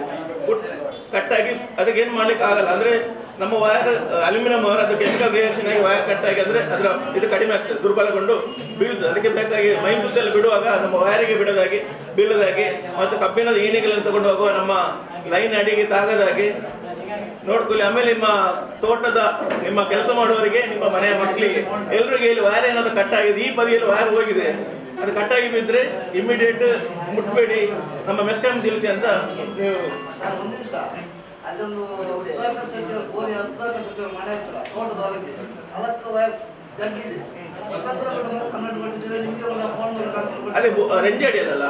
ಕಟ್ಟಾಗಿ ಅದಕ್ಕೆ ಏನು ಮಾಡ್ಲಿಕ್ಕೆ ಆಗಲ್ಲ ಅಂದ್ರೆ ನಮ್ಮ ವೈರ್ ಅಲ್ಯೂಮಿನಿಯಂ ವೈರ್ ಅದು ಕೆಮಿಕಲ್ ರಿಯಾಕ್ಷನ್ ಆಗಿ ವೈರ್ ಕಟ್ಟಾಗಿ ಅಂದ್ರೆ ಅದರ ಇದು ಕಡಿಮೆ ಆಗ್ತದೆ ದುರ್ಬಲಗೊಂಡು ಬೀಳ್ತದೆ ಅದಕ್ಕೆ ಬೇಕಾಗಿ ಮೈಲ್ತುತ್ತೆಲ್ಲ ಬಿಡುವಾಗ ನಮ್ಮ ವೈರಿಗೆ ಬಿಡೋದಾಗಿ ಬೀಳದಾಗಿ ಮತ್ತು ಕಬ್ಬಿಣದ ಈನೆಗಳನ್ನು ತಗೊಂಡು ಹೋಗುವ ನಮ್ಮ ಲೈನ್ ಅಡಿಗೆ ತಾಗದಾಗಿ ನೋಡ್ಕೊಳ್ಳಿ ಆಮೇಲೆ ನಿಮ್ಮ ತೋಟದ ನಿಮ್ಮ ಕೆಲಸ ಮಾಡುವವರಿಗೆ ನಿಮ್ಮ ಮನೆಯ ಮಕ್ಕಳಿಗೆ ಎಲ್ರಿಗೂ ಇಲ್ಲಿ ವೈರ್ ಏನಾದ್ರು ಕಟ್ ಆಗಿದೆ ಈ ಬದಿಯಲ್ಲಿ ವೈರ್ ಹೋಗಿದೆ ಅದು ಕಟ್ಟಾಗಿ ಬಿದ್ರೆ ಇಮಿಡಿಯೇಟ್ ಮುಟ್ಬೇಡಿ ನಮ್ಮ ಮೆಸ್ಕಾಂ ತಿಳಿಸಿ ಅಂತ ನೀವು ಒಂದು ನಿಮಿಷ ಅಲ್ಲೊಂದು ಸುಧಾಕರ್ ಶೆಟ್ಟಿ ಅವ್ರ ಕೋರಿ ಸುಧಾಕರ್ ಶೆಟ್ಟಿ ಅವ್ರ ಮನೆ ಹತ್ರ ತೋಟದೊಳಗೆ ಅದಕ್ಕೆ ವಯರ್ ಜಗ್ಗಿದೆ ವಸಂತರ ಕನ್ನಡ ಕೊಟ್ಟಿದ್ದೇವೆ ನಿಮ್ಗೆ ಒಂದು ಫೋನ್ ಮೂಲಕ ಕರ್ಕೊಂಡು ಅದೇ ಬೊ- ರೆಂಜಾಡಿ ಅದಲ್ಲ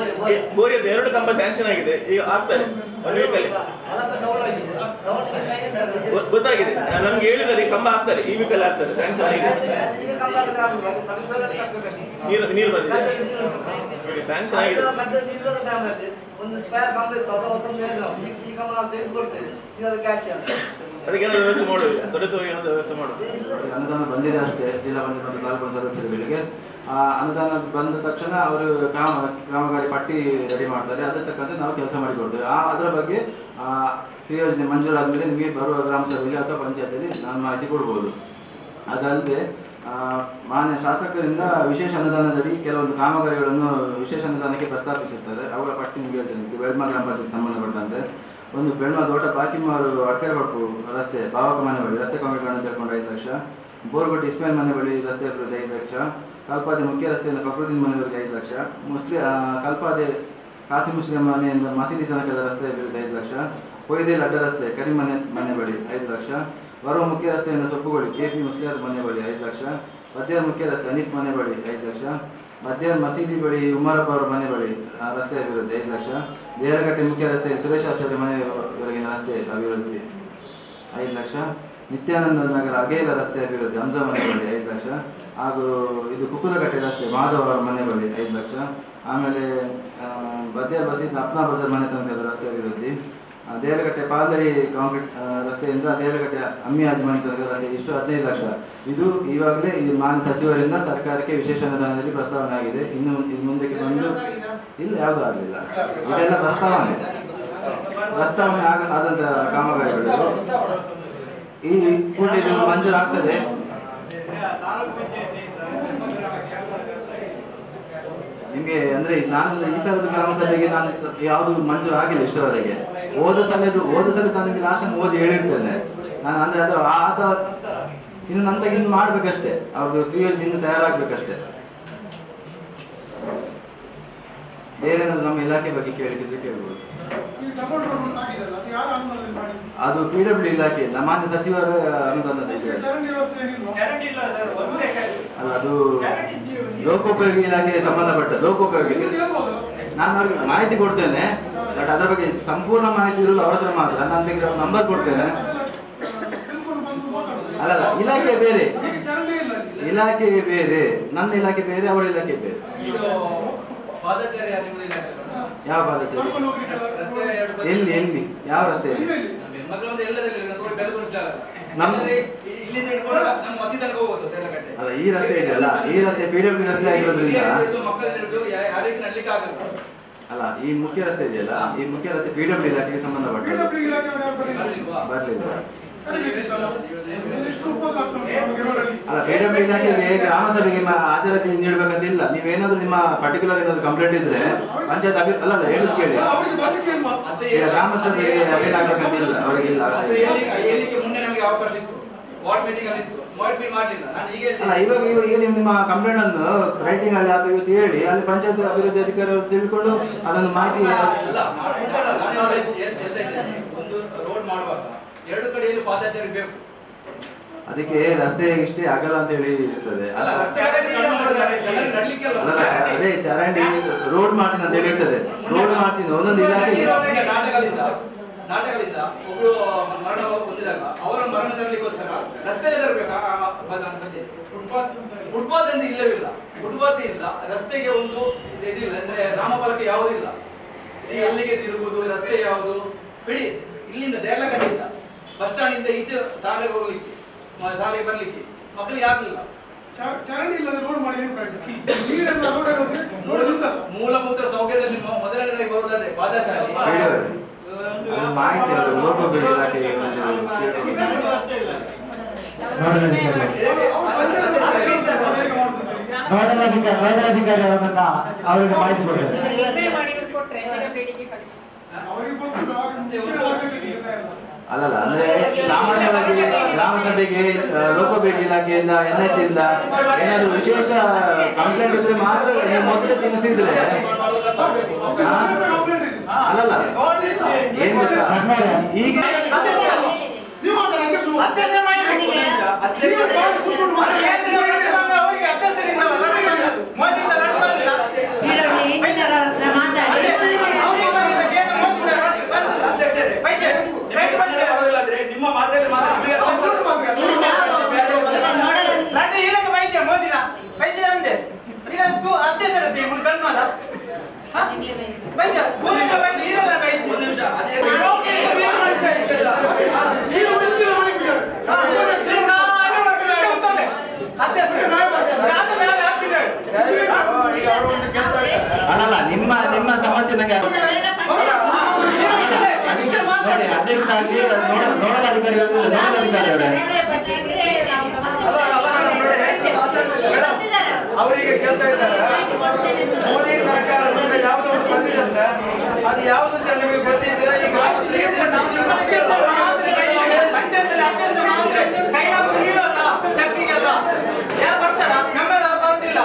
ಬೋರಿಯದ ಎರಡು ಕಂಬ ಸ್ಯಾಂಕ್ಷನ್ ಆಗಿದೆ ಈಗ ಆಗ್ತಾರೆ ಒಂದು ವೀಕಲ್ಲಿ ಅದಕ್ಕೆ ಡೌನ್ ಆಗಿದೆ ಡೌನ್ ಗೊ- ಗೊತ್ತಾಗಿದೆ ನನ್ಗೆ ಹೇಳಿದರೆ ಈ ಕಂಬ ಹಾಕ್ತಾರೆ ಈ ವೀಕಲ್ಲಿ ಹಾಕ್ತಾರೆ ಸ್ಯಾಂಕ್ಷನ್ ಆಗಿದೆ ಈಗ ಕಂಬ ಆಗುತ್ತೆ ಆಗುದಿಲ್ಲ. ಅದು ಸರ್ವಿಸ್ ಕಟ್ಟಬೇಕಷ್ಟೇ ನೀರು ನೀರು ಬಂದಿದೆ ಗದ್ದೆಗೆ ನೀರು ಉಂಟು. ಸ್ಯಾಂಕ್ಷನ್ ಆಗಿದೆ ಅದರ ಮಧ್ಯೆ ನೀರಿನ ಟೈಮಲ್ಲಿ ಒಂದು ಸ್ಪೇರ್ ಕಂಬ ಇತ್ತು ಅದು ಹೊಸ ಹೇಳಿದ್ರು ಈ ಈ ಕಂಬ ನಾವು ತೆಗೆದುಕೊಡ್ತೇವೆ ನೀವು ಅದಕ್ಕೆ ಹಾಕಿ ಅಂತ ಅದಕ್ಕೆ ಏನಾದ್ರು ವ್ಯವಸ್ಥೆ ಮಾಡುದಿಲ್ಲ ತೊರೆದು ಏನಾದ್ರು ವ್ಯವಸ್ಥೆ ಮಾಡುದು ಅನುದಾನ ಬಂದಿದೆ ಅಷ್ಟೇ ಜಿಲ್ಲಾ ಪಂಚಾಯತ್ ಮತ್ತು ತಾಲೂಕು ಸದಸ್ಯರುಗಳಿಗೆ ಆ ಅನುದಾನ ಬಂದ ತಕ್ಷಣ ಅವರು ಕಾಮ ಕಾಮಗಾರಿ ಪಟ್ಟಿ ರೆಡಿ ಮಾಡ್ತಾರೆ ಅದರ ತಕ್ಕಂತೆ ನಾವು ಕೆಲಸ ಮಾಡಿಕೊಡ್ತೇವೆ ಆ ಅದರ ಬಗ್ಗೆ ಆ, ಕ್ರಿಯೋಜನೆ ಮಂಜೂರಾದ್ಮೇಲೆ ನಿಮಗೆ ಬರುವ ಗ್ರಾಮ ಸಭೆಯಲ್ಲಿ ಅಥವಾ ಪಂಚಾಯತಲ್ಲಿ ನಾನು ಮಾಹಿತಿ ಕೊಡ್ಬೋದು ಅದಲ್ಲದೆ ಆ, ಮಾನ್ಯ ಶಾಸಕರಿಂದ ವಿಶೇಷ ಅನುದಾನದಡಿ ಕೆಲವೊಂದು ಕಾಮಗಾರಿಗಳನ್ನು ವಿಶೇಷ ಅನುದಾನಕ್ಕೆ ಪ್ರಸ್ತಾಪಿಸಿರ್ತಾರೆ ಅವುಗಳ ಪಟ್ಟಿ ನಿಮಗೆ ಹೇಳ್ತೇನೆ ಬೆಳ್ಮ ಗ್ರಾಮ ಪಂಚಾಯತ್ ಸಂಬಂಧಪಟ್ಟಂತೆ ಒಂದು ಬೆಳ್ಮ ದೊಡ್ಡ ಬಾಕಿಮಾರು ಅಡ್ಕೆರೆ ಕೊಟ್ಟು ರಸ್ತೆ ಬಾವಕ ಮನೆ ಬಳಿ ರಸ್ತೆ ಕಾಂಕ್ರೀಟ್ ತಿಳ್ಕೊಂಡು ಐದು ಲಕ್ಷ ಬೋರ್ಗೊಟ್ಟು ಇಸ್ಮೇಲ್ ಮನೆ ಬಳಿ ರಸ್ತೆ ಅಭಿವೃದ್ಧಿ ಐದು ಲಕ್ಷ ಕಲ್ಪಾದೆ ಮುಖ್ಯ ರಸ್ತೆಯಿಂದ ಫಕ್ರುದ್ದೀನ್ ಮನೆಯವರೆಗೆ ಐದು ಲಕ್ಷ ಮುಸ್ಲಿ ಆ, ಕಲ್ಪಾದೆ ಕಾಸಿ ಮುಸ್ಲಿಂ ಮನೆಯಿಂದ ಮಸೀದಿ ತನಕದ ರಸ್ತೆ ಅಭಿವೃದ್ಧಿ ಐದು ಲಕ್ಷ ಕೊಯ್ದೇಲ್ ಅಡ್ಡ ರಸ್ತೆ ಕರಿಮನೆ ಮನೆ ಬಳಿ ಐದು ಲಕ್ಷ ಬರುವ ಮುಖ್ಯ ರಸ್ತೆಯಿಂದ ಸೊಪ್ಪುಗೋಳಿ ಕೆ ಪಿ ಮುಸ್ಲಿಯರ್ ಮನೆ ಬಳಿ ಐದು ಲಕ್ಷ ಮಧ್ಯಾಹ್ನ ಮುಖ್ಯ ರಸ್ತೆ ಅನಿತ್ ಮನೆ ಬಳಿ ಐದು ಲಕ್ಷ ಮಧ್ಯಾಹ್ನ ಮಸೀದಿ ಬಳಿ ಉಮರಪ್ಪ ಅವರ ಮನೆ ಬಳಿ ಆ, ರಸ್ತೆ ಅಭಿವೃದ್ಧಿ ಐದು ಲಕ್ಷ ದೇಹರಕಟ್ಟೆ ಮುಖ್ಯ ರಸ್ತೆ ಸುರೇಶ್ ಆಚಾರ್ಯ ಮನೆಯವರೆಗಿನ ರಸ್ತೆ ಅಭಿವೃದ್ಧಿ ಐದು ಲಕ್ಷ ನಿತ್ಯಾನಂದ ನಗರ ಅಗೇಲ ರಸ್ತೆ ಅಭಿವೃದ್ಧಿ ಹಂಸ ಮನೆ ಬಳಿ ಐದು ಲಕ್ಷ ಹಾಗೂ ಇದು ಕುಕ್ಕುದಕಟ್ಟೆ ರಸ್ತೆ ಮಾಧವ ಅವರ ಮನೆ ಬಳಿ ಐದು ಲಕ್ಷ ಆಮೇಲೆ ಆ, ಬದಿಯ ಬಸ್ಸಿಂದ ಅಪ್ನಾ ಬಜಾರ್ ಮನೆ ತನಕದ ರಸ್ತೆ ಅಭಿವೃದ್ಧಿ ಆ, ದೇವರಗಟ್ಟೆ ಪಾಲ್ದಡಿ ಕಾಂಕ್ರೀಟ್ ಆ, ರಸ್ತೆಯಿಂದ ದೇವರಗಟ್ಟೆ ಅಮ್ಮಿ ಮನೆ ತನಕ ರಸ್ತೆ ಇಷ್ಟು ಹದಿನೈದು ಲಕ್ಷ ಇದು ಇವಾಗಲೇ ಈ ಮಾನ್ಯ ಸಚಿವರಿಂದ ಸರ್ಕಾರಕ್ಕೆ ವಿಶೇಷ ಅನುದಾನದಲ್ಲಿ ಪ್ರಸ್ತಾವನೆ ಆಗಿದೆ ಇನ್ನು ಇನ್ನು ಮುಂದಕ್ಕೆ ಬಂದು ಇಲ್ಲ ಯಾವುದು ಆಗಲಿಲ್ಲ ಇದೆಲ್ಲ ಪ್ರಸ್ತಾವನೆ ಪ್ರಸ್ತಾವನೆ ಆಗ ಆದಂತ ಕಾಮಗಾರಿಗಳು ಈ ಕೂಡಲೇ ಇದು ಮಂಜೂರಾಗ್ತದೆ ತಾಲೂಕು ಪಂಚಾಯತಿಯಿಂದ ನಿಮ್ಮ ಗ್ರಾಮಕ್ಕೆ ಎಲ್ಲ ನಿಮಗೆ ಅಂದ್ರೆ ನಾನು ಅಂದ್ರೆ ಈ ಸಲದ ಗ್ರಾಮ ಸಭೆಗೆ ನಾನು ಯಾವುದು ಮಂಜೂರು ಆಗಿಲ್ಲ ಇಷ್ಟವರೆಗೆ ಹೋದ ಸಲದು ಹೋದ ಸಲ ನನಗೆ ಲಾಸ್ಟ್ ಓದಿ ಹೇಳಿರ್ತೇನೆ ನಾನು ಅಂದ್ರೆ ಅದು ಆದ ಇನ್ನು ನಂತರ ಇನ್ನು ಮಾಡ್ಬೇಕಷ್ಟೇ ಅವ್ರದ್ದು ಕ್ರಿಯೋಜ್ ಇನ್ನು ತಯಾರಾಗ್ಬೇಕಷ್ಟೇ ಬೇರೆ ಏನಾದ್ರು ನಮ್ಮ ಇಲಾಖೆ ಬಗ್ಗೆ ಕೇಳಿದ್ರೆ ಕೇಳ್ಬೋದು ಅದು ಪಿ ಡಬ್ಲ್ಯೂ ಇಲಾಖೆ ಮಾನ್ಯ ಸಚಿವರ ಅನುದಾನದ ಇದೆ ಚರಂಡಿ ಇಲ್ಲ ಸರ್ ಒಂದೇ ಕೈ ಅಲ್ಲ ಅದು ಲೋಕೋಪಯೋಗಿ ಇಲಾಖೆಗೆ ಸಂಬಂಧಪಟ್ಟ ಲೋಕೋಪಯೋಗಿ ನಾನು ಅವ್ರಿಗೆ ಮಾಹಿತಿ ಕೊಡ್ತೇನೆ ಬಟ್ ಅದರ ಬಗ್ಗೆ ಸಂಪೂರ್ಣ ಮಾಹಿತಿ ಇರೋದು ಅವ್ರ ಹತ್ರ ಮಾತ್ರ ನಾನು ಬೇಕಾದ್ರೆ ನಂಬರ್ ಕೊಡ್ತೇನೆ ಅಲ್ಲಲ್ಲ ಇಲಾಖೆ ಬೇರೆ ಇಲಾಖೆ ಬೇರೆ ನನ್ನ ಇಲಾಖೆ ಬೇರೆ ಅವರ ಇಲಾಖೆ ಬೇರೆ ಇದು ಪಾದಚಾರಿ ನಿಮ್ಮದು ಇಲಾಖೆ ಬರ್ತದಾ? ಯಾವ ಪಾದಚಾರಿ ರಸ್ತೆ ಎರಡು ಬದಿ- ಎಲ್ಲಿ ಎಲ್ಲಿ ಯಾವ ರಸ್ತೆ ಮಕ್ಕಳೊಂದು ಎಲ್ಲದಲ್ಲಿ ಇದೆ, ತೋರಿ ಬೆಲೆ ತೋರಿಸ್ತಾರಲ್ಲ. ನಮ್ಮ- ಆಮೇಲೆ ಇ- ಇಲ್ಲಿಂದ ಹಿಡ್ಕೊಂಡು ನಮ್ಮ ಮಸೀದಿ ತನಕ ಹೋಗೋದು ದೇವರಗಟ್ಟೆ. ಅಲ್ಲ ಈ ರಸ್ತೆ ಇದೆಯಲ್ಲ ಈ ರಸ್ತೆ ಪಿ ಡಬ್ಲ್ಯೂ ರಸ್ತೆ ಆಗಿರೋದ್ರಿಂದ ಹಿರಿಯರು ಹಿಡಿದು ಮಕ್ಕಳನ್ನ ಹಿಡಿದು ಯಾ- ಯಾರಿಗೂ ನಡ್ಲಿಕ್ಕೆ ಆಗಲ್ಲ ಅಲ್ಲ ಈ ಮುಖ್ಯ ರಸ್ತೆ ಇದೆಯಲ್ಲ ಈ ಮುಖ್ಯ ರಸ್ತೆ ಪಿ ಡಬ್ಲ್ಯೂ ಇಲಾಖೆಗೆ ಸಂಬಂಧಪಟ್ಟದ್ದು ಬರ್ಲಿಲ್ಲ ಅಲ್ಲ ಪಿ ಡಬ್ಲ್ಯೂ ಇಲಾಖೆಗೆ ಗ್ರಾಮ ಸಭೆಗೆ ಮ- ಹಾಜರಾತಿ ನೀಡಬೇಕಂತ ಇಲ್ಲ ನೀವೇನಾದ್ರೂ ನಿಮ್ಮ ಪರ್ಟಿಕ್ಯುಲರ್ ಏನಾದ್ರು ಕಂಪ್ಲೇಂಟ್ ಇದ್ರೆ ಪಂಚಾಯತ್ ಅಭಿ ಅಲ್ಲ ಅಲ್ಲ ಹೇಳುದು ಕೇಳಿ ಈಗ ಗ್ರಾಮಸ್ಥರಿಗೆ ಅಭ್ಯರ್ಥಿ ಆಗ್ಬೇಕಂತ ಇಲ್ಲ ಅವರಿಗೆ ಇಲ್ಲ ಅದು ಹೇಳಿ- ಹೇಳಿಕ್ಕೆ ಮುಂದೆ ನಮಗೆ ಅವಕಾಶ ಇತ್ತು ವಾರ್ಡ್ ಮೀಟಿಂಗ್ ಅಲ್ಲಿ ಇತ್ತು ವಾರ್ಡ್ ಮೀಟಿಂಗ್ ಮಾಡ್ಲಿಲ್ಲ ನಾನು ಈಗ ಅಲ್ಲ ಇವಾಗ ಇವಾಗ ಈಗ ನೀವು ನಿಮ್ಮ ಕಂಪ್ಲೇಂಟ್ ಅನ್ನು ರೈಟಿಂಗ್ ಅಲ್ಲಿ ಅಥವಾ ಇವತ್ತು ಹೇಳಿ ಅಲ್ಲಿ ಪಂಚಾಯತ್ ಅಭಿವೃದ್ಧಿ ಅಧಿಕಾರಿ ತಿಳ್ಕೊಂಡು ಅದನ್ನು ಮಾಹಿತಿ ಇಲ್ಲ ಮಾಡ್ಕೊಂಡಲ್ಲ ನಾನು ಹೇಳ್ತಾ ಇದ್ದೆ- ಹೇಳ್ತಾ ಇದ್ದೇನೆ ಒಂದು ರೋಡ್ ಮಾಡುವಾಗ ಎರಡು ಕಡೆಯಲ್ಲೂ ಪಾದಚಾರಿ ಬೇಕು ಅದಕ್ಕೆ ರಸ್ತೆ ಇಷ್ಟೇ ಆಗಲ್ಲ ಅಂತ ಹೇಳಿ ಇರ್ತದೆ ಅಲ್ಲ ರಸ್ತೆ ಕಡೆ ಕಣ್ಣು ಮಾಡಿದ್ರೆ ಜನರಿಗೆ ನಡ್ಲಿಕ್ಕೆ ಅಲ್ಲ. ಅಲ್ಲ ಚ- ಅದೇ ಚರಂಡಿ ರೋಡ್ ಮಾಡ್ತೀನಿ ಅಂತ ಹೇಳಿ ಇರ್ತದೆ ರೋಡ್ ಮಾಡ್ತೀನಿ ಒಂದೊಂದು ಇಲಾಖೆ ಈಗ ನಾಟಕಗಳಿಂದ ನಾಟಕಗಳಿಂದ ಒಬ್ರು ಮರಣ ಹೊಂದಿದಾಗ ಅವರ ಮರಣ ತರಲಿಕ್ಕೋಸ್ಕರ ರಸ್ತೆಯಲ್ಲಿ ತರಬೇಕಾ ಫುಟ್ಪಾತ್ ಅಂತ ಇಲ್ಲವಿಲ್ಲ ಫುಟ್ಪಾತ್ ಇಲ್ಲ ರಸ್ತೆಗೆ ಒಂದು ಇದಿಲ್ಲ ಅಂದ್ರೆ ನಾಮಫಲಕ ಯಾವುದಿಲ್ಲ ಇದು ಎಲ್ಲಿಗೆ ತಿರುಗುದು ರಸ್ತೆ ಯಾವುದು ಬಿಡಿ ಇಲ್ಲಿಂದ ದೇರ್ಲಕಟ್ಟಿಂದ ಬಸ್ ಸ್ಟಾಂಡ್ ಇಂದ ಈಚೆ ಶಾಲೆಗೆ ಹೋಗ್ಲಿಕ್ಕೆ ಮ- ಶಾಲೆಗೆ ಬರ್ಲಿಕ್ಕೆ ಮಕ್ಕಳಿಗೆ ಆಗ್ಲಿಲ್ಲ ಚರಂಡಿ ಇಲ್ಲದೆ ರೋಡ್ ಮಾಡಿ ಏನು ಪ್ರಯೋಜನ? ನೀರೆಲ್ಲ ರೋಡ್ ಆಗೋದ್ರೆ ರೋಡ್ ಇಲ್ಲ. ಮೂಲಭೂತ ಸೌಕರ್ಯದಲ್ಲಿ ಮೊ- ಮೊದಲನೇದಾಗಿ ಬರುವುದಾದ್ರೆ ಪಾದಚಾರಿ ಅದು ಮಾಹಿತಿ ಅದು ಲೋಕೋಪಯೋಗಿ ಇಲಾಖೆಗೆ ಒಂದು ನೋಡಲ್ ಅಧಿಕಾರಿ ನೋಡಲ್ ಅಧಿಕಾರಿ ಅವರನ್ನ ಅವರಿಗೆ ಮಾಹಿತಿ ಕೊಡ್ತಾರೆ ನಿರ್ಣಯ ಮಾಡಿದ್ರು ಕೊಟ್ರೆ ಈಗ ಬೇಡಿಕೆ ಕಳಿಸಿ. ಅವರಿಗೆ ಗೊತ್ತಿಲ್ಲ, ಅವ್ರಿಗೆ ಮುಂಚಿನ ಆಗಬೇಕು ನಿರ್ಣಯ ಎಲ್ಲ. ಅಲ್ಲಲ್ಲ ಅಂದ್ರೆ ಸಾಮಾನ್ಯವಾಗಿ ಗ್ರಾಮ ಸಭೆಗೆ ಆ, ಲೋಕೋಪಯೋಗಿ ಇಲಾಖೆಯಿಂದ ಎನ್ ಎಚ್ ಇಂದ ಏನಾದ್ರು ವಿಶೇಷ ಕಂಪ್ಲೇಂಟ್ ಇದ್ರೆ ಮಾತ್ರ ನೀವು ಮೊದಲೇ ತಿಳಿಸಿದ್ರೆ ಆ? ಅಲ್ಲಲ್ಲ ಏನ್ ಗೊತ್ತಾ ಈಗ ನೀವು ಮಾತ್ರ ಹಂಗೆ ಸುಮ್ಮನೆ. ಅಧ್ಯಕ್ಷ ಮಾಡಿ ನೀವು ಬಾಯಿ ಕೂತ್ಕೊಂಡು ಮಾತಾಡಿ. ಅವರಿಗೆ ಅಧ್ಯಕ್ಷರಿಂದ ಮೋದಿಯಿಂದ ರದ್ದು ಬಂದಿಲ್ಲ. ಬರೋದಿಲ್ಲಾದ್ರೆ ನಿಮ್ಮ ಭಾಷೆಯಲ್ಲಿ ಮಾತ್ರ ನಮಗೆ ನಡ್ರಿ ಇದಕ್ಕೆ ಬೈಜ ಮೋದಿನ ಬೈಜ ಅಂದೆ ಈಗ ತೂ ಅಧ್ಯಕ್ಷರತ್ತೆ ಇವ್ನು ಕಣ್ಮಲ ಬೈಜ ಭೂಮಿಗೆ ಬೈಜ ಇರಲ್ಲ ಬೈಜ ಒಂದು ನಿಮಿಷ ಅದೇ ನೀವು ಮುಂಚಿನ ಅವರಿಗೆ ಅಲ್ಲಲ್ಲ ನಿಮ್ಮ ನಿಮ್ಮ ಸಮಸ್ಯೆ ನಂಗೆ ಅರ್ಥ- ನೋಡಿ ಅಧ್ಯಕ್ಷ ಆಗಿ ನೋಡ- ನೋಡಲ್ ಅಧಿಕಾರಿ ಇರ್ತಾರೆ, ನೋಡಲ್ ಅಧಿಕಾರಿ ಅವರೇ ಅವರಿಗೆ ಕೇಳ್ತಾ ಇದ್ದಾರೆ ಮೋದಿ ಸರ್ಕಾರದಿಂದ ಯಾವುದೋ ಒಂದು ಬಂದಿದೆ ಅಂತ ಅದು ಯಾವುದು ಅಂತ ನಿಮಗೆ ಗೊತ್ತಿದ್ರೆ ಈ ಗ್ರಾಮಸ್ಥರಿಗೆ ತಿಳಿಸಿ. ಪಂಚಾಯತ್ ಅಧ್ಯಕ್ಷ ಮಾತ್ರ ಸೈನ್ ಹಾಕೋದು ನೀವಲ್ಲ ಚಟ್ನಿಗೆಲ್ಲ ಯಾರು ಬರ್ತಾರ ನಮ್ಮೆಲ್ಲ ಬರ್ತಿಲ್ಲ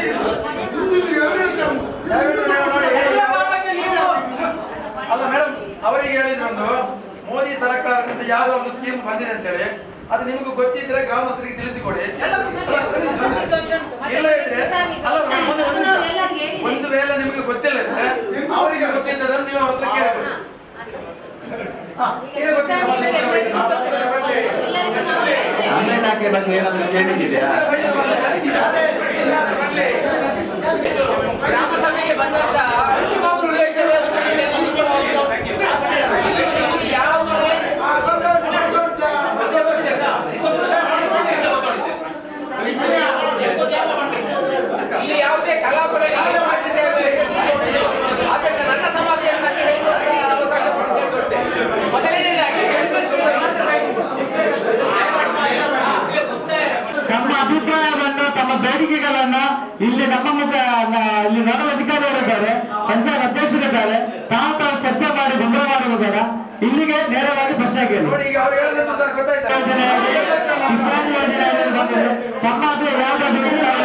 ದಯವಿಟ್ಟು ನೀವು ನೋಡಿ ಎಲ್ಲ ಗ್ರಾಮಕ್ಕೆ ನೀವು ಅಲ್ಲ ಮೇಡಮ್ ಅವರಿಗೆ ಹೇಳಿದ್ರೊಂದು ಮೋದಿ ಸರ್ಕಾರದಿಂದ ಯಾವುದೋ ಒಂದು ಸ್ಕೀಮ್ ಬಂದಿದೆ ಅಂತೇಳಿ ಅದು ನಿಮಗೆ ಗೊತ್ತಿದ್ರೆ ಗ್ರಾಮಸ್ಥರಿಗೆ ತಿಳಿಸಿಕೊಡಿ ಅಲ್ಲ, ಇಲ್ಲ ಇದ್ರೆ ಅಲ್ಲ ಮೇಡಮ್, ಒಂದು- ಒಂದು ನಿಮಿಷ. ಒಂದು ವೇಳೆ ನಿಮಗೆ ಗೊತ್ತಿಲ್ಲ ಇದ್ರೆ ಅವರಿಗೆ ಗೊತ್ತಿದ್ದದನ್ನು ನೀವು ಅವ್ರ ಹತ್ರ ಕೇಳಬೇಡಿ ಹಾ, ಈಗ ಗೊತ್ತಿಲ್ಲ, ನಮ್ಮ ಇಲಾಖೆ ಬಗ್ಗೆ ಏನಾದ್ರು ಕೇಳಿದ್ಯಾ ಗ್ರಾಮ ಸಭೆಗೆ ಬಂದಂತ ಉದ್ದೇಶವೇ ಇಲ್ಲಿ ಯಾವುದೇ ಕಲಾಪಗಳಿಗೆ ಮಾಡಿದ್ದೇವೆ ಆದ್ದರಿಂದ ನನ್ನ ಸಮಸ್ಯೆಯನ್ನು ನನಗೆ ಹೇಳುವಂತ ಅವಕಾಶ ಕೊಟ್ಟಿದ್ದೆ ಮೊದಲನೇದಾಗಿ ತಮ್ಮ ಅಭಿಪ್ರಾಯವನ್ನು ತಮ್ಮ ಬೇಡಿಕೆಗಳನ್ನ ಇಲ್ಲಿ ನಮ್ಮ ಮುಖ ನ- ಇಲ್ಲಿ ನೋಡಲ್ ಅಧಿಕಾರಿಗಳಿದ್ದಾರೆ ಪಂಚಾಯತ್ ಅಧ್ಯಕ್ಷರಿದ್ದಾರೆ ತಾವು ತಾವು ಚರ್ಚೆ ಮಾಡಿ ಗೊಂದಲ ಮಾಡುವುದರ ಇಲ್ಲಿಗೆ ನೇರವಾಗಿ ಪ್ರಶ್ನೆ ಕೇಳಿ ನೋಡಿ ಈಗ ಅವ್ರು ಹೇಳೋದನ್ನು ಸರ್ ಗೊತ್ತಾಯ್ತಾ ಯೋಜನೆ ಕಿಸಾನ್ ಯೋಜನೆ ಅನ್ನೋದು ಬಂದಿದೆ ತಮ್ಮ ಅದು ಯಾವ್ದಾದ್ರು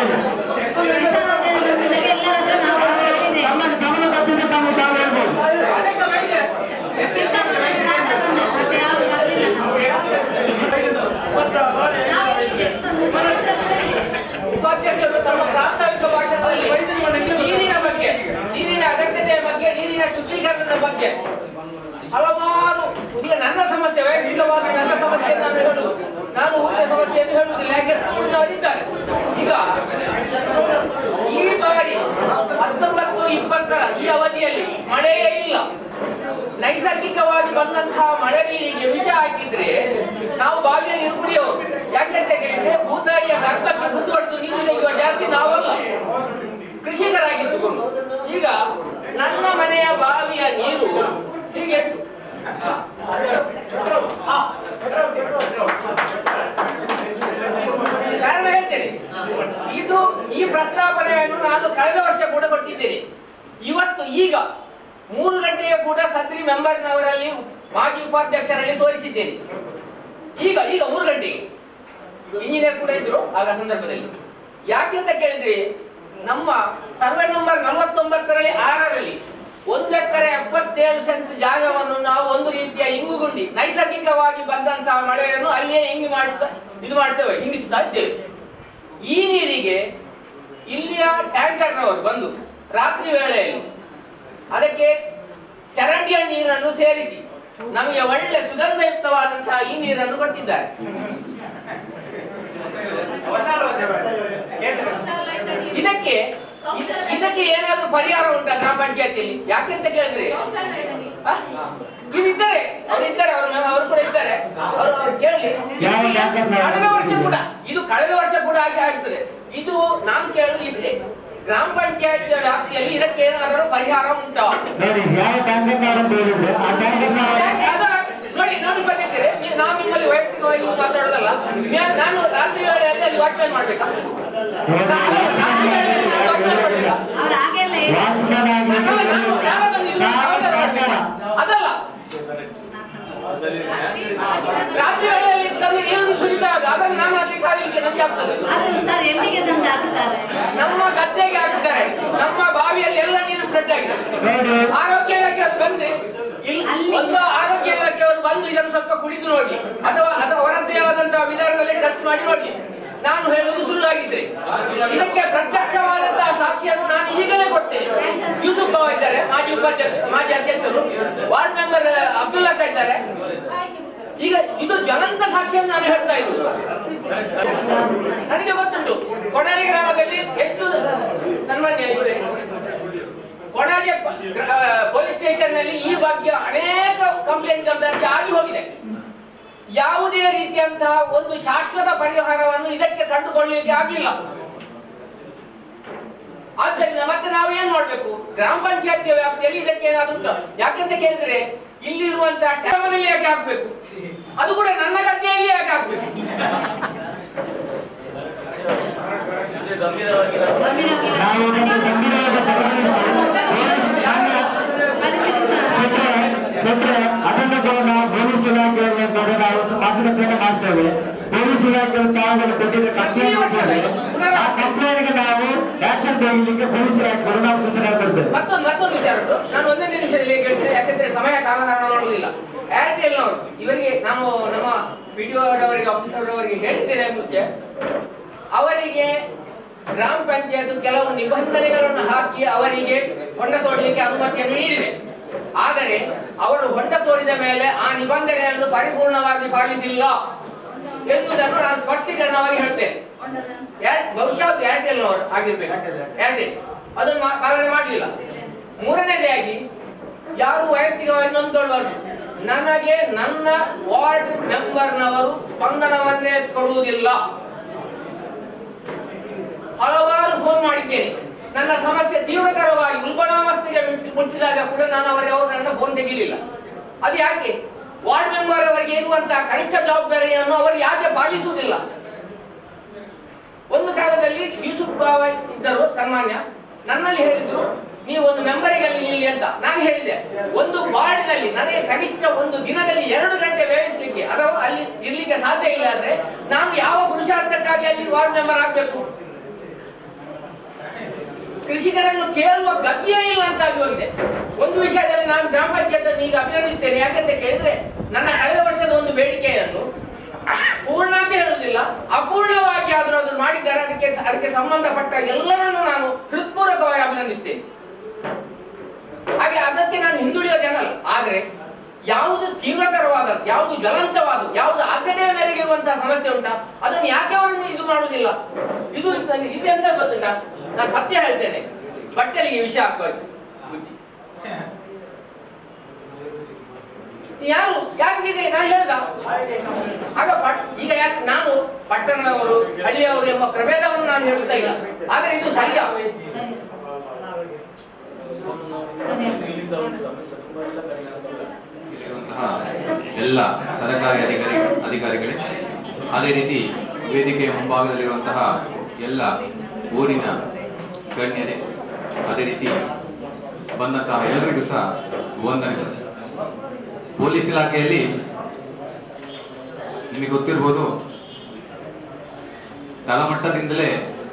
ತಮ್ಮ ಗಮನ ತಪ್ಪಿದ್ರೆ ತಾವು ತಾವು ಹೇಳ್ಬೋದು ಉಪಾಧ್ಯಕ್ಷರು ತಮ್ಮ ಪ್ರಾಸ್ತಾವಿಕ ಭಾಷಣದಲ್ಲಿ ನೀರಿನ ಬಗ್ಗೆ ನೀರಿನ ಅಗತ್ಯತೆಯ ಬಗ್ಗೆ ನೀರಿನ ಶುದ್ಧೀಕರಣದ ಬಗ್ಗೆ ಹಲವಾರು ಈಗ ನನ್ನ ಸಮಸ್ಯೆ ವೈಯಕ್ತಿಕವಾದ ನನ್ನ ಸಮಸ್ಯೆ ನಾನು ಹೇಳುದು ನಾನು ಊರಿನ ಸಮಸ್ಯೆಯನ್ನು ಹೇಳುವುದಿಲ್ಲ ಯಾಕೆ ಊರಿನವರಿದ್ದಾರೆ ಈಗ ಈ ಬಾರಿ ಹತ್ತೊಂಬತ್ತು ಇಪ್ಪತ್ತರ ಈ ಅವಧಿಯಲ್ಲಿ ಮಳೆಯೇ ಇಲ್ಲ ನೈಸರ್ಗಿಕವಾಗಿ ಬಂದಂತಹ ಮಳೆ ನೀರಿಗೆ ವಿಷ ಹಾಕಿದ್ರೆ ನಾವು ಬಾವಿಯ ನೀರು ಕುಡಿಯೋರು ಯಾಕೆಂತ ಕೇಳಿದ್ರೆ ಭೂತಾಯಿಯ ಗರ್ಭಕ್ಕೆ ಮುಂದುವರೆದು ನೀರು ತೆಗೆಯುವ ಜಾತಿ ನಾವಲ್ಲ ಕೃಷಿಕರಾಗಿದ್ದುಕೊಂಡು ಈಗ ನನ್ನ ಮನೆಯ ಬಾವಿಯ ನೀರು ಹೀಗೆ ಕಾರಣ ಹೇಳ್ತೇನೆ ಇದು ಈ ಪ್ರಸ್ತಾವನೆಯನ್ನು ನಾನು ಕಳೆದ ವರ್ಷ ಕೂಡ ಕೊಟ್ಟಿದ್ದೇನೆ ಇವತ್ತು ಈಗ ಮೂರು ಗಂಟೆಗೆ ಕೂಡ ಸತ್ರಿ ಮೆಂಬರ್ನವರಲ್ಲಿ ಮಾಜಿ ಉಪಾಧ್ಯಕ್ಷರಲ್ಲಿ ತೋರಿಸಿದ್ದೇನೆ ಈಗ ಈಗ ಮೂರು ಗಂಟೆಗೆ ಇಂಜಿನಿಯರ್ ಕೂಡ ಇದ್ರು ಆಗ ಸಂದರ್ಭದಲ್ಲಿ ಯಾಕೆಂತ ಕೇಳಿದ್ರೆ ನಮ್ಮ ಸರ್ವೆ ನಂಬರ್ ನಲವತ್ತೊಂಬತ್ತರಲ್ಲಿ ಆರರಲ್ಲಿ ಒಂದು ಎಕರೆ ಎಪ್ಪತ್ತೇಳು ಸೆನ್ಸ್ ಜಾಗವನ್ನು ನಾವು ಒಂದು ರೀತಿಯ ಇಂಗುಗುಂಡಿ ನೈಸರ್ಗಿಕವಾಗಿ ಬಂದಂತಹ ಮಳೆಯನ್ನು ಅಲ್ಲಿಯೇ ಇಂಗಿ ಮಾಡ್ತಾ ಇದು ಮಾಡ್ತೇವೆ ಇಂಗಿಸ್ತಾ ಇದ್ದೇವೆ ಈ ನೀರಿಗೆ ಇಲ್ಲಿಯ ಟ್ಯಾಂಕರ್ನವರು ಬಂದು ರಾತ್ರಿ ವೇಳೆಯಲ್ಲಿ ಅದಕ್ಕೆ ಚರಂಡಿಯ ನೀರನ್ನು ಸೇರಿಸಿ ನಮಗೆ ಒಳ್ಳೆ ಸುಗಂಧಯುಕ್ತವಾದಂತಹ ಈ ನೀರನ್ನು ಕೊಟ್ಟಿದ್ದಾರೆ ಇದಕ್ಕೆ ಇದ- ಇದಕ್ಕೆ ಏನಾದ್ರೂ ಪರಿಹಾರ ಉಂಟಾ ಗ್ರಾಮ ಪಂಚಾಯತಿಯಲ್ಲಿ ಯಾಕೆಂತ ಕೇಳಿದ್ರೆ ಆ? ಇದಿದ್ದಾರೆ ಅವ್ರು ಇದ್ದಾರೆ ಅವ್ರ ಅವರು ಕೂಡ ಇದ್ದಾರೆ ಅವರು ಅವ್ರು ಕೇಳಿ ಯಾವ ಟ್ಯಾಂಕರ್ ನಾವು- ಕಳೆದ ವರ್ಷ ಕೂಡ ಇದು ಕಳೆದ ವರ್ಷ ಕೂಡ ಹಾಗೆ ಆಗ್ತದೆ ಇದು ನಾನು ಕೇಳುದು ಇಷ್ಟೇ ಗ್ರಾಮ ಪಂಚಾಯತ್ ವ್ಯಾಪ್ತಿಯಲ್ಲಿ ಇದಕ್ಕೆ ಏನಾದರೂ ಪರಿಹಾರ ಉಂಟಾ ನೋಡಿ ಯಾವ ಟ್ಯಾಂಕರ್ ಅಂತ ಹೇಳಿದ್ರೆ ಆ ಟ್ಯಾಂಕರ್ ಅದ ನೋಡಿ ನೋಡಿ ಬಂದಿದ್ದೀರಿ ನೀವು ನಾವು ನಿಮ್ಮಲ್ಲಿ ವೈಯಕ್ತಿಕವಾಗಿ ಮಾತಾಡೋದಲ್ಲ ನ್ಯಾ- ನಾನು ರಾತ್ರಿ ವೇಳೆಯಲ್ಲಿ ಅಲ್ಲಿ ವಾಚ್ಮ್ಯಾನ್ ಮಾಡ್ಬೇಕಾ ರಾತ್ರಿ ವೇಳೆಯಲ್ಲಿ ನಾನು ವಾಚ್ಮ್ಯಾನ್ ಮಾಡ್ಬೇಕಾ ಅವ್ರು ಹಾಗೆಲ್ಲ ಹೇಳಿ- ವಾಚ್ಮನ್ ಆಗಿ ನಾನು- ನಾನು- ನಾನದನ್ನು ಇಲ್ಲ- ಯಾವ್ದಾದ್ರು ಮಾಡ್ಬೇಕಾ? ಅದಲ್ಲ ರಾತ್ರಿ ವೇಳೆಯಲ್ಲಿ ತಂದು ನೀರನ್ನು ಸುರಿದಾಗ ಅದನ್ನು ನಾನು ಅಲ್ಲಿ ಕಾಯಲಿಕ್ಕೆ ನಮ್ಗೆ ಆಗ್ತದೆ ಅದು ಸರ್ ಎಲ್ಲಿಗೆ ತಂದು ಹಾಕ್ತಾರೆ ನಮ್ಮ ಗದ್ದೆಗೆ ಹಾಕಿದ್ದಾರೆ ನಮ್ಮ ಬಾವಿಯಲ್ಲಿ ಎಲ್ಲ ನೀರು ಸ್ಪ್ರೆಡ್ ಆಗಿದೆ ಆರೋಗ್ಯ ಇಲಾಖೆ ಅದು ಬಂದು ಇಲ್ಲಿ ಒಂದು ಆರೋಗ್ಯ ಇಲಾಖೆಯವರು ಬಂದು ಇದನ್ನು ಸ್ವಲ್ಪ ಕುಡಿದು ನೋಡಿ ಅಥವಾ ಅಥವಾ ಅವರದ್ದೇ ಆದಂತಹ ವಿಧಾನದಲ್ಲಿ ಟೆಸ್ಟ್ ಮಾಡಿ ನೋಡಿ ನಾನು ಹೇಳುವುದು ಸುಳ್ಳಾಗಿದ್ರೆ ಇದಕ್ಕೆ ಪ್ರತ್ಯಕ್ಷವಾದಂತಹ ಸಾಕ್ಷಿಯನ್ನು ನಾನು ಈಗಲೇ ಕೊಡ್ತೇನೆ ಯೂಸುಫ್ ಬಾವ ಇದ್ದಾರೆ ಮಾಜಿ ಉಪಾಧ್ಯಕ್ಷ ಮಾಜಿ ಅಧ್ಯಕ್ಷರು ವಾರ್ಡ್ ಮೆಂಬರ್ ಅಬ್ದುಲ್ಲಾ ಇದ್ದಾರೆ ಈಗ ಇದು ಜ್ವಲಂತ ಸಾಕ್ಷಿಯನ್ನು ನಾನು ಹೇಳ್ತಾ ಇದ್ದು ನನಗೆ ಗೊತ್ತುಂಟು ಕೊಣಾಳಿ ಗ್ರಾಮದಲ್ಲಿ ಎಷ್ಟು ಸನ್ಮಾನ್ಯ ಇವರೇ ಕೊಣಾಳಿ ಪೊಲೀಸ್ ಸ್ಟೇಷನ್ ನಲ್ಲಿ ಈ ಬಗ್ಗೆ ಅನೇಕ ಕಂಪ್ಲೇಂಟ್ ದರ್ಜಿ ಆಗಿ ಹೋಗಿದೆ ಯಾವುದೇ ರೀತಿಯಂತಹ ಒಂದು ಶಾಶ್ವತ ಪರಿಹಾರವನ್ನು ಇದಕ್ಕೆ ಕಂಡುಕೊಳ್ಳಲಿಕ್ಕೆ ಆಗಲಿಲ್ಲ ಆದ್ದರಿಂದ ಮತ್ತೆ ನಾವು ಏನ್ ಮಾಡ್ಬೇಕು ಗ್ರಾಮ ಪಂಚಾಯತ್ ವ್ಯಾಪ್ತಿಯಲ್ಲಿ ಇದಕ್ಕೆ ಏನಾದ್ರು ಉಂಟು ಯಾಕೆಂತ ಕೇಳಿದ್ರೆ ಇಲ್ಲಿರುವಂತಹ ಟೆರವದಲ್ಲಿ ಯಾಕೆ ಹಾಕ್ಬೇಕು ಅದು ಕೂಡ ನನ್ನ ಗದ್ದೆಯಲ್ಲಿ ಯಾಕೆ ಹಾಕ್ಬೇಕು ನಾವು ಇದನ್ನು ಗಂಭೀರವಾಗಿ ಪರಿಗಣಿಸಿ ಸೆಟ್ರೆ ಅದನ್ನು ಕೂಡ ಪೊಲೀಸ್ ಇಲಾಖೆಯಲ್ಲಿ ಕೂಡ ನಾವು ಮಾತುಕತೆಯನ್ನು ಮಾಡ್ತೇವೆ ಪೊಲೀಸ್ ಇಲಾಖೆಯಲ್ಲಿ ತಾವುಗಳು ಕೊಟ್ಟಿದ್ದ ಕಂಪ್ಲೇಂಟ್ ಆ ಕಂಪ್ಲೇಂಟ್ಗೆ ನಾವು ಆಕ್ಷನ್ ತೆಗಿಲಿಕ್ಕೆ ಪೊಲೀಸ್ ಇಲಾಖೆ ಕೂಡ ನಾವು ಸೂಚನೆ ಕೊಡ್ತೇವೆ ಮತ್ತೊಂದು ಮತ್ತೊಂದು ವಿಚಾರ ಉಂಟು ನಾನು ಒಂದೇ ನಿಮಿಷದಲ್ಲಿ ಹೇಳ್ತೇನೆ ಯಾಕಂದ್ರೆ ಸಮಯ ಕಾಲಹರಣ ಮಾಡುವುದಿಲ್ಲ ಏರ್ಟೆಲ್ ನವರು ಇವರಿಗೆ ನಾನು ನಮ್ಮ ವಿಡಿಯೋ ಅವರಿಗೆ ಆಫೀಸರ್ ಅವರಿಗೆ ಹೇಳಿದ್ದೇನೆ ಮುಂಚೆ ಅವರಿಗೆ ಗ್ರಾಮ ಪಂಚಾಯತ್ ಕೆಲವು ನಿಬಂಧನೆಗಳನ್ನು ಹಾಕಿ ಅವರಿಗೆ ಹೊಂಡ ತೋಡಲಿಕ್ಕೆ ಅನುಮತಿಯನ್ನು ನೀಡಿದೆ ಆದರೆ ಅವರು ಹೊಂಡ ತೋಡಿದ ಮೇಲೆ ಆ ನಿಬಂಧನೆಯನ್ನು ಪರಿಪೂರ್ಣವಾಗಿ ಪಾಲಿಸಿಲ್ಲ ಎನ್ನುವುದನ್ನು ನಾನು ಸ್ಪಷ್ಟೀಕರಣವಾಗಿ ಹೇಳ್ತೇನೆ ಯಾ- ಬಹುಶಃ ಏರ್ಟೆಲ್ ನವರು ಆಗಿರ್ಬೇಕು ಏರ್ಟೆಲ್ ಅದನ್ನು ಮಾ- ಪಾಲನೆ ಮಾಡಲಿಲ್ಲ ಮೂರನೇದಾಗಿ ಯಾರು ವೈಯಕ್ತಿಕವಾಗಿ ನೊಂದ್ಕೊಳ್ಳಬಾರ್ದು ನನಗೆ ನನ್ನ ವಾರ್ಡ್ ಮೆಂಬರ್ನವರು ಸ್ಪಂದನವನ್ನೇ ಕೊಡುವುದಿಲ್ಲ ಹಲವಾರು ಫೋನ್ ಮಾಡಿದ್ದೇನೆ ನನ್ನ ಸಮಸ್ಯೆ ತೀವ್ರಕರವಾಗಿ ಉಲ್ಬಣಾವಸ್ಥೆಗೆ ಮುಟ್ಟಿ- ಮುಟ್ಟಿದಾಗ ಕೂಡ ನಾನು ಅವರಿಗೆ ಅವರು ನನ್ನ ಫೋನ್ ತೆಗಿಲಿಲ್ಲ ಅದು ಯಾಕೆ ವಾರ್ಡ್ ಮೆಂಬರ್ ಅವರಿಗೆ ಇರುವಂತಹ ಕನಿಷ್ಠ ಜವಾಬ್ದಾರಿಯನ್ನು ಅವರು ಯಾಕೆ ಪಾಲಿಸುವುದಿಲ್ಲ ಒಂದು ಕಾಲದಲ್ಲಿ ಯೂಸುಫ್ ಬಾವ ಇದ್ದರು ಸನ್ಮಾನ್ಯ ನನ್ನಲ್ಲಿ ಹೇಳಿದ್ರು ನೀವು ಒಂದು ಮೆಂಬರಿಗೆ ಅಲ್ಲಿ ನಿಲ್ಲಿ ಅಂತ ನಾನು ಹೇಳಿದೆ ಒಂದು ವಾರ್ಡಿನಲ್ಲಿ ನನಗೆ ಕನಿಷ್ಠ ಒಂದು ದಿನದಲ್ಲಿ ಎರಡು ಗಂಟೆ ವ್ಯವಹಿಸಲಿಕ್ಕೆ ಅಥವಾ ಅಲ್ಲಿ ಇರ್ಲಿಕ್ಕೆ ಸಾಧ್ಯ ಇಲ್ಲ ಅಂದ್ರೆ ನಾನು ಯಾವ ಪುರುಷಾರ್ಥಕ್ಕಾಗಿ ಅಲ್ಲಿ ವಾರ್ಡ್ ಮೆಂಬರ್ ಆಗ್ಬೇಕು ಕೃಷಿಕರನ್ನು ಕೇಳುವ ಗತಿಯೇ ಇಲ್ಲ ಅಂತ ಆಗಿ ಹೋಗಿದೆ ಒಂದು ವಿಷಯದಲ್ಲಿ ನಾನು ಗ್ರಾಮ ಪಂಚಾಯತ್ ಈಗ ಅಭಿನಂದಿಸ್ತೇನೆ ಯಾಕಂತ ಕೇಳಿದ್ರೆ ನನ್ನ ಕಳೆದ ವರ್ಷದ ಒಂದು ಬೇಡಿಕೆಯನ್ನು ಪೂರ್ಣ ಅಂತ ಹೇಳುವುದಿಲ್ಲ ಅಪೂರ್ಣವಾಗಿ ಆದ್ರೂ ಅದನ್ನು ಮಾಡಿದ್ದಾರೆ ಅದಕ್ಕೆ ಅದಕ್ಕೆ ಸಂಬಂಧಪಟ್ಟ ಎಲ್ಲರನ್ನು ನಾನು ಹೃತ್ಪೂರ್ವಕವಾಗಿ ಅಭಿನಂದಿಸ್ತೇನೆ ಹಾಗೆ ಅದಕ್ಕೆ ನಾನು ಹಿಂದುಳಿಯೋದೇನಲ್ಲ ಆದ್ರೆ ಯಾವುದು ತೀವ್ರತರವಾದ ಯಾವುದು ಜ್ವಲಂತವಾದ ಯಾವುದು ಆದ್ಯತೆಯ ಮೇರೆಗೆ ಇರುವಂತಹ ಸಮಸ್ಯೆ ಉಂಟಾ ಅದನ್ನು ಯಾಕೆ ಅವರನ್ನು ಇದು ಮಾಡುವುದಿಲ್ಲ ಇದು ಇದೆಂತ ಗೊತ್ತುಂಟಾ ನಾನು ಸತ್ಯ ಹೇಳ್ತೇನೆ ಬಟ್ಟಲಿಗೆ ವಿಷಯ ಹಾಕುವಾಗಿ ಬುದ್ಧಿ ಯಾರು ಯಾರಿಗೆ ನಾನು ಹೇಳ್ದ ಆಗ ಪಟ್- ಈಗ ಯಾಕೆ ನಾನು ಪಟ್ಟಣದವರು ಹಳ್ಳಿಯವರು ಎಂಬ ಪ್ರಭೇದವನ್ನು ನಾನು ಹೇಳುತ್ತಾ ಇಲ್ಲ ಆದ್ರೆ ಇದು ಸರಿಯಾ ಇಲ್ಲಿರುವಂತಹ ಎಲ್ಲ ಸರ್ಕಾರಿ ಅಧಿಕಾರಿ ಅಧಿಕಾರಿಗಳೇ ಅದೇ ರೀತಿ ವೇದಿಕೆಯ ಮುಂಭಾಗದಲ್ಲಿರುವಂತಹ ಎಲ್ಲ ಊರಿನ ಗಣ್ಯರೇ ಅದೇ ರೀತಿ ಬಂದಂತಹ ಎಲ್ಲರಿಗೂ ಸಹ ವಂದನೆಗಳು ಪೊಲೀಸ್ ಇಲಾಖೆಯಲ್ಲಿ ನಿಮಗೆ ಗೊತ್ತಿರ್ಬೋದು ತಳಮಟ್ಟದಿಂದಲೇ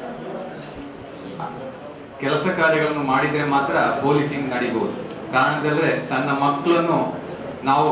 ಕೆಲಸ ಕಾರ್ಯಗಳನ್ನು ಮಾಡಿದರೆ ಮಾತ್ರ ಪೊಲೀಸಿಂಗ್ ನಡೀಬಹುದು ಕಾರಣದಂದ್ರೆ ಸಣ್ಣ ಮಕ್ಕಳನ್ನು ನಾವು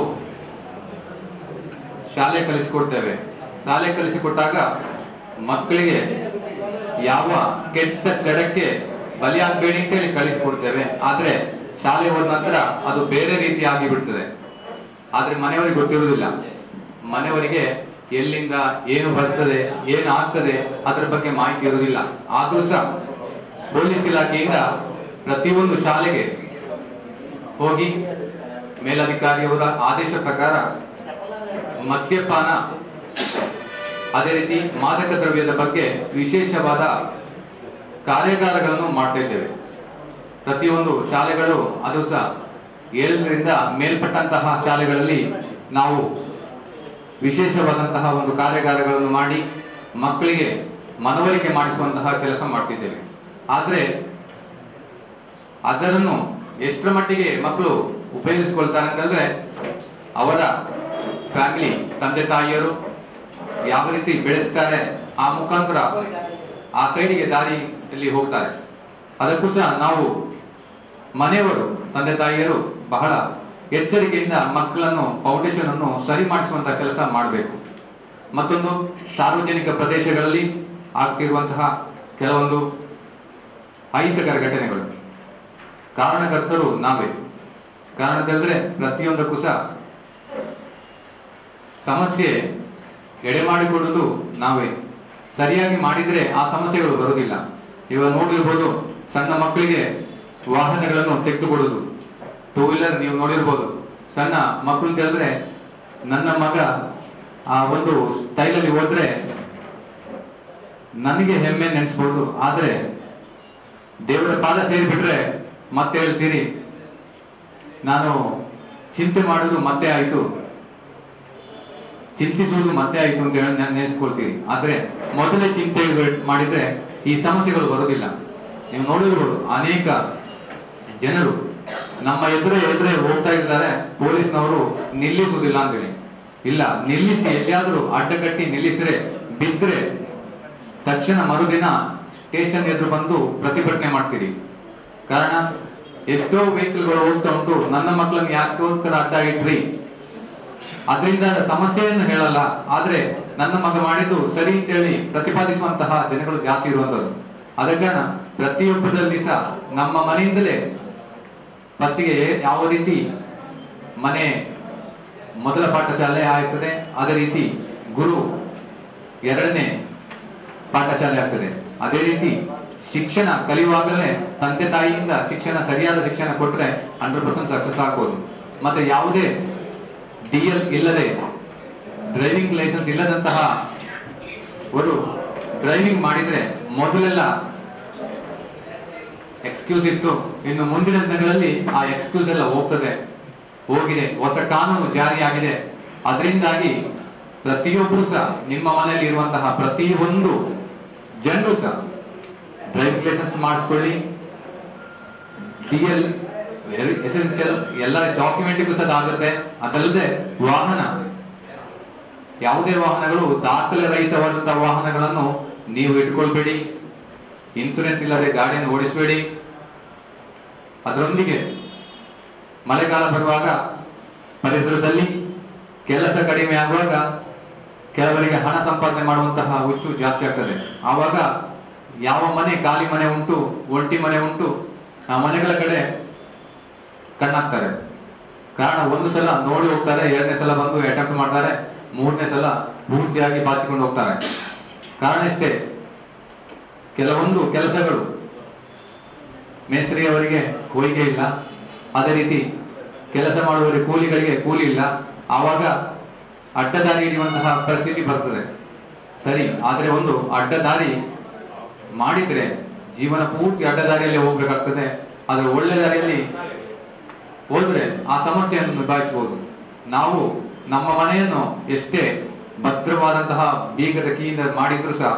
ಶಾಲೆ ಕಲಿಸಿಕೊಡ್ತೇವೆ ಶಾಲೆ ಕಲಿಸಿಕೊಟ್ಟಾಗ ಮಕ್ಕಳಿಗೆ ಯಾವ ಕೆಟ್ಟ ಜಡಕ್ಕೆ ಬಲಿಯಾಗಬೇಡಿ ಅಂತೇಳಿ ಕಳಿಸಿಕೊಡ್ತೇವೆ ಆದ್ರೆ ಶಾಲೆ ಹೋದ ನಂತರ ಅದು ಬೇರೆ ರೀತಿ ಆಗಿ ಬಿಡ್ತದೆ ಆದ್ರೆ ಮನೆಯವರಿಗೆ ಗೊತ್ತಿರುವುದಿಲ್ಲ ಮನೆಯವರಿಗೆ ಎಲ್ಲಿಂದ ಏನು ಬರ್ತದೆ ಏನು ಆಗ್ತದೆ ಅದರ ಬಗ್ಗೆ ಮಾಹಿತಿ ಇರುವುದಿಲ್ಲ ಆದ್ರೂ ಸಹ ಪೊಲೀಸ್ ಇಲಾಖೆಯಿಂದ ಪ್ರತಿಯೊಂದು ಶಾಲೆಗೆ ಹೋಗಿ ಮೇಲಧಿಕಾರಿಯವರ ಆದೇಶ ಪ್ರಕಾರ ಮದ್ಯಪಾನ ಅದೇ ರೀತಿ ಮಾದಕ ದ್ರವ್ಯದ ಬಗ್ಗೆ ವಿಶೇಷವಾದ ಕಾರ್ಯಾಗಾರಗಳನ್ನು ಮಾಡ್ತಾ ಇದ್ದೇವೆ ಪ್ರತಿಯೊಂದು ಶಾಲೆಗಳು ಅದು ಸಹ ಏಳರಿಂದ ಮೇಲ್ಪಟ್ಟಂತಹ ಶಾಲೆಗಳಲ್ಲಿ ನಾವು ವಿಶೇಷವಾದಂತಹ ಒಂದು ಕಾರ್ಯಾಗಾರಗಳನ್ನು ಮಾಡಿ ಮಕ್ಕಳಿಗೆ ಮನವರಿಕೆ ಮಾಡಿಸುವಂತಹ ಕೆಲಸ ಮಾಡ್ತಿದ್ದೇವೆ ಆದ್ರೆ ಅದರನ್ನು ಎಷ್ಟರ ಮಟ್ಟಿಗೆ ಮಕ್ಕಳು ಉಪಯೋಗಿಸಿಕೊಳ್ತಾರೆ ಅಂತಂದ್ರೆ ಅವರ ಫ್ಯಾಮಿಲಿ ತಂದೆ ತಾಯಿಯರು ಯಾವ ರೀತಿ ಬೆಳೆಸ್ತಾರೆ ಆ ಮುಖಾಂತರ ಆ ಸೈಡಿಗೆ ದಾರಿಯಲ್ಲಿ ಹೋಗ್ತಾರೆ ಅದಕ್ಕೂ ಸಹ ನಾವು ಮನೆಯವರು ತಂದೆ ತಾಯಿಯರು ಬಹಳ ಎಚ್ಚರಿಕೆಯಿಂದ ಮಕ್ಕಳನ್ನು ಫೌಂಡೇಶನ್ ಅನ್ನು ಸರಿ ಮಾಡಿಸುವಂತ ಕೆಲಸ ಮಾಡಬೇಕು ಮತ್ತೊಂದು ಸಾರ್ವಜನಿಕ ಪ್ರದೇಶಗಳಲ್ಲಿ ಆಗ್ತಿರುವಂತಹ ಕೆಲವೊಂದು ಅಹಿತಕರ ಘಟನೆಗಳು ಕಾರಣಕರ್ತರು ನಾವೇ ಕಾರಣದಂದ್ರೆ ಪ್ರತಿಯೊಂದಕ್ಕೂ ಸಹ ಸಮಸ್ಯೆ ಎಡೆ ಮಾಡಿಕೊಡುವುದು ನಾವೇ ಸರಿಯಾಗಿ ಮಾಡಿದ್ರೆ ಆ ಸಮಸ್ಯೆಗಳು ಬರುವುದಿಲ್ಲ ಇವಾಗ ನೋಡಿರ್ಬೋದು ಸಣ್ಣ ಮಕ್ಕಳಿಗೆ ವಾಹನಗಳನ್ನು ತೆಗೆದುಕೊಡುದು ಟೂ ವೀಲರ್ ನೀವು ನೋಡಿರ್ಬೋದು ಸಣ್ಣ ಮಕ್ಕಳು ಅಂತ ಹೇಳಿದ್ರೆ ನನ್ನ ಮಗ ಆ ಒಂದು ಸ್ಟೈಲಲ್ಲಿ ಹೋದ್ರೆ ನನಗೆ ಹೆಮ್ಮೆ ನೆನೆಸ್ಬೋದು ಆದ್ರೆ ದೇವರ ಪಾದ ಸೇರಿಬಿಟ್ರೆ ಮತ್ತೆ ಹೇಳ್ತೀರಿ ನಾನು ಚಿಂತೆ ಮಾಡುದು ಮತ್ತೆ ಆಯ್ತು ಚಿಂತಿಸುವುದು ಮತ್ತೆ ಆಯ್ತು ಅಂತ ಹೇಳಿ ನಾನು ನೆನೆಸ್ಕೊಳ್ತೀವಿ ಆದ್ರೆ ಮೊದಲೇ ಚಿಂತೆ ಮಾಡಿದ್ರೆ ಈ ಸಮಸ್ಯೆಗಳು ಬರೋದಿಲ್ಲ ನೀವು ನೋಡಿರ್ಬೋದು ಅನೇಕ ಜನರು ನಮ್ಮ ಎದುರೇ ಎದುರೇ ಹೋಗ್ತಾ ಇದ್ದಾರೆ ಪೊಲೀಸ್ನವರು ನಿಲ್ಲಿಸುವುದಿಲ್ಲ ಅಂತೇಳಿ ಇಲ್ಲ ನಿಲ್ಲಿಸಿ ಎಲ್ಲಿಯಾದ್ರೂ ಅಡ್ಡಗಟ್ಟಿ ನಿಲ್ಲಿಸಿದ್ರೆ ಬಿದ್ರೆ ತಕ್ಷಣ ಮರುದಿನ ಸ್ಟೇಷನ್ ಎದುರು ಬಂದು ಪ್ರತಿಭಟನೆ ಮಾಡ್ತೀರಿ ಕಾರಣ ಎಷ್ಟೋ ವೆಹಿಕಲ್ಗಳು ಹೋಗ್ತಾ ಉಂಟು ನನ್ನ ಮಕ್ಕಳನ್ನು ಯಾಕೋಸ್ಕರ ಅಡ್ಡ ಇಟ್ರಿ ಅದರಿಂದ ಸಮಸ್ಯೆಯನ್ನು ಹೇಳಲ್ಲ ಆದ್ರೆ ನನ್ನ ಮಗ ಮಾಡಿದ್ದು ಸರಿ ಅಂತೇಳಿ ಪ್ರತಿಪಾದಿಸುವಂತಹ ಜನಗಳು ಜಾಸ್ತಿ ಇರುವಂತದ್ದು ಅದ ಕಾರಣ ಪ್ರತಿಯೊಬ್ಬರಲ್ಲಿ ಸಹ ನಮ್ಮ ಮನೆಯಿಂದಲೇ ಫಸ್ಟಿಗೆ ಯಾವ ರೀತಿ ಮನೆ ಮೊದಲ ಪಾಠಶಾಲೆ ಆಗ್ತದೆ ಅದೇ ರೀತಿ ಗುರು ಎರಡನೇ ಪಾಠಶಾಲೆ ಆಗ್ತದೆ ಅದೇ ರೀತಿ ಶಿಕ್ಷಣ ಕಲಿಯುವಾಗಲೇ ತಂದೆ ತಾಯಿಯಿಂದ ಶಿಕ್ಷಣ ಸರಿಯಾದ ಶಿಕ್ಷಣ ಕೊಟ್ರೆ ಹಂಡ್ರೆಡ್ ಪರ್ಸೆಂಟ್ ಸಕ್ಸಸ್ ಆಗ್ಬೋದು ಮತ್ತೆ ಯಾವುದೇ ಡಿ ಎಲ್ ಇಲ್ಲದೆ ಡ್ರೈವಿಂಗ್ ಲೈಸೆನ್ಸ್ ಇಲ್ಲದಂತಹ ಒಂದು ಡ್ರೈವಿಂಗ್ ಮಾಡಿದ್ರೆ ಮೊದಲೆಲ್ಲ ಎಕ್ಸ್ಕ್ಯೂಸ್ ಇತ್ತು ಇನ್ನು ಮುಂದಿನ ದಿನಗಳಲ್ಲಿ ಆ ಎಕ್ಸ್ಕ್ಯೂಸ್ ಎಲ್ಲ ಹೋಗ್ತದೆ ಹೋಗಿದೆ ಹೊಸ ಕಾನೂನು ಜಾರಿಯಾಗಿದೆ ಅದರಿಂದಾಗಿ ಪ್ರತಿಯೊಬ್ಬರು ಸಹ ನಿಮ್ಮ ಮನೆಯಲ್ಲಿ ಇರುವಂತಹ ಪ್ರತಿಯೊಂದು ಜನರು ಸಹ ಡ್ರೈವಿಂಗ್ ಲೈಸೆನ್ಸ್ ಮಾಡಿಸ್ಕೊಳ್ಳಿ ಡಿ ಎಲ್ ವೆರಿ ಎಸೆನ್ಷಿಯಲ್ ಎಲ್ಲ ಡಾಕ್ಯುಮೆಂಟಿಗೂ ಸಹ ಆಗುತ್ತೆ ಅದಲ್ಲದೆ ವಾಹನ ಯಾವುದೇ ವಾಹನಗಳು ದಾಖಲೆ ರಹಿತವಾದಂತಹ ವಾಹನಗಳನ್ನು ನೀವು ಇಟ್ಕೊಳ್ಬೇಡಿ ಇನ್ಸೂರೆನ್ಸ್ ಇಲ್ಲದೆ ಗಾಡಿಯನ್ನು ಓಡಿಸಬೇಡಿ ಅದರೊಂದಿಗೆ ಮಳೆಗಾಲ ಬರುವಾಗ ಪರಿಸರದಲ್ಲಿ ಕೆಲಸ ಕಡಿಮೆ ಆಗುವಾಗ ಕೆಲವರಿಗೆ ಹಣ ಸಂಪಾದನೆ ಮಾಡುವಂತಹ ಹುಚ್ಚು ಜಾಸ್ತಿ ಆಗ್ತದೆ ಆವಾಗ ಯಾವ ಮನೆ ಖಾಲಿ ಮನೆ ಉಂಟು ಒಂಟಿ ಮನೆ ಉಂಟು ಆ ಮನೆಗಳ ಕಡೆ ಕಣ್ಣಾಕ್ತಾರೆ ಕಾರಣ ಒಂದು ಸಲ ನೋಡಿ ಹೋಗ್ತಾರೆ ಎರಡನೇ ಸಲ ಬಂದು ಅಟೆಂಪ್ಟ್ ಮಾಡ್ತಾರೆ ಮೂರನೇ ಸಲ ಪೂರ್ತಿಯಾಗಿ ಬಾಚಿಕೊಂಡು ಹೋಗ್ತಾರೆ ಕಾರಣ ಇಷ್ಟೇ ಕೆಲವೊಂದು ಕೆಲಸಗಳು ಮೇಸ್ತ್ರಿಯವರಿಗೆ ಹೋಯಿಗೆ ಇಲ್ಲ ಅದೇ ರೀತಿ ಕೆಲಸ ಮಾಡುವವರಿಗೆ ಕೂಲಿಗಳಿಗೆ ಕೂಲಿ ಇಲ್ಲ ಆವಾಗ ಅಡ್ಡದಾರಿ ಹಿಡಿಯುವಂತಹ ಪರಿಸ್ಥಿತಿ ಬರ್ತದೆ ಸರಿ ಆದ್ರೆ ಒಂದು ಅಡ್ಡದಾರಿ ಮಾಡಿದ್ರೆ ಜೀವನ ಪೂರ್ತಿ ಅಡ್ಡದಾರಿಯಲ್ಲಿ ಹೋಗ್ಬೇಕಾಗ್ತದೆ ಆದ್ರೆ ಒಳ್ಳೆ ದಾರಿಯಲ್ಲಿ ಹೋದ್ರೆ ಆ ಸಮಸ್ಯೆಯನ್ನು ನಿಭಾಯಿಸಬಹುದು ನಾವು ನಮ್ಮ ಮನೆಯನ್ನು ಎಷ್ಟೇ ಭದ್ರವಾದಂತಹ ಬೀಗದ ಕೀಯಿಂದ ಮಾಡಿದ್ರು ಸಹ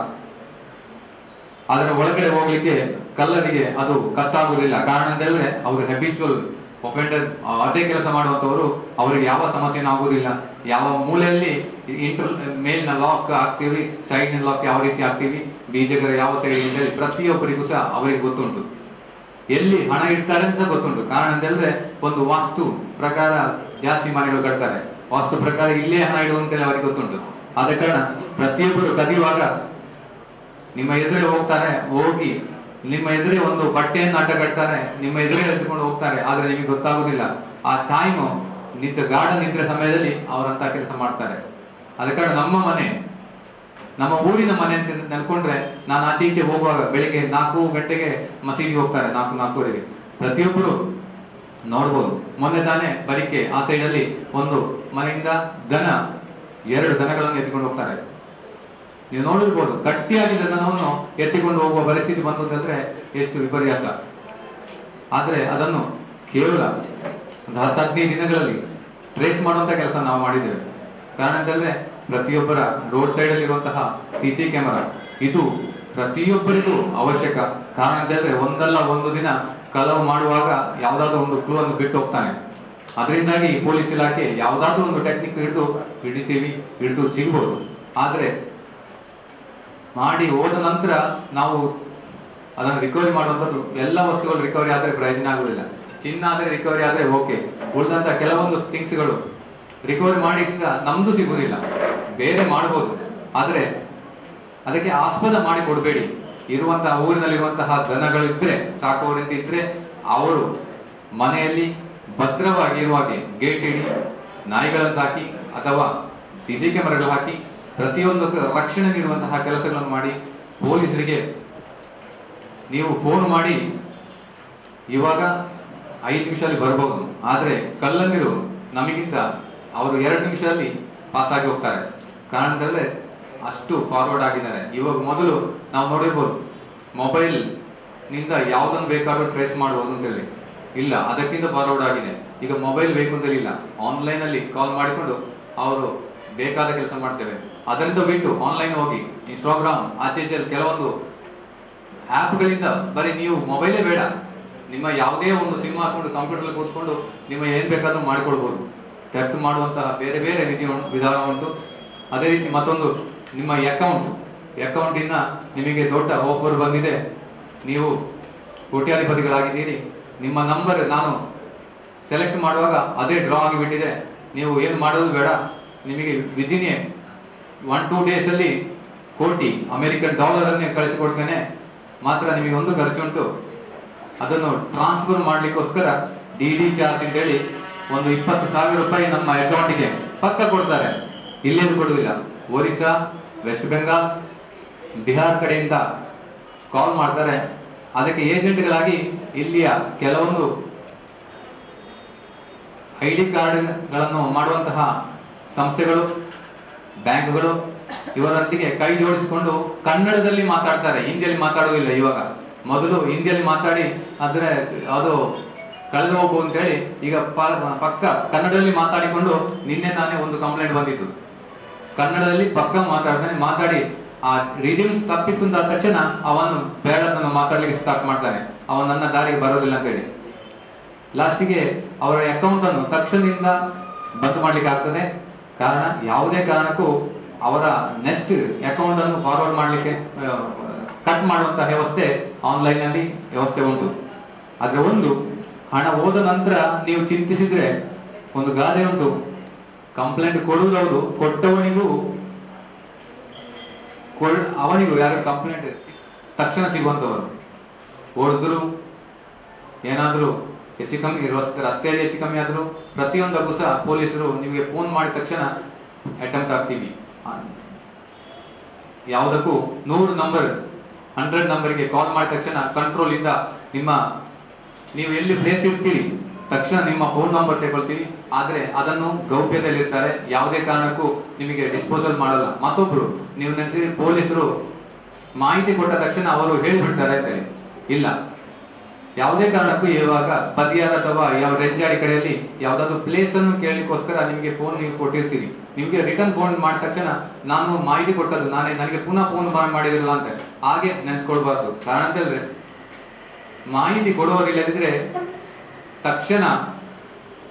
ಅದರ ಒಳಗಡೆ ಹೋಗ್ಲಿಕ್ಕೆ ಕಲ್ಲರಿಗೆ ಅದು ಕಷ್ಟ ಆಗುದಿಲ್ಲ ಕಾರಣ ಅಂತಂದ್ರೆ ಅವರು ಹೆಬಿಚುವಲ್ ಒಫೆಂಡರ್ ಅದೇ ಕೆಲಸ ಮಾಡುವಂತವರು ಅವರಿಗೆ ಯಾವ ಸಮಸ್ಯೆನೂ ಆಗುದಿಲ್ಲ ಯಾವ ಮೂಲೆಯಲ್ಲಿ ಇಂಟರ್ ಮೇಲ್ನ ಲಾಕ್ ಹಾಕ್ತೀವಿ ಸೈಡ್ನ ಲಾಕ್ ಯಾವ ರೀತಿ ಹಾಕ್ತೀವಿ ಬೀಜಗರ ಯಾವ ಸೈಡ್ ಅಂತೇಳಿ ಪ್ರತಿಯೊಬ್ಬರಿಗೂ ಸಹ ಅವರಿಗೆ ಗೊತ್ತುಂಟು ಎಲ್ಲಿ ಹಣ ಇಡ್ತಾರೆ ಅಂತ ಸಹ ಗೊತ್ತುಂಟು ಕಾರಣ ಅಂತಂದ್ರೆ ಒಂದು ವಾಸ್ತು ಪ್ರಕಾರ ಜಾಸ್ತಿ ಮನೆಗಳು ಕಟ್ತಾರೆ ವಾಸ್ತು ಪ್ರಕಾರ ಇಲ್ಲೇ ಹಣ ಇಡುವಂತೆಲ್ಲ ಅವರಿಗೆ ಗೊತ್ತುಂಟು ಆದ ಕಾರಣ ಪ್ರತಿಯೊಬ್ಬರು ಕದಿಯುವಾಗ ನಿಮ್ಮ ಎದುರೇ ಹೋಗ್ತಾರೆ ಹೋಗಿ ನಿಮ್ಮ ಎದುರೇ ಒಂದು ಬಟ್ಟೆಯನ್ನು ಅಡ್ಡ ಕಟ್ತಾರೆ ನಿಮ್ಮ ಎದುರೇ ಎದ್ದುಕೊಂಡು ಹೋಗ್ತಾರೆ ಆದ್ರೆ ನಿಮಗೆ ಗೊತ್ತಾಗುದಿಲ್ಲ ಆ ಟೈಮು ನಿಂತ ಗಾರ್ಡನ್ ನಿಂತ ಸಮಯದಲ್ಲಿ ಅವರಂತ ಕೆಲಸ ಮಾಡ್ತಾರೆ ಆದ ಕಾರಣ ನಮ್ಮ ಮನೆ ನಮ್ಮ ಊರಿನ ಮನೆ ಅಂತ ನೆನ್ಕೊಂಡ್ರೆ ನಾನು ಆಚೆ ಈಚೆ ಹೋಗುವಾಗ ಬೆಳಿಗ್ಗೆ ನಾಲ್ಕು ಗಂಟೆಗೆ ಮಸೀದಿಗೆ ಹೋಗ್ತಾರೆ ನಾಲ್ಕು ನಾಲ್ಕೂವರೆಗೆ ಪ್ರತಿಯೊಬ್ಬರು ನೋಡ್ಬೋದು ಮೊನ್ನೆ ತಾನೇ ಬರಿಕೆ ಆ ಸೈಡಲ್ಲಿ ಒಂದು ಮನೆಯಿಂದ ದನ ಎರಡು ದನಗಳನ್ನು ಎತ್ತಿಕೊಂಡು ಹೋಗ್ತಾರೆ ನೀವು ನೋಡಿರ್ಬೋದು ಗಟ್ಟಿಯಾಗಿದ್ದ ದನವನ್ನು ಎತ್ತಿಕೊಂಡು ಹೋಗುವ ಪರಿಸ್ಥಿತಿ ಬಂತಂದ್ರೆ ಎಷ್ಟು ವಿಪರ್ಯಾಸ ಆದ್ರೆ ಅದನ್ನು ಕೇವಲ ಒಂದು ಹತ್ತು ಹದಿನೈದು ದಿನಗಳಲ್ಲಿ ಟ್ರೇಸ್ ಮಾಡುವಂತ ಕೆಲಸ ನಾವು ಮಾಡಿದ್ದೇವೆ ಕಾರಣ ಅಂತಂದ್ರೆ ಪ್ರತಿಯೊಬ್ಬರ ರೋಡ್ ಸೈಡ್ ಅಲ್ಲಿ ಇರುವಂತಹ ಸಿ ಸಿ ಕ್ಯಾಮೆರಾ ಇದು ಪ್ರತಿಯೊಬ್ಬರಿಗೂ ಅವಶ್ಯಕ ಕಾರಣ ಅಂತಂದ್ರೆ ಒಂದಲ್ಲ ಒಂದು ದಿನ ಕಲವು ಮಾಡುವಾಗ ಯಾವ್ದಾದ್ರು ಒಂದು ಕ್ಲೂ ಅನ್ನು ಬಿಟ್ಟು ಹೋಗ್ತಾನೆ ಅದರಿಂದಾಗಿ ಪೊಲೀಸ್ ಇಲಾಖೆ ಯಾವ್ದಾದ್ರು ಒಂದು ಟೆಕ್ನಿಕ್ ಹಿಡಿದು ಹಿಡಿತೀವಿ ಹಿಡಿದು ಸಿಗ್ಬೋದು ಆದ್ರೆ ಮಾಡಿ ಹೋದ ನಂತರ ನಾವು ಅದನ್ನು ರಿಕವರಿ ಮಾಡುವಂಥದ್ದು ಎಲ್ಲ ವಸ್ತುಗಳು ರಿಕವರಿ ಆದ್ರೆ ಪ್ರಯೋಜನ ಆಗುದಿಲ್ಲ ಚಿನ್ನ ಆದ್ರೆ ರಿಕವರಿ ಆದ್ರೆ ಓಕೆ ಉಳಿದಂತ ಕೆಲವೊಂದು ಥಿಂಗ್ಸ್ಗಳು ರಿಕವರಿ ಮಾಡಿ ಸಹ ನಮ್ದು ಸಿಗುದಿಲ್ಲ ಬೇರೆ ಮಾಡಬಹುದು ಆದ್ರೆ ಅದಕ್ಕೆ ಆಸ್ಪದ ಮಾಡಿ ಕೊಡಬೇಡಿ ಇರುವಂತಹ ಊರಿನಲ್ಲಿರುವಂತಹ ದನಗಳಿದ್ರೆ ಸಾಕುವವರಿಂದ ಇದ್ರೆ ಅವರು ಮನೆಯಲ್ಲಿ ಭದ್ರವಾಗಿ ಇರುವ ಹಾಗೆ ಗೇಟ್ ಇಡಿ ನಾಯಿಗಳನ್ನು ಹಾಕಿ ಅಥವಾ ಸಿ ಸಿ ಕ್ಯಾಮೆರಾಗಳು ಹಾಕಿ ಪ್ರತಿಯೊಂದಕ್ಕೂ ರಕ್ಷಣೆ ನೀಡುವಂತಹ ಕೆಲಸಗಳನ್ನು ಮಾಡಿ ಪೊಲೀಸರಿಗೆ ನೀವು ಫೋನ್ ಮಾಡಿ ಇವಾಗ ಐದು ನಿಮಿಷದಲ್ಲಿ ಬರ್ಬೋದು ಆದ್ರೆ ಕಲ್ಲಂದಿರು ನಮಗಿಂತ ಅವರು ಎರಡು ನಿಮಿಷದಲ್ಲಿ ಪಾಸ್ ಆಗಿ ಹೋಗ್ತಾರೆ ಕಾರಣ ಅಂತಂದ್ರೆ ಅಷ್ಟು ಫಾರ್ವರ್ಡ್ ಆಗಿದ್ದಾರೆ ಇವಾಗ ಮೊದಲು ನಾವು ನೋಡಿರ್ಬೋದು ಮೊಬೈಲ್ ನಿಂದ ಯಾವ್ದನ್ನು ಬೇಕಾದ್ರೂ ಟ್ರೇಸ್ ಮಾಡಬಹುದು ಅಂತ ಹೇಳಿ ಇಲ್ಲ ಅದಕ್ಕಿಂತ ಫಾರ್ವರ್ಡ್ ಆಗಿದೆ ಈಗ ಮೊಬೈಲ್ ಬೇಕು ಅಂತ ಇಲ್ಲ ಆನ್ಲೈನ್ ಅಲ್ಲಿ ಕಾಲ್ ಮಾಡಿಕೊಂಡು ಅವರು ಬೇಕಾದ ಕೆಲಸ ಮಾಡ್ತೇವೆ ಅದರಿಂದ ಬಿಟ್ಟು ಆನ್ಲೈನ್ ಹೋಗಿ ಇನ್ಸ್ಟಾಗ್ರಾಮ್ ಆಚೆ ಈಚೆ ಕೆಲವೊಂದು ಆ್ಯಪ್ಗಳಿಂದ ಬರೀ ನೀವು ಮೊಬೈಲೇ ಬೇಡ ನಿಮ್ಮ ಯಾವುದೇ ಒಂದು ಸಿನಿಮಾ ಹಾಕೊಂಡು ಕಂಪ್ಯೂಟರ್ ಕೂತ್ಕೊಂಡು ನಿಮ್ಮ ಏನ್ ಬೇಕಾದ್ರೂ ಮಾಡಿಕೊಳ್ಬಹುದು ಥೆಫ್ಟ್ ಮಾಡುವಂತಹ ಬೇರೆ ಬೇರೆ ವಿಧಿ ಉಂಟು ವಿಧಾನ ಉಂಟು ಅದೇ ರೀತಿ ಮತ್ತೊಂದು ನಿಮ್ಮ ಅಕೌಂಟ್ ಅಕೌಂಟ್ ಇಂದ ನಿಮಗೆ ದೊಡ್ಡ ಆಫರ್ ಬಂದಿದೆ ನೀವು ಕೋಟ್ಯಾಧಿಪತಿಗಳಾಗಿದ್ದೀರಿ ನಿಮ್ಮ ನಂಬರ್ ನಾನು ಸೆಲೆಕ್ಟ್ ಮಾಡುವಾಗ ಅದೇ ಡ್ರಾ ಆಗಿಬಿಟ್ಟಿದೆ ನೀವು ಏನು ಮಾಡೋದು ಬೇಡ ನಿಮಗೆ ವಿದಿನ್ ಒನ್ ಟೂ ಡೇಸ್ ಅಲ್ಲಿ ಕೋಟಿ ಅಮೆರಿಕನ್ ಡಾಲರ್ ಅನ್ನೇ ಕಳಿಸಿಕೊಡ್ತೇನೆ ಮಾತ್ರ ನಿಮಗೆ ಒಂದು ಖರ್ಚುಂಟು ಅದನ್ನು ಟ್ರಾನ್ಸ್ಫರ್ ಮಾಡ್ಲಿಕ್ಕೋಸ್ಕರ ಡಿ ಡಿ ಚಾರ್ಜ್ ಅಂತ ಹೇಳಿ ಒಂದು ಇಪ್ಪತ್ತು ಸಾವಿರ ರೂಪಾಯಿ ನಮ್ಮ ಅಕೌಂಟಿಗೆ ಪಕ್ಕ ಕೊಡ್ತಾರೆ ಇಲ್ಲೇನು ಕೊಡುವುದಿಲ್ಲ ಒರಿಸ್ಸಾ ವೆಸ್ಟ್ ಬೆಂಗಾಲ್ ಬಿಹಾರ್ ಕಡೆಯಿಂದ ಕಾಲ್ ಮಾಡ್ತಾರೆ ಅದಕ್ಕೆ ಏಜೆಂಟ್ಗಳಾಗಿ ಇಲ್ಲಿಯ ಕೆಲವೊಂದು ಐ ಡಿ ಕಾರ್ಡ್ಗಳನ್ನು ಮಾಡುವಂತಹ ಸಂಸ್ಥೆಗಳು ಬ್ಯಾಂಕ್ಗಳು ಇವರೊಂದಿಗೆ ಕೈ ಜೋಡಿಸಿಕೊಂಡು ಕನ್ನಡದಲ್ಲಿ ಮಾತಾಡ್ತಾರೆ ಹಿಂದಿಯಲ್ಲಿ ಮಾತಾಡುವುದಿಲ್ಲ ಇವಾಗ ಮೊದಲು ಹಿಂದಿಯಲ್ಲಿ ಮಾತಾಡಿ ಆದ್ರೆ ಅದು ಕಳೆದು ಹೋಗು ಅಂತ ಹೇಳಿ ಈಗ ಪ- ಪಕ್ಕ ಕನ್ನಡದಲ್ಲಿ ಮಾತಾಡಿಕೊಂಡು ನಿನ್ನೆ ತಾನೇ ಒಂದು ಕಂಪ್ಲೇಂಟ್ ಬಂದಿತ್ತು ಕನ್ನಡದಲ್ಲಿ ಪಕ್ಕ ಮಾತಾಡ್ತಾನೆ ಮಾತಾಡಿ ಆ ರೀಡಿಂಗ್ಸ್ ತಪ್ಪಿತ್ತು ಅಂದ ತಕ್ಷಣ ಅವನು ಬೇಡದನ್ನು ಮಾತಾಡ್ಲಿಕ್ಕೆ ಸ್ಟಾರ್ಟ್ ಮಾಡ್ತಾನೆ ಅವನು ನನ್ನ ದಾರಿಗೆ ಬರೋದಿಲ್ಲ ಅಂತ ಹೇಳಿ ಲಾಸ್ಟಿಗೆ ಅವರ ಅಕೌಂಟ್ ಅನ್ನು ತಕ್ಷಣದಿಂದ ಬಂದ್ ಮಾಡ್ಲಿಕ್ಕೆ ಆಗ್ತದೆ ಕಾರಣ ಯಾವುದೇ ಕಾರಣಕ್ಕೂ ಅವರ ನೆಕ್ಸ್ಟ್ ಅಕೌಂಟ್ ಅನ್ನು ಫಾರ್ವರ್ಡ್ ಮಾಡ್ಲಿಕ್ಕೆ ಕಟ್ ಮಾಡುವಂತ ವ್ಯವಸ್ಥೆ ಆನ್ಲೈನ್ ನಲ್ಲಿ ವ್ಯವಸ್ಥೆ ಉಂಟು ಆದ್ರೆ ಒಂದು ಹಣ ಹೋದ ನಂತರ ನೀವು ಚಿಂತಿಸಿದ್ರೆ ಒಂದು ಗಾದೆ ಉಂಟು ಕಂಪ್ಲೇಂಟ್ ಕೊಡುವುದೌದು ಕೊಟ್ಟವನಿಗೂ ಕೊಡ್- ಅವನಿಗೂ ಯಾರು ಕಂಪ್ಲೇಂಟ್ ತಕ್ಷಣ ಸಿಗುವಂತವರು ಹೊಡೆದ್ರು ಏನಾದ್ರು ಹೆಚ್ಚು ಕಮ್ಮಿ ರಸ್ತೆ ರಸ್ತೆಯಲ್ಲಿ ಹೆಚ್ಚು ಕಮ್ಮಿ ಆದ್ರು ಪ್ರತಿಯೊಂದಕ್ಕೂ ಸಹ ಪೊಲೀಸರು ನಿಮಗೆ ಫೋನ್ ಮಾಡಿದ ತಕ್ಷಣ ಅಟೆಂಪ್ಟ್ ಆಗ್ತೀವಿ ಆ, ಯಾವುದಕ್ಕೂ ನೂರು ನಂಬರ್ ಹಂಡ್ರೆಡ್ ನಂಬರ್ಗೆ ಕಾಲ್ ಮಾಡಿದ ತಕ್ಷಣ ಕಂಟ್ರೋಲ್ ಇಂದ ನಿಮ್ಮ ನೀವು ಎಲ್ಲಿ ಪ್ಲೇಸ್ ಇರ್ತೀರಿ ತಕ್ಷಣ ನಿಮ್ಮ ಫೋನ್ ನಂಬರ್ ತಗೊಳ್ತೀವಿ ಆದ್ರೆ ಅದನ್ನು ಗೌಪ್ಯದಲ್ಲಿ ಇರ್ತಾರೆ ಯಾವುದೇ ಕಾರಣಕ್ಕೂ ನಿಮಗೆ ಡಿಸ್ಪೋಸಲ್ ಮಾಡಲ್ಲ ಮತ್ತೊಬ್ರು ನೀವು ನೆನೆಸಿ ಪೊಲೀಸರು ಮಾಹಿತಿ ಕೊಟ್ಟ ತಕ್ಷಣ ಅವರು ಹೇಳಿಬಿಡ್ತಾರೆ ಅಂತ ಹೇಳಿ ಇಲ್ಲ ಯಾವುದೇ ಕಾರಣಕ್ಕೂ ಇವಾಗ ಬದಿಯಾದ ಅಥವಾ ಯಾವ ರೆಂಜಾಡಿ ಕಡೆಯಲ್ಲಿ ಯಾವ್ದಾದ್ರು ಪ್ಲೇಸ್ ಅನ್ನು ಕೇಳಲಿಕ್ಕೋಸ್ಕರ ನಿಮಗೆ ಫೋನ್ ನೀವು ಕೊಟ್ಟಿರ್ತೀರಿ ನಿಮ್ಗೆ ರಿಟರ್ನ್ ಫೋನ್ ಮಾಡಿದ ತಕ್ಷಣ ನಾನು ಮಾಹಿತಿ ಕೊಟ್ಟದ್ದು ನಾನೇ ನನಗೆ ಪುನಃ ಫೋನ್ ಮಾಡಿದಿರಲ್ಲ ಅಂತ ಹಾಗೆ ನೆನ್ಸ್ಕೊಳ್ಬಾರ್ದು ಕಾರಣ ಅಂತ ಹೇಳಿದ್ರೆ ಮಾಹಿತಿ ಕೊಡುವವರಿಲ್ಲದಿದ್ರೆ ತಕ್ಷಣ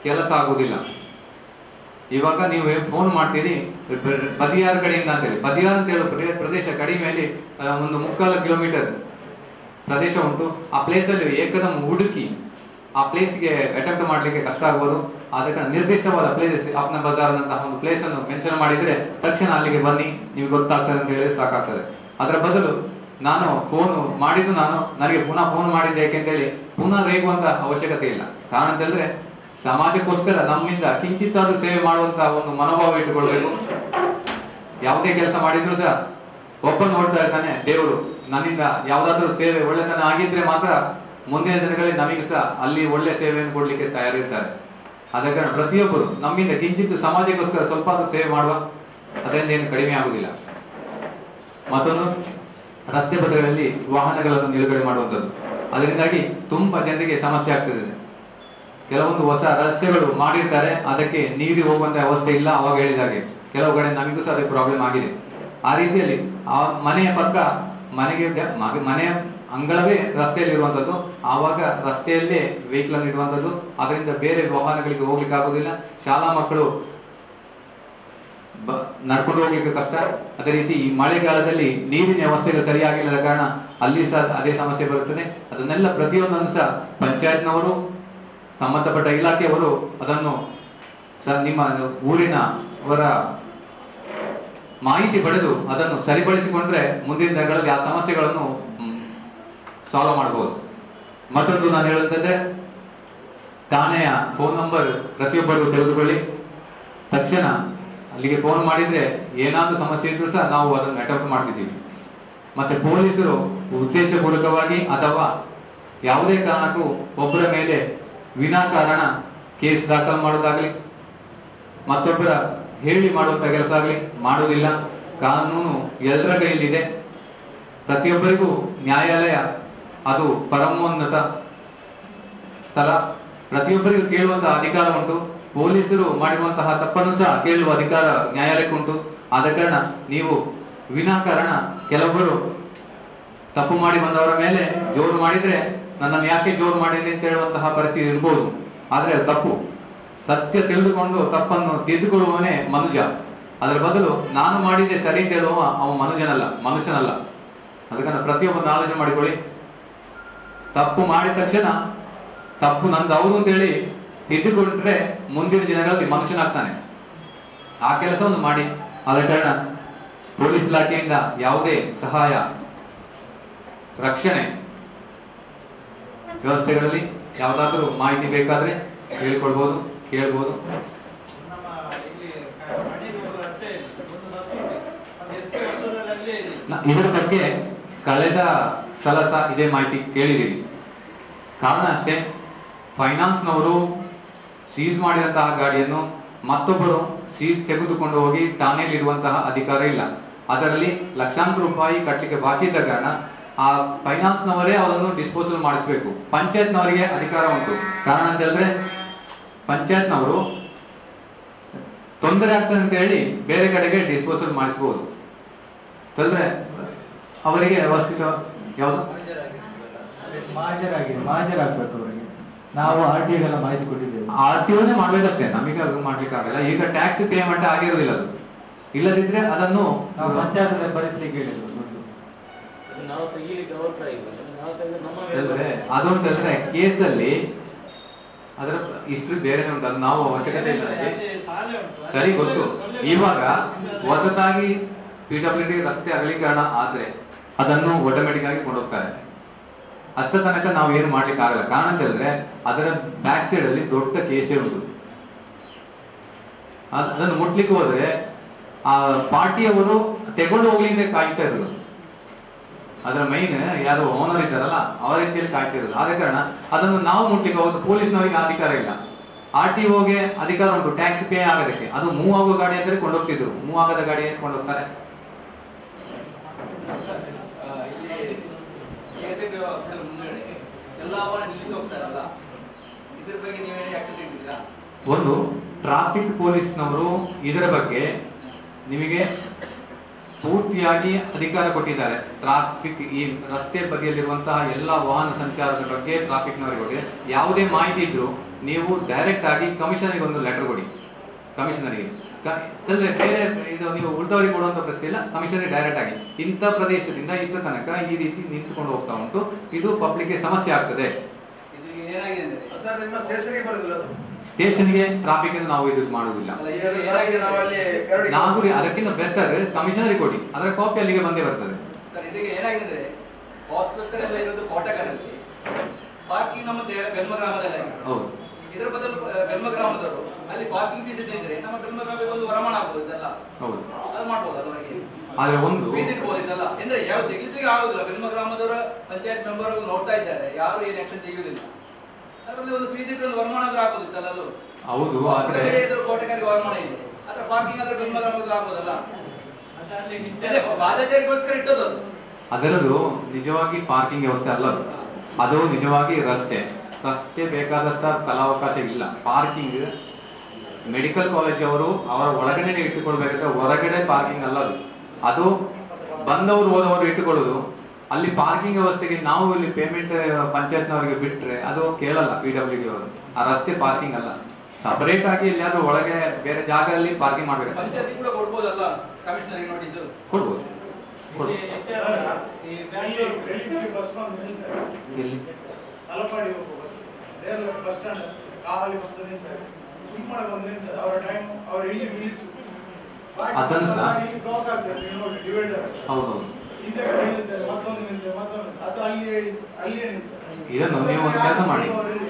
ಕೆಲಸ ಆಗುವುದಿಲ್ಲ ಇವಾಗ ನೀವು ಫೋನ್ ಮಾಡ್ತೀರಿ ಪ್ರ- ಪದಿಯಾರ್ ಕಡೆಯಿಂದ ಅಂತೇಳಿ ಪದಿಯಾರ್ ಅಂತ ಹೇಳೋ ಪ್ರದೇ- ಪ್ರದೇಶ ಕಡಿಮೆಯಲ್ಲಿ ಆ, ಒಂದು ಮುಕ್ಕಾಲು ಕಿಲೋಮೀಟರ್ ಪ್ರದೇಶ ಉಂಟು ಆ ಪ್ಲೇಸಲ್ಲಿ ಏಕದಮ್ ಹುಡುಕಿ ಆ ಪ್ಲೇಸ್ಗೆ ಅಟೆಂಪ್ಟ್ ಮಾಡಲಿಕ್ಕೆ ಕಷ್ಟ ಆಗ್ಬೋದು ಆದ ಕಾರಣ ನಿರ್ದಿಷ್ಟವಾದ ಪ್ಲೇಸ್ ಅಪ್ನ ಬಜಾರ್ ಅಂತಹ ಒಂದು ಪ್ಲೇಸ್ ಅನ್ನು ಮೆನ್ಷನ್ ಮಾಡಿದ್ರೆ ತಕ್ಷಣ ಅಲ್ಲಿಗೆ ಬನ್ನಿ ನಿಮ್ಗೆ ಗೊತ್ತಾಗ್ತದೆ ಅಂತ ಹೇಳಿದ್ರೆ ಸಾಕಾಗ್ತದೆ ಅದರ ಬದಲು ನಾನು ಫೋನ್ ಮಾಡಿದ್ದು ನಾನು ನನಗೆ ಪುನಃ ಫೋನ್ ಮಾಡಿದ್ದೆ ಯಾಕೆಂತೇಳಿ ಪುನಃ ರೇಗುವಂತ ಅವಶ್ಯಕತೆ ಇಲ್ಲ ಕಾರಣ ಅಂತ ಹೇಳಿದ್ರೆ ಸಮಾಜಕ್ಕೋಸ್ಕರ ನಮ್ಮಿಂದ ಕಿಂಚಿತ್ತಾದ್ರೂ ಸೇವೆ ಮಾಡುವಂತ ಒಂದು ಮನೋಭಾವ ಇಟ್ಟುಕೊಳ್ಬೇಕು ಯಾವುದೇ ಕೆಲಸ ಮಾಡಿದ್ರು ಸಹ ಒಬ್ಬ ನೋಡ್ತಾ ಇರ್ತಾನೆ ದೇವರು ನನ್ನಿಂದ ಯಾವ್ದಾದ್ರೂ ಸೇವೆ ಒಳ್ಳೆತನ ಆಗಿದ್ರೆ ಮಾತ್ರ ಮುಂದಿನ ದಿನಗಳಲ್ಲಿ ನಮಗೆ ಸಹ ಅಲ್ಲಿ ಒಳ್ಳೆ ಸೇವೆಯನ್ನು ಕೊಡ್ಲಿಕ್ಕೆ ತಯಾರಿರ್ತಾರೆ ಆದ ಕಾರಣ ಪ್ರತಿಯೊಬ್ಬರು ನಮ್ಮಿಂದ ಕಿಂಚಿತ್ತು ಸಮಾಜಕ್ಕೋಸ್ಕರ ಸ್ವಲ್ಪ ಆದ್ರೂ ಸೇವೆ ಮಾಡುವ ಅದರಿಂದ ಏನು ಕಡಿಮೆ ಆಗುದಿಲ್ಲ ಮತ್ತೊಂದು ರಸ್ತೆ ಬದಿಗಳಲ್ಲಿ ವಾಹನಗಳನ್ನು ನಿಲುಗಡೆ ಮಾಡುವಂಥದ್ದು ಅದರಿಂದಾಗಿ ತುಂಬಾ ಜನರಿಗೆ ಸಮಸ್ಯೆ ಆಗ್ತದೆ ಕೆಲವೊಂದು ಹೊಸ ರಸ್ತೆಗಳು ಮಾಡಿರ್ತಾರೆ ಅದಕ್ಕೆ ನೀರು ಹೋಗುವಂತ ವ್ಯವಸ್ಥೆ ಇಲ್ಲ ಅವಾಗ ಹೇಳಿದ ಹಾಗೆ ಕೆಲವು ಕಡೆ ನಮಗೂ ಸಹ ಅದಕ್ಕೆ ಪ್ರಾಬ್ಲಮ್ ಆಗಿದೆ ಆ ರೀತಿಯಲ್ಲಿ ಆ ಮನೆಯ ಪಕ್ಕ ಮನೆಗೆ ಗ- ಮ- ಮನೆಯ ಅಂಗಳವೇ ರಸ್ತೆಯಲ್ಲಿ ಇರುವಂತದ್ದು ಆವಾಗ ರಸ್ತೆಯಲ್ಲೇ ವೆಹಿಕಲ್ ಅನ್ನು ಇಡುವಂತದ್ದು ಅದರಿಂದ ಬೇರೆ ವಾಹನಗಳಿಗೆ ಹೋಗ್ಲಿಕ್ಕೆ ಆಗುದಿಲ್ಲ ಶಾಲಾ ಮಕ್ಕಳು ಬ- ನಡ್ಕೊಂಡು ಹೋಗ್ಲಿಕ್ಕೆ ಕಷ್ಟ ಅದೇ ರೀತಿ ಈ ಮಳೆಗಾಲದಲ್ಲಿ ನೀರಿನ ವ್ಯವಸ್ಥೆಗಳು ಸರಿಯಾಗಿಲ್ಲದ ಕಾರಣ ಅಲ್ಲಿ ಸಹ ಅದೇ ಸಮಸ್ಯೆ ಬರುತ್ತದೆ ಅದನ್ನೆಲ್ಲ ಪ್ರತಿಯೊಂದನ್ನು ಸಹ ಪಂಚಾಯತ್ನವರು ಸಂಬಂಧಪಟ್ಟ ಇಲಾಖೆಯವರು ಅದನ್ನು ಸ- ನಿಮ್ಮ ಊರಿನ ಅವರ ಮಾಹಿತಿ ಪಡೆದು ಅದನ್ನು ಸರಿಪಡಿಸಿಕೊಂಡ್ರೆ ಮುಂದಿನ ದಿನಗಳಲ್ಲಿ ಆ ಸಮಸ್ಯೆಗಳನ್ನು ಸಾಲ್ವ್ ಮಾಡಬಹುದು ಮತ್ತೊಂದು ನಾನು ಹೇಳುವಂತದ್ದೇ ಠಾಣೆಯ ಫೋನ್ ನಂಬರ್ ಪ್ರತಿಯೊಬ್ಬರಿಗೂ ತೆಗೆದುಕೊಳ್ಳಿ ತಕ್ಷಣ ಅಲ್ಲಿಗೆ ಫೋನ್ ಮಾಡಿದ್ರೆ ಏನಾದ್ರೂ ಸಮಸ್ಯೆ ಇದ್ರೂ ಸಹ ನಾವು ಅದನ್ನು ಅಟೆಂಪ್ಟ್ ಮಾಡ್ತಿದ್ದೀವಿ ಮತ್ತೆ ಪೊಲೀಸರು ಉದ್ದೇಶಪೂರ್ವಕವಾಗಿ ಅಥವಾ ಯಾವುದೇ ಕಾರಣಕ್ಕೂ ಒಬ್ಬರ ಮೇಲೆ ವಿನಾಕಾರಣ ಕೇಸ್ ದಾಖಲು ಮಾಡೋದಾಗ್ಲಿ ಮತ್ತೊಬ್ಬರ ಹೇಳಿ ಮಾಡುವಂತ ಕೆಲಸ ಆಗಲಿ ಮಾಡುವುದಿಲ್ಲ ಕಾನೂನು ಎಲ್ಲರ ಕೈಯಲ್ಲಿದೆ ಪ್ರತಿಯೊಬ್ಬರಿಗೂ ನ್ಯಾಯಾಲಯ ಅದು ಪರಮೋನ್ನತ ಸ್ಥಳ ಪ್ರತಿಯೊಬ್ಬರಿಗೂ ಕೇಳುವಂತಹ ಅಧಿಕಾರ ಉಂಟು ಪೊಲೀಸರು ಮಾಡಿರುವಂತಹ ತಪ್ಪನ್ನು ಸಹ ಕೇಳುವ ಅಧಿಕಾರ ನ್ಯಾಯಾಲಯಕ್ಕೆ ಉಂಟು ಆದ ಕಾರಣ ನೀವು ವಿನಾಕಾರಣ ಕೆಲವೊಬ್ಬರು ತಪ್ಪು ಮಾಡಿ ಬಂದವರ ಮೇಲೆ ಜೋರು ಮಾಡಿದ್ರೆ ನನ್ನನ್ನು ಯಾಕೆ ಜೋರು ಮಾಡಿದೆ ಅಂತ ಹೇಳುವಂತಹ ಪರಿಸ್ಥಿತಿ ಇರ್ಬೋದು ಆದ್ರೆ ಅದು ತಪ್ಪು ಸತ್ಯ ತಿಳಿದುಕೊಂಡು ತಪ್ಪನ್ನು ತಿದ್ದುಕೊಳ್ಳುವವನೇ ಮನುಜ ಅದರ ಬದಲು ನಾನು ಮಾಡಿದ್ದೆ ಸರಿ ಅಂತ ಹೇಳುವ ಅವ ಮನುಜನಲ್ಲ ಮನುಷ್ಯನಲ್ಲ ಅದಕ್ಕನ್ನ ಪ್ರತಿಯೊಬ್ಬರು ಆಲೋಚನೆ ಮಾಡಿಕೊಳ್ಳಿ ತಪ್ಪು ಮಾಡಿದ ತಕ್ಷಣ ತಪ್ಪು ನಂದು ಹೌದು ಅಂತೇಳಿ ತಿದ್ದುಕೊಂಡ್ರೆ ಮುಂದಿನ ದಿನಗಳಲ್ಲಿ ಮನುಷ್ಯನಾಗ್ತಾನೆ ಆ ಕೆಲಸವನ್ನು ಮಾಡಿ ಆದ ಕಾರಣ ಪೊಲೀಸ್ ಇಲಾಖೆಯಿಂದ ಯಾವುದೇ ಸಹಾಯ ರಕ್ಷಣೆ ವ್ಯವಸ್ಥೆಗಳಲ್ಲಿ ಯಾವುದಾದ್ರೂ ಮಾಹಿತಿ ಬೇಕಾದ್ರೆ ಹೇಳಿಕೊಳ್ಬೋದು ಕೇಳ್ಬೋದು ನಮ್ಮ ಇಲ್ಲಿ ಮಡಿನೂರು ರಸ್ತೆಯಲ್ಲಿ ಒಂದು ಬಸ್ ಇದೆ ಅದು ಎಷ್ಟು ವರ್ಷದಲ್ಲಿ ಅಲ್ಲೇ ಇದೆ ನ- ಇದರ ಬಗ್ಗೆ ಕಳೆದ ಸಲ ಸಹ ಇದೇ ಮಾಹಿತಿ ಕೇಳಿದ್ದೀವಿ ಕಾರಣ ಅಷ್ಟೇ ಫೈನಾನ್ಸ್ನವರು ಸೀಸ್ ಮಾಡಿದಂತಹ ಗಾಡಿಯನ್ನು ಮತ್ತೊಬ್ಬರು ಸೀಸ್ ತೆಗೆದುಕೊಂಡು ಹೋಗಿ ಠಾಣೆಯಲ್ಲಿ ಇಡುವಂತಹ ಅಧಿಕಾರ ಇಲ್ಲ ಅದರಲ್ಲಿ ಲಕ್ಷಾಂತರ ರೂಪಾಯಿ ಕಟ್ಟಲಿಕ್ಕೆ ಬಾಕಿ ಇದ್ದ ಕಾರಣ ಆ ಫೈನಾನ್ಸ್ನವರೇ ಅದನ್ನು ಡಿಸ್ಪೋಸಲ್ ಮಾಡಿಸಬೇಕು ಪಂಚಾಯತ್ನವರಿಗೆ ಅಧಿಕಾರ ಉಂಟು ಕಾರಣ ಅಂತ ಹೇಳಿದ್ರೆ ಪಂಚಾಯತ್ನವರು ತೊಂದರೆ ಆಗ್ತದೆ ಅಂತ ಹೇಳಿ ಬೇರೆ ಕಡೆಗೆ ಡಿಸ್ಪೋಸಲ್ ಮಾಡಿಸಬಹುದು ತೊಂದ್ರೆ ಅವರಿಗೆ ವ್ಯವಸ್ಥಿತ ಯಾವುದು ಮಾಜರಾಗಿದೆ ಮಾಜರಾಗ್ಬೇಕು ಅವರಿಗೆ ನಾವು ಆರ್ ಟಿ ಎಲ್ಲ ಮಾಹಿತಿ ಕೊಟ್ಟಿದ್ದೇವೆ ಆರ್ ಟಿ ಒನೇ ಮಾಡ್ಬೇಕಷ್ಟೇ ನಮಗೆ ಅದು ಮಾಡ್ಲಿಕ್ಕೆ ಆಗಲ್ಲ ಈಗ ಟ್ಯಾಕ್ಸ್ ಪೇಮೆಂಟ್ ಆಗಿರೋದಿಲ್ಲ ಅದು ಇಲ್ಲದಿದ್ರೆ ಅದನ್ನು ನಾವು ಪಂಚಾಯತ್ ಭರಿಸ್ಲಿಕ್ಕೆ ಹೇಳಿದ್ರು ದುಡ್ಡು ನಾವು ತೆಗೀಲಿಕ್ಕೆ ಅವಕಾಶ ಇಲ್ಲ ನಾವು ತೆಗೆದ್ರೆ ನಮ್ಮ ಮೇಲೆ ಹೇಳಿದ್ರೆ ಅದೊಂದು ಹೇಳಿದ್ರೆ ಕೇಸಲ್ಲಿ ಅದರ ಹಿಸ್ಟ್ರಿ ಬೇರೆನೇ ಉಂಟು ಅದು ನಾವು ಅವಶ್ಯಕತೆ ಇಲ್ಲ ನಮಗೆ. ಸರಿ ಗೊತ್ತು ಇವಾಗ ಹೊಸದಾಗಿ ಪಿ ಡಬ್ಲ್ಯೂ ಡಿ ರಸ್ತೆ ಅಗಲೀಕರಣ ಆದ್ರೆ ಅದನ್ನು ಆಟೋಮೆಟಿಕ್ ಆಗಿ ಕೊಂಡೋಗ್ತಾರೆ ಅಷ್ಟ ತನಕ ನಾವು ಏನು ಮಾಡ್ಲಿಕ್ಕೆ ಆಗಲ್ಲ ಕಾರಣ ಅಂತ ಹೇಳಿದ್ರೆ ಅದರ ಬ್ಯಾಕ್ ಸೈಡ್ ಅಲ್ಲಿ ದೊಡ್ಡ ಕೇಸೇ ಉಂಟು ಅದ್- ಅದನ್ನು ಮುಟ್ಲಿಕ್ಕೆ ಹೋದ್ರೆ ಆ ಪಾರ್ಟಿಯವರು ತೆಗೊಂಡು ಹೋಗ್ಲಿ ಅಂತ ಕಾಯ್ತಾ ಇರೋದು ಅದರ ಮೈನ್ ಯಾರು ಓನರ್ ಇದ್ದಾರಲ್ಲ ಅವರ ರೀತಿಯಲ್ಲಿ ಕಾಯ್ತಾ ಇರೋದು ಆದ ಕಾರಣ ಅದನ್ನು ನಾವು ಮುಟ್ಲಿಕ್ಕೆ ಹೋದ್ರೆ ಪೊಲೀಸ್ನವರಿಗೆ ಆ ಅಧಿಕಾರ ಇಲ್ಲ ಆರ್ ಟಿ ಓಗೆ ಅಧಿಕಾರ ಉಂಟು ಟ್ಯಾಕ್ಸ್ ಪೇ ಆಗೋದಕ್ಕೆ ಅದು ಮೂವ್ ಆಗೋ ಗಾಡಿ ಅಂದ್ರೆ ಕೊಂಡೋಗ್ತಿದ್ರು ಮೂವ್ ಆಗದ ಗಾಡಿ ಕೊಂಡೋಗ್ತಾರೆ ಆ, ಇಲ್ಲಿ ಕೇಸರಿ ಹೋಟೆಲ್ ಮುಂದೆ ಎಲ್ಲ ವಾಹನ ನಿಲ್ಲಿಸಿ ಹೋಗ್ತಾರಲ್ಲ ಇದ್ರ ಬಗ್ಗೆ ನೀವೇನು ಆಕ್ಷನ್ ಇಟ್ಟಿದ್ದೀರಾ ಒಂದು ಟ್ರಾಫಿಕ್ ಪೊಲೀಸ್ನವರು ಇದರ ಬಗ್ಗೆ ನಿಮಗೆ ಪೂರ್ತಿಯಾಗಿ ಅಧಿಕಾರ ಕೊಟ್ಟಿದ್ದಾರೆ ಟ್ರಾಫಿಕ್ ಈ ರಸ್ತೆ ಬದಿಯಲ್ಲಿರುವಂತಹ ಎಲ್ಲ ವಾಹನ ಸಂಚಾರದ ಬಗ್ಗೆ ಟ್ರಾಫಿಕ್ನವರಿಗೆ ಬಗ್ಗೆ ಯಾವುದೇ ಮಾಹಿತಿ ಇದ್ರು ನೀವು ಡೈರೆಕ್ಟ್ ಆಗಿ ಕಮಿಷನರಿಗೆ ಒಂದು ಲೆಟರ್ ಕೊಡಿ ಕಮಿಷನರಿಗೆ ಕ- ಅಂದ್ರೆ ಬೇರೆ ಇದು ನೀವು ಉಳಿದವರಿಗೆ ಕೊಡುವಂತ ಪ್ರಶ್ನೆ ಇಲ್ಲ ಕಮಿಷನರಿಗೆ ಡೈರೆಕ್ಟ್ ಆಗಿ ಇಂಥ ಪ್ರದೇಶದಿಂದ ಇಷ್ಟ ತನಕ ಈ ರೀತಿ ನಿಂತುಕೊಂಡು ಹೋಗ್ತಾ ಉಂಟು ಇದು ಪಬ್ಲಿಕ್ಗೆ ಸಮಸ್ಯೆ ಆಗ್ತದೆ ಇದು ಏನಾಗಿದೆ ಅಂದ್ರೆ ಸರ್ ನಿಮ್ಮ ಸ್ಟೇಷನ್ಗೆ ಬರುದಿಲ್ಲ ಅದು ಸ್ಟೇಷನ್ಗೆ ಟ್ರಾಫಿಕ್ ನಾವು ಇದು ಮಾಡುವುದಿಲ್ಲ ಅಲ್ಲ, ಈಗ ಏನಾಗಿದೆ ನಾವು ಅಲ್ಲಿ ಕರಡಿ ನಾವು ಅದಕ್ಕಿಂತ ಬೆಟರ್ ಕಮಿಷನರಿಗೆ ಕೊಡಿ ಅದರ ಕಾಪಿ ಅಲ್ಲಿಗೆ ಬಂದೇ ಬರ್ತದೆ ಸರ್ ಇದೀಗ ಏನಾಗಿದೆ ಅಂದ್ರೆ ಹಾಸ್ಪಿಟಲ್ ಎಲ್ಲ ಇರೋದು ಕೋಟಕರಲ್ಲಿ ಪಾರ್ಕಿಂಗ್ ನಮ್ಮ ದೇ- ಬೆಲ್ಮ ಗ್ರಾಮದಲ್ಲಿ ಆಗಿದೆ. ಹೌದು ಇದರ ಬದಲು ಆ, ಬೆಲ್ಮ ಗ್ರಾಮದವರು ಅಲ್ಲಿ ಪಾರ್ಕಿಂಗ್ ಫೀಸ್ ಇದ್ದಿದ್ರೆ ನಮ್ಮ ಬೆಲ್ಮ ಗ್ರಾಮಕ್ಕೆ ಒಂದು ವರಮಾನ ಆಗ್ಬೋದು ಇದೆಲ್ಲ ಹೌದು ಅದು ಮಾಡ್ಬೋದಲ್ಲ ಅವರಿಗೆ ಆದ್ರೆ ಒಂದು ಫೀಸ್ ಇಡ್ಬೋದು ಇದೆಲ್ಲ ಅಂದ್ರೆ ಯಾವ ತೆಗಿಸ್ಲಿಕ್ಕೆ ಆಗುದಿಲ್ಲ ಬೆಲ್ಮ ಗ್ರಾಮದವರ ಪಂಚಾಯತ್ ಮೆಂಬರ್ ನೋಡ್ತಾ ಇದ್ದಾರೆ ಯಾರು ಏನು ಆಕ್ಷನ್ ತೆಗೆಯುವುದಿಲ್ಲ ಅದರಲ್ಲಿ ಒಂದು ಫೀಸ್ ಇಟ್ಟು ಒಂದು ವರಮಾನ ಆದ್ರೂ ಆಗ್ಬೋದಿತ್ತಲ್ಲ ಅದು ಹೌದು ಆದ್ರೆ ಬೇರೆ ಇದ್ರ ಕೋಟೆಗಾರಿಗೆ ವರಮಾನ ಇದೆ ಆದ್ರೆ ಪಾರ್ಕಿಂಗ್ ಆದ್ರೆ ಬೆಲ್ಮ ಗ್ರಾಮದಲ್ಲಿ ಆಗ್ಬೋದಲ್ಲ ಅದೇ ಪಾದಚಾರಿಗೋಸ್ಕರ ಇಟ್ಟದ್ದು ಅದು ಅದರದು ನಿಜವಾಗಿ ಪಾರ್ಕಿಂಗ್ ವ್ಯವಸ್ಥೆ ಅಲ್ಲ ಅದು. ಅದು ನಿಜವಾಗಿ ರಸ್ತೆ ರಸ್ತೆ ಬೇಕಾದಷ್ಟ ಸ್ಥಳಾವಕಾಶ ಇಲ್ಲ ಪಾರ್ಕಿಂಗ್ ಮೆಡಿಕಲ್ ಕಾಲೇಜ್ ಅವರು ಅವರ ಒಳಗಡೆ ಇಟ್ಟುಕೊಳ್ಬೇಕಾದ್ರೆ ಹೊರಗಡೆ ಪಾರ್ಕಿಂಗ್ ಅಲ್ಲ ಅದು ಅದು ಬಂದವರು ಹೋದವರು ಇಟ್ಟುಕೊಳ್ಳೋದು ಅಲ್ಲಿ ಪಾರ್ಕಿಂಗ್ ವ್ಯವಸ್ಥೆಗೆ ನಾವು ಇಲ್ಲಿ ಪೇಮೆಂಟ್ ಪಂಚಾಯತ್ನವರಿಗೆ ಬಿಟ್ರೆ ಅದು ಕೇಳಲ್ಲ ಪಿ ಡಬ್ಲ್ಯೂ ಡಿ ಅವರು ಆ ರಸ್ತೆ ಪಾರ್ಕಿಂಗ್ ಅಲ್ಲ ಸಪರೇಟ್ ಆಗಿ ಎಲ್ಲಿಯಾದ್ರೂ ಒಳಗೆ ಬೇರೆ ಜಾಗದಲ್ಲಿ ಪಾರ್ಕಿಂಗ್ ಮಾಡ್ಬೇಕು ಪಂಚಾಯತಿ ಕೂಡ ಕೊಡ್ಬೋದಲ್ಲ ಕಮಿಷನರ್ ನೋಟಿಸ್ ಕೊಡ್ಬೋದು ಕೊಡ್ಬೋದು ಈ ಬ್ಯಾಂಗ್ಳೂರು ಬೆಳಿಗ್ಗೆ ಬಸ್ ಬಂದು ನಿಲ್ತಾರೆ ಎಲ್ಲಿ ತಲಪಾಡಿ ಹೋಗುವ ಬಸ್ ದೇರ್ಲ ಬಸ್ ಸ್ಟ್ಯಾಂಡ್ ಕಾವಲಿ ಬಂದು ನಿಲ್ತಾರೆ ಸುಮ್ಮನೆ ಬಂದು ನಿಲ್ತಾರೆ ಅವರ ಟೈಮ್ ಅವ್ರು ಇಲ್ಲಿ ನಿಲ್ಲಿಸು ಅದನ್ನು ಸಹ- ಬ್ಲಾಕ್ ಆಗ್ತದೆ ನೀವು ನೋಡಿ ಡಿವೈಡರ್ ಹೌದೌದು ಹಿಂದೆ ಕಡೆ ನಿಲ್ತಾರೆ ಮತ್ತೊಂದು ನಿಲ್ತಾರೆ ಮತ್ತೊಂದು ಅದು ಅಲ್ಲಿಯೇ ಅಲ್ಲಿಯೇ ನಿಲ್ತಾರೆ ಇದನ್ನು ನೀವು ಒಂದು ಕೆಲಸ ಮಾಡಿ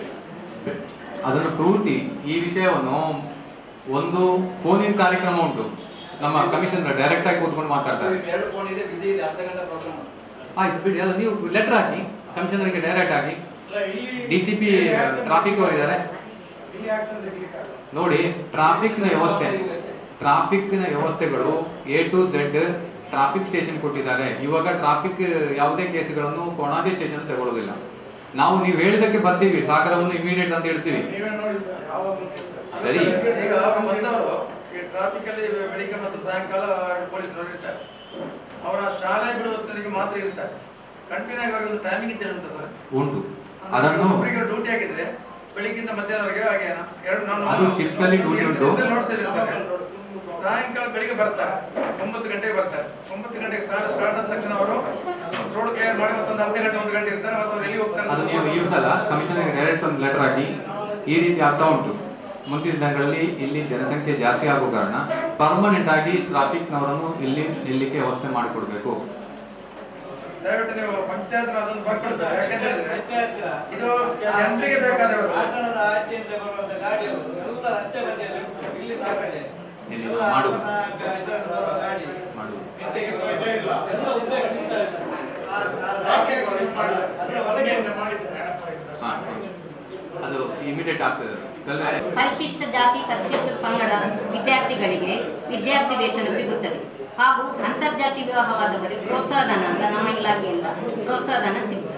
ಅದನ್ನು ಪೂರ್ತಿ ಈ ವಿಷಯವನ್ನು ಒಂದು ಫೋನಿನ ಕಾರ್ಯಕ್ರಮ ಉಂಟು ನಮ್ಮ ಕಮಿಷನರ್ ಡೈರೆಕ್ಟ್ ಆಗಿ ಕೂತ್ಕೊಂಡು ಮಾತಾಡ್ತಾರೆ ಎರಡು ಫೋನ್ ಇದೆ ಬಿಸಿ ಇದೆ ಅರ್ಧ ಗಂಟೆ ಪ್ರೋಗ್ರಾಮ್ ಆಯ್ತು ಬಿಡಿ ಅಲ್ಲ ನೀವು ಲೆಟರ್ ಹಾಕಿ ಕಮಿಷನರ್ಗೆ ಡೈರೆಕ್ಟ್ ಆಗಿ ಅಲ್ಲ, ಇಲ್ಲಿ ಡಿ ಸಿ ಪಿ ಟ್ರಾಫಿಕ್ ಅವರಿದ್ದಾರೆ ಇಲ್ಲಿ ಆಕ್ಷನ್ ತೆಗಿಲಿಕ್ಕೆ ಆಗಲ್ಲ. ನೋಡಿ ಟ್ರಾಫಿಕ್ನ ವ್ಯವಸ್ಥೆ ಟ್ರಾಫಿಕ್ನ ವ್ಯವಸ್ಥೆಗಳು A to Z traffic station ಕೊಟ್ಟಿದ್ದಾರೆ ಇವಾಗ ಟ್ರಾಫಿಕ್ ಯಾವುದೇ ಕೇಸ್ಗಳನ್ನು ಕೊಣಾಜೆ ಸ್ಟೇಷನ್ ತಗೊಳ್ಳೋದಿಲ್ಲ ನಾವು ನೀವು ಹೇಳಿದಕ್ಕೆ ಬರ್ತೀವಿ ಸಾಗರವನ್ನು ಇಮಿಡಿಯೇಟ್ ಅಂತ ಹೇಳ್ತೀವಿ ನೀವೇ ನೋಡಿ ಸರ್ ಯಾವಾಗಲೂ ಸರಿ ಈಗ ಬಂದವರು ಈ ಟ್ರಾಫಿಕ್ ಅಲ್ಲಿ ಬೆಳಿಗ್ಗೆ ಮತ್ತು ಸಾಯಂಕಾಲ ಪೊಲೀಸರು ಇರ್ತಾರೆ ಅವರ ಶಾಲೆ ಬಿಡುವವರಿಗೆ ಮಾತ್ರ ಇರ್ತಾರೆ ಕಂಟಿನ್ಯೂ ಆಗಿ ಅವರಿಗೆ ಒಂದು ಟೈಮಿಂಗ್ ಇದ್ದೇ ಉಂಟು ಸರ್ ಉಂಟು ಅದನ್ನು ಒಬ್ಬರಿಗೆ ಡ್ಯೂಟಿ ಆಗಿದ್ರೆ ಬೆಳಿಗ್ಗಿಂದ ಮಧ್ಯಾಹ್ನವರೆಗೆ ಹಾಗೆ ಎರಡು ನಾನು ಅದು shift ಅಲ್ಲಿ duty ಉಂಟು. ನೋಡ್ತಿದ್ದೀನಿ ಸರ್ ಸಾಯಂಕಾಲ ಬೆಳಿಗ್ಗೆ ಬರ್ತಾರೆ ಒಂಬತ್ತು ಗಂಟೆಗೆ ಬರ್ತಾರೆ ಒಂಬತ್ತು ಗಂಟೆಗೆ ಶಾಲೆ ಸ್ಟಾರ್ಟ್ ಆದ ತಕ್ಷಣ ಅವರು ರೋಡ್ ಕ್ಲಿಯರ್ ಮಾಡಿ ಮತ್ತೊಂದು ಅರ್ಧ ಗಂಟೆ ಒಂದು ಗಂಟೆ ಇರ್ತಾರೆ ಮತ್ತು ಅವ್ರು ಎಲ್ಲಿ ಹೋಗ್ತಾರೆ ಅದು ನೀವು ಈ ಸಲ ಕಮಿಷನರ್ಗೆ ಡೈರೆಕ್ಟ್ ಒಂದು ಲೆಟರ್ ಹಾಕಿ ಈ ರೀತಿ ಆಗ್ತಾ ಉಂಟು ಮುಂದಿನ ದಿನಗಳಲ್ಲಿ ಇಲ್ಲಿ ಜನಸಂಖ್ಯೆ ಜಾಸ್ತಿ ಆಗೋ ಕಾರಣ ಪರ್ಮನೆಂಟ್ ಆಗಿ ಟ್ರಾಫಿಕ್ನವರನ್ನು ಇಲ್ಲಿ ನಿಲ್ಲಿಕ್ಕೆ ವ್ಯವಸ್ಥೆ ಮಾಡಿಕೊಡ್ಬೇಕು ದಯವಿಟ್ಟು ನೀವು ಪಂಚಾಯತ್ ಅದೊಂದು ಬರ್ಕೊಡಿ ಸರ್ ಯಾಕಂತ ಹೇಳಿದ್ರೆ ಇದು ಜನರಿಗೆ ಬೇಕಾದ ವ್ಯವಸ್ಥೆ ಹಾಸನದ ಆಚೆಯಿಂದ ಬರುವಂತ ಗಾಡಿಗಳು ಎಲ್ಲ ರಸ್ತೆ ಬದಿಯಲ್ಲಿ ಉಂಟು. ಇಲ್ಲಿ ಸಾಕಾಗಿದೆ ಇಲ್ಲಿ ಎಲ್ಲ ಮಾಡುದು. ಹಾಸನ ಗ- ಇದರಲ್ಲಿ ಬರುವ ಗಾಡಿ ಮಾಡುದು. ಮಿಡ್ಡೆಗೆ ಬರುವ ಎಲ್ಲ ಉದ್ದ ನಿಲ್ತಾ ಇದೆ. ಆ- ಆ ರಾಕೆ ಇದು ಮಾಡಿದ್ದಾರೆ. ಅದರ ಒಳಗೆ ಹಾ, ಅದು ಇಮಿಡಿಯೇಟ್ ಆಗ್ತದೆ ಯಾಕಂದ್ರೆ ಪರಿಶಿಷ್ಟ ಜಾತಿ ಪರಿಶಿಷ್ಟ ಪಂಗಡ ವಿದ್ಯಾರ್ಥಿಗಳಿಗೆ ವಿದ್ಯಾರ್ಥಿ ವೇತನ ಸಿಗುತ್ತದೆ ಹಾಗೂ ಅಂತರ್ಜಾತಿ ವಿವಾಹವಾದವರಿಗೆ ಪ್ರೋತ್ಸಾಹಧನ ಅಂತ ನಮ್ಮ ಇಲಾಖೆಯಿಂದ ಪ್ರೋತ್ಸಾಹಧನ ಸಿಗುತ್ತದೆ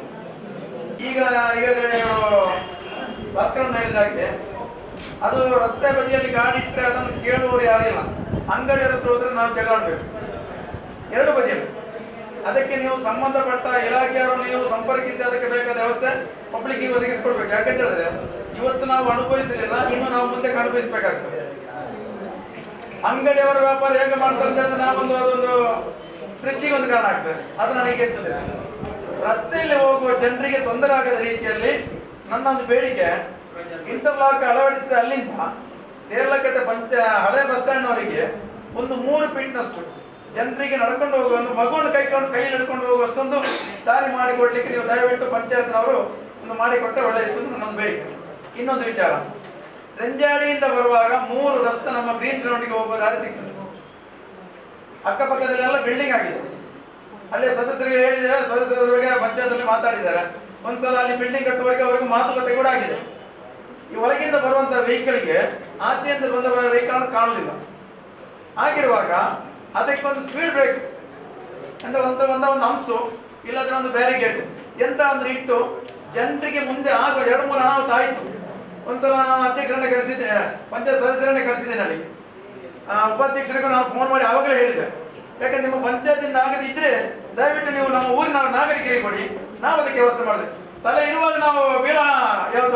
ಈಗ ಈಗಾಗಲೇ ಭಾಸ್ಕರನ್ ಹೇಳಿದಾಗೆ ಅದು ರಸ್ತೆ ಬದಿಯಲ್ಲಿ ಗಾಡಿ ಇಟ್ಟರೆ ಅದನ್ನು ಕೇಳುವವರು ಯಾರಿಲ್ಲ ಅಂಗಡಿಯವರ ಹತ್ರ ಹೋದ್ರೆ ನಾವು ಜಗಾಡ್ಬೇಕು ಎರಡು ಬದಿಯಲ್ಲಿ ಅದಕ್ಕೆ ನೀವು ಸಂಬಂಧಪಟ್ಟ ಇಲಾಖೆಯವರು ನೀವು ಸಂಪರ್ಕಿಸಿ ಅದಕ್ಕೆ ಬೇಕಾದ ವ್ಯವಸ್ಥೆ ಪಬ್ಲಿಕ್ ಒದಗಿಸ್ಕೊಡ್ಬೇಕು ಯಾಕಂತ ಹೇಳಿದ್ರೆ ಇವತ್ತು ನಾವು ಅನುಭವಿಸಲಿಲ್ಲ ಇನ್ನು ನಾವು ಮುಂದೆ ಅನುಭವಿಸಬೇಕಾಗ್ತದೆ ಅಂಗಡಿಯವರ ವ್ಯಾಪಾರ ಹೇಗೆ ಮಾಡ್ತಾರೆ ಅಂತ ಹೇಳಿದ್ರೆ ನಾವೊಂದು ಅದೊಂದು ಫ್ರಿಜ್ಜಿಗೆ ಒಂದು ಕಾರಣ ಆಗ್ತದೆ ಅದು ನನಗೆ ಇರ್ತದೆ ರಸ್ತೆಯಲ್ಲಿ ಹೋಗುವ ಜನರಿಗೆ ತೊಂದರೆ ಆಗದ ರೀತಿಯಲ್ಲಿ ನನ್ನ ಒಂದು ಬೇಡಿಕೆ ಇಂಟರ್ಲಾಕ್ ಅಳವಡಿಸಿದ ಅಲ್ಲಿಂದ ದೇರ್ಲಕಟ್ಟೆ ಪಂಚ ಹಳೆ ಬಸ್ ಸ್ಟ್ಯಾಂಡ್ನವರಿಗೆ ಒಂದು ಮೂರು ಫೀಟ್ನಷ್ಟು ಜನರಿಗೆ ನಡ್ಕೊಂಡು ಹೋಗುವ ಒಂದು ಮಗುವನ್ನು ಕೈಕೊಂಡು ಕೈಯಲ್ಲಿ ಹಿಡ್ಕೊಂಡು ಹೋಗುವಷ್ಟೊಂದು ದಾರಿ ಮಾಡಿಕೊಡ್ಲಿಕ್ಕೆ ನೀವು ದಯವಿಟ್ಟು ಪಂಚಾಯತ್ನವರು ಒಂದು ಮಾಡಿಕೊಟ್ಟರೆ ಒಳ್ಳೆಯದು ಅಂತ ನನ್ನೊಂದು ಬೇಡಿಕೆ ಇನ್ನೊಂದು ವಿಚಾರ ರೆಂಜಾಡಿಯಿಂದ ಬರುವಾಗ ಮೂರು ರಸ್ತೆ ನಮ್ಮ ಗ್ರೀನ್ ಗ್ರೌಂಡ್ಗೆ ಹೋಗುವ ದಾರಿ ಸಿಗ್ತದೆ ಅಕ್ಕಪಕ್ಕದಲ್ಲೆಲ್ಲ ಬಿಲ್ಡಿಂಗ್ ಆಗಿದೆ ಅಲ್ಲಿ ಸದಸ್ಯರಿಗೆ ಹೇಳಿದ್ದಾರೆ ಸದಸ್ಯರಿಗೆ ಪಂಚಾಯತ್ನಲ್ಲಿ ಮಾತಾಡಿದ್ದಾರೆ ಒಂದ್ಸಲ ಅಲ್ಲಿ ಬಿಲ್ಡಿಂಗ್ ಕಟ್ಟುವವರೆಗೆ ಅವರಿಗೆ ಮಾತುಕತೆ ಕೂಡ ಆಗಿದೆ ಈ ಒಳಗಿಂದ ಬರುವಂತ ವೆಹಿಕಲ್ಗೆ ಆಚೆಯಿಂದ ಬಂದ ವೆಹಿಕಲ್ ಕಾಣಲಿಲ್ಲ ಆಗಿರುವಾಗ ಅದಕ್ಕೊಂದು ಸ್ಪೀಡ್ ಬ್ರೇಕ್ ಅಂದ್ರೆ ಒಂದು ಒಂದ ಒಂದು ಅಂಶು ಇಲ್ಲದ್ರೆ ಒಂದು ಬ್ಯಾರಿಗೇಡ್ ಎಂತ ಅಂದ್ರೆ ಇಟ್ಟು ಜನರಿಗೆ ಮುಂದೆ ಆಗುವ ಎರಡು ಮೂರು ಅನಾಹುತ ಆಯ್ತು ಒಂದ್ಸಲ ನಾನು ಅಧ್ಯಕ್ಷರನ್ನ ಕಳಿಸಿದ್ದೆ ಪಂಚಾಯತ್ ಸದಸ್ಯರನ್ನೇ ಕಳಿಸಿದ್ದೇನೆ ಅಲ್ಲಿ ಆ, ಉಪಾಧ್ಯಕ್ಷರಿಗೂ ನಾನು ಫೋನ್ ಮಾಡಿ ಆವಾಗಲೇ ಹೇಳಿದೆ ಯಾಕಂದ್ರೆ ನಿಮ್ಮ ಪಂಚಾಯತಿಂದ ಆಗದಿದ್ರೆ ದಯವಿಟ್ಟು ನೀವು ನಮ್ಮ ಊರಿನ ನಾಗರಿಕರಿಗೆ ಕೊಡಿ ನಾವು ಅದಕ್ಕೆ ವ್ಯವಸ್ಥೆ ಮಾಡಿದೆ ತಲೆ ಇರುವಾಗ ನಾವು ಬೀಳ ಯಾವುದು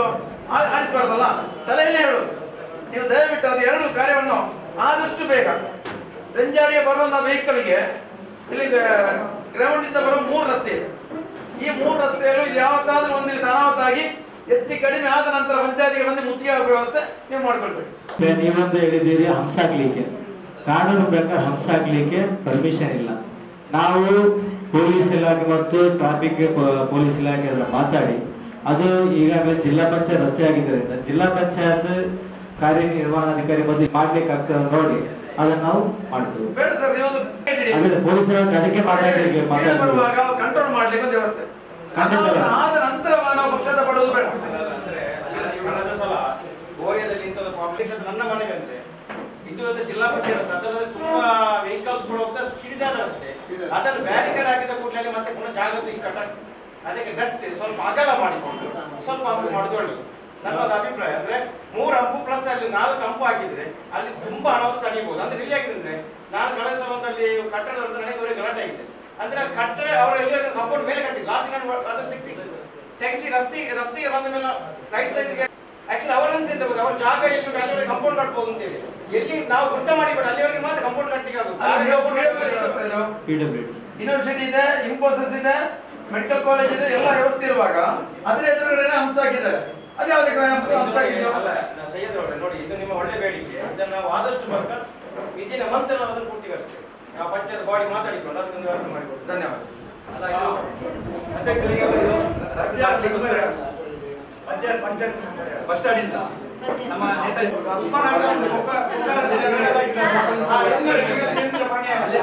ಆ- ಆಡಿಸ್ಬಾರ್ದಲ್ಲ ತಲೆಯಲ್ಲೇ ಹೇಳು ನೀವು ದಯವಿಟ್ಟು ಅದು ಎರಡು ಕಾರ್ಯವನ್ನು ಆದಷ್ಟು ಬೇಗ ರೆಂಜಾಡಿಗೆ ಬರುವಂತಹ ವೆಹಿಕಲ್ಗೆ ಇಲ್ಲಿ ಗ್ರೌಂಡ್ ಇಂದ ಬರುವ ಮೂರು ರಸ್ತೆ ಇದೆ ಈ ಮೂರು ರಸ್ತೆಗಳು ಇದು ಯಾವತ್ತಾದ್ರೂ ಒಂದು ದಿವಸ ಅನಾಹುತಾಗಿ ಹೆಚ್ಚು ಕಡಿಮೆ ಆದ ನಂತರ ಪಂಚಾಯತಿಗೆ ಬಂದು ಮುತ್ತಿಗೆ ಆಗುವ ವ್ಯವಸ್ಥೆ ನೀವು ಮಾಡ್ಕೊಳ್ಬೇಕು ಮತ್ತೆ ನೀವೊಂದು ಹೇಳಿದ್ದೀರಿ ಹಂಸಾಗ್ಲಿಕ್ಕೆ ಕಾನೂನು ಪ್ರಕಾರ ಹಂಸಾಗ್ಲಿಕ್ಕೆ ಪರ್ಮಿಷನ್ ಇಲ್ಲ ನಾವು ಪೊಲೀಸ್ ಇಲಾಖೆ ಮತ್ತು ಟ್ರಾಫಿಕ್ ಪೊಲೀಸ್ ಇಲಾಖೆ ಹತ್ರ ಮಾತಾಡಿ ಅದು ಈಗಾಗಲೇ ಜಿಲ್ಲಾ ಪಂಚಾಯತ್ ರಸ್ತೆ ಆಗಿದ್ದರಿಂದ ಜಿಲ್ಲಾ ಪಂಚಾಯತ್ ಕಾರ್ಯನಿರ್ವಹಣಾಧಿಕಾರಿ ಬಂದು ಮಾಡ್ಲಿಕ್ಕೆ ಆಗ್ತದೆ ನೋಡಿ ಅದನ್ನ ನಾವು ಮಾಡ್ತೀವಿ ಬೇಡ ಸರ್ ನೀವೊಂದು ಅದೇ ಪೊಲೀಸರ ಅದಕ್ಕೆ ಮಾತಾಡಿ ಮೇಲೆ ಬರುವಾಗ ಕಂಟ್ರೋಲ್ ಮಾಡ್ಲಿಕ್ಕೆ ಒಂದು ವ್ಯವಸ್ಥೆ ಅನಾಹುತ ಆದ ನಂತರ ನಾವು ಪಕ್ಷದ ಪಡೋದು ಬೇಡ ಕಳೆದ ಸಲ ಗೋರಿಯಾದಲ್ಲಿ ಇಂಥ ಪಾಪ್ಯುಲೇಷನ್ ನನ್ನ ಮನೆಗೆ ಅಂದ್ರೆ ಇದು ಒಂದು ಜಿಲ್ಲಾ ಪಂಚಾಯತ್ ಅದರಲ್ಲಿ ತುಂಬಾ ವೆಹಿಕಲ್ಸ್ ಗಳು ಹೋಗ್ತಾ ಕಿಡಿದಾದ ರಸ್ತೆ ಅದನ್ನು ಬ್ಯಾರಿಕೇಡ್ ಹಾಕಿದ ಕೂಡಲೇ ಮತ್ತೆ ಪುನಃ ಜಾಗೃತಿ ಕಟ್ಟ ಅದಕ್ಕೆ ಬೆಸ್ಟ್ ಸ್ವಲ್ಪ ಅಗಲ ಮಾಡಿಕೊಂಡು ಸ್ವಲ್ಪ ಹಂಪು ಮಾಡುದು ಒಳ್ಳೆಯದು ನನ್ನ ಒಂದು ಅಭಿಪ್ರಾಯ ಅಂದ್ರೆ ಮೂರು ಹಂಪು ಪ್ಲಸ್ ಅಲ್ಲಿ ನಾಲ್ಕು ಹಂಪು ಹಾಕಿದ್ರೆ ಅಲ್ಲಿ ತುಂಬಾ ಅನಾಹುತ ತಡೆಯಬಹುದು ಅಂದ್ರೆ ಇಲ್ಲಿ ಆಗಿದೆ ಅಂದ್ರೆ ನಾನು ಕಳೆದ ಸಲ ಒಂದು ಅಲ್ಲಿ ಕಟ್ಟಡದ ನನಗೆ ಅವರಿಗೆ ಗಲಾಟೆ ಆಗಿದೆ ಅಂದ್ರೆ ಆ ಕಟ್ಟಡ ಅವರು ಎಲ್ಲಿ ಸಪೋರ್ಟ್ ಮೇಲೆ ಕಟ್ಟಿ ಲಾಸ್ಟ್ ನಾನು ಅದನ್ನು ತೆಗ್ಸಿ ತೆಗ್ಸಿ ರಸ್ತೆಗೆ ರಸ್ತೆಗೆ ಬಂದ ಮೇಲೆ ರೈಟ್ ಸೈಡ್ಗೆ ಆಕ್ಚುಲಿ ಅವರ ಅನ್ಸಿದ್ದೆ ಅವ್ರ ಜಾಗ ಎಲ್ಲಿ ಉಂಟು ಅಲ್ಲಿವರೆಗೆ ಕಂಪೌಂಡ್ ಕಟ್ಬೋದು ಅಂತೇಳಿ ಎಲ್ಲಿ ನಾವು ಗುಡ್ಡ ಮಾಡಿಬಿಟ್ಟು ಅಲ್ಲಿವರೆಗೆ ಮಾತ್ರ ಕಂಪೌಂಡ್ ಕಟ್ಟಲಿಕ್ಕೆ ಆಗುತ್ತೆ ಯೂನಿವರ್ಸಿಟಿ ಇದೆ ಇನ್ಫೋಸಿಸ್ ಇದೆ ಮೆಡಿಕಲ್ ಕಾಲೇಜ್ ಇದೆ ಎಲ್ಲ ವ್ಯವಸ್ಥೆ ಇರುವಾಗ ಅದ್ರ ಎದುರುಗಡೆ ಹಂಸ ಹಾಕಿದ್ದಾರೆ ಅದು ಯಾವುದಕ್ಕೆ ಹಂಸ ಹಾಕಿದ್ರು ಅಲ್ಲ ನಾ ಸೈಯದ್ ಅವರೇ ನೋಡಿ ಇದು ನಿಮ್ಮ ಒಳ್ಳೆ ಬೇಡಿಕೆ ಇದನ್ನು ನಾವು ಆದಷ್ಟು ಬೇಗ ವಿದಿನ ಮಂತ್ ನಾವು ಅದನ್ನು ಪೂರ್ತಿಗೊಳಿಸ್ತೇವೆ ನಾವು ಪಂಚಾಯತ್ ಬಾಡಿ ಮಾತಾಡಿಕೊಂಡು ಅದಕ್ಕೊಂದು ವ್ಯವಸ್ಥೆ ಮಾಡಿಕೊಡ್ತೀವಿ ಧನ್ಯವಾದ ಅಲ್ಲ ಇದು ಅಧ್ಯಕ್ಷರಿಗೆ ಒಂದು ರಸ್ತೆ ಆಗ್ಲಿಕ್ಕೋಸ್ಕರ ಪಂಚಾಯತ್ ಪಂಚಾಯತ್ ಬಸ್ ಸ್ಟ್ಯಾಂಡ್ ಇಂದ ನಮ್ಮ ನೇತಾಜಿ ಉಸ್ಮಾನ್ ಆಗ ಒಂದು ಒಬ್ಬ- ಆ, ಎಲ್ಲರೂ ಈಗ ನಿಂತಿರೋ ಮನೆ ಅಲ್ಲಿ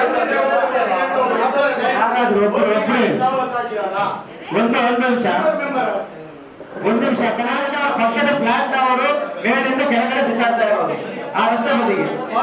ಯಾರಾದ್ರೂ ಒಬ್ಬರು ಒಬ್ಬರೇ ಒಂದು ಒಂದು ನಿಮಿಷ ಒಂದು ನಿಮಿಷ ಕರ್ನಾಟಕ ಪಕ್ಕದ ಪ್ಲಾಟ್ ಅವರು ಮೇಲಿಂದ ಕೆಳಗಡೆ ಬಿಸಾಡ್ತಾ ಇರೋದು ಆ ರಸ್ತೆ ಬದಿಗೆ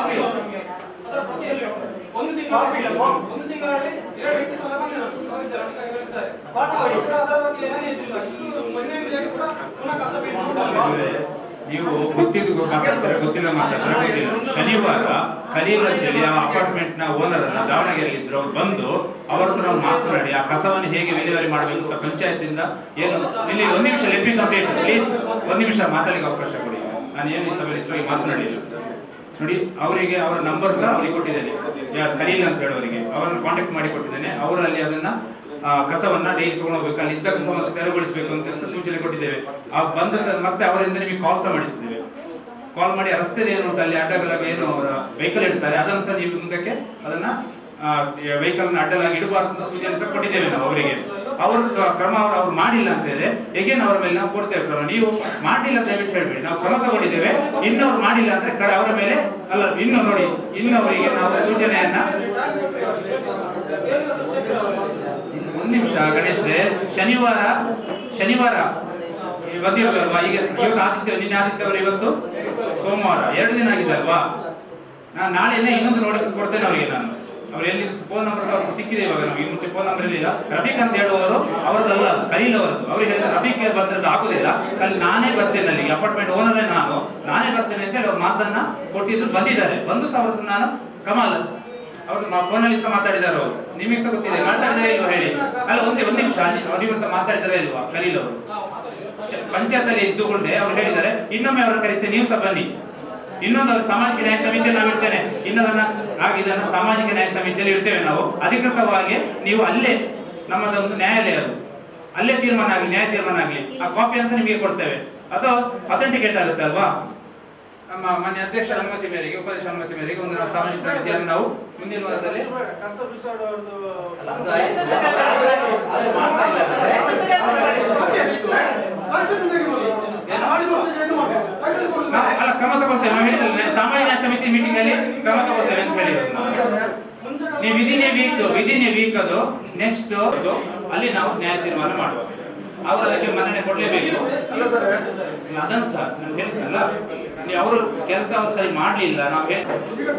ಒಂದು ತಿಂಗಳು ಒಂದು ತಿಂಗಳಲ್ಲಿ ಏಳು ಎಂಟು ಸಲ ಬಂದಿರೋದು ಅವರಿದ್ದಾರೆ, ಅಧಿಕಾರಿಗಳು ಇದ್ದಾರೆ. ಪಾಠ ಮಾಡಿ. ಅದರ ಬಗ್ಗೆ ಏನೇ ಇದಿಲ್ಲ ಇನ್ನು ಮೊನ್ನೆ ದಿನ ಕೂಡ ಪುನಃ ಕಸ ಬಿಟ್ಟು ನೀವು ಗೊತ್ತಿದ್ದು ಮಾತಾಡ್ತಾರೆ ಗೊತ್ತಿಲ್ಲ ಮಾತಾಡ್ತಾರೆ ಗೊತ್ತಿಲ್ಲ. ಶನಿವಾರ ಖಲೀಲ್ ಅಂತೇಳಿ ಆ ಅಪಾರ್ಟ್ಮೆಂಟ್ ನ ಓನರ್ ಅನ್ನ ದಾವಣಗೆರೆಯಲ್ಲಿ ಇದ್ರು ಅವ್ರು ಬಂದು ಅವರ ಹತ್ರ ನಾವು ಮಾತನಾಡಿ ಆ ಕಸವನ್ನು ಹೇಗೆ ವಿಲೇವಾರಿ ಮಾಡಬೇಕು ಅಂತ ಪಂಚಾಯತ್ ಇಂದ ಏನು ಇಲ್ಲಿ ಒಂದ್ ನಿಮಿಷ ಲೆಟ್ ಮಿ ಕಂಪ್ಲೀಟ್ ಪ್ಲೀಸ್ ಒಂದ್ ನಿಮಿಷ ಮಾತಾಡಲಿಕ್ಕೆ ಅವಕಾಶ ಕೊಡಿ ನಾನು ಏನು ಈ ಸಭೆಯಲ್ಲಿ ಇಷ್ಟವಾಗಿ ಮಾತನಾಡಿಲ್ಲ ನೋಡಿ ಅವರಿಗೆ ಅವರ ನಂಬರ್ ಸಹ ಅವರಿಗೆ ಕೊಟ್ಟಿದ್ದೇನೆ ಯಾರು ಖಲೀಲ್ ಅಂತ ಹೇಳೋರಿಗೆ ಅವರನ್ನು ಕಾಂಟ್ಯಾಕ್ಟ್ ಮಾಡಿ ಕೊಟ್ಟಿದ್ದೇನೆ ಅವರಲ್ಲಿ ಅದನ್ನ ಆ, ಕಸವನ್ನ ಡೈಲಿ ತಗೊಂಡು ಹೋಗ್ಬೇಕು ಅಲ್ಲಿ ಇದ್ದ ಕಸವನ್ನು ತೆರವುಗೊಳಿಸಬೇಕು ಅಂತ ಸಹ ಸೂಚನೆ ಕೊಟ್ಟಿದ್ದೇವೆ ಆ ಬಂದ ಸ- ಮತ್ತೆ ಅವರಿಂದ ನಿಮಗೆ ಕಾಲ್ ಸಹ ಮಾಡಿಸಿದ್ದೇವೆ ಕಾಲ್ ಮಾಡಿ ಆ ರಸ್ತೆಯಲ್ಲಿ ಏನು ಉಂಟು ಅಲ್ಲಿ ಅಡ್ಡಗಲಾಗಿ ಏನು ಅವರ ವೆಹಿಕಲ್ ಇಡ್ತಾರೆ ಅದನ್ನು ಸಹ ನೀವು ಮುಂದಕ್ಕೆ ಅದನ್ನ ವೆಹಿಕಲ್ ನ ಅಡ್ಡಲಾಗಿ ಇಡಬಾರ್ದು ಅಂತ ಸೂಚನೆ ಸಹ ಕೊಟ್ಟಿದ್ದೇವೆ ನಾವು ಅವರಿಗೆ ಅವರು ಕ್ರಮ ಅವರು ಅವ್ರು ಮಾಡಿಲ್ಲ ಅಂತ ಹೇಳಿದ್ರೆ ಎಗೇನ್ ಅವರ ಮೇಲೆ ನಾವು ಕೊಡ್ತೇವೆ ಕ್ರಮ ನೀವು ಮಾಡಿಲ್ಲ ಅಂತ ದಯವಿಟ್ಟು ಹೇಳ್ಬೇಡಿ ನಾವು ಕ್ರಮ ತಗೊಂಡಿದ್ದೇವೆ ಇನ್ನು ಅವ್ರು ಮಾಡಿಲ್ಲ ಅಂದ್ರೆ ಕಡೆ ಅವರ ಮೇಲೆ ಅಲ್ಲ ಇನ್ನು ನೋಡಿ ಇನ್ನು ಅವರಿಗೆ ನಾವು ಸೂಚನೆಯನ್ನ ಒಂದ್ ನಿಮಿಷ ಗಣೇಶ್ರೆ ಶನಿವಾರ ಶನಿವಾರ ಬಂದಿರಲ್ವಾ ಈಗ ಇವತ್ತು ಆದಿತ್ಯ ನಿನ್ನೆ ಆದಿತ್ಯ ಅವರು ಇವತ್ತು ಸೋಮವಾರ ಎರಡು ದಿನ ಆಗಿದೆ ಅಲ್ವಾ ನಾನು ನಾಳೆನೇ ಇನ್ನೊಂದು ನೋಟಿಸ್ ಕೊಡ್ತೇನೆ ಅವರಿಗೆ ನಾನು ಅವ್ರು ಎಲ್ಲಿ ಫೋನ್ ನಂಬರ್ ಅವ್ರಿಗೆ ಸಿಕ್ಕಿದೆ ಇವಾಗ ನಮಗೆ ಈ ಮುಂಚೆ ಫೋನ್ ನಂಬರ್ ಇರಲಿಲ್ಲ ರಫೀಕ್ ಅಂತ ಹೇಳುವವರು ಅವರದಲ್ಲ ಕಲೀಲ್ ಅವರದ್ದು ಅವ್ರಿಗೆ ಹೇಳಿದ್ರೆ ರಫೀಕ್ ಬಂದ್ರೆ ಆಗುದಿಲ್ಲ ಅಲ್ಲಿ ನಾನೇ ಬರ್ತೇನೆ ಅಲ್ಲಿಗೆ ಅಪಾರ್ಟ್ಮೆಂಟ್ ಓನರೇ ನಾನು ನಾನೇ ಬರ್ತೇನೆ ಅಂತ ಹೇಳಿ ಅವ್ರ ಮಾತನ್ನ ಕೊಟ್ಟಿದ್ರು ಬಂದಿದ್ದಾರೆ ಬಂದು ಸಹ ಅವ್ರದ್ದು ನಾನು ಕಮಾಲ್ ಅವರು ಫೋನಲ್ಲಿ ಸಹ ಮಾತಾಡಿದ್ದಾರೆ ಅವರು ನಿಮಗೆ ಸಹ ಗೊತ್ತಿದೆ ಮಾತಾಡಿದ್ರೆ ಇಲ್ವಾ ಹೇಳಿ ಅಲ್ಲ ಒಂದೇ ಒಂದ್ ನಿಮಿಷ ಅವ್ರಿಗಂತ ಮಾತಾಡಿದಾರೆ ಇಲ್ವಾ ಕಲೀಲ್ ಅವರು ಪಂಚಾಯತ್ ಅಲ್ಲಿ ಇದ್ದುಕೊಂಡೆ ಅವ್ರು ಹೇಳಿದ್ದಾರೆ ಇನ್ನೊಮ್ಮೆ ಅವರ ಕರೆಸಿ ನೀವು ಸಹ ಬನ್ನಿ ಇನ್ನೊಂದು ಅವ್ರ ಸಾಮಾಜಿಕ ನ್ಯಾಯ ಸಮಿತಿಯಲ್ಲಿ ನಾವು ಇರ್ತೇನೆ ಇನ್ನೊಂದನ್ನ ಆಗ ಇದನ್ನ ಸಾಮಾಜಿಕ ನ್ಯಾಯ ಸಮಿತಿಯಲ್ಲಿ ಇರ್ತೇವೆ ನಾವು ಅಧಿಕೃತವಾಗಿ ನೀವು ಅಲ್ಲೇ ನಮ್ಮದ ಒಂದು ನ್ಯಾಯಾಲಯ ಅದು ಅಲ್ಲೇ ತೀರ್ಮಾನ ಆಗಲಿ ನ್ಯಾಯ ತೀರ್ಮಾನ ಆಗಲಿ ಆ ಕಾಪಿಯನ್ನು ಸಹ ನಿಮಗೆ ಕೊಡ್ತೇವೆ ಅದು ಅಥೆಂಟಿಕೇಟ್ ಆಗುತ್ತೆ ಅಲ್ವಾ ನಮ್ಮ ಮಾನ್ಯ ಅಧ್ಯಕ್ಷರ ಅನುಮತಿ ಮೇರೆಗೆ ಉಪಾಧ್ಯಕ್ಷರ ಅನುಮತಿ ಮೇರೆಗೆ ಒಂದು ನಾವು ಸಾಮಾಜಿಕ ಸಮಿತಿಯನ್ನು ನಾವು ಮುಂದಿನ ವಾರದಲ್ಲಿ ಕಸ ಬಿಸಾಡೋರ್ದು ಅಲ್ಲ ಕ್ರಮ ತಗೊಳ್ತೇವೆ ನಾವು ಹೇಳಿದ್ರೆ ಸಾಮಾನ್ಯ ಸಮಿತಿ ಮೀಟಿಂಗ್ ಅಲ್ಲಿ ಕ್ರಮ ತಗೊಳ್ತೇವೆ ಅಂತ ಹೇಳಿದ್ರು ನೀವು within a week within a week ಅದು ನೆಕ್ಸ್ಟ್ ಅಲ್ಲಿ ನಾವು ನ್ಯಾಯ ತೀರ್ಮಾನ ಮಾಡುವ ಅವರು ಅದಕ್ಕೆ ಮನ್ನಣೆ ಕೊಡ್ಲೇಬೇಕು ಅದನ್ನು ಸರ್ ನಾನು ಹೇಳ್ತೀನಲ್ಲ ನೀವು ಅವರು ಕೆಲಸ ಅವ್ರು ಸರಿ ಮಾಡ್ಲಿಲ್ಲ ನಾವು ಹೇಳ್-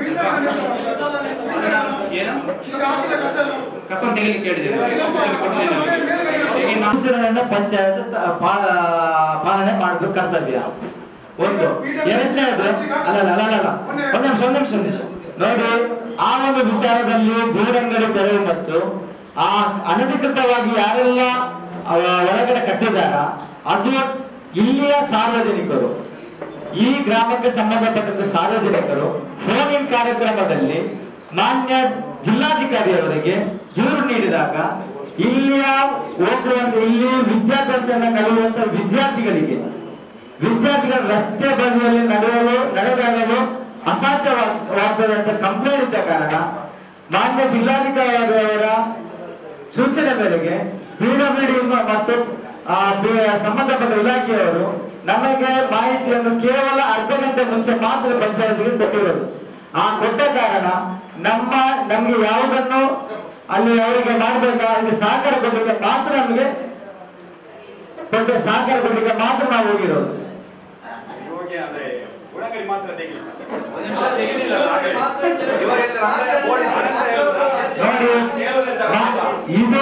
ಏನು ಕಸ ತೆಗಿಲಿಕ್ಕೆ ಕೇಳಿದ್ದೇವೆ ಕೊಡ್ಲಿಲ್ಲ ಈಗ ನಾವು ಸೂಚನೆಯನ್ನ ಪಂಚಾಯತ್ ತ- ಪಾ- ಪಾಲನೆ ಮಾಡಬೇಕು ಕರ್ತವ್ಯ ಒಂದು ಎರಡನೇದು ಅಲ್ಲ ಅಲ್ಲ ಅಲ್ಲ ಅಲ್ಲ ಒಂದ್ ನಿಮಿಷ ಒಂದ್ ನಿಮಿಷ ಒಂದ್ ನಿಮಿಷ. ನೋಡಿ ಆ ಒಂದು ವಿಚಾರದಲ್ಲಿ ಗೂಡಂಗಡಿ ತೆರವು ಮತ್ತು ಆ ಅನಧಿಕೃತವಾಗಿ ಯಾರೆಲ್ಲ ಅವ ಒಳಗಡೆ ಕಟ್ಟಿದಾರ ಅದು ಇಲ್ಲಿಯ ಸಾರ್ವಜನಿಕರು ಈ ಗ್ರಾಮಕ್ಕೆ ಸಂಬಂಧಪಟ್ಟಂತ ಸಾರ್ವಜನಿಕರು ಫೋನ್ ಇನ್ ಕಾರ್ಯಕ್ರಮದಲ್ಲಿ ಮಾನ್ಯ ಜಿಲ್ಲಾಧಿಕಾರಿಯವರಿಗೆ ದೂರು ನೀಡಿದಾಗ ಇಲ್ಲಿಯ ಹೋಗುವಂತ ಇಲ್ಲಿ ವಿದ್ಯಾಭ್ಯಾಸವನ್ನು ಕಲಿಯುವಂತ ವಿದ್ಯಾರ್ಥಿಗಳಿಗೆ ವಿದ್ಯಾರ್ಥಿಗಳ ರಸ್ತೆ ಬದಿಯಲ್ಲಿ ನಡೆಯಲು ನಡೆದಾಡಲು ಅಸಾಧ್ಯವಾಗ್ತದೆ ಅಂತ ಕಂಪ್ಲೇಂಟ್ ಇದ್ದ ಕಾರಣ ಮಾನ್ಯ ಜಿಲ್ಲಾಧಿಕಾರಿಯವರ ಸೂಚನೆ ಮೇರೆಗೆ ಪಿಡಬ್ಲ್ಯೂಡಿ ಮತ್ತು ಆ, ಬಿ- ಸಂಬಂಧಪಟ್ಟ ಇಲಾಖೆಯವರು ನಮಗೆ ಮಾಹಿತಿಯನ್ನು ಕೇವಲ ಅರ್ಧ ಗಂಟೆ ಮುಂಚೆ ಮಾತ್ರ ಪಂಚಾಯತ್ಗೆ ಕೊಟ್ಟಿರೋದು ಆ ಕೊಟ್ಟ ಕಾರಣ ನಮ್ಮ ನಮ್ಗೆ ಯಾವುದನ್ನು ಅಲ್ಲಿ ಅವರಿಗೆ ಮಾಡಬೇಕಾ ಅಲ್ಲಿ ಸಹಕಾರ ಕೊಡಲಿಕ್ಕೆ ಮಾತ್ರ ನಮಗೆ ಕೊಟ್ಟ ಸಹಕಾರ ಕೊಡಲಿಕ್ಕೆ ಮಾತ್ರ ನಾವು ಹೋಗಿರೋದು ಹೋಗಿ ಅಂದ್ರೆ ಉಳ್ಳಾಗಡ್ಡಿ ಮಾತ್ರ ತೆಗಿಲ್ಲ ತೆಗಿಲಿಲ್ಲ ಹಾಗೆ. ನೋಡಿ ಇದು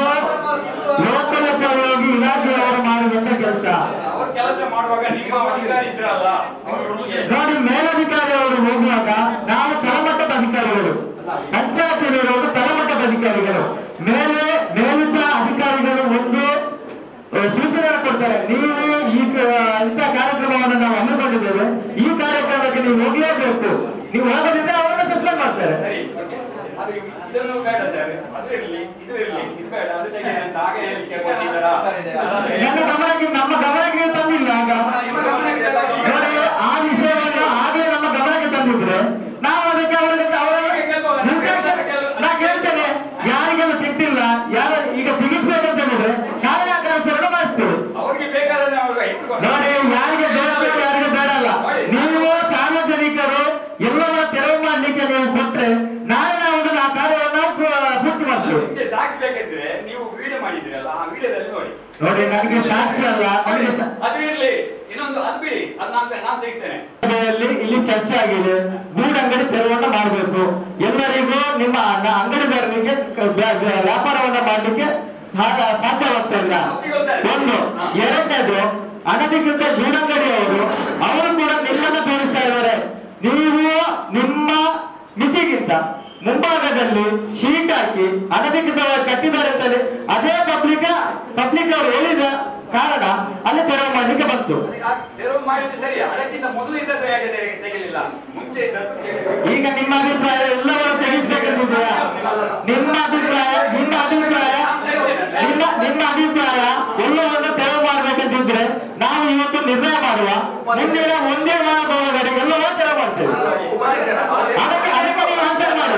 ಲೋಕೋಪಯೋಗಿ ಇಲಾಖೆಯವರು ಮಾಡುವಂತ ಕೆಲಸ ಅವ್ರ ಕೆಲಸ ಮಾಡುವಾಗ ನಿಮ್ಮ ಅಧಿಕಾರಿ ಇದ್ರಲ್ಲ ಅವರು ನೋಡಿ ಮೇಲಧಿಕಾರಿಯವರು ಹೋಗುವಾಗ ನಾವು ತಳಮಟ್ಟದ ಅಧಿಕಾರಿಗಳು ಪಂಚಾಯತಿನವರು ತಳಮಟ್ಟದ ಅಧಿಕಾರಿಗಳು ಮೇಲೆ ಮೇಲಿದ್ದ ಅಧಿಕಾರಿಗಳು ಒಂದು ಆ, ಸೂಚನೆಯನ್ನು ಕೊಡ್ತಾರೆ ನೀವು ಈ ಕ- ಇಂಥ ಕಾರ್ಯಕ್ರಮವನ್ನು ನಾವು ಹಮ್ಮಿಕೊಂಡಿದ್ದೇವೆ ಈ ಕಾರ್ಯಕ್ರಮಕ್ಕೆ ನೀವು ಹೋಗಲೇಬೇಕು ನೀವು ಹೋಗದಿದ್ರೆ ಅವರನ್ನು ಸಸ್ಪೆಂಡ್ ಮಾಡ್ತಾರೆ ಅದು ಇದನ್ನು ಬೇಡ ಸರ್ ಅದು ಇರ್ಲಿ ಇದು ಇರ್ಲಿ ಇದು ಬೇಡ ಅದು ತೆಗೀರಿ ಅಂತ ಹಾಗೆ ಹೇಳಿಕೆ ಕೊಟ್ಟಿದ್ದಾರಾ ನನ್ನ ಗಮನಕ್ಕೆ ನಮ್ಮ ಗಮನಕ್ಕೆ ತಂದಿಲ್ಲ ಆಗ ನೋಡಿ ಆ ವಿಷಯವನ್ನು ಹಾಗೆ ನಮ್ಮ ಗಮನಕ್ಕೆ ತಂದಿದ್ರೆ ನಾವು ಅದಕ್ಕೆ ಅವರಿಗೆ ಅವರ ನಿರ್ದೇಶನ ನಾ ಕೇಳ್ತೇನೆ ಯಾರಿಗೆಲ್ಲ ತಿಟ್ಟಿಲ್ಲ ಯಾರ ಈಗ ತೆಗಿಸ್ಬೇಕಂತ ಹೇಳಿದ್ರೆ ಕಾರ್ಯಾಚರಣೆ ಮಾಡಿಸ್ತೇವೆ ಅವ್ರಿಗೆ ಬೇಕಾದ್ರೆ ಅವ್ರಿಗೆ ಇಟ್ಟುಕೊಂಡು ನೋಡಿ ಯಾರಿಗೆ ಬೇಕು ಯಾರಿಗೆ ಬೇಡಲ್ಲ ನೀವು ಸಾರ್ವಜನಿಕರು ಎಲ್ಲವನ್ನ ತೆರವು ಮಾಡ್ಲಿಕ್ಕೆ ನೀವು ಕೊಟ್ರೆ ನಾಳೆ ನಾವು ಅದನ್ನ ಆ ಕಾರ್ಯವನ್ನು ಪೂ- ಪೂರ್ತಿ ಮಾಡ್ತೇವೆ ನಿಮ್ಗೆ ಸಾಕ್ಷಿ ಬೇಕಿದ್ರೆ ನೀವು ವಿಡಿಯೋ ಮಾಡಿದ್ರಲ್ಲ ಆ ವಿಡಿಯೋದಲ್ಲಿ ನೋಡಿ ನೋಡಿ ನನಗೆ ಸಾಕ್ಷಿ ಅಲ್ಲ ನನಗೆ ಸ- ಅದು ಇರ್ಲಿ ಇನ್ನೊಂದು ಅದು ಬಿಡಿ ಅದು ನಾನು ನಾನು ತೆಗಿಸ್ತೇನೆ ಸಭೆಯಲ್ಲಿ ಇಲ್ಲಿ ಚರ್ಚೆ ಆಗಿದೆ ಗೂಡಂಗಡಿ ತೆರವನ್ನ ಮಾಡಬೇಕು ಎಲ್ಲರಿಗೂ ನಿಮ್ಮ ನ- ಅಂಗಡಿದಾರರಿಗೆ ಕ- ವ್ಯಾ- ವ್ಯಾ- ವ್ಯಾಪಾರವನ್ನ ಮಾಡಲಿಕ್ಕೆ ಸಾ- ಸಾಧ್ಯವಾಗ್ತಾ ಇಲ್ಲ ಒಂದು ಎರಡನೇದು ಅನಧಿಕೃತ ಗೂಡಂಗಡಿಯವರು ಅವರು ಕೂಡ ನಿಮ್ಮನ್ನ ತೋರಿಸ್ತಾ ಇದ್ದಾರೆ ನೀವು ನಿಮ್ಮ ಮಿತಿಗಿಂತ ಮುಂಭಾಗದಲ್ಲಿ ಶೀಟ್ ಹಾಕಿ ಅನಧಿಕೃತವಾಗಿ ಕಟ್ಟಿದ್ದಾರೆ ಅಂತೇಳಿ ಅದೇ ಪಬ್ಲಿಕ್ ಪಬ್ಲಿಕ್ ಅವರು ಹೇಳಿದ ಕಾರಣ ಅಲ್ಲಿ ತೆರವು ಮಾಡ್ಲಿಕ್ಕೆ ಬಂತು ಆ ತೆರವು ಮಾಡಿದ್ದು ಸರಿ ಅದಕ್ಕಿಂತ ಮೊದಲು ಇದ್ದದ್ದು ಯಾಕೆ ತೆಗೆ- ತೆಗಿಲಿಲ್ಲ ಮುಂಚೆ ಇದ್ದದ್ದು ತೆಗಿಲಿಲ್ಲ. ಈಗ ನಿಮ್ಮ ಅಭಿಪ್ರಾಯ ಎಲ್ಲವನ್ನು ತೆಗಿಸ್ಬೇಕಂತಿದ್ದೀರಾ ನಿಮ್ಮ ಅಭಿಪ್ರಾಯ ನಿಮ್ಮ ಅಭಿಪ್ರಾಯ ನಿಮ್ಮ ನಿಮ್ಮ ಅಭಿಪ್ರಾಯ ಎಲ್ಲವನ್ನು ತೆರವು ಮಾಡ್ಬೇಕಂತಿದ್ರೆ ನಾವು ಇವತ್ತು ನಿರ್ಣಯ ಮಾಡುವ ಮುಂದಿನ ಒಂದೇ ವಾರದೊಳಗಡೆ ಎಲ್ಲವೂ ತೆರವು ಮಾಡ್ತೇವೆ ಅದಕ್ಕೆ ಅದಕ್ಕೆ ನೀವು ಆನ್ಸರ್ ಮಾಡಿ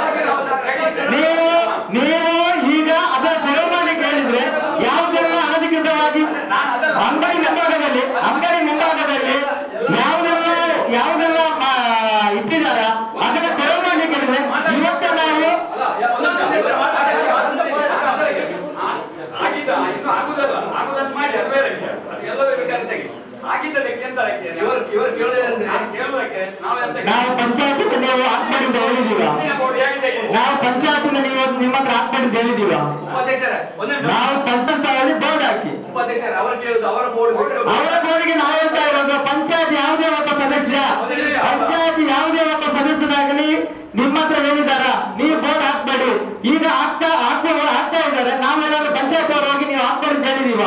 ನೀವು ನೀವು ಈಗ ಅದರ ತೆರವು ಮಾಡ್ಲಿಕ್ಕೆ ಹೇಳಿದ್ರೆ ಯಾವುದೆಲ್ಲ ಅನಧಿಕೃತವಾಗಿ ಅಂಗಡಿ ಮುಂಭಾಗದಲ್ಲಿ ಅಂಗಡಿ ಮುಂಭಾಗದಲ್ಲಿ ಯಾವುದೆಲ್ಲ ಯಾವುದೆಲ್ಲ ಆ, ಇಟ್ಟಿದಾರ ಅದನ್ನ ತೆರವು ಮಾಡ್ಲಿಕ್ಕೆ ಹೇಳಿದ್ರೆ ಇವತ್ತೇ ನಾವು ಆಗಿದ್ದ ಇನ್ನು ಆಗುದಲ್ಲ ಆಗುದನ್ನ ಮಾಡಿ ಅದು ಬೇರೆ ವಿಷಯ ಅದು ಎಲ್ಲವೂ ಬೇಕಾದ್ರೆ ತೆಗಿ ಆಗಿದ್ದದಕ್ಕೆ ಎಂತ ಅದಕ್ಕೆ ಇವರು ಇವರು ಕೇಳೋದೇನಂದ್ರೆ ಕೇಳುವುದಕ್ಕೆ ನಾವು ಎಂತ ನಾವು ಪಂಚಾಯತ್ ನೀವು ಹಾಕ್ಬಾರ್ದು ಹೇಳಿದೀವ ಮುಂದಿನ ಬೋರ್ಡ್ ಹೇಗೆ ತೆಗಿ ನಾವು ಪಂಚಾಯತ್ ನೀವು ನಿಮ್ಮ ಹತ್ರ ಹಾಕ್ಬಾರ್ದು ಹೇಳಿದೀವ ಉಪಾಧ್ಯಕ್ಷರ ಒಂದ್ ನಿಮಿಷ ನಾವು ಪಂಚಾಯತ್ ಬೋರ್ಡ್ ಹಾಕಿ ಉಪಾಧ್ಯಕ್ಷರ ಅವರು ಕೇಳುದು ಅವರ ಬೋರ್ಡ್ ಬಿಟ್ಟು ಅವರ ಬೋರ್ಡ್ಗೆ ನಾವು ಹೇಳ್ತಾ ಇರೋದು ಪಂಚಾಯತ್ ಯಾವುದೇ ಒಬ್ಬ ಸದಸ್ಯ ಪಂಚಾಯತ್ ಯಾವುದೇ ಒಬ್ಬ ಸದಸ್ಯನಾಗಲಿ ನಿಮ್ಮ ಹತ್ರ ಹೇಳಿದಾರ ನೀವು ಬೋರ್ಡ್ ಹಾಕ್ಬೇಡಿ ಈಗ ಹಾಕ್ತಾ ಹಾಕುವ ಹಾಕ್ತಾ ಇದ್ದಾರೆ ನಾವೇನಾದ್ರೂ ಪಂಚಾಯತ್ ಅವರು ಹೋಗಿ ನೀವು ಹಾಕ್ಬೇಡಿ ಅಂತ ಹೇಳಿದೀವ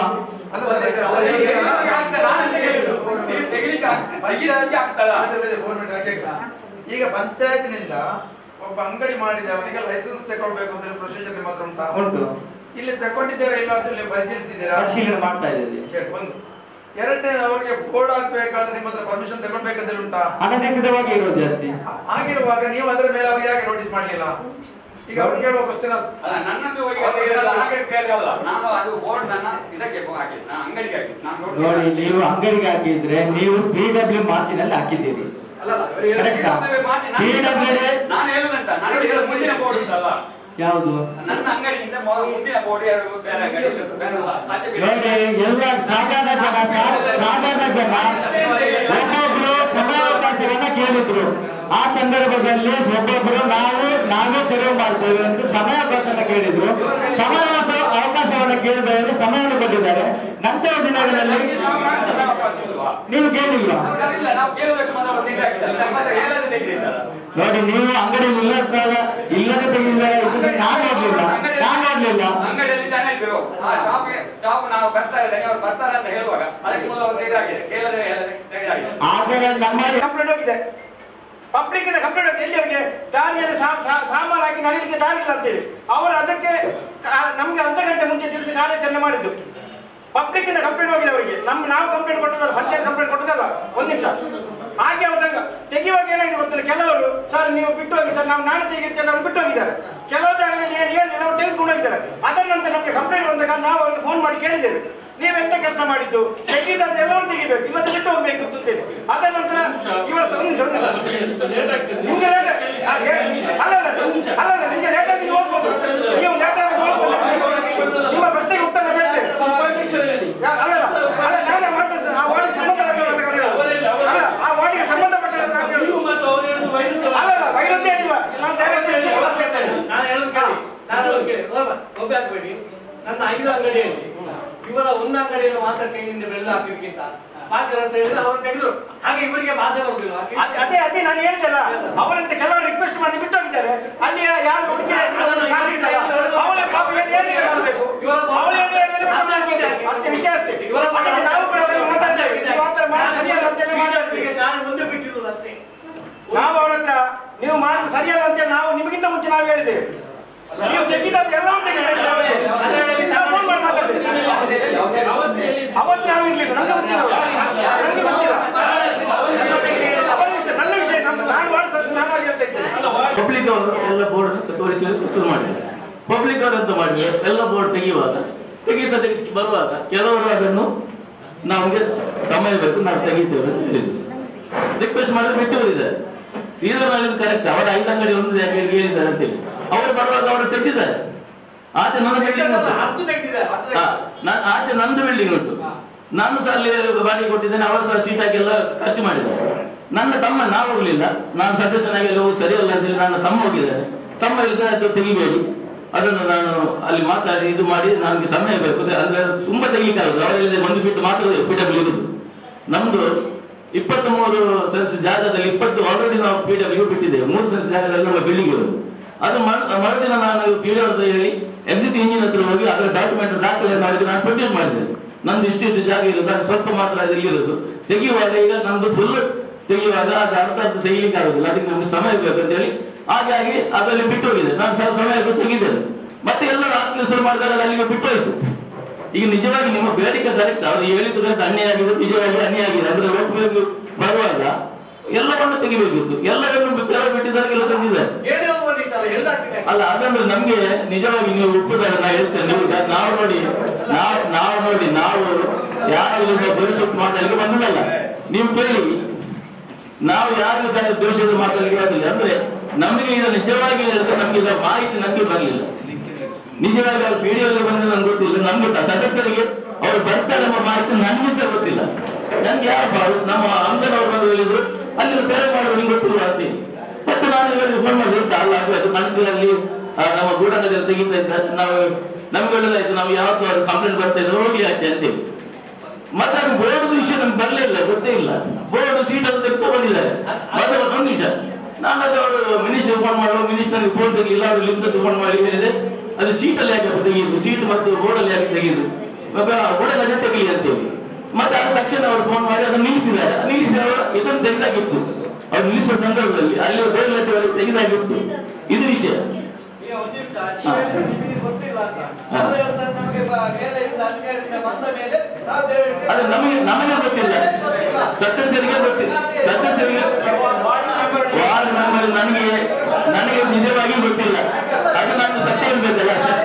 ಈಗ ಪಂಚಾಯತಿನಿಂದ ಒಬ್ಬ ಅಂಗಡಿ ಮಾಡಿದ ಅವನಿಗೆ ಲೈಸೆನ್ಸ್ ತಗೊಳ್ಬೇಕು ಅಂತ ಹೇಳಿ ಪ್ರೊಸೀಜರ್ ನಿಮ್ಮ ಹತ್ರ ಉಂಟಾ ಉಂಟು ಇಲ್ಲಿ ತಗೊಂಡಿದ್ದೀರಾ ಇಲ್ಲ ಅಂತ ಹೇಳಿ ಪರಿಶೀಲಿಸಿದ್ದೀರಾ ಪರಿಶೀಲನೆ ಮಾಡ್ತಾ ಇದ್ದೀವಿ ಕೇಳಿ ಒಂದು ಎರಡನೇ ಅವರಿಗೆ ಬೋರ್ಡ್ ಹಾಕ್ಬೇಕಾದ್ರೆ ನಿಮ್ಮ ಹತ್ರ ಪರ್ಮಿಷನ್ ತಗೊಳ್ಬೇಕಂತ ಹೇಳಿ ಉಂಟಾ ಅನಧಿಕೃತವಾಗಿ ಇರೋದು ಜಾಸ್ತಿ ಆಗಿರುವಾಗ ನೀವು ಅದರ ಮೇಲೆ ಅವ್ರಿಗೆ ಯಾಕೆ ನೋಟಿಸ್ ಮಾಡಲಿಲ್ಲ ಈಗ ಅವ್ರು ಕೇಳುವ ಕ್ವಶನ್ ಅದು ಅಲ್ಲ ನನ್ನದು ಹೋಗಿ ಅದು ಏನಲ್ಲ, ಹಾಗೆ ಕೇಳಿದಲ್ಲ ನಾನು ಅದು ಬೋರ್ಡ್ ನನ್ನ ಇದಕ್ಕೆ ಹಾಕಿದ್ದು ನಾನು ಅಂಗಡಿಗೆ ಹಾಕಿದ್ದು ನಾನು ನೋಡ್ತೀನಿ. ನೋಡಿ ನೀವು ಅಂಗಡಿಗೆ ಹಾಕಿದ್ರೆ ನೀವು ಪಿ ಡಬ್ಲ್ಯೂ ಮಾರ್ಜಿನಲ್ಲಿ ಹಾಕಿದ್ದೀರಿ ಕರೆಕ್ಟಾ ಪಿ ಡಬ್ಲ್ಯೂ ನಾನು ಹೇಳುದಂತ ನನಗೆ ಇದು ಮುಂದಿನ ಬೋರ್ಡ್ ಉಂಟಲ್ಲ ಯಾವುದು ನನ್ನ ಅಂಗಡಿಯಿಂದ ಮೊ- ಮುಂದಿನ ಬೋರ್ಡ್ ಎರಡು ಬೇರೆ ಅಂಗಡಿ ಉಂಟು. ಬೇರೆ ಅಲ್ಲ, ಆಚೆ ಬೇರೆ. ನೋಡಿ ಎಲ್ಲ ಸಾಧಾರಣ ಜನ ಸಾ- ಸಾಧಾರಣ ಜನ ಒಬ್ಬೊಬ್ರು ಸಮಯಾವಕಾಶವನ್ನ ಕೇಳಿದ್ರು ಆ ಸಂದರ್ಭದಲ್ಲಿ ಒಬ್ಬೊಬ್ರು ನಾವು ನಾವು ನಾವೇ ತೆರವು ಮಾಡ್ತೇವೆ ಅಂತ ಸಮಯಾವಕಾಶನ ಕೇಳಿದ್ರು ಸಮಯಾವಕಾಶ ಅವಕಾಶವನ್ನು ಕೇಳಿದವರು ಸಮಯವನ್ನು ಕೊಟ್ಟಿದ್ದಾರೆ ನಂತರ ದಿನಗಳಲ್ಲಿ ನೀವು ಕೇಳಿಲ್ವಾ ಇಲ್ಲ ನಾವು ಕೇಳುವುದಕ್ಕೆ ಮಾತ್ರ ಅವತ್ತು ಇದಾಗಿಲ್ಲ ನಮ್ಮ ಹತ್ರ ಹೇಳದೆ ತೆಗೆದಿದ್ದಾರೆ ನೋಡಿ ನೀವು ಅಂಗಡಿ ಇಲ್ಲದಾಗ ಇಲ್ಲದೆ ತೆಗೆದಿದ್ದಾರೆ ಇದನ್ನ ನಾನು ನೋಡ್ಲಿಲ್ಲ ನಾನು ನೋಡ್ಲಿಲ್ಲ ಅಂಗಡಿಯಲ್ಲಿ ಜನ ಇದ್ರು ಆ ಸ್ಟಾಪ್ ಸ್ಟಾಪ್ ನಾವು ಬರ್ತಾ ಇದ್ದೇನೆ ಅವ್ರು ಬರ್ತಾರೆ ಅಂತ ಹೇಳುವಾಗ ಅದಕ್ಕೆ ಮೊದಲು ಅವರು ತೆಗೆದಾಗಿದೆ ಕೇಳದೆ ಹೇಳದೆ ತೆಗೆದಾಗಿದೆ ಆದರೆ ನಮ್ಮ ಕಂಪ್ಲೇಂಟ್ ಹೋಗಿದೆ ಪಬ್ಲಿಕ್ ಇಂದ ಕಂಪ್ಲೇಂಟ್ ಹೋಗಿದೆ ಎಲ್ಲಿ ಅವರಿಗೆ ದಾರಿಯಲ್ಲಿ ಸಾ- ಸಾ- ಸಾಮಾನು ಹಾಕಿ ನಡೀಲಿಕ್ಕೆ ದಾರಿ ಇಲ್ಲ ಅಂತೇಳಿ ಅವರು ಅದಕ್ಕೆ ಕಾ- ನಮ್ಗೆ ಅರ್ಧ ಗಂಟೆ ಮುಂಚೆ ತಿಳಿಸಿ ಕಾರ್ಯಾಚರಣೆ ಮಾಡಿದ್ದು ಪಬ್ಲಿಕ್ ಇಂದ ಕಂಪ್ಲೇಂಟ್ ಹೋಗಿದೆ ಅವರಿಗೆ ನಮ್ ನಾವು ಕಂಪ್ಲೇಂಟ್ ಕೊಟ್ಟದಲ್ಲ ಪಂಚಾಯತ್ ಕಂಪ್ಲೇಂಟ್ ಕೊಟ್ಟದಲ್ಲ ಒಂದ್ ನಿಮಿಷ ಹಾಗೆ ಅವ್ರದಾಗ ತೆಗೆಯುವಾಗ ಏನಾಗಿದೆ ಗೊತ್ತಿಲ್ಲ ಕೆಲವರು ಸರ್ ನೀವು ಬಿಟ್ಟು ಹೋಗಿ ಸರ್ ನಾವು ನಾಳೆ ತೆಗಿರ್ತೇವೆ ಅವರು ಬಿಟ್ಟು ಹೋಗಿದ್ದಾರೆ ಕೆಲವು ಜಾಗದಲ್ಲಿ ಏನು ಹೇಳಿಲ್ಲ ಅವರು ತೆಗೆದುಕೊಂಡು ಹೋಗಿದ್ದಾರೆ ಅದರ ನಂತರ ನಮಗೆ ಕಂಪ್ಲೇಂಟ್ ಬಂದಾಗ ನಾವು ಅವರಿಗೆ ಫೋನ್ ಮಾಡಿ ಕೇಳಿದ್ದೇವೆ ನೀವೆಂತ ಕೆಲಸ ಮಾಡಿದ್ದು ತೆಗಿದಾದ್ರೆ ಎಲ್ಲವನ್ನು ತೆಗಿಬೇಕು ಇಲ್ಲದ್ರೆ ಬಿಟ್ಟು ಹೋಗ್ಬೇಕು ಅಂತೇಳಿ ಅದರ ನಂತರ ಇವರ ಸ- ಒಂದು ನಿಮಿಷ, ಒಂದು ನಿಮಿಷ. ನಿಮ್ಗೆ ಲೇಟ್ ಅಲ್ಲ ಅಲ್ಲ ಅಲ್ಲ ನಿಮ್ಗೆ ಲೇಟ್ ಆಗಿ ನೀವು ಹೋಗ್ಬೋದು ನೀವು ಲೇಟ್ ಆಗಿ ಹೋಗ್ಬೋದು ನಿಮ್ಮ ಪ್ರಶ್ನೆಗೆ ಉತ್ತರ ಹೇಳ್ತೇವೆ ಯಾ- ಅಲ್ಲ ಅಲ್ಲ ಅಲ್ಲ ನಾನು ವಾರ್ಡ್ ಸ- ಆ ವಾರ್ಡಿಗೆ ಸಂಬಂಧಪಟ್ಟಂತ ಕರೆ ಹೇಳೋದು. ಅಲ್ಲ ಆ ವಾರ್ಡಿಗೆ ಸಂಬಂಧಪಟ್ಟಂತ ನಾನು ಹೇಳೋದು. ಅಲ್ಲ ಅಲ್ಲ ವೈರುಧ್ಯ ಏನಿಲ್ಲ ನಾನು ಡೈರೆಕ್ಟ್ ವಿಷಯಕ್ಕೆ ಬರ್ತಾ ಇದ್ದೇನೆ ನಾನು ಹೇಳೋದು ಕೇಳಿ ನಾನು ಹೇಳೋದು ಕೇಳಿ ಒಬ್ಬ ಹಾಕ್ಬೇಡಿ ನನ್ನ ಐದು ಅಂಗಡಿಯಲ್ಲಿ ಇವರ ಒಂದು ಅಂಗಡಿಯನ್ನು ಮಾತ್ರ ಕೈಯಿಂದ ಬೆಳೆದು ಹಾಕಲಿಕ್ಕಿಂತ ಬಾಕಿ ಅಂತ ಹೇಳಿದ್ರೆ ಅವರು ತೆಗೆದ್ರು ಹಾಗೆ ಇವರಿಗೆ ಭಾಷೆ ಬರುದಿಲ್ಲ ಅದ್- ಅದೇ ಅದೇ ನಾನು ಹೇಳಿದೆಲ್ಲ ಅವರಂತ ಕೆಲವರು ರಿಕ್ವೆಸ್ಟ್ ಮಾಡಿ ಬಿಟ್ಟು ಹೋಗಿದ್ದಾರೆ ಅಲ್ಲಿ ಯಾರು ಹುಡುಗಿ ಅವಳೇ ಪಾಪ ಏನು ಹೇಳಿ ಮಾಡಬೇಕು ಅವಳೇ ಏನು ಹೇಳಿ ಮಾಡ್ಬೇಕು. ಅಷ್ಟೇ ವಿಷಯ ಅಷ್ಟೇ ಅದಕ್ಕೆ ನಾವು ಕೂಡ ಅವರಿಗೆ ಮಾತಾಡ್ತೇವೆ ನೀವು ಆ ಥರ ಮಾಡಿ ಸರಿಯಲ್ಲ ಅಂತೇಳಿ ಮಾತಾಡ್ತೀವಿ ನಾನು ಮುಂದೆ ಬಿಟ್ಟಿರುವುದು ಅಷ್ಟೇ ನಾವು ಅವ್ರ ಹತ್ರ ನೀವು ಮಾಡಿದ ಸರಿಯಲ್ಲ ಅಂತೇಳಿ ನಾವು ನಿಮಗಿಂತ ಮುಂಚೆ ನಾವು ಹೇಳಿದ್ದೇವೆ ನೀವು ತೆಗಿದಾದ ಎಲ್ಲವೂ ತೆಗಿತಾ ಫೋನ್ ಮಾಡಿ ಮಾತಾಡ್ತೇವೆ ಅವತ್ತು ನಾವು ಇರ್ಲಿಲ್ಲ ನಮ್ಗೆ ಗೊತ್ತಿಲ್ಲ ನಮ್ಗೆ ಗೊತ್ತಿಲ್ಲ ಅವರ ವಿಷಯ ನನ್ನ ವಿಷಯ ನಮ್ಮ ನಾನು ವಾರ್ಡ್ ಸದಸ್ಯ ನಾನು ಆಗಿ ಹೇಳ್ತಾ ಇದ್ದೇನೆ ಪಬ್ಲಿಕ್ ಅವರು ಎಲ್ಲ ಬೋರ್ಡ್ ತೋರಿಸಲಿಕ್ಕೆ ಶುರು ಮಾಡಿದ್ರು ಪಬ್ಲಿಕ್ ಅವರು ಎಂತ ಮಾಡಿದ್ರು ಎಲ್ಲ ಬೋರ್ಡ್ ತೆಗೆಯುವಾಗ ತೆಗೀತಾ ತೆಗಿ ಬರುವಾಗ ಕೆಲವರು ಅದನ್ನು ನಮಗೆ ಸಮಯ ಬೇಕು ನಾವು ತೆಗಿತೇವೆ ಅಂತ ಹೇಳಿದ್ರು ರಿಕ್ವೆಸ್ಟ್ ಮಾಡಿದ್ರೆ ಬಿಟ್ಟು ಹೋಗಿದ್ದಾರೆ ಸೀದಾ ಮಾಡಿದ್ದು ಕರೆಕ್ಟ್ ಅವರ ಐದು ಅಂಗಡಿ ಒಂದು ಯಾಕೆ ಹೇಳಿದ್ದಾರೆ ಅಂತೇಳಿ ಅವರು ಬರುವಾಗ ಅವರು ತೆಗೆದಿದ್ದಾರೆ ಆಚೆ ನನ್ನ ಬಿಲ್ಡಿಂಗ್ ಹತ್ತು ತೆಗೆದಿದ್ದಾರೆ ನಾನು ಆಚೆ ನಂದು ಬಿಲ್ಡಿಂಗ್ ಉಂಟು ನಾನು ಸಹ ಅಲ್ಲಿ ಬಾಡಿಗೆ ಕೊಟ್ಟಿದ್ದೇನೆ ಅವರು ಸಹ ಸೀಟ್ ಹಾಕಿ ಎಲ್ಲ ಖರ್ಚು ಮಾಡಿದ್ದಾರೆ ನನ್ನ ತಮ್ಮ ನಾವು ಹೋಗ್ಲಿಲ್ಲ ನಾನು ಸದಸ್ಯನಾಗಿ ಅಲ್ಲಿ ಹೋಗಿ ಸರಿಯಲ್ಲ ಅಂತೇಳಿ ನನ್ನ ತಮ್ಮ ಹೋಗಿದ್ದಾರೆ ತಮ್ಮ ಹೇಳಿದ್ರೆ ಅದು ತೆಗಿಬೇಡಿ ಅದನ್ನು ನಾನು ಅಲ್ಲಿ ಮಾತಾಡಿ ಇದು ಮಾಡಿ ನನಗೆ ಸಮಯ ಬೇಕು ಅಂದ್ರೆ ತುಂಬಾ ತೆಗಿಲಿಕ್ಕೆ ಆಗುದು ಅವರು ಹೇಳಿದ್ರೆ ಒಂದು ಫೀಟ್ ಮಾತ್ರ ಪಿಡಬ್ಲ್ಯೂ ಇರುದು ನಮ್ದು ಇಪ್ಪತ್ತ್ ಮೂರು ಸೆನ್ಸ್ ಜಾಗದಲ್ಲಿ ಇಪ್ಪತ್ತು ಆಲ್ರೆಡಿ ನಾವು ಪಿ ಡಬ್ಲ್ಯೂ ಬಿಟ್ಟಿದ್ದೇವೆ ಮೂರು ಸೆನ್ಸ್ ಜಾಗದಲ್ಲಿ ನಮ್ಮ ಬಿಲ್ಡಿಂಗ್ ಇರೋದು ಅದು ಮರು- ಮರುದಿನ ನಾನು ಪಿ ಡಬ್ಲ್ಯೂ ಹೇಳಿ ಎಕ್ಸಿಟ್ ಇಂಜಿನ್ ಹತ್ರ ಹೋಗಿ ಅದರ ಡಾಕ್ಯುಮೆಂಟ್ ದಾಖಲೆ ಮಾಡಿ ನಾನು ಪ್ರೊಡ್ಯೂಸ್ ಮಾಡಿದ್ದೇನೆ ನಂದು ಇಷ್ಟು ಇಷ್ಟು ಜಾಗ ಇರೋದು ಅದು ಸ್ವಲ್ಪ ಮಾತ್ರ ಅದಲ್ಲಿ ಇರೋದು ತೆಗೆಯುವಾಗ ಈಗ ನಮ್ದು ಫುಲ್ ತೆಗೆಯುವಾಗ ಅದು ಅರ್ಧ ಅರ್ಧ ತೆಗಿಲಿಕ್ಕೆ ಆಗುದಿಲ್ಲ ಅದಕ್ಕೆ ನಮ್ಗೆ ಸಮಯ ಬೇಕು ಅಂತ ಹೇಳಿ ಹಾಗಾಗಿ ಅದರಲ್ಲಿ ಬಿಟ್ಟು ಹೋಗಿದೆ ನಾನು ಸ್ವಲ್ಪ ಸಮಯ ಬೇಕು ತೆಗಿದ್ದೇನೆ ಮತ್ತೆ ಎಲ್ಲರೂ ಹಾಕಲು ಶುರು ಮಾಡಿದಾಗ ಅದು ಅಲ್ಲಿಗೆ ಬಿಟ್ಟು ಹೋಯ್ತು ಈಗ ನಿಜವಾಗಿ ನಿಮ್ಮ ಬೇಡಿಕೆ ಕರೆಕ್ಟ್ ಅವರು ಹೇಳಿದ್ದು ಕರೆಕ್ಟ್ ಅನ್ಯಾಯ ಆಗಿದೆ ನಿಜವಾಗಿ ಅನ್ಯಾಯ ಆಗಿದೆ ಅಂದ್ರೆ ಒಪ್ಪಬೇಕು ಬರುವಾಗ ಎಲ್ಲವನ್ನು ತೆಗಿಬೇಕಿತ್ತು ಎಲ್ಲವನ್ನು ಕೆಲವು ಬಿಟ್ಟಿದ್ದಾರೆ ಕೆಲವು ತೆಗೆದಿದ್ದಾರೆ ಹೇಳಿ ಹೋಗ್ಬೋದಿತ್ತಲ್ಲ ಹೇಳ್ದಾಗ್ತಿದೆ ಅಲ್ಲ ಅದಂದ್ರೆ ನಮ್ಗೆ ನಿಜವಾಗಿ ನೀವು ಒಪ್ಪಿದ್ದಾರೆ ನಾ ಹೇಳ್ತೇನೆ ನೀವು ಈಗ ನಾವು ನೋಡಿ ನಾವು ನಾವು ನೋಡಿ ನಾವು ಯಾರು ಇಲ್ಲಿಂದ ಭವಿಷ್ಯತ್ ಮಾತಾಡಲಿಕ್ಕೆ ಬಂದದಲ್ಲ ನೀವು ಕೇಳಿ ನಾವು ಯಾರಿಗೂ ಸಹ ದೋಷದ ಮಾತಾಡಲಿಕ್ಕೆ ಆಗಿಲ್ಲ ಅಂದ್ರೆ ನಮಗೆ ಇದು ನಿಜವಾಗಿ ಹೇಳಿದ್ರೆ ನಮ್ಗೆ ಇದರ ಮಾಹಿತಿ ನಮ್ಗೆ ಬರಲಿಲ್ಲ ನಿಜವಾಗಿ ಅವ್ರು ಪಿಡಿಒಗೆ ಬಂದ್ರೆ ನನ್ಗೆ ಗೊತ್ತಿಲ್ಲ ನಮ್ಗೆ ಗೊತ್ತ ಸದಸ್ಯರಿಗೆ ಅವ್ರು ಬರ್ತಾರೆ ಎಂಬ ಮಾಹಿತಿ ನನ್ಗೆ ಸಹ ಗೊತ್ತಿಲ್ಲ ನನ್ಗೆ ಯಾರು ಬಾರು ನಮ್ಮ ಅಂಗನವ್ರು ಬಂದು ಹೇಳಿದ್ರು ಅಲ್ಲಿ ತೆರೆ ಮಾಡುವ ನಿಮ್ಗೆ ಗೊತ್ತಿಲ್ಲ ಅಂತೀನಿ ಮತ್ತೆ ನಾನು ಇವರಿಗೆ ಫೋನ್ ಮಾಡಿ ಗೊತ್ತಾ ಅಲ್ಲ ಅದು ಅದು ಮನಸ್ಸಿನಲ್ಲಿ ನಮ್ಮ ಗೂಢನಗರ ತೆಗಿತಾ ಇದ್ದಾರೆ ನಾವು ನಮ್ಗೆ ಒಳ್ಳೆದಾಯ್ತು ನಾವು ಯಾವತ್ತೂ ಅದು ಕಂಪ್ಲೇಂಟ್ ಬರ್ತಾ ಇದ್ರು ಹೋಗ್ಲಿ ಆಚೆ ಅಂತೇಳಿ ಮತ್ತೆ ಅದು ಬೋರ್ಡ್ ವಿಷಯ ನಮ್ಗೆ ಬರಲೇ ಇಲ್ಲ ಗೊತ್ತೇ ಇಲ್ಲ ಬೋರ್ಡ್ ಸೀಟ್ ಅಂತ ತೆಗೆದು ಬಂದಿದ್ದಾರೆ ಮತ್ತೆ ಒಂದು ನಿಮಿಷ ನಾನು ಅದು ಅವರು ಮಿನಿಸ್ಟರ್ ಫೋನ್ ಮಾಡುವ ಮಿನಿಸ್ಟರ್ಗೆ ಫೋನ್ ತೆಗಿಲಿಲ್ಲ ಅವರು ಲಿಫ್ಟ್ ಫೋನ್ ಮಾಡಿ ಹೇಳಿದೆ ಅದು ಸೀಟಲ್ಲಿ ಯಾಕೆ ತೆಗೆಯುದು ಸೀಟ್ ಮತ್ತು ಬೋರ್ಡಲ್ಲಿ ಯಾಕೆ ತೆಗೆಯುದು ಬೋರ್ಡಲ್ಲಿ ಅದೇ ತೆಗಲಿ ಅಂತೇಳಿ ಮತ್ತೆ ಅದ ತಕ್ಷಣ ಅವರು ಫೋನ್ ಮಾಡಿ ಅದನ್ನು ನಿಲ್ಲಿಸಿದ್ದಾರೆ ನಿಲ್ಲಿಸಿ ಅವರು ಇದನ್ನು ತೆಗೆದಾಗಿತ್ತು ಅವ್ರು ನಿಲ್ಲಿಸುವ ಸಂದರ್ಭದಲ್ಲಿ ಅಲ್ಲಿ ಬೇರೆ ಲೆಕ್ಕ ತೆಗೆದಾಗಿತ್ತು ಇದು ವಿಷಯ ಈಗ ಒಂದು ನಿಮಿಷ ನೀವು ಹೇಳಿದ್ರೆ ನಿಮಗೆ ಗೊತ್ತಿಲ್ಲ ಅಂತ ನಾವು ಹೇಳ್ತಾರೆ ನಮಗೆ ಬ- ಮೇಲೆ ಇದ್ದ ಅಧಿಕಾರಿಯಿಂದ ಬಂದ ಮೇಲೆ ನಾವು ದೇವರಿಗೆ- ಅದು ನಮಗೆ ನಮಗೆ ಗೊತ್ತಿಲ್ಲ ಸದಸ್ಯರಿಗೆ ಗೊತ್ತಿಲ್ಲ ಸದಸ್ಯರಿಗೆ ವಾರ್ಡ್ ಮೆಂಬರ್ ನನಗೆ ನನಗೆ ನಿಜವಾಗಿ ಗೊತ್ತಿಲ್ಲ ಅದು ನಾನು ಸತ್ಯ ಹೇಳ್ಬೇಕಲ್ಲ